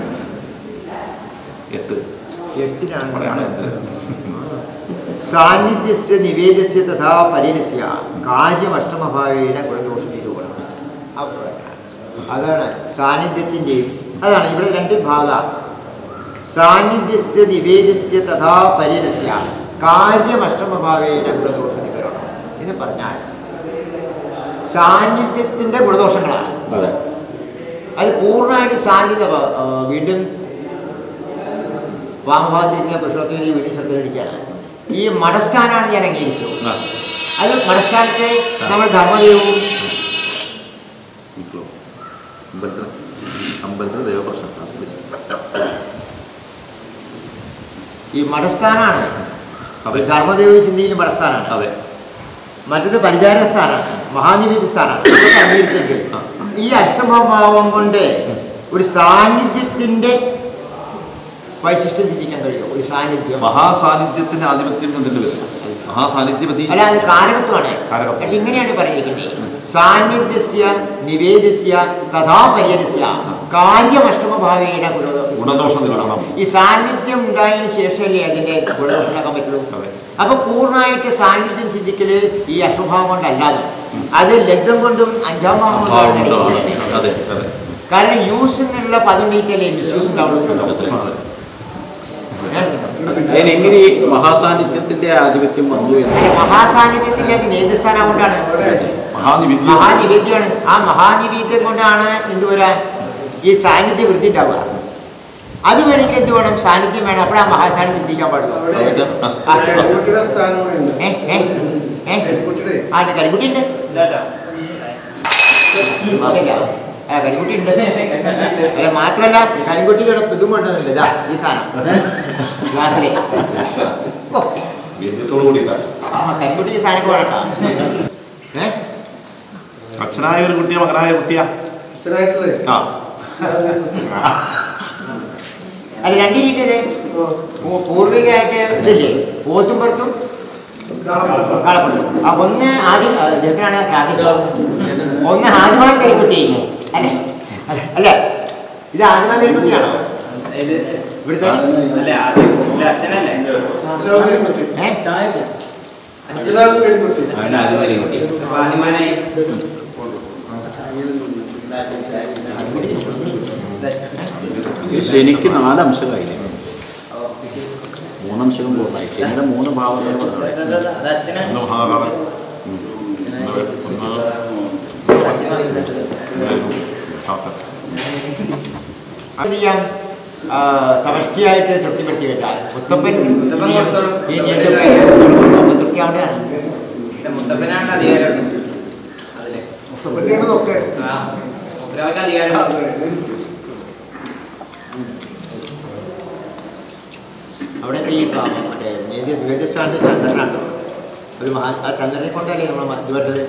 എട്ട് എട്ടിലാണ് അവിടെയാണ് എന്ത് സാന്നിധ്യസ്യ നിവേദ്യസ്യ തഥാ പരിരസ്യ കാര്യമഷ്ടമഭാവേന ഗുണദോഷ നിരൂപണം അതാണ് സാന്നിധ്യത്തിൻ്റെയും അതാണ് ഇവിടെ രണ്ട് ഭാഗമാണ് സാന്നിധ്യസ്യ നിവേദ്യസ്യ തഥാ പരിരസ്യ കാര്യമഷ്ടമഭാവേന ഗുണദോഷ നിരൂപണം എന്ന് പറഞ്ഞാൽ സാന്നിധ്യത്തിൻ്റെ ഗുണദോഷങ്ങളാണ് അതെ അത് പൂർണ്ണമായിട്ട് സാന്നിധ്യ ആ, വീണ്ടും വാമഭാഗത്തിരിക്കുന്ന പുരുഷോത്തമനെ വീണ്ടും ശ്രദ്ധയിടിക്കുകയാണ് ഈ മടസ്ഥാനാണ് ഞാൻ അംഗീകരിച്ചു ആ. അത് മടസ്ഥാനത്തെ നമ്മൾ ധർമ്മദേവവും നിൽക്കൂ. അമ്പലത്തിൽ അമ്പലത്തിൽ ദേവപ്രശ്നം ഈ മടസ്ഥാനാണ് ധർമ്മദേവ ചിന്തയിൽ മടസ്ഥാനാണ് അതെ മറ്റത് പരിചാര സ്ഥാനാണ് മഹാനിവേദ്യ സ്ഥാനാണ് ഇതൊക്കെ അംഗീകരിച്ചെങ്കിൽ ഈ അഷ്ടമഭാവം കൊണ്ട് ഒരു സാന്നിധ്യത്തിന്റെ വൈശിഷ്ട്യം ചിന്തിക്കാൻ കഴിയും ഒരു സാന്നിധ്യം മഹാസാന്നിധ്യത്തിന്റെ ആധിപത്യം എന്നതിന്റെ പേര് മഹാസാന്നിധ്യപതി അല്ല അത് കാരകത്വമാണ് കാരകത്വം. പക്ഷെ ഇങ്ങനെയാണ് പറഞ്ഞിരിക്കുന്നത് സാന്നിധ്യസ്യ നിവേദ്യസ്യ തഥാ പരിഹരസ്യ കാര്യമഷ്ടമഭാവേന ഗുണദോഷ നിരൂപണം ഈ സാന്നിധ്യം ഉണ്ടായതിനു ശേഷമല്ലേ അതിന്റെ ഗുണദോഷമാക്കാൻ പറ്റുള്ളൂ അതെ. അപ്പൊ പൂർണ്ണമായിട്ട് സാന്നിധ്യം ചിന്തിക്കല് ഈ അശുഭാവം കൊണ്ടല്ലാതെ അത് ലഗ്നം കൊണ്ടും അഞ്ചാം ഭാവം കൊണ്ടാണ് നടക്കുന്നത്. അതെ അതെ കാരണം യൂസ് എന്നുള്ള പദം നീട്ടല്ലേ മിസ്യൂസ് ഉണ്ടാവുള്ളൂ അതിനെങ്ങനെ ഈ മഹാസാന്നിധ്യത്തിന്റെ ആധിപത്യം വന്നു എന്ന് അല്ല, മഹാസാന്നിധ്യത്തിന്റെ അത് നേതൃസ്ഥാനം കൊണ്ടാണ് മഹാനിവിദ്യ മഹാനിവേദ്യമാണ് ആ മഹാനിവേദ്യം കൊണ്ടാണ് എന്ത് വരാൻ ഈ സാന്നിധ്യ വൃദ്ധി ഉണ്ടാവുക അത് വേണമെങ്കിൽ എന്ത് വേണം സാന്നിധ്യം വേണം അപ്പോഴാ മഹാസാന്നിധ്യം ചിന്തിക്കാൻ പാടുള്ളൂ ആ. കരിക്കുട്ടിയുടെ സ്ഥാനം കൂടെ ഉണ്ട് ഏ ഏ ഏ കരിക്കുട്ടിയുടെ ആ ഉണ്ട് കരിക്കുട്ടി ഉണ്ട് അതല്ല ആ കരിക്കുട്ടി ഉണ്ട് അല്ല മാത്രമല്ല കരിക്കുട്ടിയുടെ ഇതും കൊണ്ടുവന്നിട്ടുണ്ട് ഇതാ ഈ സാധനം ഗ്ലാസ്സിലെ ഓ വേദ്യത്തോടു കൂടിയിട്ടാണ് ആ കരിക്കുട്ടി ഈ സാധനം പോരട്ടോ ഏ അച്ഛനായ ഒരു കുട്ടിയാ മകനായ കുട്ടിയാ അച്ഛനായിട്ടുള്ളേ ആ അത് രണ്ടിരിട്ടത് പൂർവികമായിട്ട് ഇതില്ലേ പോത്തും പുറത്തും കാളപ്പുറത്തും ആ ഒന്ന് ആദ്യം ആ, ഇദ്ദേഹത്തിനാണ് കാർത്തിക ഒന്ന് ആദ്യമാൻ കരിക്കുട്ടി അല്ലേ അല്ല- അല്ല ഇത് ആദ്യമാൻ കരിക്കുട്ടിയാണോ ഇത് ഇവിടുത്തെ അല്ല ആദ്യം ഇല്ല, അച്ഛനല്ലേ അച്ഛനാവും കരിക്കുട്ടി ഏ അച്ഛനാവും കരിക്കുട്ടി അവന് ആദ്യം കുട്ടി അപ്പൊ ആദ്യമാനായി ഈ ശനിക്ക് നാല് അംശമായില്ലേ മൂന്നംശകം പൂർണ്ണമായി ശനിയുടെ മൂന്ന് ഭാവങ്ങൾ പറഞ്ഞു അത് അച്ഛനാണ് ഒന്ന് മഹാകാളൻ ഒന്ന് ഒന്ന് ശാസ്ത്രം അത് ചെയ്യാം ആ, സമഷ്ടിയായിട്ട് തൃപ്തിപ്പെടുത്തി വെച്ചാൽ മുത്തപ്പൻ മുത്തപ്പൻ കൊടുത്തോളും. ഈ നീന്തൊക്കെ അപ്പൊ തൃപ്തിയാവേണ്ടതാണ് ഇത് മുത്തപ്പനാണ് അധികാരമുണ്ട് അതില് മുസ്തഫന്റെയാണ് ഇതൊക്കെ ആ മുത്തപ്പനാൾക്ക് അധികാരമുണ്ട് അവിടെ ഇപ്പൊ ഈ ആ, മറ്റേ നീന്തി നിവേദ്യസ്ഥാനത്ത് ചന്ദ്രനാണല്ലോ ഒരു മഹാ ആ ചന്ദ്രനെ കൊണ്ടല്ലേ നമ്മൾ മറ്റുപറ്റത്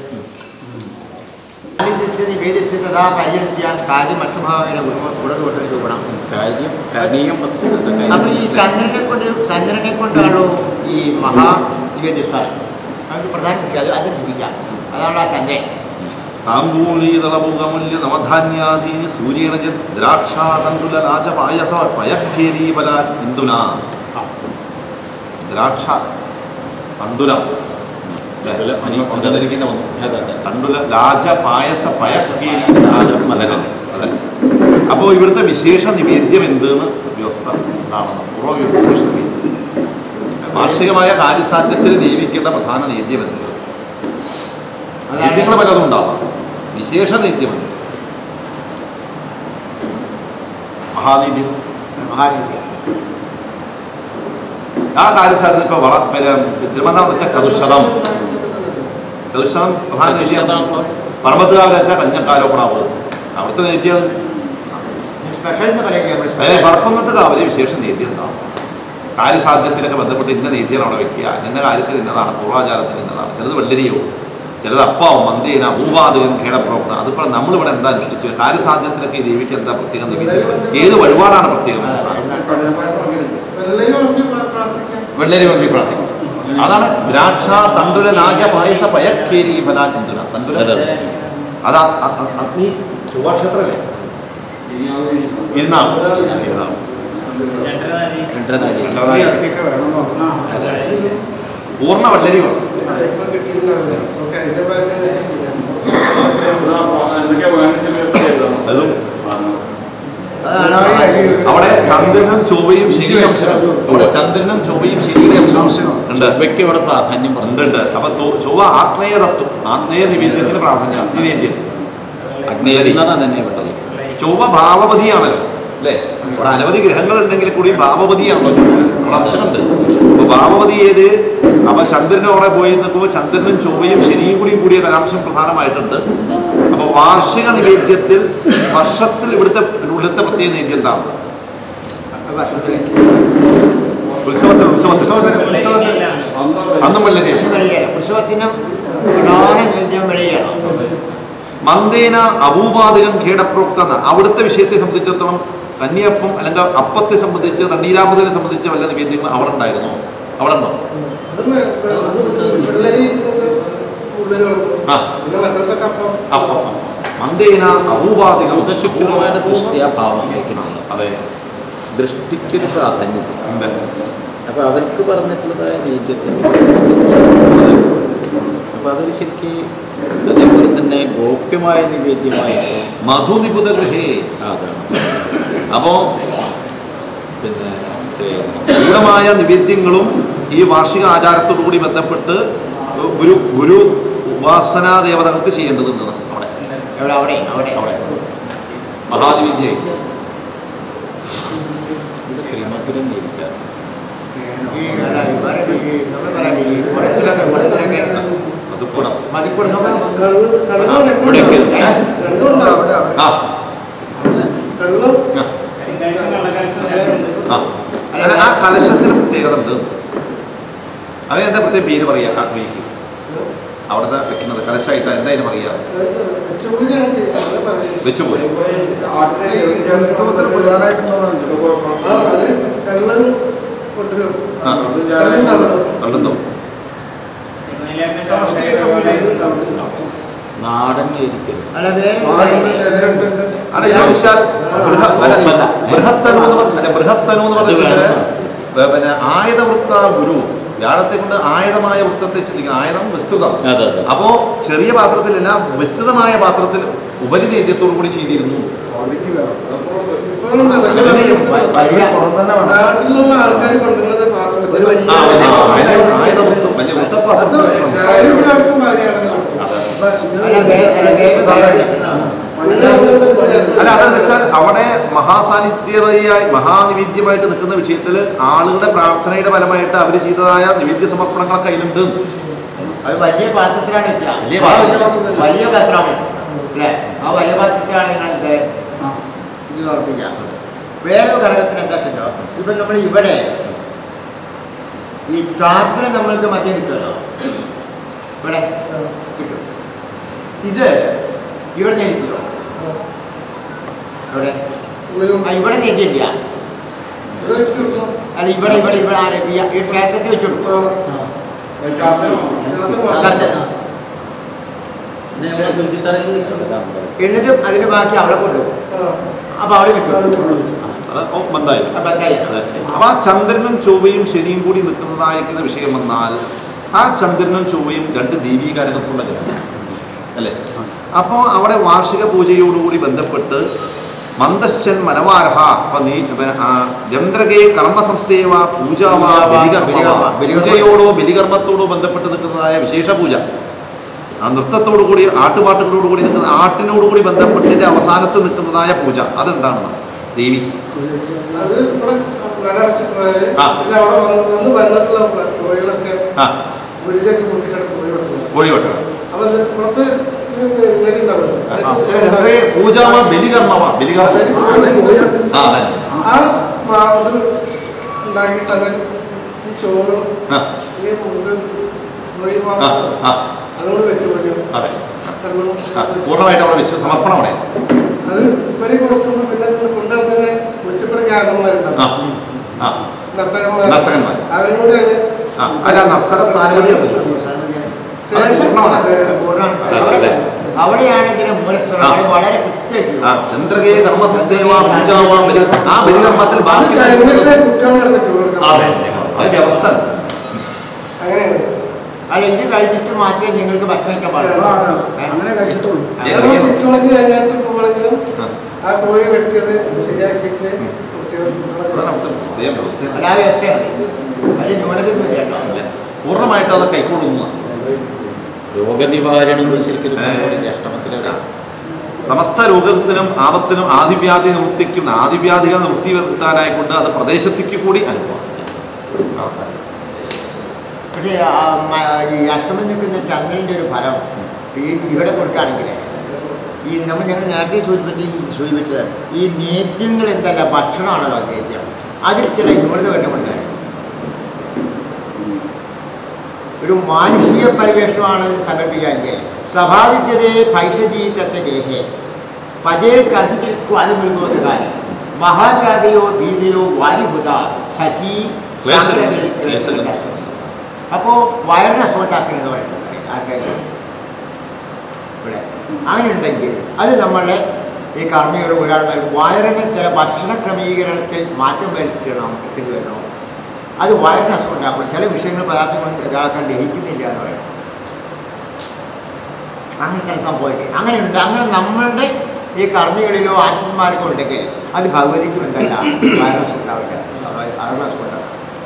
നിവേദ്യസ്ഥ തഥാ പരിചരിച്ച കാര്യം മറ്റുഭാവേന ഗുണദോഷ നിരൂപണം കാര്യം കരണീയം വസ്തു എന്താ അപ്പൊ ഈ കാര്യം ചന്ദ്രനെ കൊണ്ട് ചന്ദ്രനെ കൊണ്ടാണോ ഈ മഹാ നിവേദ്യസ്ഥാനം നമുക്ക് പ്രധാന വിഷയം അത് അത് ചിന്തിക്കാം അതാണ് ആ ചന്ദ്രൻ താമ്പൂലീതളമുഖമൂല്യ നവധാന്യാദീനി സൂര്യേണ ദ്രാക്ഷാതണ്ടുല രാജ പായസ പയക്കേരീബലാൻ ഇന്ദുന ദ്രാക്ഷ തണ്ടുലം തണ്ടുലം, അനി- കൊണ്ടുവന്നിരിക്കുന്ന ഒന്ന് അതെ അതെ തണ്ടുല രാജ പായസ പയക്കേരി രാജ മലരൻ. അതെ അപ്പോൾ ഇവിടുത്തെ വിശേഷ നിവേദ്യം എന്തെന്ന് വ്യവസ്ഥ എന്താണെന്ന് പൂർവ്വ വിശേഷ നിവേദ്യം വാർഷികമായ കാര്യസാധ്യത്തിന് നിയമിക്കേണ്ട പ്രധാന നേദ്യം എന്ത് നേദ്യങ്ങൾ പലതും ഉണ്ടാവാം വിശേഷ നേദ്യം എന്ത് മഹാനീദ്യം മഹാനീതി ആ കാര്യസാധ്യത ഇപ്പോൾ വള പിന്നെ തിരുവനന്തപുരം വെച്ചാൽ ചതുശതം ചതുശതം പ്രധാന നേദ്യം പറമ്പത്തുകാവിൽ വെച്ചാൽ കഞ്ഞക്കാലോപ്പണാവ് അവിടുത്തെ നേദ്യം അത് സ്പെഷ്യൽ എന്ന് പറയുക നമ്മൾ അതായത് സ്പെഷ്യൽ പറക്കുന്നത്ത് കാവല് വിശേഷ നീതി എന്താണ് കാര്യസാധ്യത്തിനൊക്കെ ബന്ധപ്പെട്ട് ഇന്ന നീതിയാണ് അവിടെ വെക്കുക ഇന്ന കാര്യത്തിൽ ഇന്നതാണ് പൂർവാചാരത്തിൽ ഇന്നതാണ് ചിലത് വെള്ളരിയോ ചിലത് അപ്പാവും മന്ദേന ഭൂവാതകൻ ഖേടപ്രോക്ത അതിപ്പോൾ നമ്മളിവിടെ എന്താ അനുഷ്ഠിച്ചു കാര്യസാധ്യത്തിനൊക്കെ ഈ ദേവിക്ക് എന്താ പ്രത്യേകം നിവേദ്യം ഏത് വഴിപാടാണ് പ്രത്യേകം വെള്ളരി ഉണക്കി പ്രാർത്ഥിക്കാം വെള്ളരി വമ്പി പ്രാർത്ഥിക്കും അതാണ് ദ്രാക്ഷ തണ്ടുല ലാജ പായസ പയക്കേരി ഫലാൻ എന്തുന തണ്ടുല അതെ, അതെ. അതാ അ- അ- അഗ്നി ചൊവ്വാക്ഷേത്രല്ലേ ഇരുന്നാം ഇരുന്നാം രണ്ടര നാഴി. രണ്ടര നാഴി. പൂർണ്ണ വെള്ളരി വേണം ഇപ്പൊ കിട്ടിയിട്ടുണ്ടാവില്ല ഓക്കെ അതിന്റെ ബാക്കി എന്തൊക്കെയാ വേണ്ടിച്ചത് അതും അതാണ് അവിടെ ചന്ദ്രനും ചൊവ്വയും ശനിയും അംശമാണ് അവിടെ ചന്ദ്രനും ചൊവ്വയും ശനിയുടെ അംശം ഉണ്ട് ചൊവ്വയ്ക്ക് ഇവിടെ പ്രാധാന്യം ഉണ്ട് പറഞ്ഞു ഉണ്ട് അപ്പൊ തൊ- ചൊവ്വ ആത്മീയ തത്വം ആത്മീയ നിവേദ്യത്തിന് പ്രാധാന്യമാണ് നിവേദ്യം അഗ്നിയെന്നാണ് തന്നെ വിട്ടത് ചൊവ്വ ഭാവപതിയാണല്ലോ അല്ലേ അവിടെ അനവധി ഗ്രഹങ്ങൾ ഉണ്ടെങ്കിൽ കൂടി ഭാവപതിയാണല്ലോ ചൊവ്വ അവിടെ അംശമുണ്ട് അപ്പൊ ഭാവപതി ഏത് അപ്പൊ ചന്ദ്രനും അവിടെ പോയി നിൽക്കുമ്പോൾ ചന്ദ്രനും ചൊവ്വയും ശനിയും കൂടി കൂടിയ കലാംശം പ്രധാനമായിട്ടുണ്ട് അപ്പൊ വാർഷിക നിവേദ്യത്തിൽ വർഷത്തിൽ ഇവിടുത്തെ ഇവിടുത്തെ പ്രത്യേക നിവേദ്യം എന്താണ് വർഷത്തിലേക്ക് ഉത്സവത്തിൽ ഉത്സവത്തിൽ അന്നും വെള്ളരിയാണ് ഇത് വെളിയിലാണ് ഉത്സവത്തിനും പ്രധാന നിവേദ്യം വെളിയിലാണ് മന്ദേന അഭൂപാതികം ഖേടപ്രോക്ത എന്ന അവിടുത്തെ വിഷയത്തെ സംബന്ധിച്ചിടത്തോളം കന്യപ്പം അല്ലെങ്കിൽ അപ്പത്തെ സംബന്ധിച്ച് തണ്ണീരാമതിനെ സംബന്ധിച്ച് വല്ല നിവേദ്യങ്ങൾ അവിടെ ഉണ്ടായിരുന്നോ അവിടെ ഉണ്ടോ അത് വെള്ളരി ഉള്ളിൽ ഉണക്കും ആ പിന്നെ മറ്റൊക്കെ അപ്പം അപ്പം മന്ദേന അഭൂപാതികം ബുധശുക്രമായ ദൃഷ്ടിയ ഭാവം വയ്ക്കുന്നുണ്ട് അതെ ദൃഷ്ടിക്കൊരു പ്രാധാന്യം ഉണ്ട് അപ്പൊ അവർക്ക് പറഞ്ഞിട്ടുള്ളതായ നീത്യത്തിന് അപ്പൊ അതൊരു ശരിക്ക് അതേപോലെ തന്നെ ഗോപ്യമായ നിവേദ്യമായിട്ട് മധുനിപുത ഗൃഹേ അതാണ് അപ്പോ പിന്നെ പിന്നെ ഗൂഢമായ നിവേദ്യങ്ങളും ഈ വാർഷിക ആചാരത്തോടുകൂടി ബന്ധപ്പെട്ട് ഗുരു ഗുരു ഉപാസനാ ദേവതകൾക്ക് ചെയ്യേണ്ടതുണ്ട് അവിടെ എവിടെ അവിടെ അവിടെ അവിടെ മഹാനിവേദ്യായി ഇത് ശ്രീമധുരം ഇരിക്കാം ഈ അല്ല, ഇവരൊക്കെ ഈ നമ്മൾ പറയണ്ടേ, ഈ കുടത്തിലൊക്കെ കുടത്തിലൊക്കെ മധുക്കുടം മതിക്കുടം നമ്മൾ കള്ള് കള്ളും ഇവിടെയൊക്കെ. രണ്ടും ഉണ്ടാവും ആ കള്ളും ആ. കരിങ്കാഴ്ച കള്ളക്കാഴ്ച നേരമുണ്ട് ആ അങ്ങനെ ആ കലശത്തിന് പ്രത്യേകത ഉണ്ട് അതിനെന്താ പ്രത്യേക പേര് പറയാ ആ ക്രിയക്ക് അവിടുത്തെ വെക്കുന്നത് കലശമായിട്ട് എന്താ അതിന് പറയാ ചോദിച്ചാണ് പറയുന്നത് വെച്ചുപോലെ ഉത്സവത്തിന് പ്രധാനമായിട്ടുള്ളതാണ് ആ അത് കള്ളും കൊണ്ടുവരും ആ കള്ളും തവിടും കണ്ടെന്നോ നാടൻ ഇരിക്കൽ അല്ല വേറെ ഒരു കാര്യം. അല്ല ഞാൻ ചോദിച്ചാൽ ബൃഹ- അല്ല, അല്ല, ബൃഹത്തനു എന്ന് പറഞ്ഞ അല്ല, ബൃഹത്തനു എന്ന് അത് പറഞ്ഞാൽ വേണം. പിന്നെ ആയുധവൃത്ത ഗുരു വ്യാഴത്തെ കൊണ്ട് ആയുധമായ വൃത്തത്തെ ചിന്തിക്കണം ആയുധം വിസ്തൃതം അതെ അതെ അപ്പോ ചെറിയ പാത്രത്തിലല്ല വിസ്തൃതമായ പാത്രത്തിൽ ഉപരിനേദ്യത്തോടു കൂടി ചെയ്തിരുന്നു ക്വാളിറ്റി വേണം ഇപ്പോഴും വലിയ വലിയ കുളം തന്നെ വേണം നാട്ടിലുള്ള ആൾക്കാർ കൊണ്ടുവരുന്നത് പാത്രം ഒരു വലിയ ആ, വലിയ ആയുധ- ആയുധവൃത്തം വലിയ അത് വൃത്തപാത്രം കാര്യത്തിനടുത്തും ഭാര്യയാണെന്ന് അല്ല വേ- അല്ല വേറെ കാര്യം. അല്ല അതെന്ന് വെച്ചാൽ അവിടെ മഹാസാന്നിധ്യമായി മഹാനിവേദ്യമായിട്ട് നിൽക്കുന്ന വിഷയത്തിൽ ആളുകളുടെ പ്രാർത്ഥനയുടെ ഫലമായിട്ട് അവർ ചെയ്തതായ നിവേദ്യ സമർപ്പണങ്ങളൊക്കെ അതിലുണ്ട് അത് വലിയ പാത്രത്തിലാണ് വെക്കുക വലിയ ആ പാത്രം. വലിയ പാത്രം അല്ലേ ആ വലിയ പാത്രത്തിലാണ് നിങ്ങൾ ഇത് ഇത് ഉറപ്പിക്കുക വേറൊരു ഘടകത്തിന് എന്താ വെച്ചോ ഇപ്പം നമ്മൾ ഇവിടെ ഈ ചാക്കിന് നമ്മൾക്ക് മദ്യം കിട്ടുമല്ലോ ഇവിടെ കിട്ടും ഇത് ഇവിടെ നിൽക്കുമോ ഇവിടെ ആ, ഇവിടെ നെയ്യില്ല അല്ല ഇവിടെ ഇവിടെ ഇവിടെ ആ ഈ ഈ ക്ഷേത്രത്തിൽ വെച്ച് കൊടുക്കും നമ്മളെ ഗുരുതിത്തറയിൽ വെച്ചിട്ടുണ്ട് എന്നിട്ടും അതിന് ബാക്കി അവളെ കൊണ്ടുപോകും അപ്പൊ അവളെ വെച്ചു കൊടുക്കും അത് ഓ, ബന്ധായി അപ്പൊ എന്തായി അതെ. അപ്പൊ ആ ചന്ദ്രനും ചൊവ്വയും ശനിയും കൂടി നിൽക്കുന്നതായിരിക്കുന്ന വിഷയം വന്നാൽ ആ ചന്ദ്രനും ചൊവ്വയും രണ്ട് ദീപീകാരകത്തുള്ള ഗ്രഹം അല്ലേ അപ്പോൾ അവിടെ വാർഷിക പൂജയോടുകൂടി ബന്ധപ്പെട്ട് മന്ദശ്ചൻ മനവാരഹ അപ്പൊ നീ പിന്നെ, ആ, ചന്ദ്രകേ കർമ്മ സംസ്ഥേവ പൂജാവാ ബലികർമ്മ പൂജയോടോ ബലികർമ്മത്തോടോ ബന്ധപ്പെട്ട് നിൽക്കുന്നതായ വിശേഷ പൂജ ആ നൃത്തത്തോടു കൂടി ആട്ടുപാട്ടുകളോട് കൂടി നിൽക്കുന്ന ആട്ടിനോടുകൂടി ബന്ധപ്പെട്ടിന്റെ അവസാനത്ത് നിൽക്കുന്നതായ പൂജ അതെന്താണ് ദേവിക്ക് അത് ഇവിടെ നടടച്ച് പോയാല് ആ. പിന്നെ അവിടെ വന്ന് വന്ന് വന്നിട്ടുള്ള കോഴികളൊക്കെ ആ വെളിയിലേക്ക് കൂട്ടിക്കിടന്ന് കോഴി വെട്ടുന്നത് കോഴി വെട്ടണം അപ്പൊ ഇത് പുറത്ത് ഇങ്ങനെ ഉണ്ടാവില്ല പൂജാവ ബലികർമ്മവാ ബലികർമ്മ ആ അതെ ആ മാവ് ഉണ്ടാക്കിയിട്ട് അത് ഈ ചോറും ആ ഈ മുണ്ട് കോഴി ആ മാവ് ആ അതുകൊണ്ട് വെച്ച് പോയി അതെ ആ, പൂർണ്ണമായിട്ട് അവിടെ വെച്ച് സമർപ്പണം അവിടെ അത് ഇവര് കൊടുക്കുമ്പോൾ പിന്നെ ഇത് കൊണ്ടുനടത്തുന്ന മെച്ചപ്പെട്ട കാരണന്മാരുണ്ടാവും ആ ആ നർത്തകന്മാർ നർത്തകന്മാർ. അവരും കൂടെ അതിന് ആ അല്ല നർത്തക സ്ഥാനപതിയാണ് അവിടെ- അവിടെയാണ് ഇതിന്റെ മൂലസ്ഥലം അവിടെ വളരെ കൃത്യമായിട്ട് ആ ചന്ദ്രകേ കർമ്മ സംസ്ഥേവാ പൂജാവാ ബലി ആ ബലികർമ്മത്തിൽ ബാക്കി കഴിഞ്ഞിട്ട് കുട്ടികളെ കൊടുക്കണം അതെ അതിന്റെ അവസ്ഥ അങ്ങനെയാണ് അല്ല ഇത് കഴിഞ്ഞിട്ട് മാത്രമേ നിങ്ങൾക്ക് ഭക്ഷണം കഴിക്കാൻ പാടുള്ളൂ അങ്ങനെ കഴിച്ചിട്ടുള്ളൂ നമ്മൾ ചുറ്റുവളക്ക് കഴിഞ്ഞിട്ട് പോകണമെങ്കിലും ആ കോഴി വെട്ടിയത് ശരിയാക്കിയിട്ട് കുട്ടികൾ അതാണ് അവിടുത്തെ പ്രത്യേക വ്യവസ്ഥ അല്ലാതെ വ്യവസ്ഥയാണ് അത് ന്യൂനതൊന്നും ഇല്ല കേട്ടോ പൂർണ്ണമായിട്ട് അത് കൈക്കൊള്ളുന്ന രോഗനിവാരണം ശരിക്കും അഷ്ടമത്തിലെ സമസ്ത രോഗത്തിനും ആപത്തിനും ആദിവ്യാധി നിവൃത്തിക്കും ആദിവ്യാധികൾ നിവൃത്തി വരുത്താനായിക്കൊണ്ട് അത് പ്രദേശത്തേക്ക് കൂടി അനുഭവം പക്ഷേ ആ, മ- ഈ അഷ്ടമം നിൽക്കുന്ന ചന്ദ്രൻ്റെ ഒരു ഫലം ഈ ഇവിടെ കൊടുക്കുകയാണെങ്കിൽ ഈ നമ്മൾ ഞങ്ങൾ നേരത്തെ സൂചിപ്പിച്ച് സൂചിപ്പിച്ചത് ഈ നേദ്യങ്ങൾ എന്തല്ല ഭക്ഷണമാണല്ലോ നേദ്യം അതിൽ ചില ന്യൂനത വരുന്നുണ്ട് ഒരു മാനുഷിക പരിവേഷമാണ് സങ്കല്പിക്കുകയെങ്കിൽ സഭാവിദ്യതയെ ഭൈഷജീ തസ്യ ഗേഹേ പജേ കർജിക്കും അത് മുഴുകുന്നത് കാര്യം മഹാജാതയോ ബീജയോ വാരിഭുത ശശി സാന്ദ്രകളിൽ ക്ലേശങ്ങൾ അപ്പോൾ വയറിനെ അസുഖത്താക്കുന്നത് പറയുന്നത് ആൾക്കാർ ഇവിടെ അങ്ങനെ ഉണ്ടെങ്കിൽ അത് നമ്മളെ ഈ കർമ്മികൾ ഒരാൾ വയറിന് ചില ഭക്ഷണ ക്രമീകരണത്തിൽ മാറ്റം വരുത്തണം എത്തിരി വരണം അത് വയറിന് അസുഖം ഉണ്ടാക്കണം ചില വിഷയങ്ങൾ പദാർത്ഥങ്ങൾ ഒരാൾക്കാർ ദഹിക്കുന്നില്ല എന്ന് പറയണം അങ്ങനെ ചില സംഭവിക്കും അങ്ങനെ ഉണ്ട് അങ്ങനെ നമ്മളുടെ ഈ കർമ്മികളിലോ ആശ്രമന്മാർക്കോ ഉണ്ടെങ്കിൽ അത് ഭഗവതിക്കും എന്തല്ല വയറസ് ഉണ്ടാവില്ല വയറസ് ഉണ്ടാവില്ല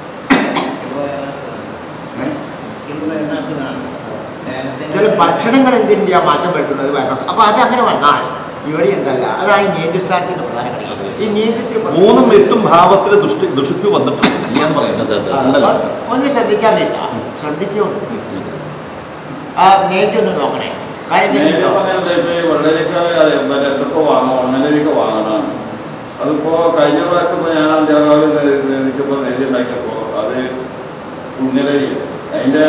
ചില ഭക്ഷണങ്ങൾ എന്തിൻ്റെ മാറ്റം വരുത്തുന്നത് വയറസ് അപ്പോൾ അത് അങ്ങനെ വന്നാൽ ഇവിടെ എന്തല്ല അതാണ് ഈ നേതൃസ്ഥാനത്തിൻ്റെ പ്രധാന ഘടകം ഈ നേതൃത്വത്തിൽ മൂന്നും എട്ടും ഭാവത്തിൽ ദുഷ്ടി ദുഷിപ്പ് വന്നിട്ടുണ്ട് ഇല്ല എന്ന് പറയുന്നത് ഉണ്ടല്ലോ ഒന്ന് ശ്രദ്ധിക്കാൻ പറ്റില്ല ശ്രദ്ധിക്കുന്നുണ്ട് ആ നേതൃത്വം ഒന്ന് നോക്കണേ കാര്യം എന്താ വെച്ചോ വെള്ളരിക്ക മറ്റേ എന്തൊക്കെ വാങ്ങണം ഒന്നരരിക്ക വാങ്ങണം അതിപ്പോ കഴിഞ്ഞ പ്രാവശ്യം ഇപ്പൊ ഞാൻ അന്ത്യാകാവിൽ നേദിച്ചപ്പോ നെല്ലി ഉണ്ടാക്കിയപ്പോ അത് കുഞ്ഞലരി അതിന്റെ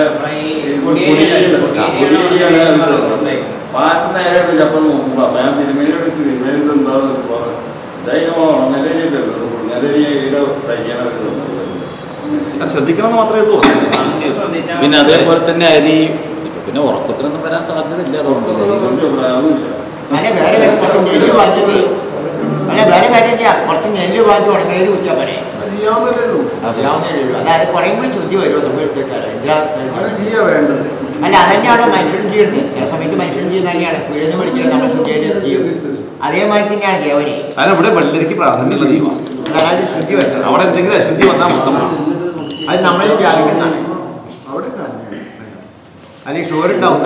പായസം നേരെ എടുത്ത് അപ്പം നോക്കുമ്പോ അപ്പൊ ഞാൻ തിരുമേനി എടുത്ത് തിരുമേനി ഇത് എന്താന്ന് വെച്ചപ്പോ ഇതായിരുന്നു ഒന്നരരി ഉണ്ടല്ലോ കുഞ്ഞലരിയുടെ തയ്യാനൊക്കെ അത് ശ്രദ്ധിക്കണം എന്ന് മാത്രമേ ഉള്ളൂ പിന്നെ അതേപോലെ തന്നെ അരി ഇപ്പൊ പിന്നെ ഉറക്കത്തിനൊന്നും വരാൻ സാധ്യതയില്ല അതുകൊണ്ട് അല്ല വേറെ കാര്യം കുറച്ച് നെല്ല് വാങ്ങിച്ചിട്ട് അല്ല വേറെ കാര്യം ചെയ്യാം കുറച്ച് നെല്ല് വാങ്ങിച്ച് ഉണങ്ങലേരി കുടിച്ചാൽ പോരെ ചെയ്യാവുന്നതല്ലേ ഉള്ളൂ ചെയ്യാവുന്നതേ ഉള്ളൂ അതായത് കുറയുമ്പോൾ ശുദ്ധി വരുമോ നമ്മൾ എടുത്തേക്കാലോ എന്തിനാ അങ്ങനെ ചെയ്യാ വേണ്ടത് അല്ല അതന്നെയാണോ മനുഷ്യനും ചെയ്യുന്നത് ചില സമയത്ത് മനുഷ്യനും ചെയ്യുന്ന തന്നെയാണ് പിഴന്ന് പഠിക്കുന്നത് നമ്മൾ ശുദ്ധിയായിട്ട് ചെയ്യും അതേമാതിരി തന്നെയാണ് ദേവനെ കാരണം ഇവിടെ വെള്ളരിക്ക് പ്രാധാന്യമുള്ള ദൈവമാണ് അതായത് ശുദ്ധി വരുത്തണം അവിടെ എന്തെങ്കിലും അശുദ്ധി വന്നാൽ മൊത്തം പോകും. അത് നമ്മളിൽ വ്യാപിക്കുന്നതാണ് അവിടെ തന്നെയാണ് അല്ലെങ്കിൽ ഷുഗർ ഉണ്ടാവുന്ന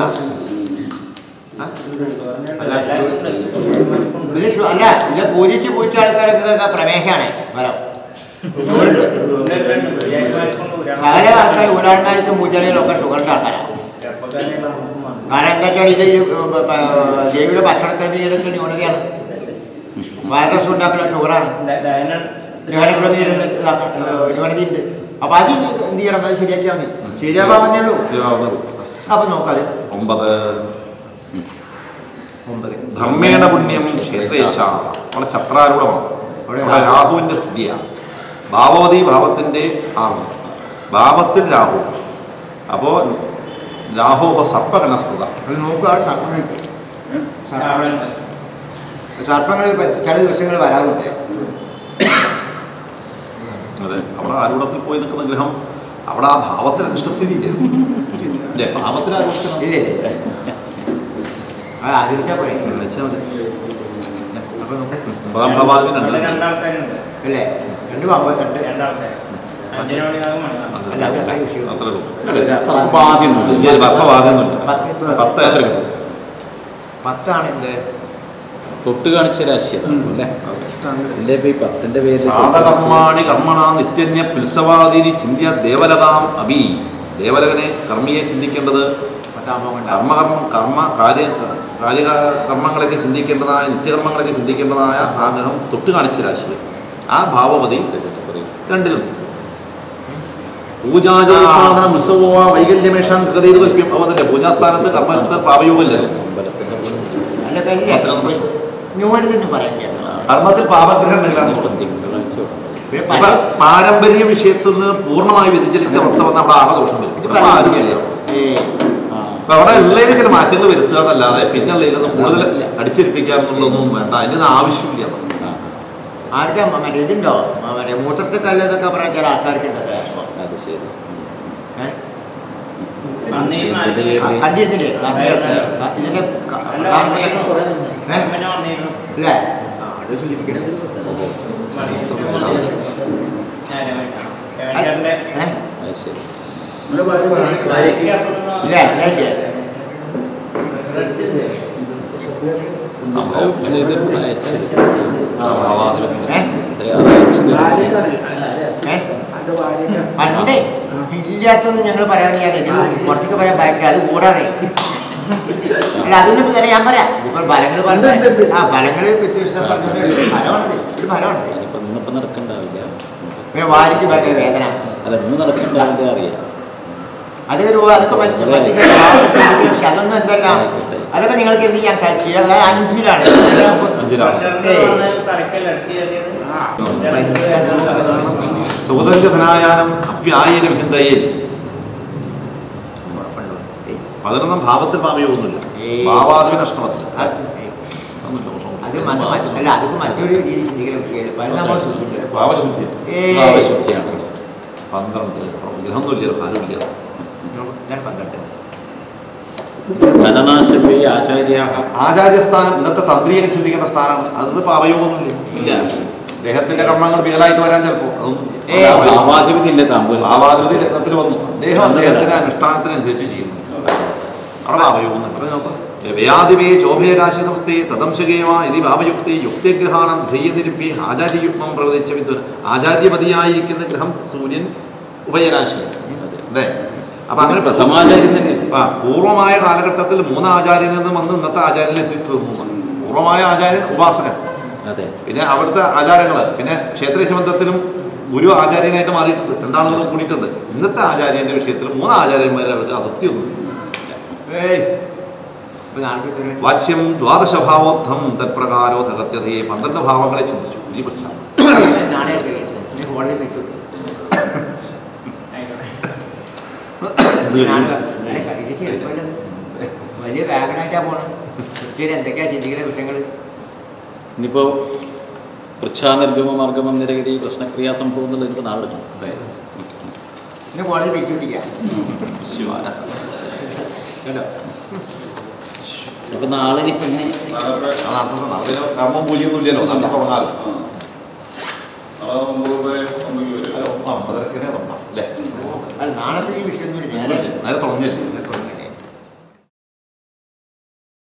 ഇത് ഷു- അല്ല ഇത് പൂജിച്ച് പൂച്ച ആൾക്കാരൊക്കെ പ്രമേഹമാണ് ഫലം ഷുഗറുണ്ട് സകല ആൾക്കാർ ഊരാൾമാർക്കും പൂജകളിലൊക്കെ ഷുഗറിൻ്റെ ആൾക്കാരാണ് കാരണം എന്താ വെച്ചാൽ ഇത് ഈ, ഉം, പ- പ- ദേവിയുടെ ഭക്ഷണ ക്രമീകരണത്തിൽ ന്യൂനതയാണ് വൈറസ് ഉണ്ടാക്കുന്ന ഷുഗറാണ് ദഹന ക്രമീകരണം ന്യൂനതയുണ്ട് അപ്പൊ അത് എന്ത് ചെയ്യണം അത് ശരിയാക്കിയാൽ മതി ശരിയാവാന്നേ ഉള്ളൂ ശരിയാവുന്നത്. അപ്പൊ നോക്കാതെ ഒമ്പത് ഒമ്പത് ധർമ്മേണ പുണ്യം ക്ഷേത്രേശ നമ്മളെ ചത്രാരൂഢമാണ് അവിടെ അവിടെ രാഹുവിന്റെ സ്ഥിതിയാണ് ഭാവവതി ഭാവത്തിന്റെ ആറ് ഭാവത്തിൽ രാഹു അപ്പോ രാഹു സർപ്പഗണസ്കൃത അത് നോക്കുക അവിടെ സർപ്പങ്ങളുണ്ട് സർപ്പങ്ങൾ സർപ്പങ്ങൾ ചില ദിവസങ്ങൾ വരാറുണ്ട് അതെ അവിടെ ആരൂഢത്തിൽ പോയി നിൽക്കുന്ന ഗ്രഹം അവിടെ ആ ഭാവത്തിൽ അനിഷ്ടസ്ഥിതി ഇല്ലേ ഇല്ലേ? ഭാവത്തിൽ ആരൂഢത്തിൽ ഇല്ല ഇല്ല അത് ആലോചിച്ചാൽ പോയി വെച്ചാൽ മതി അപ്പൊ നോക്ക്. ഒമ്പതാം ഭാവാദിനുണ്ട് രണ്ടാൾക്കാരുണ്ട് അല്ലേ രണ്ട് പാമ്പ് രണ്ട് രണ്ടാൾക്കാർ അഞ്ചിന് മണി നാല് മണി അല്ല അത് അല്ല വിഷയം അത്രേ ഉള്ളൂ സർപ്പാദ്യൊന്നുമില്ല വർദ്ധവാദമൊന്നുമില്ല പത്ത് പത്ത് പത്താണ് എന്ത് തൊട്ട് കാണിച്ച രാശിയതാണ് അല്ലേ എന്റെ ഇപ്പൊ ഈ പത്തിന്റെ പേര് സാധകർമാണി കർമ്മണ നിത്യന്യ പിൽസവാദിനി ചിന്യ ദേവലതാം അഭി ദേവലകനെ കർമ്മിയെ ചിന്തിക്കേണ്ടത് കർമ്മകർമ്മ കർമ്മ കാര്യ കാര്യ കർമ്മങ്ങളൊക്കെ ചിന്തിക്കേണ്ടതായ നിത്യകർമ്മങ്ങളൊക്കെ ചിന്തിക്കേണ്ടതായ ആ ഗ്രഹം തൊട്ട് കാണിച്ച രാശി ആ ഭാവപതി രണ്ടിലും പൂജാചാസാധനം ഉത്സവോ വൈകല്യമേഷാം കൃതയത് കൽപ്യം അവതല്ലേ പൂജാസ്ഥാനത്ത് കർമ്മത്തെ പാപയോഗമല്ലല്ലോ അമ്പലത്തിന്റെ മുകളിൽ അല്ല തന്നെ ന്യൂനതൊന്നും പറയാൻ കർമ്മത്തിൽ പാപഗ്രഹം ഉണ്ടെങ്കിലാണ് ദോഷം തിങ്കളാഴ്ച ഉണ്ട്. പിന്നെ ഇപ്പൊ പല- പാരമ്പര്യ വിഷയത്തിൽ നിന്ന് പൂർണ്ണമായി വ്യതിചലിച്ച അവസ്ഥ വന്നാൽ അവിടെ ആകെ ദോഷം വരും ഇത് ഇപ്പൊ പല- ആരുമില്ല ഏയ് ആ. അപ്പൊ അവിടെ ഉള്ളതിന് ചില മാറ്റങ്ങൾ വരുത്തുക എന്നല്ലാതെ പിന്നെ ഉള്ളതിലൊന്നും കൂടുതൽ അടിച്ചേൽപ്പിക്കുക എന്നുള്ളതൊന്നും വേണ്ട അതിൻ്റെ ഒന്നും ആവശ്യമില്ല ആ. ആർക്കാ മറ്റേ ഇതുണ്ടോ മറ്റേ മൂത്രത്തിൽ കല്ലെന്നൊക്കെ പറയാൻ ചില ആൾക്കാർക്ക് ഉണ്ട് വിഷമം അത് ശരി ഏ? വന്നിരുന്നു ഇതിന്റെ ക- പേരില് കണ്ടിരുന്നില്ലേ കർമ്മയൊക്കെ ക- ഇതിന്റെ ക- അല്ല, പ്രധാനപ്പെട്ട വന്നിരുന്നു. ഏ? പിന്നെ വന്നിരുന്നു. ഇല്ലേ ആ, അത് സൂചിപ്പിക്കണം ഞായറാഴ്ച. ഏഴരന്റെ ഏ? അത് ശരി നമ്മുടെ ഭാര്യ പറഞ്ഞു ഭാര്യയ്ക്ക് അസുഖം ഇല്ല ഇല്ല ഇല്ല നമ്മൾ ചെയ്തിട്ട് അയച്ചത് ആ, ഭാവാതിലും ഏ? അത് അയച്ചത് ഭാര്യക്കാണ് ഏ? എൻ്റെ ഭാര്യക്കാണ് പണ്ട് ഇല്ലാത്തൊന്നും ഞങ്ങൾ പറയാറില്ല ഇത് പുറത്തേക്ക് പറയാൻ ഭയങ്കര അത് കൂടാതെ അല്ല അതിന്റെ തന്നെ ഞാൻ പറയാം ഇപ്പൊ ഫലങ്ങൾ പറഞ്ഞ ആ ഫലങ്ങൾ വ്യത്യസ്തം പറഞ്ഞിട്ട് ഒരു ഫലമാണത് ഒരു ഫലമാണത് അതിനിപ്പോ ഇന്നിപ്പോ നടക്കണ്ടാവില്ല പിന്നെ വാരിക്ക് ഭയങ്കര വേദന അല്ല ഇന്ന് നടക്കണ്ടാവില്ല അറിയാം അത് ഒരു അതൊക്കെ മറ്റു മറ്റു ചില പാവങ്ങൾ ചിന്തിക്കും പക്ഷെ അതൊന്നും എന്തല്ല അതൊക്കെ നിങ്ങൾക്ക് എന്ത് ചെയ്യാൻ കഴിച്ചു അതായത് അഞ്ചിലാണ് അഞ്ചിലാണ്. പ്രഷറിന്റെ വന്ന് തലക്കല്ല അടിച്ച് കയറിയത്. സുഗതഞ്ജധനായാനം അപ്യായന ചിന്തയിൽ പതിനൊന്നാം ഭാവത്തിൽ പാപയോഗമൊന്നുമില്ല ഏയ്. ഭാവാദിവിന് അഷ്ടമത്തിൽ അത് അതൊന്നുമില്ല ദോഷം അത് മറ്റ് മറ്റ് അല്ല അതൊക്കെ മറ്റൊരു രീതി ചിന്തിക്കുന്ന വിഷയമല്ല പല നമ്മൾ ശ്രദ്ധിക്കുക ഭാവശുദ്ധി ഏയ് ഭാവശുദ്ധിയാണല്ലോ പന്ത്രണ്ട് ഗ്രഹമൊന്നുമില്ല ഭാരമില്ല ഞാൻ പന്ത്രണ്ട് ധനനാശം വേ ആചാര്യ ആചാര്യസ്ഥാനം ഇന്നത്തെ തന്ത്രിയൊക്കെ ചിന്തിക്കേണ്ട സ്ഥാനമാണ് അത് പാപയോഗമൊന്നുമില്ല ഇല്ല അദ്ദേഹത്തിന്റെ കർമ്മങ്ങൾ വികലായിട്ട് വരാൻ ചിലപ്പോൾ അതൊന്നും ഏയ്, ഭാവാധിപതി ഇല്ല താമ്പൂലം ഭാവാതിർത്തി ലഗ്നത്തിൽ വന്നു അദ്ദേഹം അദ്ദേഹത്തിന്റെ അനുഷ്ഠാനത്തിനനുസരിച്ച് ചെയ്യുന്നു അവിടെ ഭാവയോഗമൊന്നുമില്ല അപ്പൊ നോക്കാം വ്യയാദിവേ ചോഭയരാശി സംസ്ഥയെ തദംശകേവ ഇതി ഭാവയുക്തി യുക്തിഗ്രഹാണം ധൈര്യതിരുപ്പി ആചാര്യയുഗ്മം പ്രവചിച്ച വിദ്വൻ ആചാര്യപതിയായിരിക്കുന്ന ഗ്രഹം സൂര്യൻ ഉഭയരാശി അല്ലേ അപ്പൊ അങ്ങനെ പ്രഥമാചാര്യൻ തന്നെയല്ലേ ആ പൂർവമായ കാലഘട്ടത്തിൽ മൂന്ന് ആചാര്യനിൽ നിന്ന് വന്ന് ഇന്നത്തെ ആചാര്യനിൽ എത്തിത്തീർന്നു എന്നാണ്. പൂർവമായ ആചാര്യൻ ഉപാസകൻ അതെ പിന്നെ അവിടുത്തെ ആചാരങ്ങൾ പിന്നെ ക്ഷേത്രശബന്ധത്തിലും ഗുരു ആചാര്യനായിട്ട് മാറിയിട്ടുണ്ട് രണ്ടാളുകളും കൂടിയിട്ടുണ്ട് ഇന്നത്തെ ആചാര്യന്റെ വിഷയത്തിൽ മൂന്ന് ആചാര്യന്മാരെ അവർക്ക് അതിർത്തിയൊന്നും ഏയ് ഇപ്പൊ നാട്ടിൽ തന്നെ വാച്യം ദ്വാദശഭാവോത്ഥം തത്പ്രകാരോ തകത്യതയെ പന്ത്രണ്ട് ഭാവങ്ങളെ ചിന്തിച്ചു ഈ വൃക്ഷ നാണയ കേസ് ഇനി കോടതി വെച്ചു വലിയ വേഗനായിട്ടാ പോണത് ശരി എന്തൊക്കെയാ ചിന്തിക്കുന്ന വിഷയങ്ങൾ ഇനിയിപ്പോ വൃക്ഷാനിർഗമ മാർഗമം നിരഗതി പ്രശ്നക്രിയാ സംഭവം എന്നുള്ളത് ഇനിയിപ്പോ നാളെ എടുക്കണം. ഇന്ന് കോടതി പിരിച്ചുവിട്ടിരിക്കാം ശിവാന കേട്ടോ അപ്പൊ നാളെ ഇനിയിപ്പോ ഇങ്ങനെ അർത്ഥം നാളെ കർമ്മം പൂജയൊന്നും ഇല്ലല്ലോ നല്ല തുടങ്ങാലോ നാളെ ഒമ്പത് വരെ ഒമ്പത് വരെ അമ്പതരക്കനെ തുടങ്ങാം അല്ലേ അല്ല നാളെ ഈ വിഷയമൊന്നുമില്ല നേരെ നേരെ തുടങ്ങിയല്ലേ